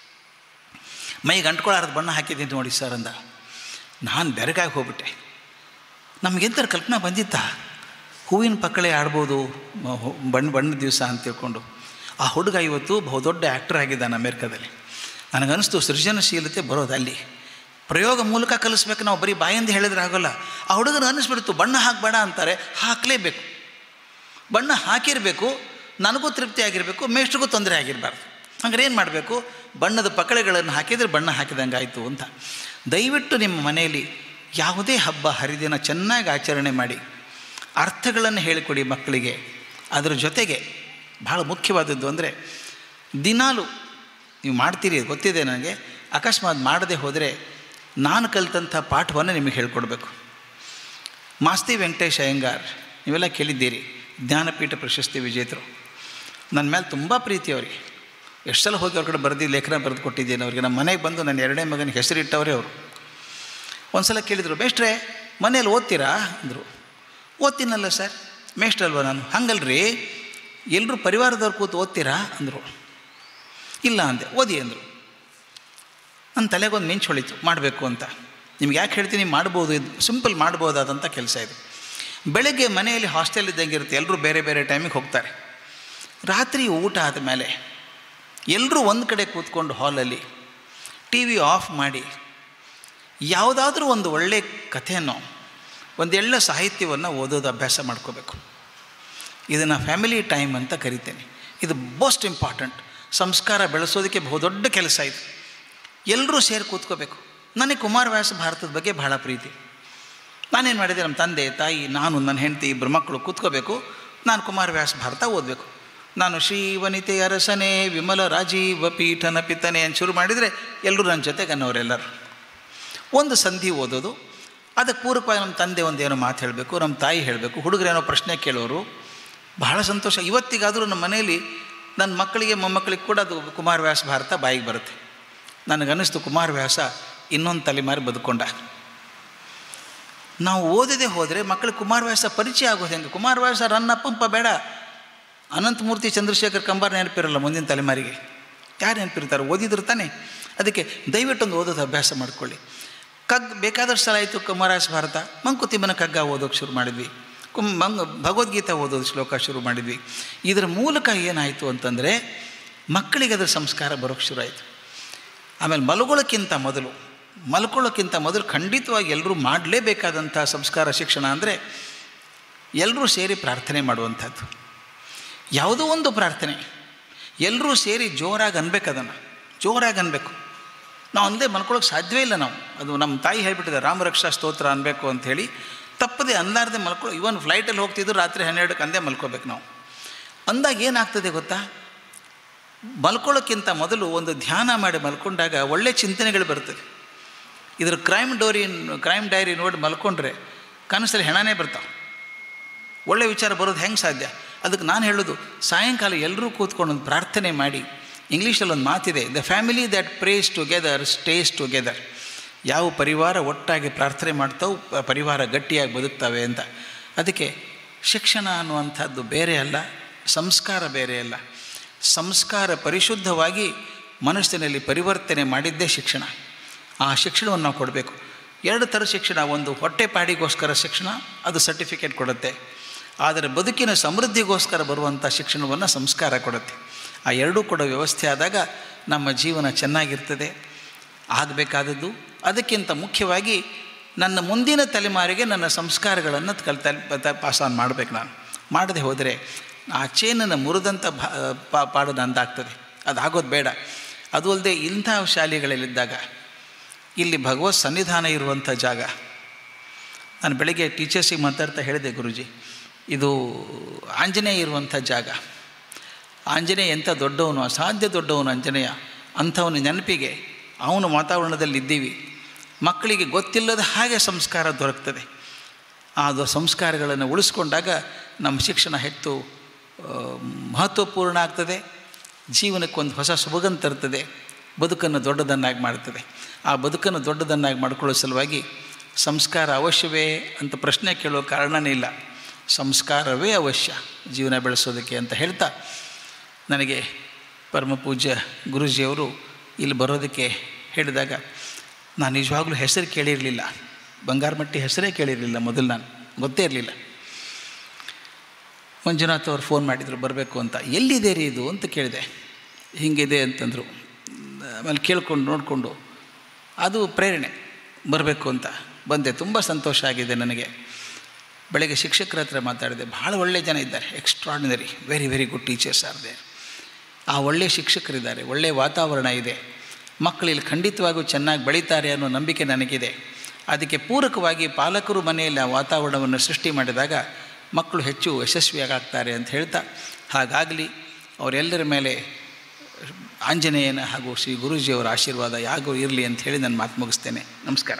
ಮೈಗೆ ಅಂಟ್ಕೊಳ್ಳಾರ್ದು ಬಣ್ಣ ಹಾಕಿದ್ದೀನಿ ನೋಡಿ ಸರ್ ಅಂದ ನಾನು ಬೆರಗಾಗಿ ಹೋಗ್ಬಿಟ್ಟೆ ನಮಗೆಂಥರ ಕಲ್ಪನಾ ಬಂದಿತ್ತಾ ಹೂವಿನ ಪಕ್ಕಳೆ ಆಡ್ಬೋದು ಮ- ಹು- ಬಣ್ಣ ಬಣ್ಣದ ದಿವಸ ಅಂತ ತಿಳ್ಕೊಂಡು ಆ ಹುಡುಗ ಇವತ್ತು ಬಹುದೊಡ್ಡ ಆ್ಯಕ್ಟರ್ ಆಗಿದ್ದಾನೆ ಅಮೇರಿಕಾದಲ್ಲಿ ನನಗನ್ನಿಸ್ತು ಸೃಜನಶೀಲತೆ ಬರೋದು ಅಲ್ಲಿ ಪ್ರಯೋಗ ಮೂಲಕ ಕಲಿಸ್ಬೇಕು ನಾವು ಬರೀ ಬಾಯಿಂದ ಹೇಳಿದ್ರೆ ಆಗೋಲ್ಲ ಆ ಹುಡುಗನ ಅನ್ನಿಸ್ಬಿಡ್ತು ಬಣ್ಣ ಹಾಕಬೇಡ ಅಂತಾರೆ ಹಾಕಲೇಬೇಕು ಬಣ್ಣ ಹಾಕಿರಬೇಕು ನನಗೂ ತೃಪ್ತಿ ಆಗಿರಬೇಕು ಮೇಷ್ಟ್ರಿಗೂ ತೊಂದರೆ ಆಗಿರಬಾರ್ದು ಹಂಗಾರೆ ಏನು ಮಾಡಬೇಕು ಬಣ್ಣದ ಪಕಳೆಗಳನ್ನು ಹಾಕಿದರೆ ಬಣ್ಣ ಹಾಕಿದಂಗೆ ಆಯಿತು ಅಂತ ದಯವಿಟ್ಟು ನಿಮ್ಮ ಮನೆಯಲ್ಲಿ ಯಾವುದೇ ಹಬ್ಬ ಹರಿದಿನ ಚೆನ್ನಾಗಿ ಆಚರಣೆ ಮಾಡಿ ಅರ್ಥಗಳನ್ನು ಹೇಳಿಕೊಡಿ ಮಕ್ಕಳಿಗೆ ಅದರ ಜೊತೆಗೆ ಭಾಳ ಮುಖ್ಯವಾದದ್ದು ಅಂದರೆ ದಿನಾಲು ನೀವು ಮಾಡ್ತೀರಿ ಗೊತ್ತಿದೆ ನನಗೆ ಅಕಸ್ಮಾತ್ ಮಾಡದೆ ಹೋದರೆ ನಾನು ಕಲಿತಂಥ ಪಾಠವನ್ನು ನಿಮಗೆ ಹೇಳ್ಕೊಡ್ಬೇಕು ಮಾಸ್ತಿ ವೆಂಕಟೇಶ್ ಅಯ್ಯಂಗಾರ್ ನೀವೆಲ್ಲ ಕೇಳಿದ್ದೀರಿ ಜ್ಞಾನಪೀಠ ಪ್ರಶಸ್ತಿ ವಿಜೇತರು ನನ್ನ ಮೇಲೆ ತುಂಬ ಪ್ರೀತಿ ಅವರಿಗೆ ಎಷ್ಟು ಸಲ ಹೋಗಿ ಅವ್ರ ಕಡೆ ಬರೆದು ಲೇಖನ ಬರೆದು ಕೊಟ್ಟಿದ್ದೇನೆ ಅವರಿಗೆ ನಮ್ಮ ಮನೆಗೆ ಬಂದು ನನ್ನ ಎರಡನೇ ಮಗನಿಗೆ ಹೆಸರಿಟ್ಟವರೇ ಅವರು ಒಂದು ಸಲ ಕೇಳಿದರು ಮೇಷ್ಟ್ರೆ ಮನೇಲಿ ಓದ್ತೀರಾ ಅಂದರು ಓದ್ತೀನಲ್ಲ ಸರ್ ಮೇಷ್ಟ್ರಲ್ವ ನಾನು ಹಂಗಲ್ರಿ ಎಲ್ಲರೂ ಪರಿವಾರದವ್ರು ಕೂತು ಓದ್ತೀರಾ ಅಂದರು ಇಲ್ಲ ಅಂದೆ ಓದಿ ಅಂದರು ನನ್ನ ತಲೆಗೊಂದು ಮಿಂಚು ಹೊಳಿತು ಮಾಡಬೇಕು ಅಂತ ನಿಮ್ಗೆ ಯಾಕೆ ಹೇಳ್ತೀನಿ ಮಾಡ್ಬೋದು ಇದು ಸಿಂಪಲ್ ಮಾಡ್ಬೋದಾದಂಥ ಕೆಲಸ ಇದು ಬೆಳಗ್ಗೆ ಮನೆಯಲ್ಲಿ ಹಾಸ್ಟೆಲ್ ಇದ್ದಂಗೆ ಇರುತ್ತೆ ಎಲ್ಲರೂ ಬೇರೆ ಬೇರೆ ಟೈಮಿಗೆ ಹೋಗ್ತಾರೆ ರಾತ್ರಿ ಊಟ ಆದಮೇಲೆ ಎಲ್ಲರೂ ಒಂದು ಕಡೆ ಕೂತ್ಕೊಂಡು ಹಾಲಲ್ಲಿ ಟಿ ವಿ ಆಫ್ ಮಾಡಿ ಯಾವುದಾದ್ರೂ ಒಂದು ಒಳ್ಳೆಯ ಕಥೆಯನ್ನು ಒಂದು ಎಳ್ಳ ಸಾಹಿತ್ಯವನ್ನು ಓದೋದು ಅಭ್ಯಾಸ ಮಾಡ್ಕೋಬೇಕು ಇದನ್ನು ಫ್ಯಾಮಿಲಿ ಟೈಮ್ ಅಂತ ಕರಿತೇನೆ ಇದು ಮೋಸ್ಟ್ ಇಂಪಾರ್ಟೆಂಟ್ ಸಂಸ್ಕಾರ ಬೆಳೆಸೋದಕ್ಕೆ ಬಹುದೊಡ್ಡ ಕೆಲಸ ಇದು ಎಲ್ಲರೂ ಸೇರಿ ಕೂತ್ಕೋಬೇಕು ನನಗೆ ಕುಮಾರವ್ಯಾಸ ಭಾರತದ ಬಗ್ಗೆ ಬಹಳ ಪ್ರೀತಿ ನಾನೇನು ಮಾಡಿದೆ ನಮ್ಮ ತಂದೆ ತಾಯಿ ನಾನು ನನ್ನ ಹೆಂಡತಿ ಇಬ್ಬರು ಮಕ್ಕಳು ಕೂತ್ಕೋಬೇಕು ನಾನು ಕುಮಾರವ್ಯಾಸ ಭಾರತ ಓದಬೇಕು ನಾನು ಶ್ರೀ ವನಿತೆ ಅರಸನೇ ವಿಮಲ ರಾಜೀವ ಪೀಠನ ಪಿತನೆ ಅಂತ ಶುರು ಮಾಡಿದರೆ ಎಲ್ಲರೂ ನನ್ನ ಜೊತೆಗೆ ಅನ್ನೋರೆಲ್ಲರು ಒಂದು ಸಂಧಿ ಓದೋದು ಅದಕ್ಕೆ ಪೂರಕವಾಗಿ ನಮ್ಮ ತಂದೆ ಒಂದೇನೋ ಮಾತು ಹೇಳಬೇಕು ನಮ್ಮ ತಾಯಿ ಹೇಳಬೇಕು ಹುಡುಗರೇನೋ ಪ್ರಶ್ನೆ ಕೇಳೋರು ಬಹಳ ಸಂತೋಷ ಇವತ್ತಿಗಾದರೂ ನಮ್ಮ ಮನೆಯಲ್ಲಿ ನನ್ನ ಮಕ್ಕಳಿಗೆ ಮೊಮ್ಮಕ್ಕಳಿಗೆ ಕೂಡ ಅದು ಕುಮಾರವ್ಯಾಸ ಭಾರತ ಬಾಯಿಗೆ ಬರುತ್ತೆ ನನಗನ್ನಿಸ್ತು ಕುಮಾರವ್ಯಾಸ ಇನ್ನೊಂದು ತಲೆಮಾರಿ ಬದುಕೊಂಡ ನಾವು ಓದದೆ ಹೋದರೆ ಮಕ್ಕಳಿಗೆ ಕುಮಾರವ್ಯಾಸ ಪರಿಚಯ ಆಗೋದು ಹೆಂಗೆ ಕುಮಾರವ್ಯಾಸ ರನ್ನ ಪಂಪ ಬೇಡ ಅನಂತಮೂರ್ತಿ ಚಂದ್ರಶೇಖರ್ ಕಂಬಾರ್ ನೆನಪಿರಲ್ಲ ಮುಂದಿನ ತಲೆಮಾರಿಗೆ ಯಾರು ನೆನಪಿರ್ತಾರೆ ಓದಿದ್ರು ತಾನೆ ಅದಕ್ಕೆ ದಯವಿಟ್ಟೊಂದು ಓದೋದು ಅಭ್ಯಾಸ ಮಾಡ್ಕೊಳ್ಳಿ ಕಗ್ ಬೇಕಾದಷ್ಟು ಸಲ ಆಯಿತು ಕುಮಾರವ್ಯಾಸ ಭಾರತ ಮಂಕುತಿಮ್ಮನ ಕಗ್ಗ ಓದೋಕ್ಕೆ ಶುರು ಮಾಡಿದ್ವಿ ಕುಮ್ ಮಂಗ್ ಭಗವದ್ಗೀತೆ ಓದೋದು ಶ್ಲೋಕ ಶುರು ಮಾಡಿದ್ವಿ ಇದರ ಮೂಲಕ ಏನಾಯಿತು ಅಂತಂದರೆ ಮಕ್ಕಳಿಗೆ ಅದರ ಸಂಸ್ಕಾರ ಬರೋಕ್ಕೆ ಶುರು ಆಯಿತು ಆಮೇಲೆ ಮಲಗೋಳಕ್ಕಿಂತ ಮೊದಲು ಮಲ್ಕೊಳ್ಳೋಕ್ಕಿಂತ ಮೊದಲು ಖಂಡಿತವಾಗಿ ಎಲ್ಲರೂ ಮಾಡಲೇಬೇಕಾದಂಥ ಸಂಸ್ಕಾರ ಶಿಕ್ಷಣ ಅಂದರೆ ಎಲ್ಲರೂ ಸೇರಿ ಪ್ರಾರ್ಥನೆ ಮಾಡುವಂಥದ್ದು ಯಾವುದೋ ಒಂದು ಪ್ರಾರ್ಥನೆ ಎಲ್ಲರೂ ಸೇರಿ ಜೋರಾಗಿ ಅನ್ಬೇಕು ಅದನ್ನು ಜೋರಾಗಿ ಅನ್ಬೇಕು ನಾವು ಅಂದೇ ಮಲ್ಕೊಳ್ಳೋಕೆ ಸಾಧ್ಯವೇ ಇಲ್ಲ ನಾವು ಅದು ನಮ್ಮ ತಾಯಿ ಹೇಳ್ಬಿಟ್ಟಿದೆ ರಾಮರಕ್ಷಾ ಸ್ತೋತ್ರ ಅನ್ಬೇಕು ಅಂಥೇಳಿ ತಪ್ಪದೆ ಅನ್ಲಾರ್ದೆ ಮಲ್ಕೊಳ್ಳೋ ಇವನ್ ಫ್ಲೈಟಲ್ಲಿ ಹೋಗ್ತಿದ್ದು ರಾತ್ರಿ ಹನ್ನೆರಡಕ್ಕೆ ಅಂದೇ ಮಲ್ಕೋಬೇಕು ನಾವು ಅಂದಾಗ ಏನಾಗ್ತದೆ ಗೊತ್ತಾ ಮಲ್ಕೊಳ್ಳೋಕ್ಕಿಂತ ಮೊದಲು ಒಂದು ಧ್ಯಾನ ಮಾಡಿ ಮಲ್ಕೊಂಡಾಗ ಒಳ್ಳೆ ಚಿಂತನೆಗಳು ಬರ್ತದೆ ಇದ್ರ ಕ್ರೈಮ್ ಡೋರಿ ಕ್ರೈಮ್ ಡೈರಿ ನೋಡಿ ಮಲ್ಕೊಂಡ್ರೆ ಕನಸಲ್ಲಿ ಹೆಣನೇ ಬರ್ತಾವೆ ಒಳ್ಳೆ ವಿಚಾರ ಬರೋದು ಹೆಂಗೆ ಸಾಧ್ಯ ಅದಕ್ಕೆ ನಾನು ಹೇಳೋದು ಸಾಯಂಕಾಲ ಎಲ್ಲರೂ ಕೂತ್ಕೊಂಡು ಒಂದು ಪ್ರಾರ್ಥನೆ ಮಾಡಿ ಇಂಗ್ಲೀಷಲ್ಲಿ ಒಂದು ಮಾತಿದೆ the family that prays together stays together ಯಾವ ಪರಿವಾರ ಒಟ್ಟಾಗಿ ಪ್ರಾರ್ಥನೆ ಮಾಡ್ತಾವೆ ಪ- ಪರಿವಾರ ಗಟ್ಟಿಯಾಗಿ ಬದುಕ್ತವೆ ಅಂತ ಅದಕ್ಕೆ ಶಿಕ್ಷಣ ಅನ್ನುವಂಥದ್ದು ಬೇರೆ ಅಲ್ಲ ಸಂಸ್ಕಾರ ಬೇರೆ ಅಲ್ಲ ಸಂಸ್ಕಾರ ಪರಿಶುದ್ಧವಾಗಿ ಮನಸ್ಸಿನಲ್ಲಿ ಪರಿವರ್ತನೆ ಮಾಡಿದ್ದೇ ಶಿಕ್ಷಣ ಆ ಶಿಕ್ಷಣವನ್ನು ನಾವು ಕೊಡಬೇಕು ಎರಡು ಥರ ಶಿಕ್ಷಣ ಒಂದು ಹೊಟ್ಟೆಪಾಡಿಗೋಸ್ಕರ ಶಿಕ್ಷಣ ಅದು ಸರ್ಟಿಫಿಕೇಟ್ ಕೊಡುತ್ತೆ ಆದರೆ ಬದುಕಿನ ಸಮೃದ್ಧಿಗೋಸ್ಕರ ಬರುವಂಥ ಶಿಕ್ಷಣವನ್ನು ಸಂಸ್ಕಾರ ಕೊಡುತ್ತೆ ಆ ಎರಡೂ ಕೊಡೋ ವ್ಯವಸ್ಥೆ ಆದಾಗ ನಮ್ಮ ಜೀವನ ಚೆನ್ನಾಗಿರ್ತದೆ ಆಗಬೇಕಾದದ್ದು ಅದಕ್ಕಿಂತ ಮುಖ್ಯವಾಗಿ ನನ್ನ ಮುಂದಿನ ತಲೆಮಾರಿಗೆ ನನ್ನ ಸಂಸ್ಕಾರಗಳನ್ನು ಕಲ್ ತಲೆ ಪಾಸ್ ಆನ್ ಮಾಡಬೇಕು ನಾನು ಮಾಡದೆ ಹೋದರೆ ಆ ಚೇನನ್ನು ಮುರಿದಂಥ ಭಾ ಪಾ ಪಾಡು ನಂದಾಗ್ತದೆ ಅದು ಆಗೋದು ಬೇಡ ಅದು ಅಲ್ಲದೆ ಇಂಥ ಶಾಲೆಗಳಲ್ಲಿದ್ದಾಗ ಇಲ್ಲಿ ಭಗವತ್ ಸನ್ನಿಧಾನ ಇರುವಂಥ ಜಾಗ ನಾನು ಬೆಳಗ್ಗೆ ಟೀಚರ್ಸಿಗೆ ಮಾತಾಡ್ತಾ ಹೇಳಿದೆ ಗುರುಜಿ ಇದು ಆಂಜನೇಯ ಇರುವಂಥ ಜಾಗ ಆಂಜನೇಯ ಎಂಥ ದೊಡ್ಡವನು ಅಸಾಧ್ಯ ದೊಡ್ಡವನು ಆಂಜನೇಯ ಅಂಥವನ ನೆನಪಿಗೆ ಅವನ ವಾತಾವರಣದಲ್ಲಿ ಇದ್ದೀವಿ ಮಕ್ಕಳಿಗೆ ಗೊತ್ತಿಲ್ಲದ ಹಾಗೆ ಸಂಸ್ಕಾರ ದೊರಕ್ತದೆ ಅದು ಸಂಸ್ಕಾರಗಳನ್ನು ಉಳಿಸ್ಕೊಂಡಾಗ ನಮ್ಮ ಶಿಕ್ಷಣ ಹೆಚ್ಚು ಆ, ಮಹತ್ವಪೂರ್ಣ ಆಗ್ತದೆ ಜೀವನಕ್ಕೆ ಒಂದು ಹೊಸ ಸೊಬಗನ್ನು ತರ್ತದೆ ಬದುಕನ್ನು ದೊಡ್ಡದನ್ನಾಗಿ ಮಾಡ್ತದೆ ಆ ಬದುಕನ್ನು ದೊಡ್ಡದನ್ನಾಗಿ ಮಾಡ್ಕೊಳ್ಳೋ ಸಲುವಾಗಿ ಸಂಸ್ಕಾರ ಅವಶ್ಯವೇ ಅಂತ ಪ್ರಶ್ನೆ ಕೇಳೋ ಕಾರಣನೇ ಇಲ್ಲ ಸಂಸ್ಕಾರವೇ ಅವಶ್ಯ ಜೀವನ ಬೆಳೆಸೋದಕ್ಕೆ ಅಂತ ಹೇಳ್ತಾ ನನಗೆ ಪರಮ ಪೂಜ್ಯ ಗುರೂಜಿಯವರು ಇಲ್ಲಿ ಬರೋದಕ್ಕೆ ಹೇಳಿದಾಗ ನಾನು ನಿಜವಾಗ್ಲೂ ಹೆಸರು ಕೇಳಿರಲಿಲ್ಲ ಬಂಗಾರಮಟ್ಟಿ ಹೆಸರೇ ಕೇಳಿರಲಿಲ್ಲ ಮೊದಲು ನಾನು ಗೊತ್ತೇ ಇರಲಿಲ್ಲ ಮಂಜುನಾಥ್ ಅವ್ರು ಫೋನ್ ಮಾಡಿದರು ಬರಬೇಕು ಅಂತ ಎಲ್ಲಿದೆ ರೀ ಇದು ಅಂತ ಕೇಳಿದೆ ಹೀಗಿದೆ ಅಂತಂದರು ಆಮೇಲೆ ಕೇಳ್ಕೊಂಡು ನೋಡಿಕೊಂಡು ಅದು ಪ್ರೇರಣೆ ಬರಬೇಕು ಅಂತ ಬಂದೆ ತುಂಬ ಸಂತೋಷ ಆಗಿದೆ ನನಗೆ ಬೆಳಗ್ಗೆ ಶಿಕ್ಷಕರ ಹತ್ರ ಮಾತಾಡಿದೆ ಭಾಳ ಒಳ್ಳೆಯ ಜನ ಇದ್ದಾರೆ extraordinary very very good teachers are there ಆ ಒಳ್ಳೆಯ ಶಿಕ್ಷಕರಿದ್ದಾರೆ ಒಳ್ಳೆಯ ವಾತಾವರಣ ಇದೆ ಮಕ್ಕಳು ಇಲ್ಲಿ ಖಂಡಿತವಾಗಿಯೂ ಚೆನ್ನಾಗಿ ಬೆಳೀತಾರೆ ಅನ್ನೋ ನಂಬಿಕೆ ನನಗಿದೆ ಅದಕ್ಕೆ ಪೂರಕವಾಗಿ ಪಾಲಕರು ಮನೆಯಲ್ಲಿ ಆ ವಾತಾವರಣವನ್ನು ಸೃಷ್ಟಿ ಮಾಡಿದಾಗ ಮಕ್ಕಳು ಹೆಚ್ಚು ಯಶಸ್ವಿಯಾಗ್ತಾರೆ ಅಂತ ಹೇಳ್ತಾ ಹಾಗಾಗಲಿ ಅವರೆಲ್ಲರ ಮೇಲೆ ಆಂಜನೇಯನ ಹಾಗೂ ಶ್ರೀ ಗುರೂಜಿಯವರ ಆಶೀರ್ವಾದ ಯಾಗೂ ಇರಲಿ ಅಂತ ಹೇಳಿ ನಾನು ಮಾತು ಮುಗಿಸ್ತೇನೆ ನಮಸ್ಕಾರ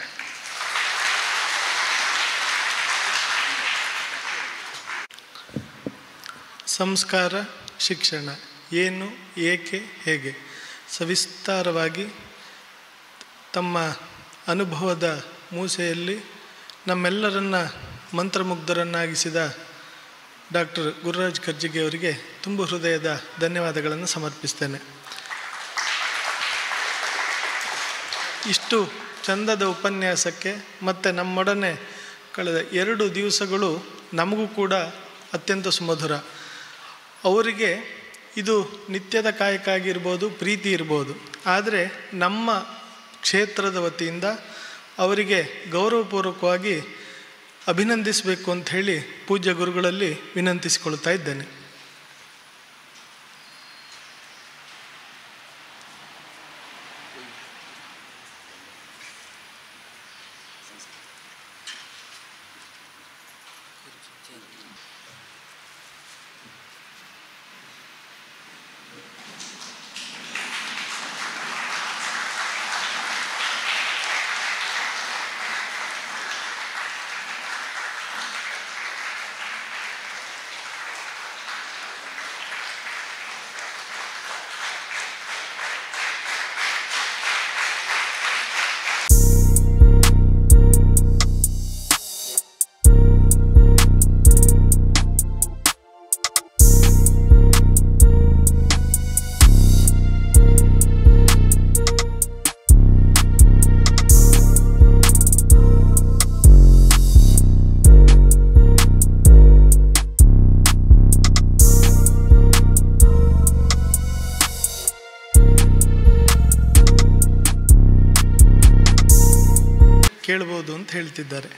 ಸಂಸ್ಕಾರ ಶಿಕ್ಷಣ ಏನು ಏಕೆ ಹೇಗೆ ಸವಿಸ್ತಾರವಾಗಿ ತಮ್ಮ ಅನುಭವದ ಮೂಸೆಯಲ್ಲಿ ನಮ್ಮೆಲ್ಲರನ್ನ ಮಂತ್ರಮುಗ್ಧರನ್ನಾಗಿಸಿದ ಡಾಕ್ಟರ್ ಗುರುರಾಜ್ ಕರ್ಜಿಗೆ ಅವರಿಗೆ ತುಂಬ ಹೃದಯದ ಧನ್ಯವಾದಗಳನ್ನು ಸಮರ್ಪಿಸ್ತೇನೆ ಇಷ್ಟು ಚಂದದ ಉಪನ್ಯಾಸಕ್ಕೆ ಮತ್ತು ನಮ್ಮೊಡನೆ ಕಳೆದ ಎರಡು ದಿವಸಗಳು ನಮಗೂ ಕೂಡ ಅತ್ಯಂತ ಸುಮಧುರ ಅವರಿಗೆ ಇದು ನಿತ್ಯದ ಕಾಯಕ ಆಗಿರ್ಬೋದು ಪ್ರೀತಿ ಇರ್ಬೋದು ಆದರೆ ನಮ್ಮ ಕ್ಷೇತ್ರದ ವತಿಯಿಂದ ಅವರಿಗೆ ಗೌರವಪೂರ್ವಕವಾಗಿ ಅಭಿನಂದಿಸಬೇಕು ಅಂತ ಹೇಳಿ ಪೂಜ್ಯ ಗುರುಗಳಲ್ಲಿ ವಿನಂತಿಸಿಕೊಳ್ತಾ ಇದ್ದೇನೆ ಕೇಳ್ಬೋದು ಅಂತ ಹೇಳ್ತಿದ್ದಾರೆ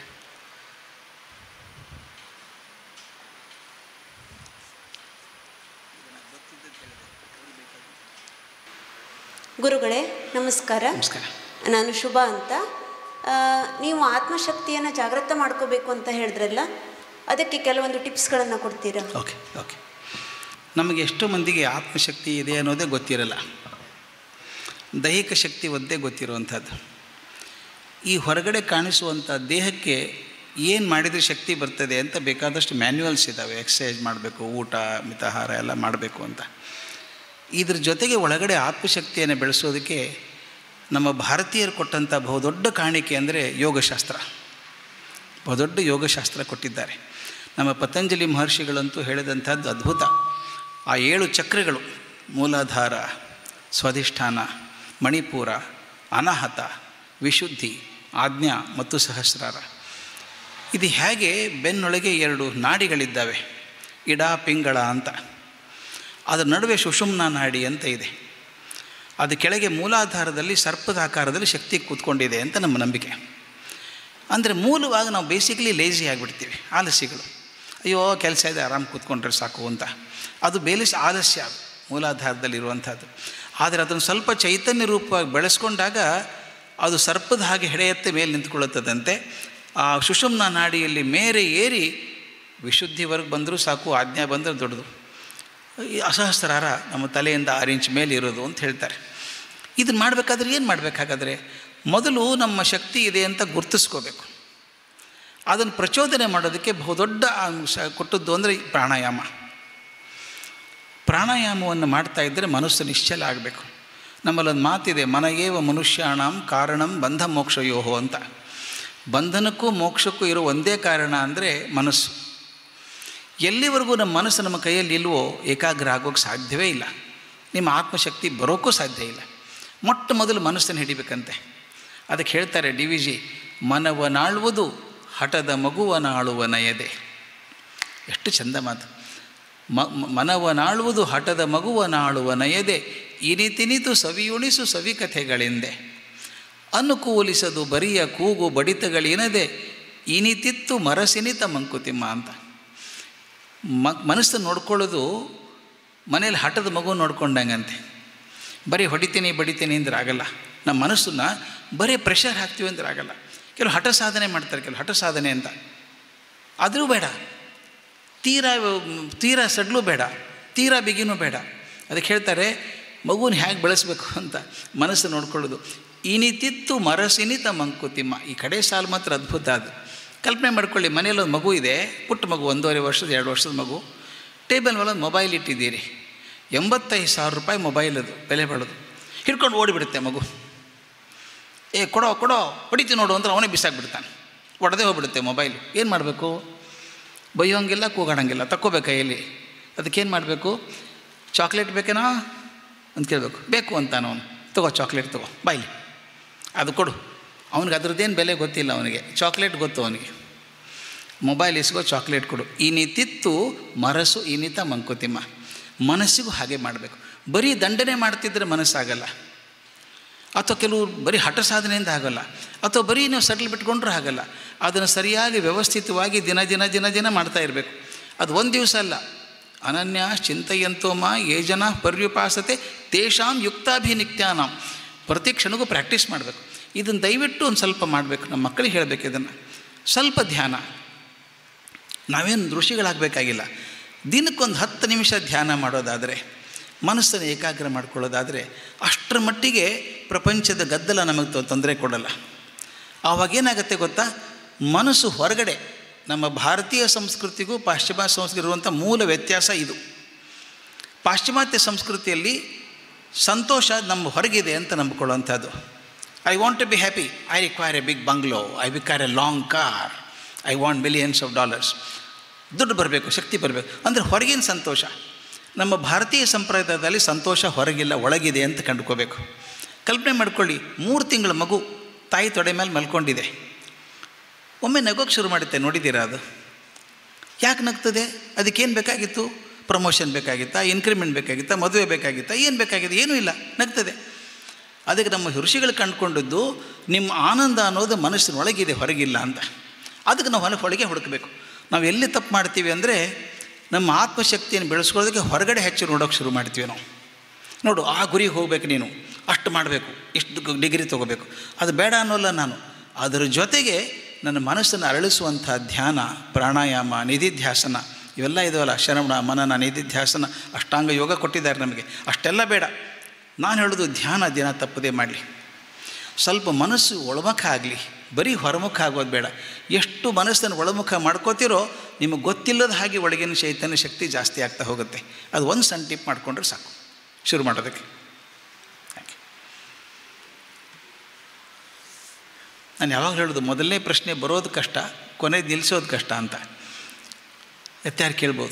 ಗುರುಗಳೇ ನಮಸ್ಕಾರ ನಮಸ್ಕಾರ ನಾನು ಶುಭ ಅಂತ ಆ, ನೀವು ಆತ್ಮಶಕ್ತಿಯನ್ನು ಜಾಗೃತ ಮಾಡ್ಕೋಬೇಕು ಅಂತ ಹೇಳಿದ್ರಲ್ಲ ಅದಕ್ಕೆ ಕೆಲವೊಂದು ಟಿಪ್ಸ್ಗಳನ್ನು ಕೊಡ್ತೀರಾ ಓಕೆ ಓಕೆ ನಮಗೆ ಎಷ್ಟೋ ಮಂದಿಗೆ ಆತ್ಮಶಕ್ತಿ ಇದೆ ಅನ್ನೋದೇ ಗೊತ್ತಿರಲ್ಲ ದೈಹಿಕ ಶಕ್ತಿ ಒಂದೇ ಗೊತ್ತಿರುವಂಥದ್ದು ಈ ಹೊರಗಡೆ ಕಾಣಿಸುವಂಥ ದೇಹಕ್ಕೆ ಏನು ಮಾಡಿದರೆ ಶಕ್ತಿ ಬರ್ತದೆ ಅಂತ ಬೇಕಾದಷ್ಟು ಮ್ಯಾನ್ಯುವಲ್ಸ್ ಇದ್ದಾವೆ ಎಕ್ಸಸೈಸ್ ಮಾಡಬೇಕು ಊಟ ಮಿತಾಹಾರ ಎಲ್ಲ ಮಾಡಬೇಕು ಅಂತ ಇದ್ರ ಜೊತೆಗೆ ಒಳಗಡೆ ಆತ್ಮಶಕ್ತಿಯನ್ನು ಬೆಳೆಸೋದಕ್ಕೆ ನಮ್ಮ ಭಾರತೀಯರು ಕೊಟ್ಟಂಥ ಬಹುದೊಡ್ಡ ಕಾಣಿಕೆ ಅಂದರೆ ಯೋಗಶಾಸ್ತ್ರ ಬಹುದೊಡ್ಡ ಯೋಗಶಾಸ್ತ್ರ ಕೊಟ್ಟಿದ್ದಾರೆ ನಮ್ಮ ಪತಂಜಲಿ ಮಹರ್ಷಿಗಳಂತೂ ಹೇಳಿದಂಥದ್ದು ಅದ್ಭುತ ಆ ಏಳು ಚಕ್ರಗಳು ಮೂಲಾಧಾರ ಸ್ವಾಧಿಷ್ಠಾನ ಮಣಿಪುರ ಅನಾಹತ ವಿಶುದ್ಧಿ ಆಜ್ಞಾ ಮತ್ತು ಸಹಸ್ರಾರ ಇದು ಹೇಗೆ ಬೆನ್ನೊಳಗೆ ಎರಡು ನಾಡಿಗಳಿದ್ದಾವೆ ಇಡ ಪಿಂಗಳ ಅಂತ ಅದರ ನಡುವೆ ಸುಷುಮ್ನ ನಾಡಿ ಅಂತ ಇದೆ ಅದು ಕೆಳಗೆ ಮೂಲಾಧಾರದಲ್ಲಿ ಸರ್ಪದ ಆಕಾರದಲ್ಲಿ ಶಕ್ತಿ ಕೂತ್ಕೊಂಡಿದೆ ಅಂತ ನಮ್ಮ ನಂಬಿಕೆ ಅಂದರೆ ಮೂಲವಾಗಿ ನಾವು ಬೇಸಿಕಲಿ ಲೇಜಿ ಆಗಿಬಿಡ್ತೀವಿ ಆಲಸ್ಯಗಳು ಅಯ್ಯೋ ಕೆಲಸ ಇದೆ ಆರಾಮ್ ಕೂತ್ಕೊಂಡ್ರೆ ಸಾಕು ಅಂತ ಅದು ಬೇಲಿಸ್ ಆಲಸ್ಯ ಅದು ಮೂಲಾಧಾರದಲ್ಲಿರುವಂಥದ್ದು ಆದರೆ ಅದನ್ನು ಸ್ವಲ್ಪ ಚೈತನ್ಯ ರೂಪವಾಗಿ ಬೆಳೆಸ್ಕೊಂಡಾಗ ಅದು ಸರ್ಪದ ಹಾಗೆ ಹೆಡೆಯತ್ತೆ ಮೇಲೆ ನಿಂತ್ಕೊಳ್ಳುತ್ತದಂತೆ ಆ ಸುಷುಮ್ನ ನಾಡಿಯಲ್ಲಿ ಮೇರೆ ಏರಿ ವಿಶುದ್ಧಿವರೆಗೆ ಬಂದರೂ ಸಾಕು ಆಜ್ಞಾ ಬಂದರೆ ದೊಡ್ಡದು ಈ ಅಸಹಸ್ರಾರ ನಮ್ಮ ತಲೆಯಿಂದ ಆರು ಇಂಚ್ ಮೇಲೆ ಇರೋದು ಅಂತ ಹೇಳ್ತಾರೆ ಇದನ್ನು ಮಾಡಬೇಕಾದ್ರೆ ಏನು ಮಾಡಬೇಕಾಗಾದ್ರೆ ಮೊದಲು ನಮ್ಮ ಶಕ್ತಿ ಇದೆ ಅಂತ ಗುರ್ತಿಸ್ಕೋಬೇಕು ಅದನ್ನು ಪ್ರಚೋದನೆ ಮಾಡೋದಕ್ಕೆ ಬಹುದೊಡ್ಡ ಅಂಶ ಕೊಟ್ಟದ್ದು ಅಂದರೆ ಪ್ರಾಣಾಯಾಮ ಪ್ರಾಣಾಯಾಮವನ್ನು ಮಾಡ್ತಾ ಇದ್ದರೆ ಮನಸ್ಸು ನಿಶ್ಚಲ ಆಗಬೇಕು ನಮ್ಮಲ್ಲೊಂದು ಮಾತಿದೆ ಮನಯೇವ ಮನುಷ್ಯಾಣಂ ಕಾರಣಂ ಬಂಧ ಮೋಕ್ಷಯೋಹೋ ಅಂತ ಬಂಧನಕ್ಕೂ ಮೋಕ್ಷಕ್ಕೂ ಇರೋ ಒಂದೇ ಕಾರಣ ಅಂದರೆ ಮನಸ್ಸು ಎಲ್ಲಿವರೆಗೂ ನಮ್ಮ ಮನಸ್ಸು ನಮ್ಮ ಕೈಯಲ್ಲಿ ಇಲ್ವೋ ಏಕಾಗ್ರ ಆಗೋಕ್ಕೆ ಸಾಧ್ಯವೇ ಇಲ್ಲ ನಿಮ್ಮ ಆತ್ಮಶಕ್ತಿ ಬರೋಕ್ಕೂ ಸಾಧ್ಯ ಇಲ್ಲ ಮೊಟ್ಟ ಮೊದಲು ಮನಸ್ಸನ್ನು ಹಿಡಿಬೇಕಂತೆ ಅದಕ್ಕೆ ಹೇಳ್ತಾರೆ ಡಿ ವಿ ಜಿ ಮನವನಾಳುವುದು ಹಠದ ಮಗುವನಾಳುವ ನಯದೆ ಎಷ್ಟು ಚಂದ ಮಾತು ಮ ಮ- ಮನವನಾಳುವುದು ಹಠದ ಮಗುವನಾಳುವ ನಯದೆ ಇನಿತಿನಿತು ಸವಿಯುಣಿಸು ಸವಿಕಥೆಗಳೆಂದೆ ಅನುಕೂಲಿಸದು ಬರಿಯ ಕೂಗು ಬಡಿತಗಳೇನದೆ ಇನಿತಿತ್ತು ಮರಸಿನಿತ ಮಂಕುತಿಮ್ಮ ಅಂತ ಮ ಮನಸ್ಸನ್ನು ನೋಡ್ಕೊಳ್ಳೋದು ಮನೇಲಿ ಹಠದ ಮಗು ನೋಡ್ಕೊಂಡಂಗಂತೆ ಬರೀ ಹೊಡಿತೀನಿ ಬಡಿತೀನಿ ಅಂದ್ರೆ ಆಗಲ್ಲ ನಮ್ಮ ಮನಸ್ಸನ್ನ ಬರೀ ಪ್ರೆಷರ್ ಹಾಕ್ತೀವಿ ಅಂದ್ರೆ ಆಗಲ್ಲ ಕೆಲವು ಹಠ ಸಾಧನೆ ಮಾಡ್ತಾರೆ ಕೆಲವು ಹಠ ಸಾಧನೆ ಅಂತ ಆದರೂ ಬೇಡ ತೀರಾ ತೀರಾ ಸಡ್ಲು ಬೇಡ ತೀರಾ ಬಿಗಿನೂ ಬೇಡ ಅದಕ್ಕೆ ಹೇಳ್ತಾರೆ ಮಗುನ ಹೇಗೆ ಬೆಳೆಸ್ಬೇಕು ಅಂತ ಮನಸ್ಸು ನೋಡ್ಕೊಳ್ಳೋದು ಇನಿತಿತ್ತು ಮರಸಿನಿತ ಮಂಕುತಿಮ್ಮ ಈ ಕಡೆ ಸಾಲು ಮಾತ್ರ ಅದ್ಭುತ ಅದು ಕಲ್ಪನೆ ಮಾಡ್ಕೊಳ್ಳಿ ಮನೇಲಿ ಒಂದು ಮಗು ಇದೆ ಪುಟ್ಟ ಮಗು ಒಂದೂವರೆ ವರ್ಷದ ಎರಡು ವರ್ಷದ ಮಗು ಟೇಬಲ್ ಮೇಲೆ ಒಂದು ಮೊಬೈಲ್ ಇಟ್ಟಿದ್ದೀರಿ ಎಂಬತ್ತೈದು ಸಾವಿರ ರೂಪಾಯಿ ಮೊಬೈಲ್ ಅದು ಬೆಲೆ ಬಾಳೋದು ಹಿಡ್ಕೊಂಡು ಓಡಿಬಿಡುತ್ತೆ ಮಗು ಏ ಕೊಡೋ ಕೊಡೋ ಹೊಡಿತೀವಿ ನೋಡು ಅಂದ್ರೆ ಅವನೇ ಬಿಸಾಕ್ಬಿಡ್ತಾನೆ ಒಡೆದೇ ಹೋಗ್ಬಿಡುತ್ತೆ ಮೊಬೈಲ್ ಏನು ಮಾಡಬೇಕು ಬೈಯೋಂಗಿಲ್ಲ ಕೂಗಾಡಂಗಿಲ್ಲ ತಕ್ಕೋಬೇಕು ಕೈಯಲ್ಲಿ ಅದಕ್ಕೇನು ಮಾಡಬೇಕು ಚಾಕ್ಲೇಟ್ ಬೇಕೇನಾ ಅಂತ ಕೇಳಬೇಕು ಬೇಕು ಅಂತಾನ ಅವನು ತಗೋ ಚಾಕ್ಲೇಟ್ ತಗೋ ಬಾಯ್ಲಿ ಅದು ಕೊಡು ಅವನಿಗೆ ಅದ್ರದ್ದೇನು ಬೆಲೆ ಗೊತ್ತಿಲ್ಲ ಅವನಿಗೆ ಚಾಕ್ಲೇಟ್ ಗೊತ್ತು ಅವನಿಗೆ ಮೊಬೈಲ್ ಇಸ್ಕೋ ಚಾಕ್ಲೇಟ್ ಕೊಡು ಇನಿತಿತ್ತು ಮನಸ್ಸು ಇನಿತ ಮಂಕುತಿಮ್ಮ ಮನಸ್ಸಿಗೂ ಹಾಗೆ ಮಾಡಬೇಕು ಬರೀ ದಂಡನೆ ಮಾಡ್ತಿದ್ರೆ ಮನಸ್ಸಾಗಲ್ಲ ಅಥವಾ ಕೆಲವು ಬರೀ ಹಠ ಸಾಧನೆಯಿಂದ ಆಗಲ್ಲ ಅಥವಾ ಬರೀ ನೀವು ಸೆಟ್ಲ್ ಬಿಟ್ಕೊಂಡ್ರೂ ಆಗಲ್ಲ ಅದನ್ನು ಸರಿಯಾಗಿ ವ್ಯವಸ್ಥಿತವಾಗಿ ದಿನ ದಿನ ದಿನ ದಿನ ಮಾಡ್ತಾ ಇರಬೇಕು ಅದು ಒಂದು ದಿವಸ ಅಲ್ಲ ಅನನ್ಯ ಚಿಂತೆಯಂತೋ ಮಾ ಯೇ ಜನ ಪರ್ಯುಪಾಸತೆ ತೇಷಾಂ ಯುಕ್ತಾಭಿನಿತ್ಯಾನಾಂ ಪ್ರತಿ ಕ್ಷಣಕ್ಕೂ ಪ್ರಾಕ್ಟೀಸ್ ಮಾಡಬೇಕು ಇದನ್ನು ದಯವಿಟ್ಟು ಒಂದು ಸ್ವಲ್ಪ ಮಾಡಬೇಕು ನಮ್ಮ ಮಕ್ಕಳಿಗೆ ಹೇಳಬೇಕು ಇದನ್ನು ಸ್ವಲ್ಪ ಧ್ಯಾನ ನಾವೇನು ಋಷಿಗಳಾಗಬೇಕಾಗಿಲ್ಲ ದಿನಕ್ಕೊಂದು ಹತ್ತು ನಿಮಿಷ ಧ್ಯಾನ ಮಾಡೋದಾದರೆ ಮನಸ್ಸನ್ನು ಏಕಾಗ್ರ ಮಾಡ್ಕೊಳ್ಳೋದಾದರೆ ಅಷ್ಟರ ಮಟ್ಟಿಗೆ ಪ್ರಪಂಚದ ಗದ್ದಲ ನಮಗೆ ತೊಂದರೆ ಕೊಡಲ್ಲ ಆವಾಗ ಏನಾಗುತ್ತೆ ಗೊತ್ತಾ ಮನಸ್ಸು ಹೊರಗಡೆ ನಮ್ಮ ಭಾರತೀಯ ಸಂಸ್ಕೃತಿಗೂ ಪಾಶ್ಚಿಮಾತ್ಯ ಸಂಸ್ಕೃತಿ ಇರುವಂಥ ಮೂಲ ವ್ಯತ್ಯಾಸ ಇದು ಪಾಶ್ಚಿಮಾತ್ಯ ಸಂಸ್ಕೃತಿಯಲ್ಲಿ ಸಂತೋಷ ನಮ್ಮ ಹೊರಗಿದೆ ಅಂತ ನಂಬಿಕೊಳ್ಳುವಂಥದ್ದು I want to be happy I require a big bungalow I require a long car I want millions of dollars ದುಡ್ಡು ಬರಬೇಕು ಶಕ್ತಿ ಬರಬೇಕು ಅಂದರೆ ಹೊರಗಿನ ಸಂತೋಷ ನಮ್ಮ ಭಾರತೀಯ ಸಂಪ್ರದಾಯದಲ್ಲಿ ಸಂತೋಷ ಹೊರಗಿಲ್ಲ ಒಳಗಿದೆ ಅಂತ ಕಂಡುಕೋಬೇಕು ಕಲ್ಪನೆ ಮಾಡ್ಕೊಳ್ಳಿ ಮೂರು ತಿಂಗಳ ಮಗು ತಾಯಿ ತೊಡೆ ಮೇಲೆ ಮಲ್ಕೊಂಡಿದೆ ಒಮ್ಮೆ ನಗೋಕ್ಕೆ ಶುರು ಮಾಡುತ್ತೆ ನೋಡಿದ್ದೀರಾ ಅದು ಯಾಕೆ ನಗ್ತದೆ ಅದಕ್ಕೇನು ಬೇಕಾಗಿತ್ತು ಪ್ರಮೋಷನ್ ಬೇಕಾಗಿತ್ತಾ ಇನ್ಕ್ರಿಮೆಂಟ್ ಬೇಕಾಗಿತ್ತಾ ಮದುವೆ ಬೇಕಾಗಿತ್ತಾ ಏನು ಬೇಕಾಗಿದೆ ಏನೂ ಇಲ್ಲ ನಗ್ತದೆ ಅದಕ್ಕೆ ನಮ್ಮ ಋಷಿಗಳು ಕಂಡುಕೊಂಡದ್ದು ನಿಮ್ಮ ಆನಂದ ಅನ್ನೋದು ಮನಸ್ಸಿನೊಳಗಿದೆ ಹೊರಗಿಲ್ಲ ಅಂತ ಅದಕ್ಕೆ ನಾವು ಹೊಲ ಹೊಳಗೆ ಹುಡುಕಬೇಕು ನಾವು ಎಲ್ಲಿ ತಪ್ಪು ಮಾಡ್ತೀವಿ ಅಂದರೆ ನಮ್ಮ ಆತ್ಮಶಕ್ತಿಯನ್ನು ಬೆಳೆಸ್ಕೊಳ್ಳೋದಕ್ಕೆ ಹೊರಗಡೆ ಹೆಚ್ಚು ನೋಡೋಕೆ ಶುರು ಮಾಡ್ತೀವಿ ನಾವು ನೋಡು ಆ ಗುರಿಗೆ ಹೋಗ್ಬೇಕು ನೀನು ಅಷ್ಟು ಮಾಡಬೇಕು ಇಷ್ಟು ಡಿಗ್ರಿ ತೊಗೋಬೇಕು ಅದು ಬೇಡ ಅನ್ನೋಲ್ಲ ನಾನು ಅದರ ಜೊತೆಗೆ ನನ್ನ ಮನಸ್ಸನ್ನು ಅರಳಿಸುವಂಥ ಧ್ಯಾನ ಪ್ರಾಣಾಯಾಮ ನಿಧಿಧ್ಯಾಸನ ಇವೆಲ್ಲ ಇದವಲ್ಲ ಶರವಣ ಮನನ ನಿಧಿಧ್ಯಾಸನ ಅಷ್ಟಾಂಗ ಯೋಗ ಕೊಟ್ಟಿದ್ದಾರೆ ನಮಗೆ ಅಷ್ಟೆಲ್ಲ ಬೇಡ ನಾನು ಹೇಳೋದು ಧ್ಯಾನ ದಿನ ತಪ್ಪದೇ ಮಾಡಲಿ ಸ್ವಲ್ಪ ಮನಸ್ಸು ಒಳಮುಖ ಆಗಲಿ ಬರೀ ಹೊರಮುಖ ಆಗೋದು ಬೇಡ ಎಷ್ಟು ಮನಸ್ಸನ್ನು ಒಳಮುಖ ಮಾಡ್ಕೋತಿರೋ ನಿಮಗೆ ಗೊತ್ತಿಲ್ಲದ ಹಾಗೆ ಒಳಗಿನ ಚೈತನ್ಯ ಶಕ್ತಿ ಜಾಸ್ತಿ ಆಗ್ತಾ ಹೋಗುತ್ತೆ ಅದು ಒಂದು ಸಣ್ಣ ಟಿಪ್ ಮಾಡಿಕೊಂಡ್ರೆ ಸಾಕು ಶುರು ಮಾಡೋದಕ್ಕೆ Thank you. ನಾನು ಯಾವಾಗ ಹೇಳೋದು ಮೊದಲನೇ ಪ್ರಶ್ನೆ ಬರೋದು ಕಷ್ಟ ಕೊನೆಗೆ ನಿಲ್ಲಿಸೋದು ಕಷ್ಟ ಅಂತ ಎತ್ತಾರು ಕೇಳ್ಬೋದು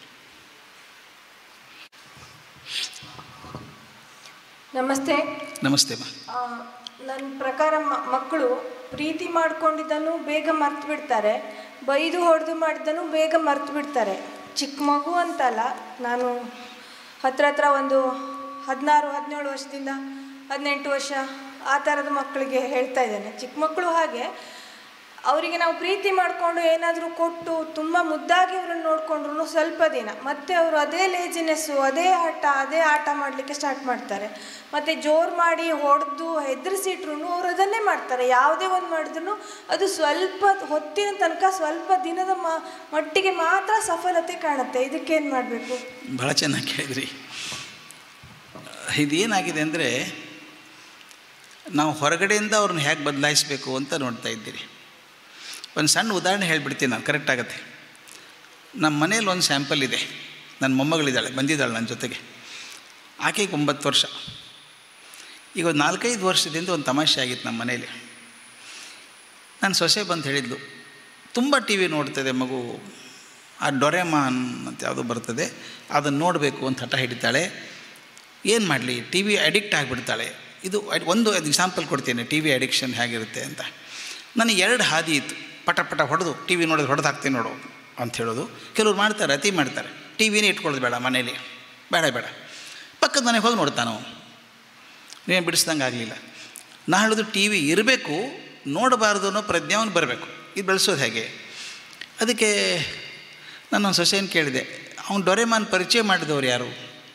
ನಮಸ್ತೆ ನಮಸ್ತೆ ಮಾ ನನ್ನ ಪ್ರಕಾರ ಮ- ಮಕ್ಕಳು ಪ್ರೀತಿ ಮಾಡ್ಕೊಂಡಿದ್ದನ್ನು ಬೇಗ ಮರ್ತು ಬಿಡ್ತಾರೆ ಬೈದು ಹೊಡೆದು ಮಾಡಿದ್ದನ್ನು ಬೇಗ ಮರ್ತು ಬಿಡ್ತಾರೆ ಚಿಕ್ಕ ಮಗು ಅಂತಲ್ಲ ನಾನು ಹತ್ರ ಹತ್ರ ಒಂದು ಹದಿನಾರು ಹದಿನೇಳು ವರ್ಷದಿಂದ ಹದಿನೆಂಟು ವರ್ಷ ಆ ಥರದ ಮಕ್ಕಳಿಗೆ ಹೇಳ್ತಾ ಇದ್ದೇನೆ ಚಿಕ್ಕ ಮಕ್ಕಳು ಹಾಗೆ ಅವರಿಗೆ ನಾವು ಪ್ರೀತಿ ಮಾಡಿಕೊಂಡು ಏನಾದರೂ ಕೊಟ್ಟು ತುಂಬ ಮುದ್ದಾಗಿ ಅವ್ರನ್ನ ನೋಡಿಕೊಂಡ್ರು ಸ್ವಲ್ಪ ದಿನ ಮತ್ತೆ ಅವರು ಅದೇ ಲೇಜಿನೆಸ್ಸು ಅದೇ ಆಟ ಅದೇ ಆಟ ಮಾಡಲಿಕ್ಕೆ ಸ್ಟಾರ್ಟ್ ಮಾಡ್ತಾರೆ ಮತ್ತು ಜೋರು ಮಾಡಿ ಹೊಡೆದು ಹೆದರಿಸಿಟ್ರು ಅವ್ರು ಅದನ್ನೇ ಮಾಡ್ತಾರೆ ಯಾವುದೇ ಒಂದು ಮಾಡಿದ್ರು ಅದು ಸ್ವಲ್ಪ ಹೊತ್ತಿನ ತನಕ ಸ್ವಲ್ಪ ದಿನದ ಮ ಮಟ್ಟಿಗೆ ಮಾತ್ರ ಸಫಲತೆ ಕಾಣುತ್ತೆ ಇದಕ್ಕೇನು ಮಾಡಬೇಕು ಭಾಳ ಚೆನ್ನಾಗಿ ಕೇಳಿದ್ರಿ ಇದೇನಾಗಿದೆ ಅಂದರೆ ನಾವು ಹೊರಗಡೆಯಿಂದ ಅವ್ರನ್ನ ಹೇಗೆ ಬದಲಾಯಿಸಬೇಕು ಅಂತ ನೋಡ್ತಾ ಇದ್ದೀರಿ ಒಂದು ಸಣ್ಣ ಉದಾಹರಣೆ ಹೇಳಿಬಿಡ್ತೀನಿ ನಾನು ಕರೆಕ್ಟ್ ಆಗುತ್ತೆ ನಮ್ಮ ಮನೇಲಿ ಒಂದು ಸ್ಯಾಂಪಲ್ ಇದೆ ನನ್ನ ಮೊಮ್ಮಗಳಿದ್ದಾಳೆ ಬಂದಿದ್ದಾಳೆ ನನ್ನ ಜೊತೆಗೆ ಆಕೆಗೆ ಒಂಬತ್ತು ವರ್ಷ ಈಗ ಒಂದು ನಾಲ್ಕೈದು ವರ್ಷದಿಂದ ಒಂದು ತಮಾಷೆ ಆಗಿತ್ತು ನಮ್ಮ ಮನೇಲಿ ನನ್ನ ಸೊಸೆ ಬಂದು ಹೇಳಿದ್ಲು ತುಂಬ ಟಿ ವಿ ನೋಡ್ತದೆ ಮಗು ಆ ಡೊರೆಮಾನ್ ಅಂತ ಯಾವುದೋ ಬರ್ತದೆ ಅದನ್ನು ನೋಡಬೇಕು ಅಂತ ಹಠ ಹಿಡಿತಾಳೆ ಏನು ಮಾಡಲಿ ಟಿ ವಿ ಅಡಿಕ್ಟ್ ಆಗಿಬಿಡ್ತಾಳೆ ಇದು ಅಡ್- ಒಂದು ಎಕ್ಸಾಂಪಲ್ ಕೊಡ್ತೇನೆ ಟಿ ವಿ ಅಡಿಕ್ಷನ್ ಹೇಗಿರುತ್ತೆ ಅಂತ ನನಗೆ ಎರಡು ಹಾದಿ ಇತ್ತು ಪಟ ಪಟ ಹೊಡೆದು ಟಿ ವಿ ನೋಡೋದು ಹೊಡೆದು ಹಾಕ್ತೀನಿ ನೋಡು ಅಂತ ಹೇಳೋದು ಕೆಲವ್ರು ಮಾಡ್ತಾರೆ ಅತಿ ಮಾಡ್ತಾರೆ ಟಿ ವಿನೇ ಇಟ್ಕೊಳ್ಳೋದು ಬೇಡ ಮನೇಲಿ ಬೇಡ ಬೇಡ ಪಕ್ಕದ ಮನೆಗೆ ಹೋಗಿ ನೋಡ್ತಾನೆ ಅವನು ನೀನು ಬಿಡಿಸ್ದಂಗೆ ಆಗಲಿಲ್ಲ ನಾ ಹೇಳೋದು ಟಿ ವಿ ಇರಬೇಕು ನೋಡಬಾರ್ದು ಅನ್ನೋ ಪ್ರಜ್ಞೆ ಅವನು ಬರಬೇಕು ಇದು ಬೆಳೆಸೋದು ಹೇಗೆ ಅದಕ್ಕೆ ನಾನು ಸೊಸೆಯನ್ನು ಕೇಳಿದೆ ಅವ್ನು ಡೊರೆಮಾನ್ ಪರಿಚಯ ಮಾಡಿದವ್ರು ಯಾರು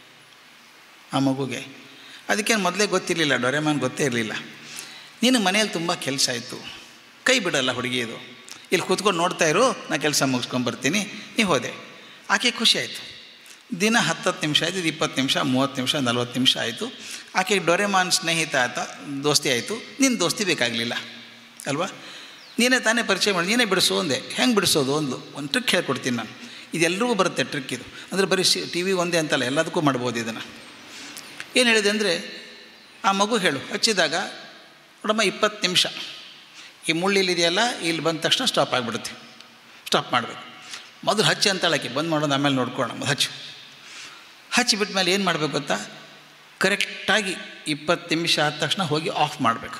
ಆ ಮಗುಗೆ ಅದಕ್ಕೇನು ಮೊದಲೇ ಗೊತ್ತಿರಲಿಲ್ಲ ಡೊರೆಮಾನ್ ಗೊತ್ತೇ ಇರಲಿಲ್ಲ ನೀನು ಮನೆಯಲ್ಲಿ ತುಂಬ ಕೆಲಸ ಆಯಿತು ಕೈ ಬಿಡಲ್ಲ ಹುಡುಗಿಯದು ಇಲ್ಲಿ ಕೂತ್ಕೊಂಡು ನೋಡ್ತಾ ಇರು ನಾ ಕೆಲಸ ಮುಗಿಸ್ಕೊಂಬರ್ತೀನಿ ನೀ ಹೋದೆ ಆಕೆ ಖುಷಿ ಆಯಿತು ದಿನ ಹತ್ತತ್ತು ನಿಮಿಷ ಆಯಿತು ಇದು ಇಪ್ಪತ್ತು ನಿಮಿಷ ಮೂವತ್ತು ನಿಮಿಷ ನಲ್ವತ್ತು ನಿಮಿಷ ಆಯಿತು ಆಕೆಗೆ ಡೊರೆಮಾನ್ ಸ್ನೇಹಿತ ಆತ ದೋಸ್ತಿ ಆಯಿತು ನಿನ್ನ ದೋಸ್ತಿ ಬೇಕಾಗಲಿಲ್ಲ ಅಲ್ವಾ ನೀನೇ ತಾನೇ ಪರಿಚಯ ಮಾಡಿ ನೀನೇ ಬಿಡಿಸು ಅಂದೆ ಹೆಂಗೆ ಬಿಡಿಸೋದು ಒಂದು ಒಂದು ಟ್ರಿಕ್ ಹೇಳ್ಕೊಡ್ತೀನಿ ನಾನು ಇದೆಲ್ಲರಿಗೂ ಬರುತ್ತೆ ಟ್ರಿಕ್ ಇದು ಅಂದರೆ ಬರೀ ಸಿ ಟಿ ವಿ ಒಂದೇ ಅಂತಲ್ಲ ಎಲ್ಲದಕ್ಕೂ ಮಾಡ್ಬೋದು ಇದನ್ನು ಏನು ಹೇಳಿದೆ ಅಂದರೆ ಆ ಮಗು ಹೇಳು ಹಚ್ಚಿದಾಗ ನೋಡಮ್ಮ ಇಪ್ಪತ್ತು ನಿಮಿಷ ಈ ಮುಳ್ಳಿಲಿದೆಯಲ್ಲ ಇಲ್ಲಿ ಬಂದ ತಕ್ಷಣ ಸ್ಟಾಪ್ ಆಗಿಬಿಡುತ್ತೆ ಸ್ಟಾಪ್ ಮಾಡಬೇಕು ಮೊದಲು ಹಚ್ಚಿ ಅಂತಾಳಕ್ಕೆ ಬಂದ್ ಮಾಡೋದು ಆಮೇಲೆ ನೋಡ್ಕೊಳ್ಳೋಣ ಮೊದಲು ಹಚ್ಚು ಹಚ್ಚಿಬಿಟ್ಟ ಮೇಲೆ ಏನು ಮಾಡಬೇಕು ಗೊತ್ತಾ ಕರೆಕ್ಟಾಗಿ ಇಪ್ಪತ್ತು ನಿಮಿಷ ಆದ ತಕ್ಷಣ ಹೋಗಿ ಆಫ್ ಮಾಡಬೇಕು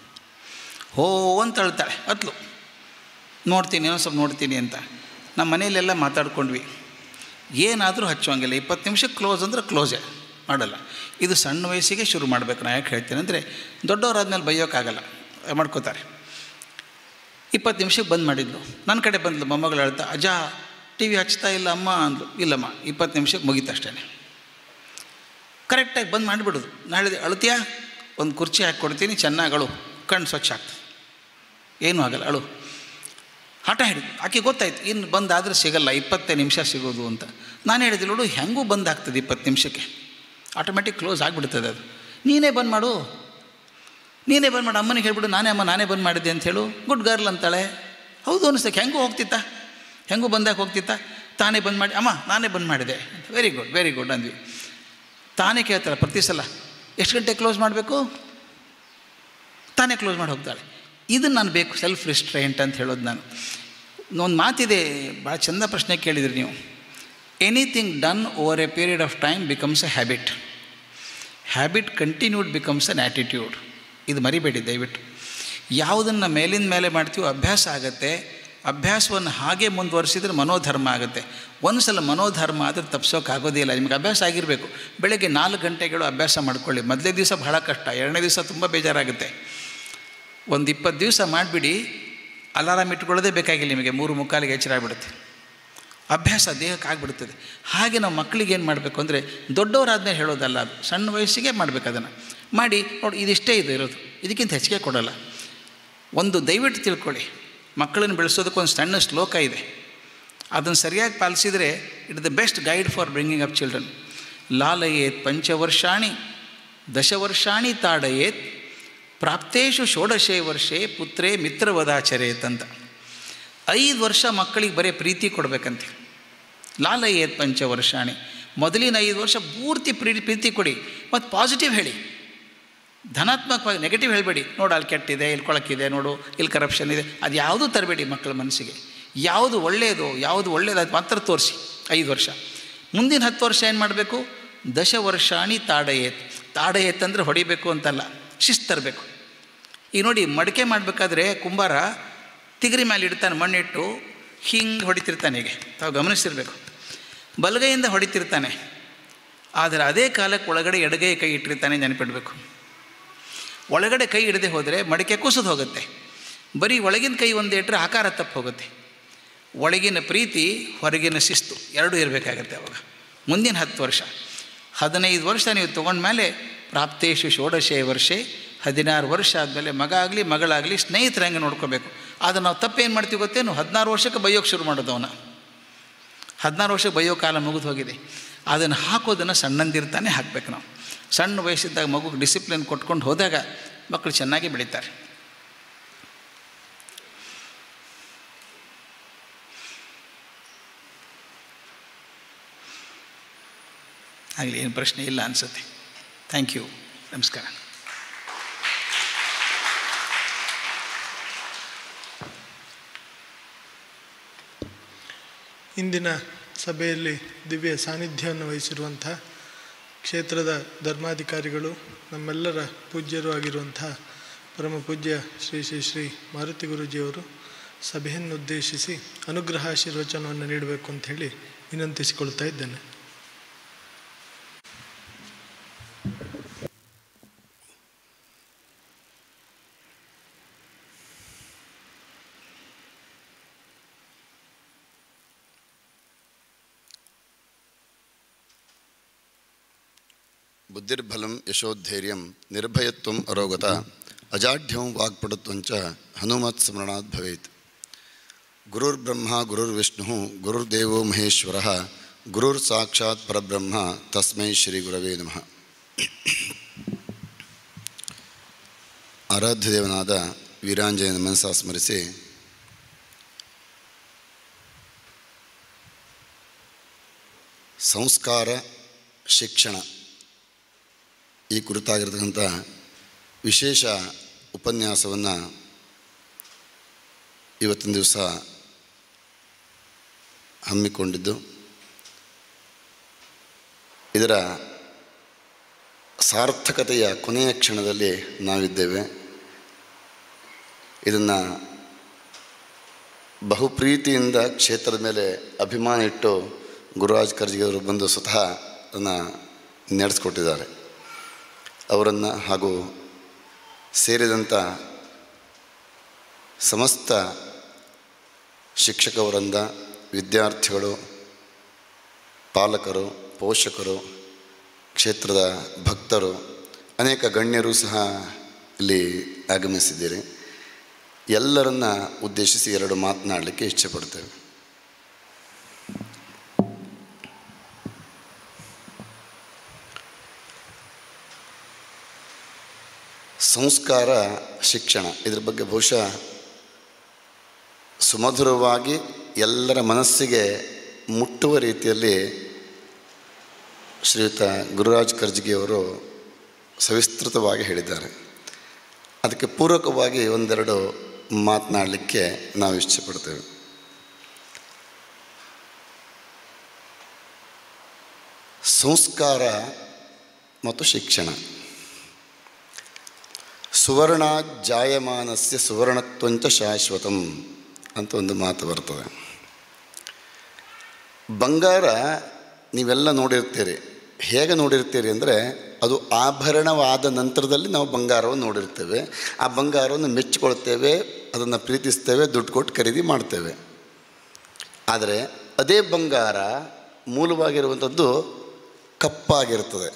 ಹೋ ಅಂತ ಅಳ್ತಾಳೆ ಹತ್ಲು ನೋಡ್ತೀನಿ ಇನ್ನೊಂದು ಸ್ವಲ್ಪ ನೋಡ್ತೀನಿ ಅಂತ ನಮ್ಮ ಮನೆಯಲ್ಲೆಲ್ಲ ಮಾತಾಡ್ಕೊಂಡ್ವಿ ಏನಾದರೂ ಹಚ್ಚುವಂಗಿಲ್ಲ ಇಪ್ಪತ್ತು ನಿಮಿಷಕ್ಕೆ ಕ್ಲೋಸ್ ಅಂದರೆ ಕ್ಲೋಸೇ ಮಾಡಲ್ಲ ಇದು ಸಣ್ಣ ವಯಸ್ಸಿಗೆ ಶುರು ಮಾಡಬೇಕು ನಾ ಯಾಕೆ ಹೇಳ್ತೀನಿ ಅಂದರೆ ದೊಡ್ಡವರಾದ್ಮೇಲೆ ಬೈಯೋಕ್ಕಾಗಲ್ಲ ಮಾಡ್ಕೋತಾರೆ ಇಪ್ಪತ್ತು ನಿಮಿಷಕ್ಕೆ ಬಂದ್ ಮಾಡಿದ್ಲು ನನ್ನ ಕಡೆ ಬಂದ್ಲು ಮೊಮ್ಮಗಳು ಹೇಳ್ತಾ ಅಜ್ಜ ಟಿ ವಿ ಹಚ್ತಾ ಇಲ್ಲ ಅಮ್ಮ ಅಂದ್ಲು ಇಲ್ಲಮ್ಮ ಇಪ್ಪತ್ತು ನಿಮಿಷಕ್ಕೆ ಮುಗೀತು ಅಷ್ಟೇ ಕರೆಕ್ಟಾಗಿ ಬಂದ್ ಮಾಡಿಬಿಡೋದು ನಾ ಹೇಳಿದೆ ಅಳುತ್ತೀಯಾ ಒಂದು ಕುರ್ಚಿ ಹಾಕಿ ಕೊಡ್ತೀನಿ ಚೆನ್ನಾಗಿ ಅಳು ಕಣ್ಣು ಸ್ವಚ್ಛ ಆಗ್ತದೆ ಏನೂ ಆಗಲ್ಲ ಅಳು ಹಠ ಹಿಡಿದು ಆಕೆ ಗೊತ್ತಾಯ್ತು ಇನ್ನು ಬಂದಾದರೆ ಸಿಗಲ್ಲ ಇಪ್ಪತ್ತೇ ನಿಮಿಷ ಸಿಗೋದು ಅಂತ ನಾನು ಹೇಳಿದೆ ನೋಡು ಹೆಂಗೂ ಬಂದ್ ಆಗ್ತದೆ ಇಪ್ಪತ್ತು ನಿಮಿಷಕ್ಕೆ ಆಟೋಮೆಟಿಕ್ ಕ್ಲೋಸ್ ಆಗಿಬಿಡ್ತದೆ ಅದು ನೀನೇ ಬಂದ್ ಮಾಡು ನೀನೇ ಬಂದ್ ಮಾಡು ಅಮ್ಮನಿಗೆ ಹೇಳ್ಬಿಡು ನಾನೇ ಅಮ್ಮ ನಾನೇ ಬಂದ್ ಮಾಡಿದ್ದೆ ಅಂತ ಹೇಳು ಗುಡ್ ಗರ್ಲ್ ಅಂತಾಳೆ ಹೌದು ಅನಿಸ್ತಕ್ಕೆ ಹೆಂಗೂ ಹೋಗ್ತಿತ್ತ ಹೆಂಗೂ ಬಂದಾಗ ಹೋಗ್ತಿತ್ತ ತಾನೇ ಬಂದ್ ಮಾಡಿ ಅಮ್ಮ ನಾನೇ ಬಂದ್ ಮಾಡಿದೆ ವೆರಿ ಗುಡ್ ವೆರಿ ಗುಡ್ ಅಂದ್ವಿ ತಾನೇ ಕೇಳ್ತಾಳೆ ಪ್ರತಿ ಸಲ ಎಷ್ಟು ಗಂಟೆ ಕ್ಲೋಸ್ ಮಾಡಬೇಕು ತಾನೇ ಕ್ಲೋಸ್ ಮಾಡಿ ಹೋಗ್ತಾಳೆ ಇದನ್ನು ನಾನು ಬೇಕು ಸೆಲ್ಫ್ ರಿಸ್ಟ್ರೈಂಟ್ ಅಂತ ಹೇಳೋದು ನಾನು ಒಂದು ಮಾತಿದೆ ಭಾಳ ಚಂದ ಪ್ರಶ್ನೆ ಕೇಳಿದ್ರಿ ನೀವು anything done over a period of time becomes a habit habit continued becomes an attitude ಇದು ಮರಿಬೇಡಿ ದಯವಿಟ್ಟು ಯಾವುದನ್ನು ಮೇಲಿಂದ ಮೇಲೆ ಮಾಡ್ತೀವೋ ಅಭ್ಯಾಸ ಆಗುತ್ತೆ ಅಭ್ಯಾಸವನ್ನು ಹಾಗೆ ಮುಂದುವರಿಸಿದ್ರೆ ಮನೋಧರ್ಮ ಆಗುತ್ತೆ ಒಂದು ಸಲ ಮನೋಧರ್ಮ ಆದರೆ ತಪ್ಪಿಸೋಕ್ಕಾಗೋದೇ ಇಲ್ಲ ನಿಮಗೆ ಅಭ್ಯಾಸ ಆಗಿರಬೇಕು ಬೆಳಗ್ಗೆ ನಾಲ್ಕು ಗಂಟೆಗಳು ಅಭ್ಯಾಸ ಮಾಡ್ಕೊಳ್ಳಿ ಮೊದಲೇ ದಿವಸ ಬಹಳ ಕಷ್ಟ ಎರಡನೇ ದಿವಸ ತುಂಬ ಬೇಜಾರಾಗುತ್ತೆ ಒಂದು ಇಪ್ಪತ್ತು ದಿವಸ ಮಾಡಿಬಿಡಿ ಅಲಾರಾಮ್ ಇಟ್ಕೊಳ್ಳೋದೇ ಬೇಕಾಗಿಲ್ಲ ನಿಮಗೆ ಮೂರು ಮುಕ್ಕಾಲಿಗೆ ಎಚ್ಚರ ಆಗಿಬಿಡುತ್ತೆ ಅಭ್ಯಾಸ ದೇಹಕ್ಕೆ ಆಗಿಬಿಡ್ತದೆ ಹಾಗೆ ನಾವು ಮಕ್ಕಳಿಗೆ ಏನು ಮಾಡಬೇಕು ಅಂದರೆ ದೊಡ್ಡವರಾದ್ಮೇಲೆ ಹೇಳೋದಲ್ಲ ಅದು ಸಣ್ಣ ವಯಸ್ಸಿಗೆ ಮಾಡಬೇಕು ಅದನ್ನು ಮಾಡಿ ನೋಡಿ ಇದಿಷ್ಟೇ ಇದು ಇರೋದು ಇದಕ್ಕಿಂತ ಹೆಚ್ಚಿಗೆ ಕೊಡೋಲ್ಲ ಒಂದು ದಯವಿಟ್ಟು ತಿಳ್ಕೊಳ್ಳಿ ಮಕ್ಕಳನ್ನು ಬೆಳೆಸೋದಕ್ಕೆ ಒಂದು ಸಣ್ಣ ಶ್ಲೋಕ ಇದೆ ಅದನ್ನು ಸರಿಯಾಗಿ ಪಾಲಿಸಿದರೆ it the best guide for bringing up children ಲಾಲಯೇತ್ ಪಂಚವರ್ಷಾಣಿ ದಶವರ್ಷಾಣಿ ತಾಡಯೇತ್ ಪ್ರಾಪ್ತೇಶು ಷೋಡಶೇ ವರ್ಷೇ ಪುತ್ರೇ ಮಿತ್ರವದಾಚರೇತ್ ಅಂತ ಐದು ವರ್ಷ ಮಕ್ಕಳಿಗೆ ಬರೀ ಪ್ರೀತಿ ಕೊಡಬೇಕಂತೆ ಲಾಲಯೇತ್ ಪಂಚವರ್ಷಾಣಿ ಮೊದಲಿನ ಐದು ವರ್ಷ ಪೂರ್ತಿ ಪ್ರೀತಿ ಪ್ರೀತಿ ಕೊಡಿ ಮತ್ತು ಪಾಸಿಟಿವ್ ಹೇಳಿ ಧನಾತ್ಮಕವಾಗಿ ನೆಗೆಟಿವ್ ಹೇಳಬೇಡಿ ನೋಡು ಅಲ್ಲಿ ಕೆಟ್ಟಿದೆ ಇಲ್ಲಿ ಕೊಳಕಿದೆ ನೋಡು ಇಲ್ಲಿ ಕರಪ್ಷನ್ ಇದೆ ಅದು ಯಾವುದೂ ತರಬೇಡಿ ಮಕ್ಕಳ ಮನಸ್ಸಿಗೆ ಯಾವುದು ಒಳ್ಳೆಯದು ಯಾವುದು ಒಳ್ಳೆಯದು ಅದು ಮಾತ್ರ ತೋರಿಸಿ ಐದು ವರ್ಷ ಮುಂದಿನ ಹತ್ತು ವರ್ಷ ಏನು ಮಾಡಬೇಕು ದಶ ವರ್ಷಾಣಿ ತಾಡಯೇತ್ ತಾಡಯೇತ್ ಅಂದರೆ ಹೊಡಿಬೇಕು ಅಂತಲ್ಲ ಶಿಸ್ತು ತರಬೇಕು ಈಗ ನೋಡಿ ಮಡಿಕೆ ಮಾಡಬೇಕಾದ್ರೆ ಕುಂಬಾರ ತಿಗರಿ ಮೇಲೆ ಇಡ್ತಾನೆ ಮಣ್ಣಿಟ್ಟು ಹಿಂಗೆ ಹೊಡಿತಿರ್ತಾನೆ ಹೀಗೆ ತಾವು ಗಮನಿಸಿರ್ಬೇಕು ಬಲಗೈಯಿಂದ ಹೊಡಿತಿರ್ತಾನೆ ಆದರೆ ಅದೇ ಕಾಲಕ್ಕೆ ಒಳಗಡೆ ಎಡಗೈ ಕೈ ಇಟ್ಟಿರ್ತಾನೆ ನೆನಪಿಡಬೇಕು ಒಳಗಡೆ ಕೈ ಹಿಡದೆ ಹೋದರೆ ಮಡಿಕೆ ಕುಸಿದು ಹೋಗುತ್ತೆ ಬರೀ ಒಳಗಿನ ಕೈ ಒಂದು ಇಟ್ಟರೆ ಆಕಾರ ತಪ್ಪು ಹೋಗುತ್ತೆ ಒಳಗಿನ ಪ್ರೀತಿ ಹೊರಗಿನ ಶಿಸ್ತು ಎರಡೂ ಇರಬೇಕಾಗತ್ತೆ ಅವಾಗ ಮುಂದಿನ ಹತ್ತು ವರ್ಷ ಹದಿನೈದು ವರ್ಷ ನೀವು ತೊಗೊಂಡ್ಮೇಲೆ ಪ್ರಾಪ್ತೇಶು ಷೋಡಶೇ ವರ್ಷೆ ಹದಿನಾರು ವರ್ಷ ಆದಮೇಲೆ ಮಗ ಆಗಲಿ ಮಗಳಾಗಲಿ ಸ್ನೇಹಿತರ ಹಂಗೆ ನೋಡ್ಕೋಬೇಕು ಆದರೆ ನಾವು ತಪ್ಪೇನು ಮಾಡ್ತೀವಿ ಗೊತ್ತೇನು ಹದಿನಾರು ವರ್ಷಕ್ಕೆ ಬೈಯೋಕ್ಕೆ ಶುರು ಮಾಡೋದು ಅವನ ಹದಿನಾರು ವರ್ಷಕ್ಕೆ ಬೈಯೋ ಕಾಲ ಮುಗಿದು ಹೋಗಿದೆ ಅದನ್ನು ಹಾಕೋದನ್ನು ಸಣ್ಣಂದಿರ್ತಾನೆ ಹಾಕಬೇಕು ನಾವು ಸಣ್ಣ ವಯಸ್ಸಿದ್ದಾಗ ಮಗುಗೆ ಡಿಸಿಪ್ಲಿನ್ ಕೊಟ್ಕೊಂಡು ಹೋದಾಗ ಮಕ್ಕಳು ಚೆನ್ನಾಗಿ ಬೆಳೀತಾರೆ ಆಗಲಿ ಏನು ಪ್ರಶ್ನೆ ಇಲ್ಲ ಅನಿಸುತ್ತೆ ಥ್ಯಾಂಕ್ ಯು ನಮಸ್ಕಾರ ಇಂದಿನ ಸಭೆಯಲ್ಲಿ ದಿವ್ಯ ಸಾನ್ನಿಧ್ಯವನ್ನು ವಹಿಸಿರುವಂಥ ಕ್ಷೇತ್ರದ ಧರ್ಮಾಧಿಕಾರಿಗಳು ನಮ್ಮೆಲ್ಲರ ಪೂಜ್ಯರು ಆಗಿರುವಂಥ ಪರಮ ಪೂಜ್ಯ ಶ್ರೀ ಶ್ರೀ ಶ್ರೀ ಮಾರುತಿ ಗುರೂಜಿಯವರು ಸಭೆಯನ್ನು ಉದ್ದೇಶಿಸಿ ಅನುಗ್ರಹಾಶೀರ್ವಚನವನ್ನು ನೀಡಬೇಕು ಅಂತ ಹೇಳಿ ವಿನಂತಿಸಿಕೊಳ್ತಾ ಇದ್ದೇನೆ ಬುದ್ಧಿರ್ಬಲಂ ಯಶೋಧೈರ್ಯಂ ನಿರ್ಭಯತ್ವಂ ಅರೋಗತ ಅಜಾಢ್ಯಂ ವಾಗ್ಪಟುತ್ವಂಚ ಹನುಮತ್ ಸ್ಮರಣಾತ್ ಭವೇತ್ ಗುರುರ್ಬ್ರಹ್ಮ ಗುರುರ್ವಿಷ್ಣು ಗುರುರ್ದೇವೋ ಮಹೇಶ್ವರ ಗುರುರ್ ಸಾಕ್ಷಾತ್ ಪರಬ್ರಹ್ಮ ತಸ್ಮೈ ಶ್ರೀ ಗುರವೇ ನಮಃ ಆರಾಧ್ಯ ದೇವನಾದ ವೀರಾಂಜನೇಯನ ಮನಸ್ಸ ಸ್ಮರಿಸಿ ಸಂಸ್ಕಾರ ಶಿಕ್ಷಣ ಈ ಕುರಿತಾಗಿರ್ತಕ್ಕಂಥ ವಿಶೇಷ ಉಪನ್ಯಾಸವನ್ನು ಇವತ್ತಿನ ದಿವಸ ಹಮ್ಮಿಕೊಂಡಿದ್ದು ಇದರ ಸಾರ್ಥಕತೆಯ ಕೊನೆಯ ಕ್ಷಣದಲ್ಲಿ ನಾವಿದ್ದೇವೆ ಇದನ್ನು ಬಹುಪ್ರೀತಿಯಿಂದ ಕ್ಷೇತ್ರದ ಮೇಲೆ ಅಭಿಮಾನ ಇಟ್ಟು ಗುರುರಾಜ್ ಕರ್ಜಿಯವರು ಬಂದು ಸ್ವತಃ ಅದನ್ನು ನಡೆಸ್ಕೊಟ್ಟಿದ್ದಾರೆ ಅವರನ್ನು ಹಾಗೂ ಸೇರಿದಂಥ ಸಮಸ್ತ ಶಿಕ್ಷಕ ವೃಂದ ವಿದ್ಯಾರ್ಥಿಗಳು ಪಾಲಕರು ಪೋಷಕರು ಕ್ಷೇತ್ರದ ಭಕ್ತರು ಅನೇಕ ಗಣ್ಯರು ಸಹ ಇಲ್ಲಿ ಆಗಮಿಸಿದ್ದೀರಿ ಎಲ್ಲರನ್ನ ಉದ್ದೇಶಿಸಿ ಎರಡು ಮಾತನಾಡಲಿಕ್ಕೆ ಇಚ್ಛೆಪಡ್ತೇವೆ ಸಂಸ್ಕಾರ ಶಿಕ್ಷಣ ಇದ್ರ ಬಗ್ಗೆ ಬಹುಶಃ ಸುಮಧುರವಾಗಿ ಎಲ್ಲರ ಮನಸ್ಸಿಗೆ ಮುಟ್ಟುವ ರೀತಿಯಲ್ಲಿ ಶ್ರೀಯುತ ಗುರುರಾಜ್ ಕರ್ಜಿಗಿಯವರು ಸವಿಸ್ತೃತವಾಗಿ ಹೇಳಿದ್ದಾರೆ ಅದಕ್ಕೆ ಪೂರಕವಾಗಿ ಒಂದೆರಡು ಮಾತನಾಡಲಿಕ್ಕೆ ನಾವು ಇಷ್ಟಪಡ್ತೇವೆ ಸಂಸ್ಕಾರ ಮತ್ತು ಶಿಕ್ಷಣ ಸುವರ್ಣ ಜಾಯಮಾನಸ್ಯ ಸುವರ್ಣತ್ವಂಚ ಶಾಶ್ವತಂ ಅಂತ ಒಂದು ಮಾತು ಬರ್ತದೆ ಬಂಗಾರ ನೀವೆಲ್ಲ ನೋಡಿರ್ತೀರಿ ಹೇಗೆ ನೋಡಿರ್ತೀರಿ ಅಂದರೆ ಅದು ಆಭರಣವಾದ ನಂತರದಲ್ಲಿ ನಾವು ಬಂಗಾರವನ್ನು ನೋಡಿರ್ತೇವೆ ಆ ಬಂಗಾರವನ್ನು ಮೆಚ್ಚಿಕೊಳ್ತೇವೆ ಅದನ್ನು ಪ್ರೀತಿಸ್ತೇವೆ ದುಡ್ಡು ಕೊಟ್ಟು ಖರೀದಿ ಮಾಡ್ತೇವೆ ಆದರೆ ಅದೇ ಬಂಗಾರ ಮೂಲವಾಗಿರುವಂಥದ್ದು ಕಪ್ಪಾಗಿರ್ತದೆ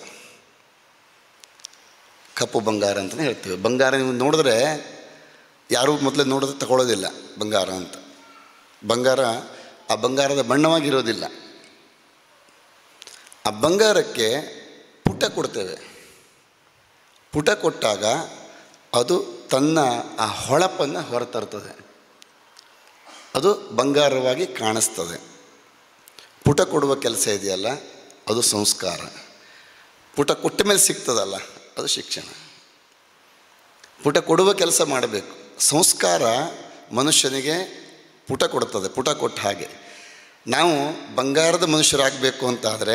ಕಪ್ಪು ಬಂಗಾರ ಅಂತಲೇ ಹೇಳ್ತೇವೆ ಬಂಗಾರ ನೀವು ನೋಡಿದ್ರೆ ಯಾರೂ ಮೊದಲೇ ನೋಡಿದ್ರೆ ತಗೊಳ್ಳೋದಿಲ್ಲ ಬಂಗಾರ ಅಂತ ಬಂಗಾರ ಆ ಬಂಗಾರದ ಬಣ್ಣವಾಗಿರೋದಿಲ್ಲ ಆ ಬಂಗಾರಕ್ಕೆ ಪುಟ ಕೊಡ್ತೇವೆ ಪುಟ ಕೊಟ್ಟಾಗ ಅದು ತನ್ನ ಆ ಹೊಳಪನ್ನು ಹೊರತರ್ತದೆ ಅದು ಬಂಗಾರವಾಗಿ ಕಾಣಿಸ್ತದೆ ಪುಟ ಕೊಡುವ ಕೆಲಸ ಇದೆಯಲ್ಲ ಅದು ಸಂಸ್ಕಾರ ಪುಟ ಕೊಟ್ಟ ಮೇಲೆ ಸಿಗ್ತದಲ್ಲ ಅದು ಶಿಕ್ಷಣ ಪುಟ ಕೊಡುವ ಕೆಲಸ ಮಾಡಬೇಕು ಸಂಸ್ಕಾರ ಮನುಷ್ಯನಿಗೆ ಪುಟ ಕೊಡ್ತದೆ ಪುಟ ಕೊಟ್ಟ ಹಾಗೆ ನಾವು ಬಂಗಾರದ ಮನುಷ್ಯರಾಗಬೇಕು ಅಂತಾದರೆ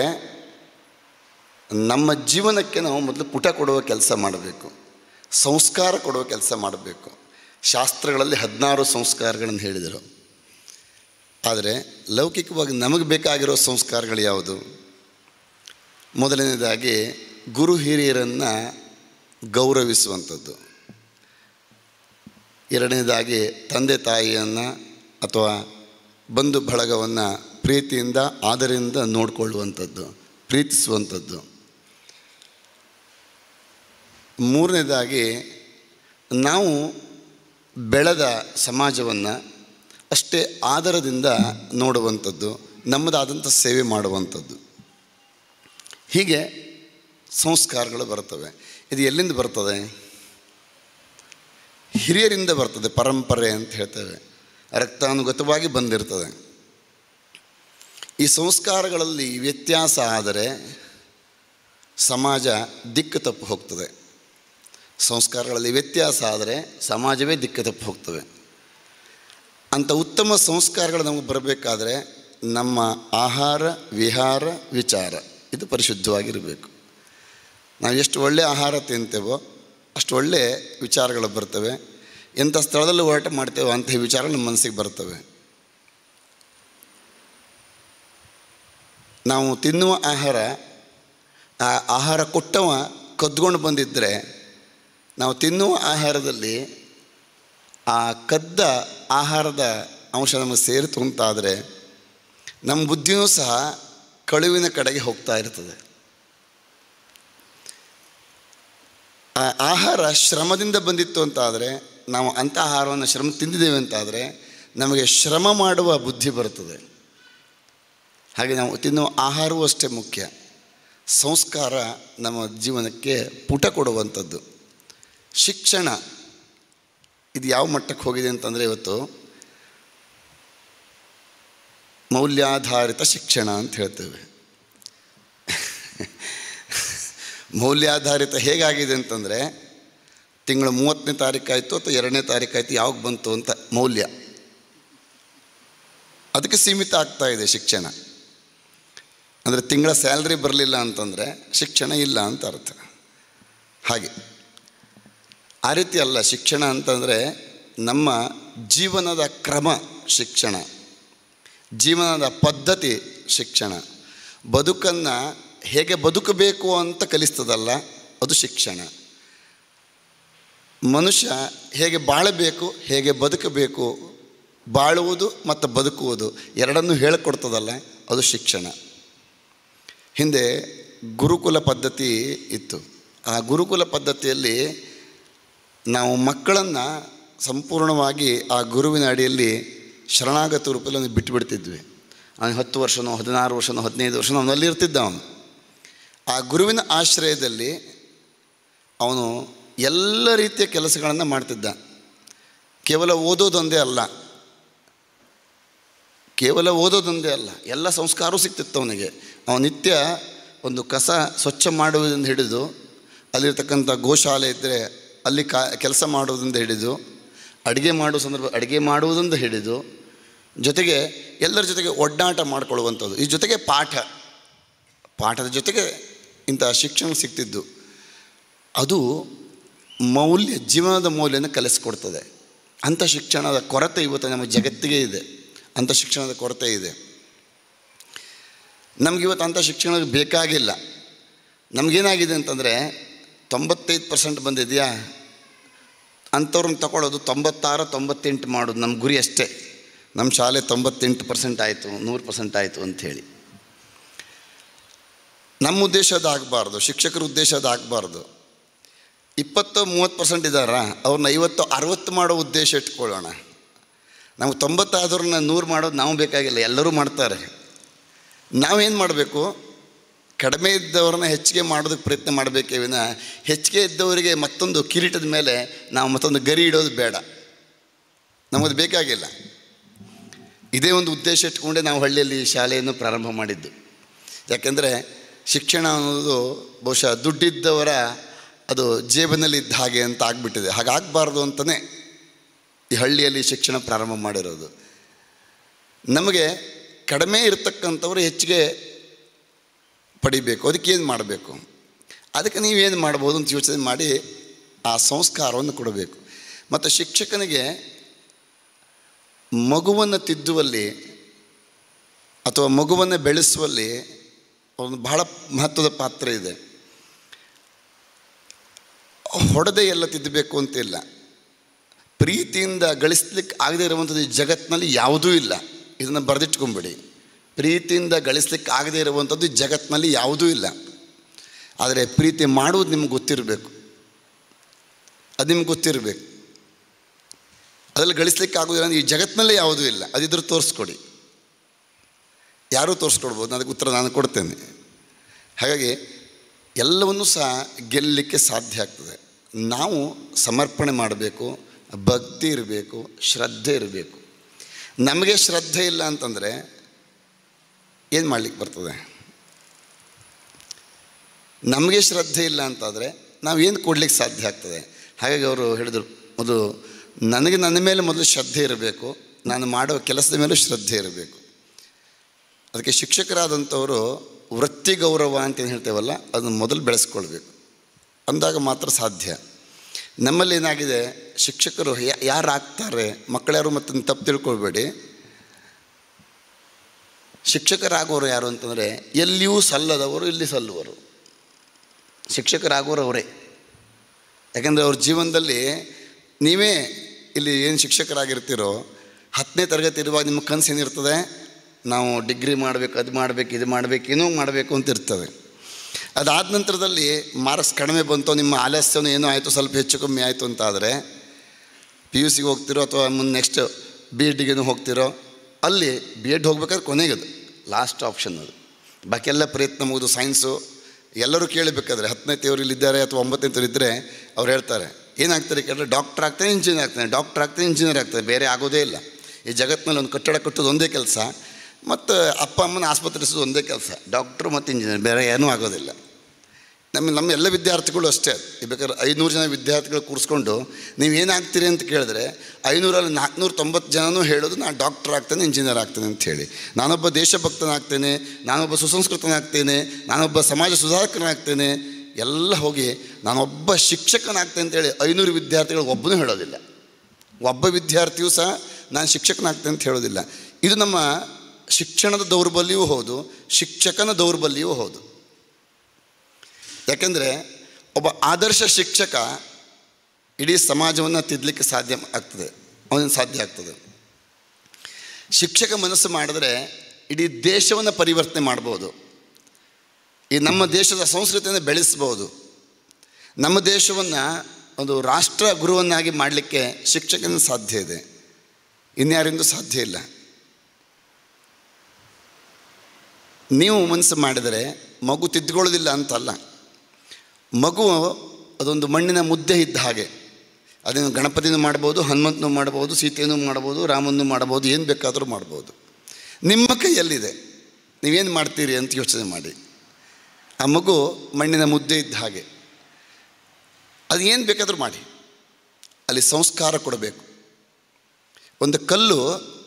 ನಮ್ಮ ಜೀವನಕ್ಕೆ ನಾವು ಮೊದಲು ಪುಟ ಕೊಡುವ ಕೆಲಸ ಮಾಡಬೇಕು ಸಂಸ್ಕಾರ ಕೊಡುವ ಕೆಲಸ ಮಾಡಬೇಕು ಶಾಸ್ತ್ರಗಳಲ್ಲಿ ಹದಿನಾರು ಸಂಸ್ಕಾರಗಳನ್ನು ಹೇಳಿದರು ಆದರೆ ಲೌಕಿಕವಾಗಿ ನಮಗೆ ಬೇಕಾಗಿರೋ ಸಂಸ್ಕಾರಗಳು ಯಾವುದು ಮೊದಲನೇದಾಗಿ ಗುರು ಹಿರಿಯರನ್ನು ಗೌರವಿಸುವಂಥದ್ದು ಎರಡನೇದಾಗಿ ತಂದೆ ತಾಯಿಯನ್ನು ಅಥವಾ ಬಂಧು ಬಳಗವನ್ನು ಪ್ರೀತಿಯಿಂದ ಆದರಿಂದ ನೋಡಿಕೊಳ್ಳುವಂಥದ್ದು ಪ್ರೀತಿಸುವಂಥದ್ದು ಮೂರನೇದಾಗಿ ನಾವು ಬೆಳೆದ ಸಮಾಜವನ್ನು ಅಷ್ಟೇ ಆದರದಿಂದ ನೋಡುವಂಥದ್ದು ನಮ್ಮದಾದಂಥ ಸೇವೆ ಮಾಡುವಂಥದ್ದು ಹೀಗೆ ಸಂಸ್ಕಾರಗಳು ಬರ್ತವೆ ಇದು ಎಲ್ಲಿಂದ ಬರ್ತದೆ ಹಿರಿಯರಿಂದ ಬರ್ತದೆ ಪರಂಪರೆ ಅಂತ ಹೇಳ್ತೇವೆ ರಕ್ತಾನುಗತವಾಗಿ ಬಂದಿರ್ತದೆ ಈ ಸಂಸ್ಕಾರಗಳಲ್ಲಿ ವ್ಯತ್ಯಾಸ ಆದರೆ ಸಮಾಜ ದಿಕ್ಕು ತಪ್ಪು ಹೋಗ್ತದೆ ಸಂಸ್ಕಾರಗಳಲ್ಲಿ ವ್ಯತ್ಯಾಸ ಆದರೆ ಸಮಾಜವೇ ದಿಕ್ಕು ತಪ್ಪು ಹೋಗ್ತವೆ ಅಂಥ ಉತ್ತಮ ಸಂಸ್ಕಾರಗಳು ನಮಗೆ ಬರಬೇಕಾದ್ರೆ ನಮ್ಮ ಆಹಾರ ವಿಹಾರ ವಿಚಾರ ಇದು ಪರಿಶುದ್ಧವಾಗಿರಬೇಕು ನಾವು ಎಷ್ಟು ಒಳ್ಳೆಯ ಆಹಾರ ತಿಂತೇವೋ ಅಷ್ಟು ಒಳ್ಳೆಯ ವಿಚಾರಗಳು ಬರ್ತವೆ ಎಂಥ ಸ್ಥಳದಲ್ಲಿ ಹೋರಾಟ ಮಾಡ್ತೇವೋ ಅಂತಹ ವಿಚಾರ ನಮ್ಮ ಮನಸ್ಸಿಗೆ ಬರ್ತವೆ ನಾವು ತಿನ್ನುವ ಆಹಾರ ಆ ಆಹಾರ ಕೊಟ್ಟವ ಕದ್ಕೊಂಡು ಬಂದಿದ್ದರೆ ನಾವು ತಿನ್ನುವ ಆಹಾರದಲ್ಲಿ ಆ ಕದ್ದ ಆಹಾರದ ಅಂಶ ನಮಗೆ ಸೇರಿತು ಅಂತಾದರೆ ನಮ್ಮ ಬುದ್ಧಿಯೂ ಸಹ ಕಳುವಿನ ಕಡೆಗೆ ಹೋಗ್ತಾ ಇರ್ತದೆ ಆ ಆಹಾರ ಶ್ರಮದಿಂದ ಬಂದಿತ್ತು ಅಂತಾದರೆ ನಾವು ಅಂಥ ಆಹಾರವನ್ನು ಶ್ರಮ ತಿಂದಿದ್ದೇವೆ ಅಂತಾದರೆ ನಮಗೆ ಶ್ರಮ ಮಾಡುವ ಬುದ್ಧಿ ಬರುತ್ತದೆ ಹಾಗೆ ನಾವು ತಿನ್ನುವ ಆಹಾರವೂ ಅಷ್ಟೇ ಮುಖ್ಯ ಸಂಸ್ಕಾರ ನಮ್ಮ ಜೀವನಕ್ಕೆ ಪುಟ ಕೊಡುವಂಥದ್ದು ಶಿಕ್ಷಣ ಇದು ಯಾವ ಮಟ್ಟಕ್ಕೆ ಹೋಗಿದೆ ಅಂತಂದರೆ ಇವತ್ತು ಮೌಲ್ಯಾಧಾರಿತ ಶಿಕ್ಷಣ ಅಂತ ಹೇಳ್ತೇವೆ ಮೌಲ್ಯಾಧಾರಿತ ಹೇಗಾಗಿದೆ ಅಂತಂದರೆ ತಿಂಗಳು ಮೂವತ್ತನೇ ತಾರೀಕು ಆಯಿತು ಅಥವಾ ಎರಡನೇ ತಾರೀಕು ಆಯಿತು ಯಾವಾಗ ಬಂತು ಅಂತ ಮೌಲ್ಯ ಅದಕ್ಕೆ ಸೀಮಿತ ಆಗ್ತಾ ಇದೆ ಶಿಕ್ಷಣ ಅಂದರೆ ತಿಂಗಳ ಸ್ಯಾಲ್ರಿ ಬರಲಿಲ್ಲ ಅಂತಂದರೆ ಶಿಕ್ಷಣ ಇಲ್ಲ ಅಂತ ಅರ್ಥ ಹಾಗೆ ಆ ರೀತಿ ಅಲ್ಲ ಶಿಕ್ಷಣ ಅಂತಂದರೆ ನಮ್ಮ ಜೀವನದ ಕ್ರಮ ಶಿಕ್ಷಣ ಜೀವನದ ಪದ್ಧತಿ ಶಿಕ್ಷಣ ಬದುಕನ್ನು ಹೇಗೆ ಬದುಕಬೇಕು ಅಂತ ಕಲಿಸ್ತದಲ್ಲ ಅದು ಶಿಕ್ಷಣ ಮನುಷ್ಯ ಹೇಗೆ ಬಾಳಬೇಕು ಹೇಗೆ ಬದುಕಬೇಕು ಬಾಳುವುದು ಮತ್ತು ಬದುಕುವುದು ಎರಡನ್ನೂ ಹೇಳಿಕೊಡ್ತದಲ್ಲ ಅದು ಶಿಕ್ಷಣ ಹಿಂದೆ ಗುರುಕುಲ ಪದ್ಧತಿ ಇತ್ತು ಆ ಗುರುಕುಲ ಪದ್ಧತಿಯಲ್ಲಿ ನಾವು ಮಕ್ಕಳನ್ನು ಸಂಪೂರ್ಣವಾಗಿ ಆ ಗುರುವಿನ ಅಡಿಯಲ್ಲಿ ಶರಣಾಗತ ರೂಪದಲ್ಲಿ ಅವನು ಬಿಟ್ಟುಬಿಡ್ತಿದ್ವಿ ಅವನು ಹತ್ತು ವರ್ಷನೋ ಹದಿನಾರು ವರ್ಷನೋ ಹದಿನೈದು ವರ್ಷನೋ ಅವನಲ್ಲಿ ಇರ್ತಿದ್ದ ಅವನು ಆ ಗುರುವಿನ ಆಶ್ರಯದಲ್ಲಿ ಅವನು ಎಲ್ಲ ರೀತಿಯ ಕೆಲಸಗಳನ್ನು ಮಾಡ್ತಿದ್ದ ಕೇವಲ ಓದೋದೊಂದೇ ಅಲ್ಲ ಕೇವಲ ಓದೋದೊಂದೇ ಅಲ್ಲ ಎಲ್ಲ ಸಂಸ್ಕಾರವೂ ಸಿಗ್ತಿತ್ತು ಅವನಿಗೆ ಅವನು ನಿತ್ಯ ಒಂದು ಕಸ ಸ್ವಚ್ಛ ಮಾಡುವುದರಿಂದ ಹಿಡಿದು ಅಲ್ಲಿರ್ತಕ್ಕಂಥ ಗೋಶಾಲೆ ಇದ್ದರೆ ಅಲ್ಲಿ ಕಾ ಕೆಲಸ ಮಾಡುವುದರಿಂದ ಹಿಡಿದು ಅಡುಗೆ ಮಾಡುವ ಸಂದರ್ಭ ಅಡುಗೆ ಮಾಡುವುದರಿಂದ ಹಿಡಿದು ಜೊತೆಗೆ ಎಲ್ಲರ ಜೊತೆಗೆ ಒಡ್ಡಾಟ ಮಾಡಿಕೊಳ್ಳುವಂಥದ್ದು ಈ ಜೊತೆಗೆ ಪಾಠ ಪಾಠದ ಜೊತೆಗೆ ಇಂಥ ಶಿಕ್ಷಣ ಸಿಗ್ತಿದ್ದು ಅದು ಮೌಲ್ಯ ಜೀವನದ ಮೌಲ್ಯನ ಕಲಿಸ್ಕೊಡ್ತದೆ ಅಂಥ ಶಿಕ್ಷಣದ ಕೊರತೆ ಇವತ್ತು ನಮ್ಮ ಜಗತ್ತಿಗೆ ಇದೆ ಅಂಥ ಶಿಕ್ಷಣದ ಕೊರತೆ ಇದೆ ನಮಗಿವತ್ತು ಅಂಥ ಶಿಕ್ಷಣ ಬೇಕಾಗಿಲ್ಲ ನಮಗೇನಾಗಿದೆ ಅಂತಂದರೆ ತೊಂಬತ್ತೈದು ಪರ್ಸೆಂಟ್ ಬಂದಿದೆಯಾ ಅಂಥವ್ರನ್ನ ತಗೊಳ್ಳೋದು ತೊಂಬತ್ತಾರು ತೊಂಬತ್ತೆಂಟು ಮಾಡೋದು ನಮ್ಮ ಗುರಿ ಅಷ್ಟೇ ನಮ್ಮ ಶಾಲೆ ತೊಂಬತ್ತೆಂಟು ಪರ್ಸೆಂಟ್ ಆಯಿತು ನೂರು ಪರ್ಸೆಂಟ್ ಆಯಿತು ಅಂಥೇಳಿ ನಮ್ಮ ಉದ್ದೇಶ ಅದು ಆಗಬಾರ್ದು ಶಿಕ್ಷಕರ ಉದ್ದೇಶ ಅದು ಆಗಬಾರ್ದು ಇಪ್ಪತ್ತು ಮೂವತ್ತು ಪರ್ಸೆಂಟ್ ಇದ್ದಾರಾ ಅವ್ರನ್ನ ಐವತ್ತು ಅರವತ್ತು ಮಾಡೋ ಉದ್ದೇಶ ಇಟ್ಕೊಳ್ಳೋಣ ನಾವು ತೊಂಬತ್ತಾದವ್ರನ್ನ ನೂರು ಮಾಡೋದು ನಾವು ಬೇಕಾಗಿಲ್ಲ ಎಲ್ಲರೂ ಮಾಡ್ತಾರೆ ನಾವೇನು ಮಾಡಬೇಕು ಕಡಿಮೆ ಇದ್ದವ್ರನ್ನ ಹೆಚ್ಚಿಗೆ ಮಾಡೋದಕ್ಕೆ ಪ್ರಯತ್ನ ಮಾಡಬೇಕೇ ವಿನ ಹೆಚ್ಚಿಗೆ ಇದ್ದವರಿಗೆ ಮತ್ತೊಂದು ಕಿರೀಟದ ಮೇಲೆ ನಾವು ಮತ್ತೊಂದು ಗರಿ ಇಡೋದು ಬೇಡ ನಮಗದು ಬೇಕಾಗಿಲ್ಲ ಇದೇ ಒಂದು ಉದ್ದೇಶ ಇಟ್ಕೊಂಡೇ ನಾವು ಹಳ್ಳಿಯಲ್ಲಿ ಶಾಲೆಯನ್ನು ಪ್ರಾರಂಭ ಮಾಡಿದ್ದು ಯಾಕೆಂದರೆ ಶಿಕ್ಷಣ ಅನ್ನೋದು ಬಹುಶಃ ದುಡ್ಡಿದ್ದವರ ಅದು ಜೇಬಿನಲ್ಲಿ ಇದ್ದ ಹಾಗೆ ಅಂತ ಆಗಿಬಿಟ್ಟಿದೆ ಹಾಗಾಗಬಾರ್ದು ಅಂತಲೇ ಈ ಹಳ್ಳಿಯಲ್ಲಿ ಶಿಕ್ಷಣ ಪ್ರಾರಂಭ ಮಾಡಿರೋದು ನಮಗೆ ಕಡಿಮೆ ಇರತಕ್ಕಂಥವ್ರು ಹೆಚ್ಚಿಗೆ ಪಡಿಬೇಕು ಅದಕ್ಕೆ ಏನು ಮಾಡಬೇಕು ಅದಕ್ಕೆ ನೀವೇನು ಮಾಡ್ಬೋದು ಅಂತ ಯೋಚನೆ ಮಾಡಿ ಆ ಸಂಸ್ಕಾರವನ್ನು ಕೊಡಬೇಕು ಮತ್ತು ಶಿಕ್ಷಕನಿಗೆ ಮಗುವನ್ನು ತಿದ್ದುವಲ್ಲಿ ಅಥವಾ ಮಗುವನ್ನು ಬೆಳೆಸುವಲ್ಲಿ ಒಂದು ಬಹಳ ಮಹತ್ವದ ಪಾತ್ರ ಇದೆ ಹೊಡೆದೇ ಎಲ್ಲ ತಿದ್ದಬೇಕು ಅಂತಿಲ್ಲ ಪ್ರೀತಿಯಿಂದ ಗಳಿಸ್ಲಿಕ್ಕೆ ಆಗದೇ ಇರುವಂಥದ್ದು ಈ ಜಗತ್ತಿನಲ್ಲಿ ಯಾವುದೂ ಇಲ್ಲ ಇದನ್ನು ಬರೆದಿಟ್ಕೊಂಬಿಡಿ ಪ್ರೀತಿಯಿಂದ ಗಳಿಸ್ಲಿಕ್ಕೆ ಆಗದೇ ಇರುವಂಥದ್ದು ಈ ಜಗತ್ತಿನಲ್ಲಿ ಯಾವುದೂ ಇಲ್ಲ ಆದರೆ ಪ್ರೀತಿ ಮಾಡುವುದು ನಿಮ್ಗೆ ಗೊತ್ತಿರಬೇಕು ಅದು ನಿಮ್ಗೆ ಗೊತ್ತಿರಬೇಕು ಅದರಲ್ಲಿ ಗಳಿಸ್ಲಿಕ್ಕೆ ಆಗೋದಿಲ್ಲ ಅಂದರೆ ಈ ಜಗತ್ತಿನಲ್ಲೇ ಯಾವುದೂ ಇಲ್ಲ ಅದಿದ್ರೂ ತೋರಿಸ್ಕೊಡಿ ಯಾರೂ ತೋರಿಸ್ಕೊಡ್ಬೋದು ಅದಕ್ಕೆ ಉತ್ತರ ನಾನು ಕೊಡ್ತೇನೆ ಹಾಗಾಗಿ ಎಲ್ಲವನ್ನೂ ಸಹ ಗೆಲ್ಲಲಿಕ್ಕೆ ಸಾಧ್ಯ ಆಗ್ತದೆ ನಾವು ಸಮರ್ಪಣೆ ಮಾಡಬೇಕು ಭಕ್ತಿ ಇರಬೇಕು ಶ್ರದ್ಧೆ ಇರಬೇಕು ನಮಗೆ ಶ್ರದ್ಧೆ ಇಲ್ಲ ಅಂತಂದರೆ ಏನು ಮಾಡಲಿಕ್ಕೆ ಬರ್ತದೆ ನಮಗೆ ಶ್ರದ್ಧೆ ಇಲ್ಲ ಅಂತಾದರೆ ನಾವು ಏನು ಕೊಡಲಿಕ್ಕೆ ಸಾಧ್ಯ ಆಗ್ತದೆ ಹಾಗಾಗಿ ಅವರು ಹೇಳಿದರು ಮೊದಲು ನನಗೆ ನನ್ನ ಮೇಲೆ ಮೊದಲು ಶ್ರದ್ಧೆ ಇರಬೇಕು ನಾನು ಮಾಡೋ ಕೆಲಸದ ಮೇಲೂ ಶ್ರದ್ಧೆ ಇರಬೇಕು ಅದಕ್ಕೆ ಶಿಕ್ಷಕರಾದಂಥವರು ವೃತ್ತಿ ಗೌರವ ಅಂತ ಏನು ಹೇಳ್ತೇವಲ್ಲ ಅದನ್ನು ಮೊದಲು ಬೆಳೆಸ್ಕೊಳ್ಬೇಕು ಅಂದಾಗ ಮಾತ್ರ ಸಾಧ್ಯ ನಮ್ಮಲ್ಲಿ ಏನಾಗಿದೆ ಶಿಕ್ಷಕರು ಯಾ- ಯಾರು ಆಗ್ತಾರೆ ಮಕ್ಕಳ್ಯಾರು ಮತ್ತು ತಪ್ಪು ತಿಳ್ಕೊಳ್ಬೇಡಿ ಶಿಕ್ಷಕರಾಗೋರು ಯಾರು ಅಂತಂದರೆ ಎಲ್ಲಿಯೂ ಸಲ್ಲದವರು ಇಲ್ಲಿ ಸಲ್ಲುವರು ಶಿಕ್ಷಕರಾಗೋರು ಅವರೇ ಯಾಕಂದರೆ ಅವ್ರ ಜೀವನದಲ್ಲಿ ನೀವೇ ಇಲ್ಲಿ ಏನು ಶಿಕ್ಷಕರಾಗಿರ್ತೀರೋ ಹತ್ತನೇ ತರಗತಿ ಇರುವಾಗ ನಿಮ್ಮ ಕನಸು ಏನಿರ್ತದೆ ನಾವು ಡಿಗ್ರಿ ಮಾಡಬೇಕು ಅದು ಮಾಡಬೇಕು ಇದು ಮಾಡಬೇಕು ಏನೋ ಮಾಡಬೇಕು ಅಂತ ಇರ್ತದೆ ಅದಾದ ನಂತರದಲ್ಲಿ ಮಾರ್ಕ್ಸ್ ಕಡಿಮೆ ಬಂತು ನಿಮ್ಮ ಆಲಸ್ಯನೂ ಏನೋ ಆಯಿತು ಸ್ವಲ್ಪ ಹೆಚ್ಚು ಕಮ್ಮಿ ಆಯಿತು ಅಂತ ಆದರೆ ಪಿ ಯು ಸಿಗೆ ಹೋಗ್ತಿರೋ ಅಥವಾ ಮುಂದೆ ನೆಕ್ಸ್ಟ್ ಬಿ ಎಡ್ಡಿಗೇನು ಹೋಗ್ತಿರೋ ಅಲ್ಲಿ ಬಿ ಎಡ್ ಹೋಗ್ಬೇಕಾದ್ರೆ ಕೊನೆಗದು ಲಾಸ್ಟ್ ಆಪ್ಷನ್ ಅದು ಬಾಕಿ ಎಲ್ಲ ಪ್ರಯತ್ನ ಮುಗಿದು ಸೈನ್ಸು ಎಲ್ಲರೂ ಕೇಳಬೇಕಾದ್ರೆ ಹತ್ತನೇ ಇಲ್ಲಿದ್ದಾರೆ ಅಥವಾ ಒಂಬತ್ತನೇ ಇದ್ದರೆ ಅವ್ರು ಹೇಳ್ತಾರೆ ಏನಾಗ್ತಾರೆ ಕೇಳಿದ್ರೆ ಡಾಕ್ಟರ್ ಆಗ್ತಾನೆ ಇಂಜಿನಿಯರ್ ಆಗ್ತಾನೆ ಡಾಕ್ಟರ್ ಆಗ್ತಾನೆ ಇಂಜಿನಿಯರ್ ಆಗ್ತಾನೆ ಬೇರೆ ಆಗೋದೇ ಇಲ್ಲ ಈ ಜಗತ್ತಿನಲ್ಲಿ ಒಂದು ಕಟ್ಟಡ ಕಟ್ಟೋದು ಒಂದೇ ಕೆಲಸ ಮತ್ತು ಅಪ್ಪ ಅಮ್ಮನ ಆಸ್ಪತ್ರೆಸೋದು ಒಂದೇ ಕೆಲಸ ಡಾಕ್ಟ್ರು ಮತ್ತು ಇಂಜಿನಿಯರ್ ಬೇರೆ ಏನೂ ಆಗೋದಿಲ್ಲ ನಮ್ಮ ನಮ್ಮ ಎಲ್ಲ ವಿದ್ಯಾರ್ಥಿಗಳು ಅಷ್ಟೇ ಈ ಬೇಕಾದ್ರೆ ಐನೂರು ಜನ ವಿದ್ಯಾರ್ಥಿಗಳು ಕೂರಿಸ್ಕೊಂಡು ನೀವು ಏನಾಗ್ತೀರಿ ಅಂತ ಕೇಳಿದ್ರೆ ಐನೂರಲ್ಲಿ ನಾಲ್ಕುನೂರ ತೊಂಬತ್ತು ಜನನೂ ಹೇಳೋದು ನಾನು ಡಾಕ್ಟರ್ ಆಗ್ತೇನೆ ಇಂಜಿನಿಯರ್ ಆಗ್ತೇನೆ ಅಂತ ಹೇಳಿ ನಾನೊಬ್ಬ ದೇಶಭಕ್ತನಾಗ್ತೇನೆ ನಾನೊಬ್ಬ ಸುಸಂಸ್ಕೃತನಾಗ್ತೇನೆ ನಾನೊಬ್ಬ ಸಮಾಜ ಸುಧಾರಕನಾಗ್ತೇನೆ ಎಲ್ಲ ಹೋಗಿ ನಾನೊಬ್ಬ ಶಿಕ್ಷಕನಾಗ್ತೇನೆ ಅಂತೇಳಿ ಐನೂರು ವಿದ್ಯಾರ್ಥಿಗಳು ಒಬ್ಬನೂ ಹೇಳೋದಿಲ್ಲ ಒಬ್ಬ ವಿದ್ಯಾರ್ಥಿಯೂ ಸಹ ನಾನು ಶಿಕ್ಷಕನಾಗ್ತೇನೆ ಅಂತ ಹೇಳೋದಿಲ್ಲ ಇದು ನಮ್ಮ ಶಿಕ್ಷಣದ ದೌರ್ಬಲ್ಯವೂ ಹೌದು ಶಿಕ್ಷಕನ ದೌರ್ಬಲ್ಯವೂ ಹೌದು ಯಾಕೆಂದರೆ ಒಬ್ಬ ಆದರ್ಶ ಶಿಕ್ಷಕ ಇಡೀ ಸಮಾಜವನ್ನು ತಿದ್ದಲಿಕ್ಕೆ ಸಾಧ್ಯ ಆಗ್ತದೆ ಅವನಿಗೆ ಸಾಧ್ಯ ಆಗ್ತದೆ ಶಿಕ್ಷಕ ಮನಸ್ಸು ಮಾಡಿದ್ರೆ ಇಡೀ ದೇಶವನ್ನು ಪರಿವರ್ತನೆ ಮಾಡ್ಬೋದು ಈ ನಮ್ಮ ದೇಶದ ಸಂಸ್ಕೃತಿಯನ್ನು ಬೆಳೆಸ್ಬೋದು ನಮ್ಮ ದೇಶವನ್ನು ಒಂದು ರಾಷ್ಟ್ರ ಗುರುವನ್ನಾಗಿ ಮಾಡಲಿಕ್ಕೆ ಶಿಕ್ಷಕನ ಸಾಧ್ಯ ಇದೆ ಇನ್ಯಾರಿಂದೂ ಸಾಧ್ಯ ಇಲ್ಲ ನೀವು ಮನಸ್ಸು ಮಾಡಿದರೆ ಮಗು ತಿದ್ದುಕೊಳ್ಳೋದಿಲ್ಲ ಅಂತಲ್ಲ ಮಗು ಅದೊಂದು ಮಣ್ಣಿನ ಮುದ್ದೆ ಇದ್ದ ಹಾಗೆ ಅದನ್ನು ಗಣಪತಿನೂ ಮಾಡ್ಬೋದು ಹನುಮಂತನೂ ಮಾಡ್ಬೋದು ಸೀತೆಯೂ ಮಾಡ್ಬೋದು ರಾಮನೂ ಮಾಡ್ಬೋದು ಏನು ಬೇಕಾದರೂ ಮಾಡ್ಬೋದು ನಿಮ್ಮ ಕೈಯಲ್ಲಿದೆ ನೀವೇನು ಮಾಡ್ತೀರಿ ಅಂತ ಯೋಚನೆ ಮಾಡಿ ಆ ಮಗು ಮಣ್ಣಿನ ಮುದ್ದೆ ಇದ್ದ ಹಾಗೆ ಅದು ಏನು ಬೇಕಾದರೂ ಮಾಡಿ ಅಲ್ಲಿ ಸಂಸ್ಕಾರ ಕೊಡಬೇಕು ಒಂದು ಕಲ್ಲು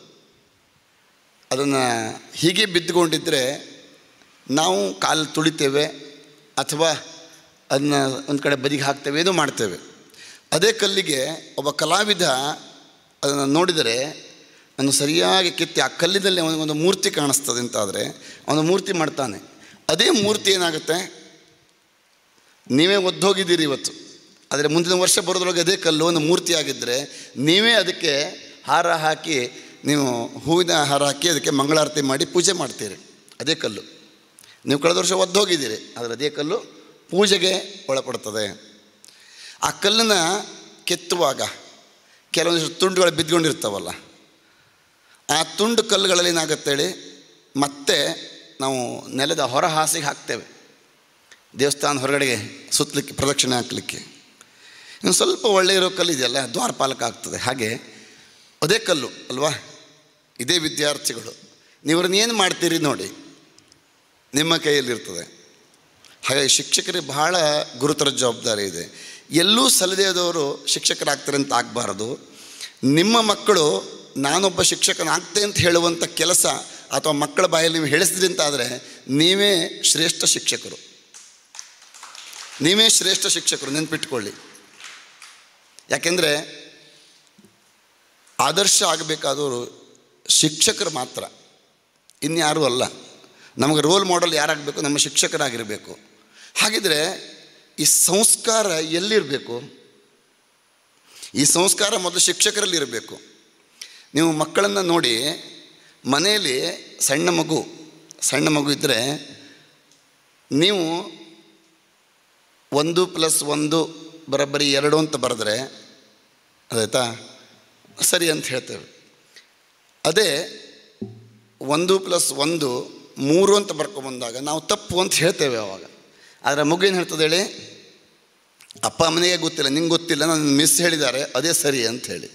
ಅದನ್ನು ಹೀಗೆ ಬಿದ್ದುಕೊಂಡಿದ್ದರೆ ನಾವು ಕಾಲು ತುಳಿತೇವೆ ಅಥವಾ ಅದನ್ನ ಒಂದು ಕಡೆ ಬದಿಗೆ ಹಾಕ್ತೇವೆ ಏನೋ ಮಾಡ್ತೇವೆ ಅದೇ ಕಲ್ಲಿಗೆ ಒಬ್ಬ ಕಲಾವಿದ ಅದನ್ನು ನೋಡಿದರೆ ಅವನು ಸರಿಯಾಗಿ ಕೆತ್ತಿ ಆ ಕಲ್ಲಿನಲ್ಲಿ ಅವನಿಗೊಂದು ಮೂರ್ತಿ ಕಾಣಿಸ್ತದೆ ಅಂತಾದರೆ ಅವನು ಮೂರ್ತಿ ಮಾಡ್ತಾನೆ ಅದೇ ಮೂರ್ತಿ ಏನಾಗುತ್ತೆ ನೀವೇ ಒದ್ದೋಗಿದ್ದೀರಿ ಇವತ್ತು ಆದರೆ ಮುಂದಿನ ವರ್ಷ ಬರೋದ್ರೊಳಗೆ ಅದೇ ಕಲ್ಲು ಒಂದು ಮೂರ್ತಿ ಆಗಿದ್ದರೆ ನೀವೇ ಅದಕ್ಕೆ ಹಾರ ಹಾಕಿ ನೀವು ಹೂವಿನ ಹಾರ ಹಾಕಿ ಅದಕ್ಕೆ ಮಂಗಳಾರತಿ ಮಾಡಿ ಪೂಜೆ ಮಾಡ್ತೀರಿ ಅದೇ ಕಲ್ಲು ನೀವು ಕಳೆದ ವರ್ಷ ಒದ್ದೋಗಿದ್ದೀರಿ ಆದರೆ ಅದೇ ಕಲ್ಲು ಪೂಜೆಗೆ ಒಳಪಡ್ತದೆ ಆ ಕಲ್ಲನ್ನು ಕೆತ್ತುವಾಗ ಕೆಲವೊಂದಿಷ್ಟು ತುಂಡುಗಳು ಬಿದ್ದುಕೊಂಡಿರ್ತಾವಲ್ಲ ಆ ತುಂಡು ಕಲ್ಲುಗಳಲ್ಲಿ ಏನಾಗುತ್ತೆ ಹೇಳಿ ಮತ್ತೆ ನಾವು ನೆಲದ ಹೊರ ಹಾಸಿಗೆ ಹಾಕ್ತೇವೆ ದೇವಸ್ಥಾನ ಹೊರಗಡೆಗೆ ಸುತ್ತಲಿಕ್ಕೆ ಪ್ರದಕ್ಷಿಣೆ ಹಾಕಲಿಕ್ಕೆ ಇನ್ನು ಸ್ವಲ್ಪ ಒಳ್ಳೆ ಇರೋ ಕಲ್ಲು ಇದೆಯಲ್ಲ ದ್ವಾರಪಾಲಕ ಆಗ್ತದೆ ಹಾಗೆ ಅದೇ ಕಲ್ಲು ಅಲ್ವಾ ಇದೇ ವಿದ್ಯಾರ್ಥಿಗಳು ನೀವ್ರನ್ನ ಏನು ಮಾಡ್ತೀರಿ ನೋಡಿ ನಿಮ್ಮ ಕೈಯಲ್ಲಿರ್ತದೆ ಹಾಗಾಗಿ ಶಿಕ್ಷಕರಿಗೆ ಬಹಳ ಗುರುತರ ಜವಾಬ್ದಾರಿ ಇದೆ ಎಲ್ಲೂ ಸಲದೆಯದವರು ಶಿಕ್ಷಕರಾಗ್ತಾರೆ ಅಂತ ಆಗಬಾರ್ದು ನಿಮ್ಮ ಮಕ್ಕಳು ನಾನೊಬ್ಬ ಶಿಕ್ಷಕನಾಗ್ತೆ ಅಂತ ಹೇಳುವಂಥ ಕೆಲಸ ಅಥವಾ ಮಕ್ಕಳ ಬಾಯಲ್ಲಿ ನೀವು ಹೇಳಿಸಿದ್ರಿ ಅಂತಾದರೆ ನೀವೇ ಶ್ರೇಷ್ಠ ಶಿಕ್ಷಕರು ನೀವೇ ಶ್ರೇಷ್ಠ ಶಿಕ್ಷಕರು ನೆನ್ಪಿಟ್ಕೊಳ್ಳಿ ಯಾಕೆಂದರೆ ಆದರ್ಶ ಆಗಬೇಕಾದವರು ಶಿಕ್ಷಕರು ಮಾತ್ರ ಇನ್ಯಾರೂ ಅಲ್ಲ ನಮಗೆ ರೋಲ್ ಮಾಡೆಲ್ ಯಾರಾಗಬೇಕು ನಮ್ಮ ಶಿಕ್ಷಕರಾಗಿರಬೇಕು ಹಾಗಿದ್ರೆ ಈ ಸಂಸ್ಕಾರ ಎಲ್ಲಿರಬೇಕು ಈ ಸಂಸ್ಕಾರ ಮೊದಲು ಶಿಕ್ಷಕರಲ್ಲಿ ಇರಬೇಕು ನೀವು ಮಕ್ಕಳನ್ನು ನೋಡಿ ಮನೆಯಲ್ಲಿ ಸಣ್ಣ ಮಗು ಸಣ್ಣ ಮಗು ಇದ್ದರೆ ನೀವು ಒಂದು ಪ್ಲಸ್ ಒಂದು ಬರೋಬ್ಬರಿ ಎರಡು ಅಂತ ಬರೆದ್ರೆ ಅದಾಯ್ತಾ ಸರಿ ಅಂತ ಹೇಳ್ತೇವೆ ಅದೇ ಒಂದು ಪ್ಲಸ್ ಒಂದು ಮೂರು ಅಂತ ಬರ್ಕೊಂಬಂದಾಗ ನಾವು ತಪ್ಪು ಅಂತ ಹೇಳ್ತೇವೆ ಅವಾಗ ಆದರೆ ಮಗು ಏನು ಹೇಳ್ತದೆ ಹೇಳಿ ಅಪ್ಪ ಅಮ್ಮನಿಗೆ ಗೊತ್ತಿಲ್ಲ ನಿಂಗೆ ಗೊತ್ತಿಲ್ಲ ನನ್ನ ಮಿಸ್ ಹೇಳಿದ್ದಾರೆ ಅದೇ ಸರಿ ಅಂತ ಹೇಳಿ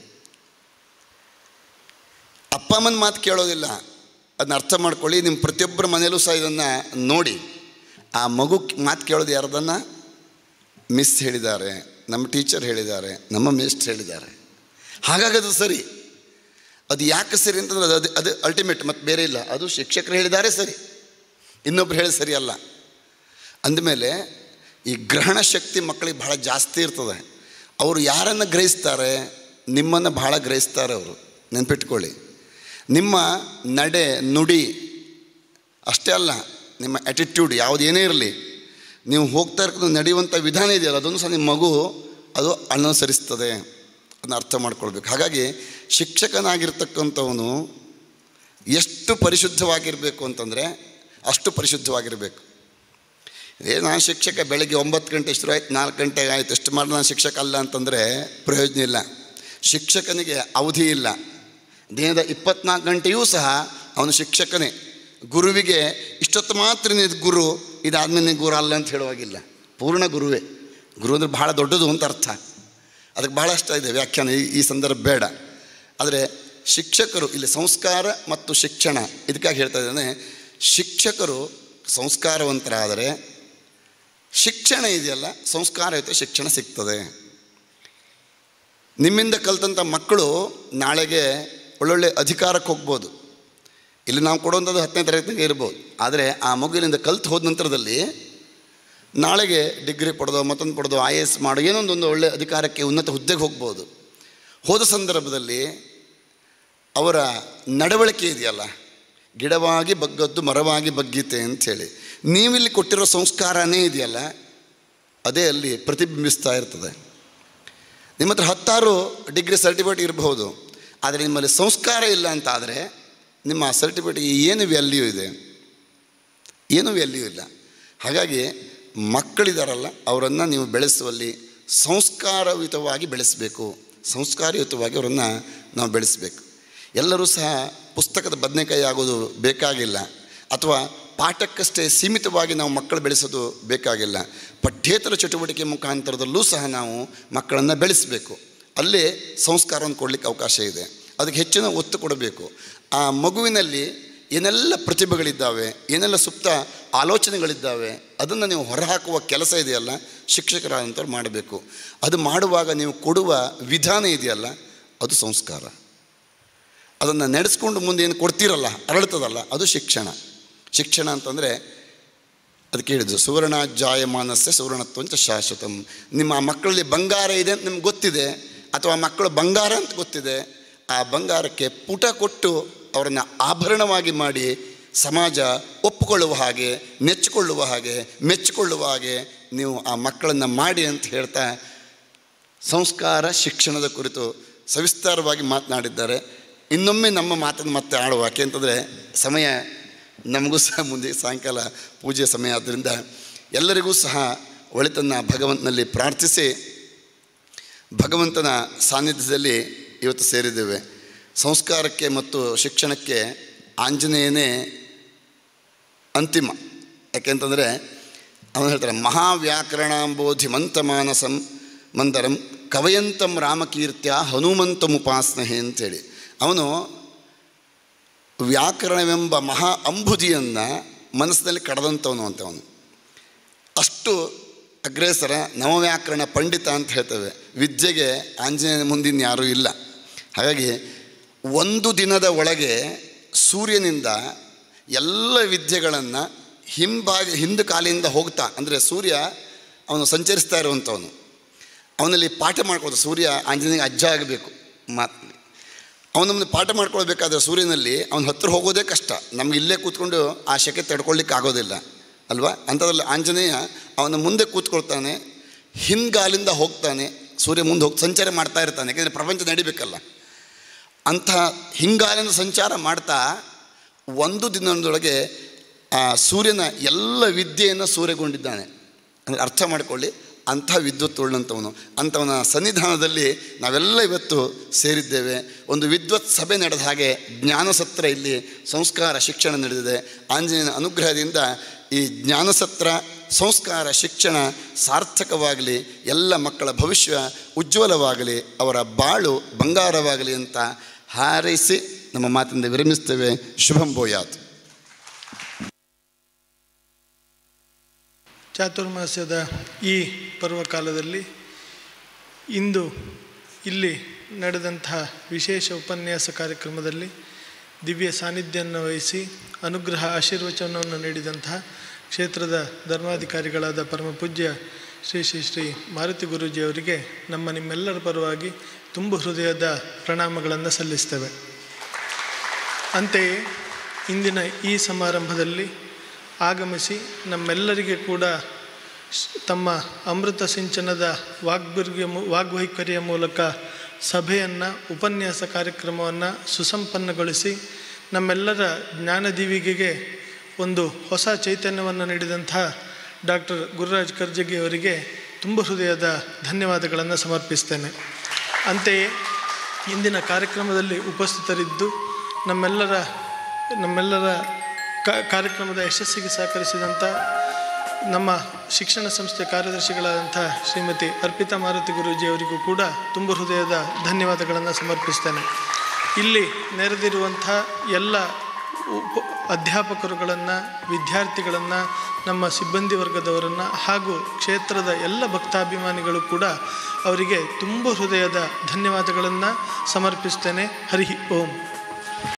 ಅಪ್ಪ ಅಮ್ಮನ ಮಾತು ಕೇಳೋದಿಲ್ಲ ಅದನ್ನ ಅರ್ಥ ಮಾಡ್ಕೊಳ್ಳಿ ನಿಮ್ಮ ಪ್ರತಿಯೊಬ್ಬರ ಮನೆಯಲ್ಲೂ ಸಹ ಇದನ್ನು ನೋಡಿ ಆ ಮಗು ಮಾತು ಕೇಳೋದು ಯಾರ್ದನ್ನು ಮಿಸ್ ಹೇಳಿದ್ದಾರೆ ನಮ್ಮ ಟೀಚರ್ ಹೇಳಿದ್ದಾರೆ ನಮ್ಮ ಮಿಸ್ಟ್ ಹೇಳಿದ್ದಾರೆ ಹಾಗಾಗಿ ಅದು ಸರಿ ಅದು ಯಾಕೆ ಸರಿ ಅಂತಂದ್ರೆ ಅದು ಅದು ಅಲ್ಟಿಮೇಟ್ ಮತ್ತು ಬೇರೆ ಇಲ್ಲ ಅದು ಶಿಕ್ಷಕರು ಹೇಳಿದ್ದಾರೆ ಸರಿ ಇನ್ನೊಬ್ರು ಹೇಳಿ ಸರಿ ಅಲ್ಲ ಅಂದಮೇಲೆ ಈ ಗ್ರಹಣ ಶಕ್ತಿ ಮಕ್ಕಳಿಗೆ ಬಹಳ ಜಾಸ್ತಿ ಇರ್ತದೆ ಅವರು ಯಾರನ್ನು ಗ್ರಹಿಸ್ತಾರೆ ನಿಮ್ಮನ್ನು ಬಹಳ ಗ್ರಹಿಸ್ತಾರೆ ಅವರು ನೆನ್ಪಿಟ್ಕೊಳ್ಳಿ ನಿಮ್ಮ ನಡೆ ನುಡಿ ಅಷ್ಟೇ ಅಲ್ಲ ನಿಮ್ಮ ಆ್ಯಟಿಟ್ಯೂಡ್ ಯಾವುದೇನೇ ಇರಲಿ ನೀವು ಹೋಗ್ತಾ ಇರ್ಕೊಂಡು ನಡೆಯುವಂಥ ವಿಧಾನ ಇದೆಯಲ್ಲ ಅದನ್ನು ಸಹ ನಿಮ್ಮ ಮಗು ಅದು ಅನುಸರಿಸ್ತದೆ ಅದನ್ನ ಅರ್ಥ ಮಾಡ್ಕೊಳ್ಬೇಕು ಹಾಗಾಗಿ ಶಿಕ್ಷಕನಾಗಿರ್ತಕ್ಕಂಥವನು ಎಷ್ಟು ಪರಿಶುದ್ಧವಾಗಿರಬೇಕು ಅಂತಂದರೆ ಅಷ್ಟು ಪರಿಶುದ್ಧವಾಗಿರಬೇಕು ಏ ನಾನು ಶಿಕ್ಷಕ ಬೆಳಗ್ಗೆ ಒಂಬತ್ತು ಗಂಟೆ ಶುರು ಆಯ್ತು ನಾಲ್ಕು ಗಂಟೆಗೆ ಆಯ್ತು ಎಷ್ಟು ಮಾಡಿ ನಾನು ಶಿಕ್ಷಕ ಅಲ್ಲ ಅಂತಂದರೆ ಪ್ರಯೋಜನ ಇಲ್ಲ ಶಿಕ್ಷಕನಿಗೆ ಅವಧಿ ಇಲ್ಲ ದಿನದ ಇಪ್ಪತ್ನಾಲ್ಕು ಗಂಟೆಯೂ ಸಹ ಅವನು ಶಿಕ್ಷಕನೇ ಗುರುವಿಗೆ ಇಷ್ಟೊತ್ತು ಮಾತ್ರ ನೀನು ಗುರು ಇದಾದ್ಮೇಲೆ ನೀನು ಗುರು ಅಲ್ಲ ಅಂತ ಹೇಳುವಾಗಿಲ್ಲ ಪೂರ್ಣ ಗುರುವೇ ಗುರು ಅಂದರೆ ಭಾಳ ದೊಡ್ಡದು ಅಂತ ಅರ್ಥ ಅದಕ್ಕೆ ಭಾಳಷ್ಟು ಇದೆ ವ್ಯಾಖ್ಯಾನ ಈ ಈ ಸಂದರ್ಭ ಬೇಡ ಆದರೆ ಶಿಕ್ಷಕರು ಇಲ್ಲಿ ಸಂಸ್ಕಾರ ಮತ್ತು ಶಿಕ್ಷಣ ಇದಕ್ಕಾಗಿ ಹೇಳ್ತಾ ಇದ್ದಾನೆ ಶಿಕ್ಷಕರು ಸಂಸ್ಕಾರವಂತರಾದರೆ ಶಿಕ್ಷಣ ಇದೆಯಲ್ಲ ಸಂಸ್ಕಾರಯುತ ಶಿಕ್ಷಣ ಸಿಗ್ತದೆ ನಿಮ್ಮಿಂದ ಕಲ್ತಂಥ ಮಕ್ಕಳು ನಾಳೆಗೆ ಒಳ್ಳೊಳ್ಳೆ ಅಧಿಕಾರಕ್ಕೆ ಹೋಗ್ಬೋದು ಇಲ್ಲಿ ನಾವು ಕೊಡುವಂಥದ್ದು ಹತ್ತನೇ ತರಗತಿಗೆ ಇರ್ಬೋದು ಆದರೆ ಆ ಮಗುವಿನಿಂದ ಕಲ್ತು ಹೋದ ನಂತರದಲ್ಲಿ ನಾಳೆಗೆ ಡಿಗ್ರಿ ಪಡೆದೋ ಮತ್ತೊಂದು ಪಡೆದೋ ಐ ಎ ಎಸ್ ಮಾಡೋ ಏನೊಂದೊಂದು ಒಳ್ಳೆ ಅಧಿಕಾರಕ್ಕೆ ಉನ್ನತ ಹುದ್ದೆಗೆ ಹೋಗ್ಬೋದು ಹೋದ ಸಂದರ್ಭದಲ್ಲಿ ಅವರ ನಡವಳಿಕೆ ಇದೆಯಲ್ಲ ಗಿಡವಾಗಿ ಬಗ್ಗದ್ದು ಮರವಾಗಿ ಬಗ್ಗೀತೆ ಅಂಥೇಳಿ ನೀವಿಲ್ಲಿ ಕೊಟ್ಟಿರೋ ಸಂಸ್ಕಾರನೇ ಇದೆಯಲ್ಲ ಅದೇ ಅಲ್ಲಿ ಪ್ರತಿಬಿಂಬಿಸ್ತಾ ಇರ್ತದೆ ನಿಮ್ಮ ಹತ್ರ ಹತ್ತಾರು ಡಿಗ್ರಿ ಸರ್ಟಿಫಿಕೇಟ್ ಇರಬಹುದು ಆದರೆ ನಿಮ್ಮಲ್ಲಿ ಸಂಸ್ಕಾರ ಇಲ್ಲ ಅಂತ ಆದರೆ ನಿಮ್ಮ ಸರ್ಟಿಫಿಕೇಟ್ಗೆ ಏನು ವ್ಯಾಲ್ಯೂ ಇದೆ ಏನು ವ್ಯಾಲ್ಯೂ ಇಲ್ಲ ಹಾಗಾಗಿ ಮಕ್ಕಳಿದಾರಲ್ಲ ಅವರನ್ನು ನೀವು ಬೆಳೆಸುವಲ್ಲಿ ಸಂಸ್ಕಾರಯುತವಾಗಿ ಬೆಳೆಸಬೇಕು ಸಂಸ್ಕಾರಯುತವಾಗಿ ಅವರನ್ನು ನಾವು ಬೆಳೆಸಬೇಕು ಎಲ್ಲರೂ ಸಹ ಪುಸ್ತಕದ ಬದನೆಕಾಯಿ ಆಗೋದು ಬೇಕಾಗಿಲ್ಲ ಅಥವಾ ಪಾಠಕ್ಕಷ್ಟೇ ಸೀಮಿತವಾಗಿ ನಾವು ಮಕ್ಕಳು ಬೆಳೆಸೋದು ಬೇಕಾಗಿಲ್ಲ ಪಠ್ಯೇತರ ಚಟುವಟಿಕೆ ಮುಖಾಂತರದಲ್ಲೂ ಸಹ ನಾವು ಮಕ್ಕಳನ್ನು ಬೆಳೆಸಬೇಕು ಅಲ್ಲೇ ಸಂಸ್ಕಾರವನ್ನು ಕೊಡಲಿಕ್ಕೆ ಅವಕಾಶ ಇದೆ ಅದಕ್ಕೆ ಹೆಚ್ಚಿನ ಒತ್ತು ಕೊಡಬೇಕು ಆ ಮಗುವಿನಲ್ಲಿ ಏನೆಲ್ಲ ಪ್ರತಿಭೆಗಳಿದ್ದಾವೆ ಏನೆಲ್ಲ ಸುಪ್ತ ಆಲೋಚನೆಗಳಿದ್ದಾವೆ ಅದನ್ನು ನೀವು ಹೊರಹಾಕುವ ಕೆಲಸ ಇದೆಯಲ್ಲ ಶಿಕ್ಷಕರಾದಂಥವ್ರು ಮಾಡಬೇಕು ಅದು ಮಾಡುವಾಗ ನೀವು ಕೊಡುವ ವಿಧಾನ ಇದೆಯಲ್ಲ ಅದು ಸಂಸ್ಕಾರ ಅದನ್ನು ನಡೆಸ್ಕೊಂಡು ಮುಂದೆ ಏನು ಕೊಡ್ತೀರಲ್ಲ ಅರಳ್ತದಲ್ಲ ಅದು ಶಿಕ್ಷಣ ಶಿಕ್ಷಣ ಅಂತಂದರೆ ಅದಕ್ಕೆ ಹೇಳಿದ್ದು ಸುವರ್ಣ ಜಾಯಮಾನಸ್ಯ ಸುವರ್ಣತ್ವಂಚ ಶಾಶ್ವತಂ ನಿಮ್ಮ ಮಕ್ಕಳಲ್ಲಿ ಬಂಗಾರ ಇದೆ ಅಂತ ನಿಮ್ಗೆ ಗೊತ್ತಿದೆ ಅಥವಾ ಮಕ್ಕಳು ಬಂಗಾರ ಅಂತ ಗೊತ್ತಿದೆ ಆ ಬಂಗಾರಕ್ಕೆ ಪುಟ ಕೊಟ್ಟು ಅವರನ್ನು ಆಭರಣವಾಗಿ ಮಾಡಿ ಸಮಾಜ ಒಪ್ಪಿಕೊಳ್ಳುವ ಹಾಗೆ ನೆಚ್ಚಿಕೊಳ್ಳುವ ಹಾಗೆ ಮೆಚ್ಚಿಕೊಳ್ಳುವ ಹಾಗೆ ನೀವು ಆ ಮಕ್ಕಳನ್ನು ಮಾಡಿ ಅಂತ ಹೇಳ್ತಾ ಸಂಸ್ಕಾರ ಶಿಕ್ಷಣದ ಕುರಿತು ಸವಿಸ್ತಾರವಾಗಿ ಮಾತನಾಡಿದ್ದಾರೆ ಇನ್ನೊಮ್ಮೆ ನಮ್ಮ ಮಾತನ್ನು ಮತ್ತೆ ಆಡುವ ಯಾಕೆಂತಂದರೆ ಸಮಯ ನಮಗೂ ಸಹ ಮುಂದೆ ಸಾಯಂಕಾಲ ಪೂಜೆ ಸಮಯ ಆದ್ದರಿಂದ ಎಲ್ಲರಿಗೂ ಸಹ ಒಳಿತನ್ನು ಭಗವಂತನಲ್ಲಿ ಪ್ರಾರ್ಥಿಸಿ ಭಗವಂತನ ಸಾನ್ನಿಧ್ಯದಲ್ಲಿ ಇವತ್ತು ಸೇರಿದ್ದೇವೆ ಸಂಸ್ಕಾರಕ್ಕೆ ಮತ್ತು ಶಿಕ್ಷಣಕ್ಕೆ ಆಂಜನೇಯನೇ ಅಂತಿಮ ಯಾಕೆಂತಂದರೆ ಅವನು ಹೇಳ್ತಾರೆ ಮಹಾವ್ಯಾಕರಣಾಂಬೋಧಿ ಮಂತಮಾನಸಂ ಮಂದರಂ ಕವಯಂತಂ ರಾಮಕೀರ್ತ್ಯ ಹನುಮಂತಮುಪಾಸ್ನಹೆ ಅಂತೇಳಿ ಅವನು ವ್ಯಾಕರಣವೆಂಬ ಮಹಾ ಅಂಬುದಿಯನ್ನು ಮನಸ್ಸಿನಲ್ಲಿ ಕಡದಂಥವನು ಅಂತವನು ಅಷ್ಟು ಅಗ್ರೇಸರ ನವವ್ಯಾಕರಣ ಪಂಡಿತ ಅಂತ ಹೇಳ್ತೇವೆ ವಿದ್ಯೆಗೆ ಆಂಜನೇಯನ ಮುಂದಿನ ಯಾರೂ ಇಲ್ಲ ಹಾಗಾಗಿ ಒಂದು ದಿನದ ಒಳಗೆ ಸೂರ್ಯನಿಂದ ಎಲ್ಲ ವಿದ್ಯೆಗಳನ್ನು ಹಿಂಭಾಗ ಹಿಂದು ಕಾಲಿಂದ ಹೋಗ್ತಾ ಅಂದರೆ ಸೂರ್ಯ ಅವನು ಸಂಚರಿಸ್ತಾ ಇರುವಂಥವನು ಅವನಲ್ಲಿ ಪಾಠ ಮಾಡ್ಕೊಳ್ತಾ ಸೂರ್ಯ ಆಂಜನೇಯಗೆ ಅಜ್ಜ ಆಗಬೇಕು ಮಾತಲ್ಲಿ ಅವನು ನಮ್ಮನ್ನು ಪಾಠ ಮಾಡ್ಕೊಳ್ಬೇಕಾದ್ರೆ ಸೂರ್ಯನಲ್ಲಿ ಅವನ ಹತ್ರ ಹೋಗೋದೇ ಕಷ್ಟ ನಮ್ಗೆ ಇಲ್ಲೇ ಕೂತ್ಕೊಂಡು ಆ ಶೆಕೆ ತಡ್ಕೊಳ್ಳಿಕ್ಕೆ ಆಗೋದಿಲ್ಲ ಅಲ್ವಾ ಅಂಥದ್ರಲ್ಲಿ ಆಂಜನೇಯ ಅವನ ಮುಂದೆ ಕೂತ್ಕೊಳ್ತಾನೆ ಹಿಂಗಾಲಿಂದ ಹೋಗ್ತಾನೆ ಸೂರ್ಯ ಮುಂದೆ ಹೋಗಿ ಸಂಚಾರ ಮಾಡ್ತಾ ಇರ್ತಾನೆ ಯಾಕೆಂದರೆ ಪ್ರಪಂಚ ನಡಿಬೇಕಲ್ಲ ಅಂಥ ಹಿಂಗಾಲಿನ ಸಂಚಾರ ಮಾಡ್ತಾ ಒಂದು ದಿನದೊಳಗೆ ಆ ಸೂರ್ಯನ ಎಲ್ಲ ವಿದ್ಯೆಯನ್ನು ಸೂರ್ಯಗೊಂಡಿದ್ದಾನೆ ಅಂದರೆ ಅರ್ಥ ಮಾಡಿಕೊಳ್ಳಿ ಅಂಥ ವಿದ್ವತ್ ಉಳ್ಳಂಥವನು ಅಂಥವನ ಸನ್ನಿಧಾನದಲ್ಲಿ ನಾವೆಲ್ಲ ಇವತ್ತು ಸೇರಿದ್ದೇವೆ ಒಂದು ವಿದ್ವತ್ ಸಭೆ ನಡೆದ ಹಾಗೆ ಜ್ಞಾನಸತ್ರ ಇಲ್ಲಿ ಸಂಸ್ಕಾರ ಶಿಕ್ಷಣ ನಡೆದಿದೆ ಆಂಜನೇಯನ ಅನುಗ್ರಹದಿಂದ ಈ ಜ್ಞಾನಸತ್ರ ಸಂಸ್ಕಾರ ಶಿಕ್ಷಣ ಸಾರ್ಥಕವಾಗಲಿ ಎಲ್ಲ ಮಕ್ಕಳ ಭವಿಷ್ಯ ಉಜ್ವಲವಾಗಲಿ ಅವರ ಬಾಳು ಬಂಗಾರವಾಗಲಿ ಅಂತ ಹಾರೈಸಿ ನಮ್ಮ ಮಾತಿನಿಂದ ವಿರಮಿಸ್ತೇವೆ ಶುಭಂ ಭೂಯಾತ್ ಚಾತುರ್ಮಾಸ್ಯದ ಈ ಪರ್ವಕಾಲದಲ್ಲಿ ಇಂದು ಇಲ್ಲಿ ನಡೆದಂತಹ ವಿಶೇಷ ಉಪನ್ಯಾಸ ಕಾರ್ಯಕ್ರಮದಲ್ಲಿ ದಿವ್ಯ ಸಾನ್ನಿಧ್ಯವನ್ನು ವಹಿಸಿ ಅನುಗ್ರಹ ಆಶೀರ್ವಚನವನ್ನು ನೀಡಿದಂತಹ ಕ್ಷೇತ್ರದ ಧರ್ಮಾಧಿಕಾರಿಗಳಾದ ಪರಮ ಪೂಜ್ಯ ಶ್ರೀ ಶ್ರೀ ಶ್ರೀ ಮಾರುತಿ ಗುರೂಜಿಯವರಿಗೆ ನಮ್ಮ ನಿಮ್ಮೆಲ್ಲರ ಪರವಾಗಿ ತುಂಬು ಹೃದಯದ ಪ್ರಣಾಮಗಳನ್ನು ಸಲ್ಲಿಸ್ತೇವೆ ಅಂತೆಯೇ ಇಂದಿನ ಈ ಸಮಾರಂಭದಲ್ಲಿ ಆಗಮಿಸಿ ನಮ್ಮೆಲ್ಲರಿಗೆ ಕೂಡ ಸ್- ತಮ್ಮ ಅಮೃತ ಸಿಂಚನದ ವಾಗ್ಬಿರ್ಗೆ ಮೂ- ವಾಗ್ವೈಖರಿಯ ಮೂಲಕ ಸಭೆಯನ್ನು ಉಪನ್ಯಾಸ ಕಾರ್ಯಕ್ರಮವನ್ನು ಸುಸಂಪನ್ನಗೊಳಿಸಿ ನಮ್ಮೆಲ್ಲರ ಜ್ಞಾನದೀವಿಗೆಗೆ ಒಂದು ಹೊಸ ಚೈತನ್ಯವನ್ನು ನೀಡಿದಂತಹ ಡಾಕ್ಟರ್ ಗುರುರಾಜ್ ಕರ್ಜಗಿ ಅವರಿಗೆ ತುಂಬ ಹೃದಯದ ಧನ್ಯವಾದಗಳನ್ನು ಸಮರ್ಪಿಸ್ತೇನೆ ಅಂತೆಯೇ ಇಂದಿನ ಕಾರ್ಯಕ್ರಮದಲ್ಲಿ ಉಪಸ್ಥಿತರಿದ್ದು ನಮ್ಮೆಲ್ಲರ ನಮ್ಮೆಲ್ಲರ ಕ- ಕಾರ್ಯಕ್ರಮದ ಯಶಸ್ಸಿಗೆ ಸಹಕರಿಸಿದಂಥ ನಮ್ಮ ಶಿಕ್ಷಣ ಸಂಸ್ಥೆ ಕಾರ್ಯದರ್ಶಿಗಳಾದಂಥ ಶ್ರೀಮತಿ ಅರ್ಪಿತಾ ಮಾರುತಿ ಗುರೂಜಿಯವರಿಗೂ ಕೂಡ ತುಂಬ ಹೃದಯದ ಧನ್ಯವಾದಗಳನ್ನು ಸಮರ್ಪಿಸ್ತೇನೆ ಇಲ್ಲಿ ನೆರೆದಿರುವಂಥ ಎಲ್ಲ ಉಪ ಅಧ್ಯಾಪಕರುಗಳನ್ನು ವಿದ್ಯಾರ್ಥಿಗಳನ್ನು ನಮ್ಮ ಸಿಬ್ಬಂದಿ ವರ್ಗದವರನ್ನು ಹಾಗೂ ಕ್ಷೇತ್ರದ ಎಲ್ಲ ಭಕ್ತಾಭಿಮಾನಿಗಳು ಕೂಡ ಅವರಿಗೆ ತುಂಬ ಹೃದಯದ ಧನ್ಯವಾದಗಳನ್ನು ಸಮರ್ಪಿಸ್ತೇನೆ ಹರಿ ಓಂ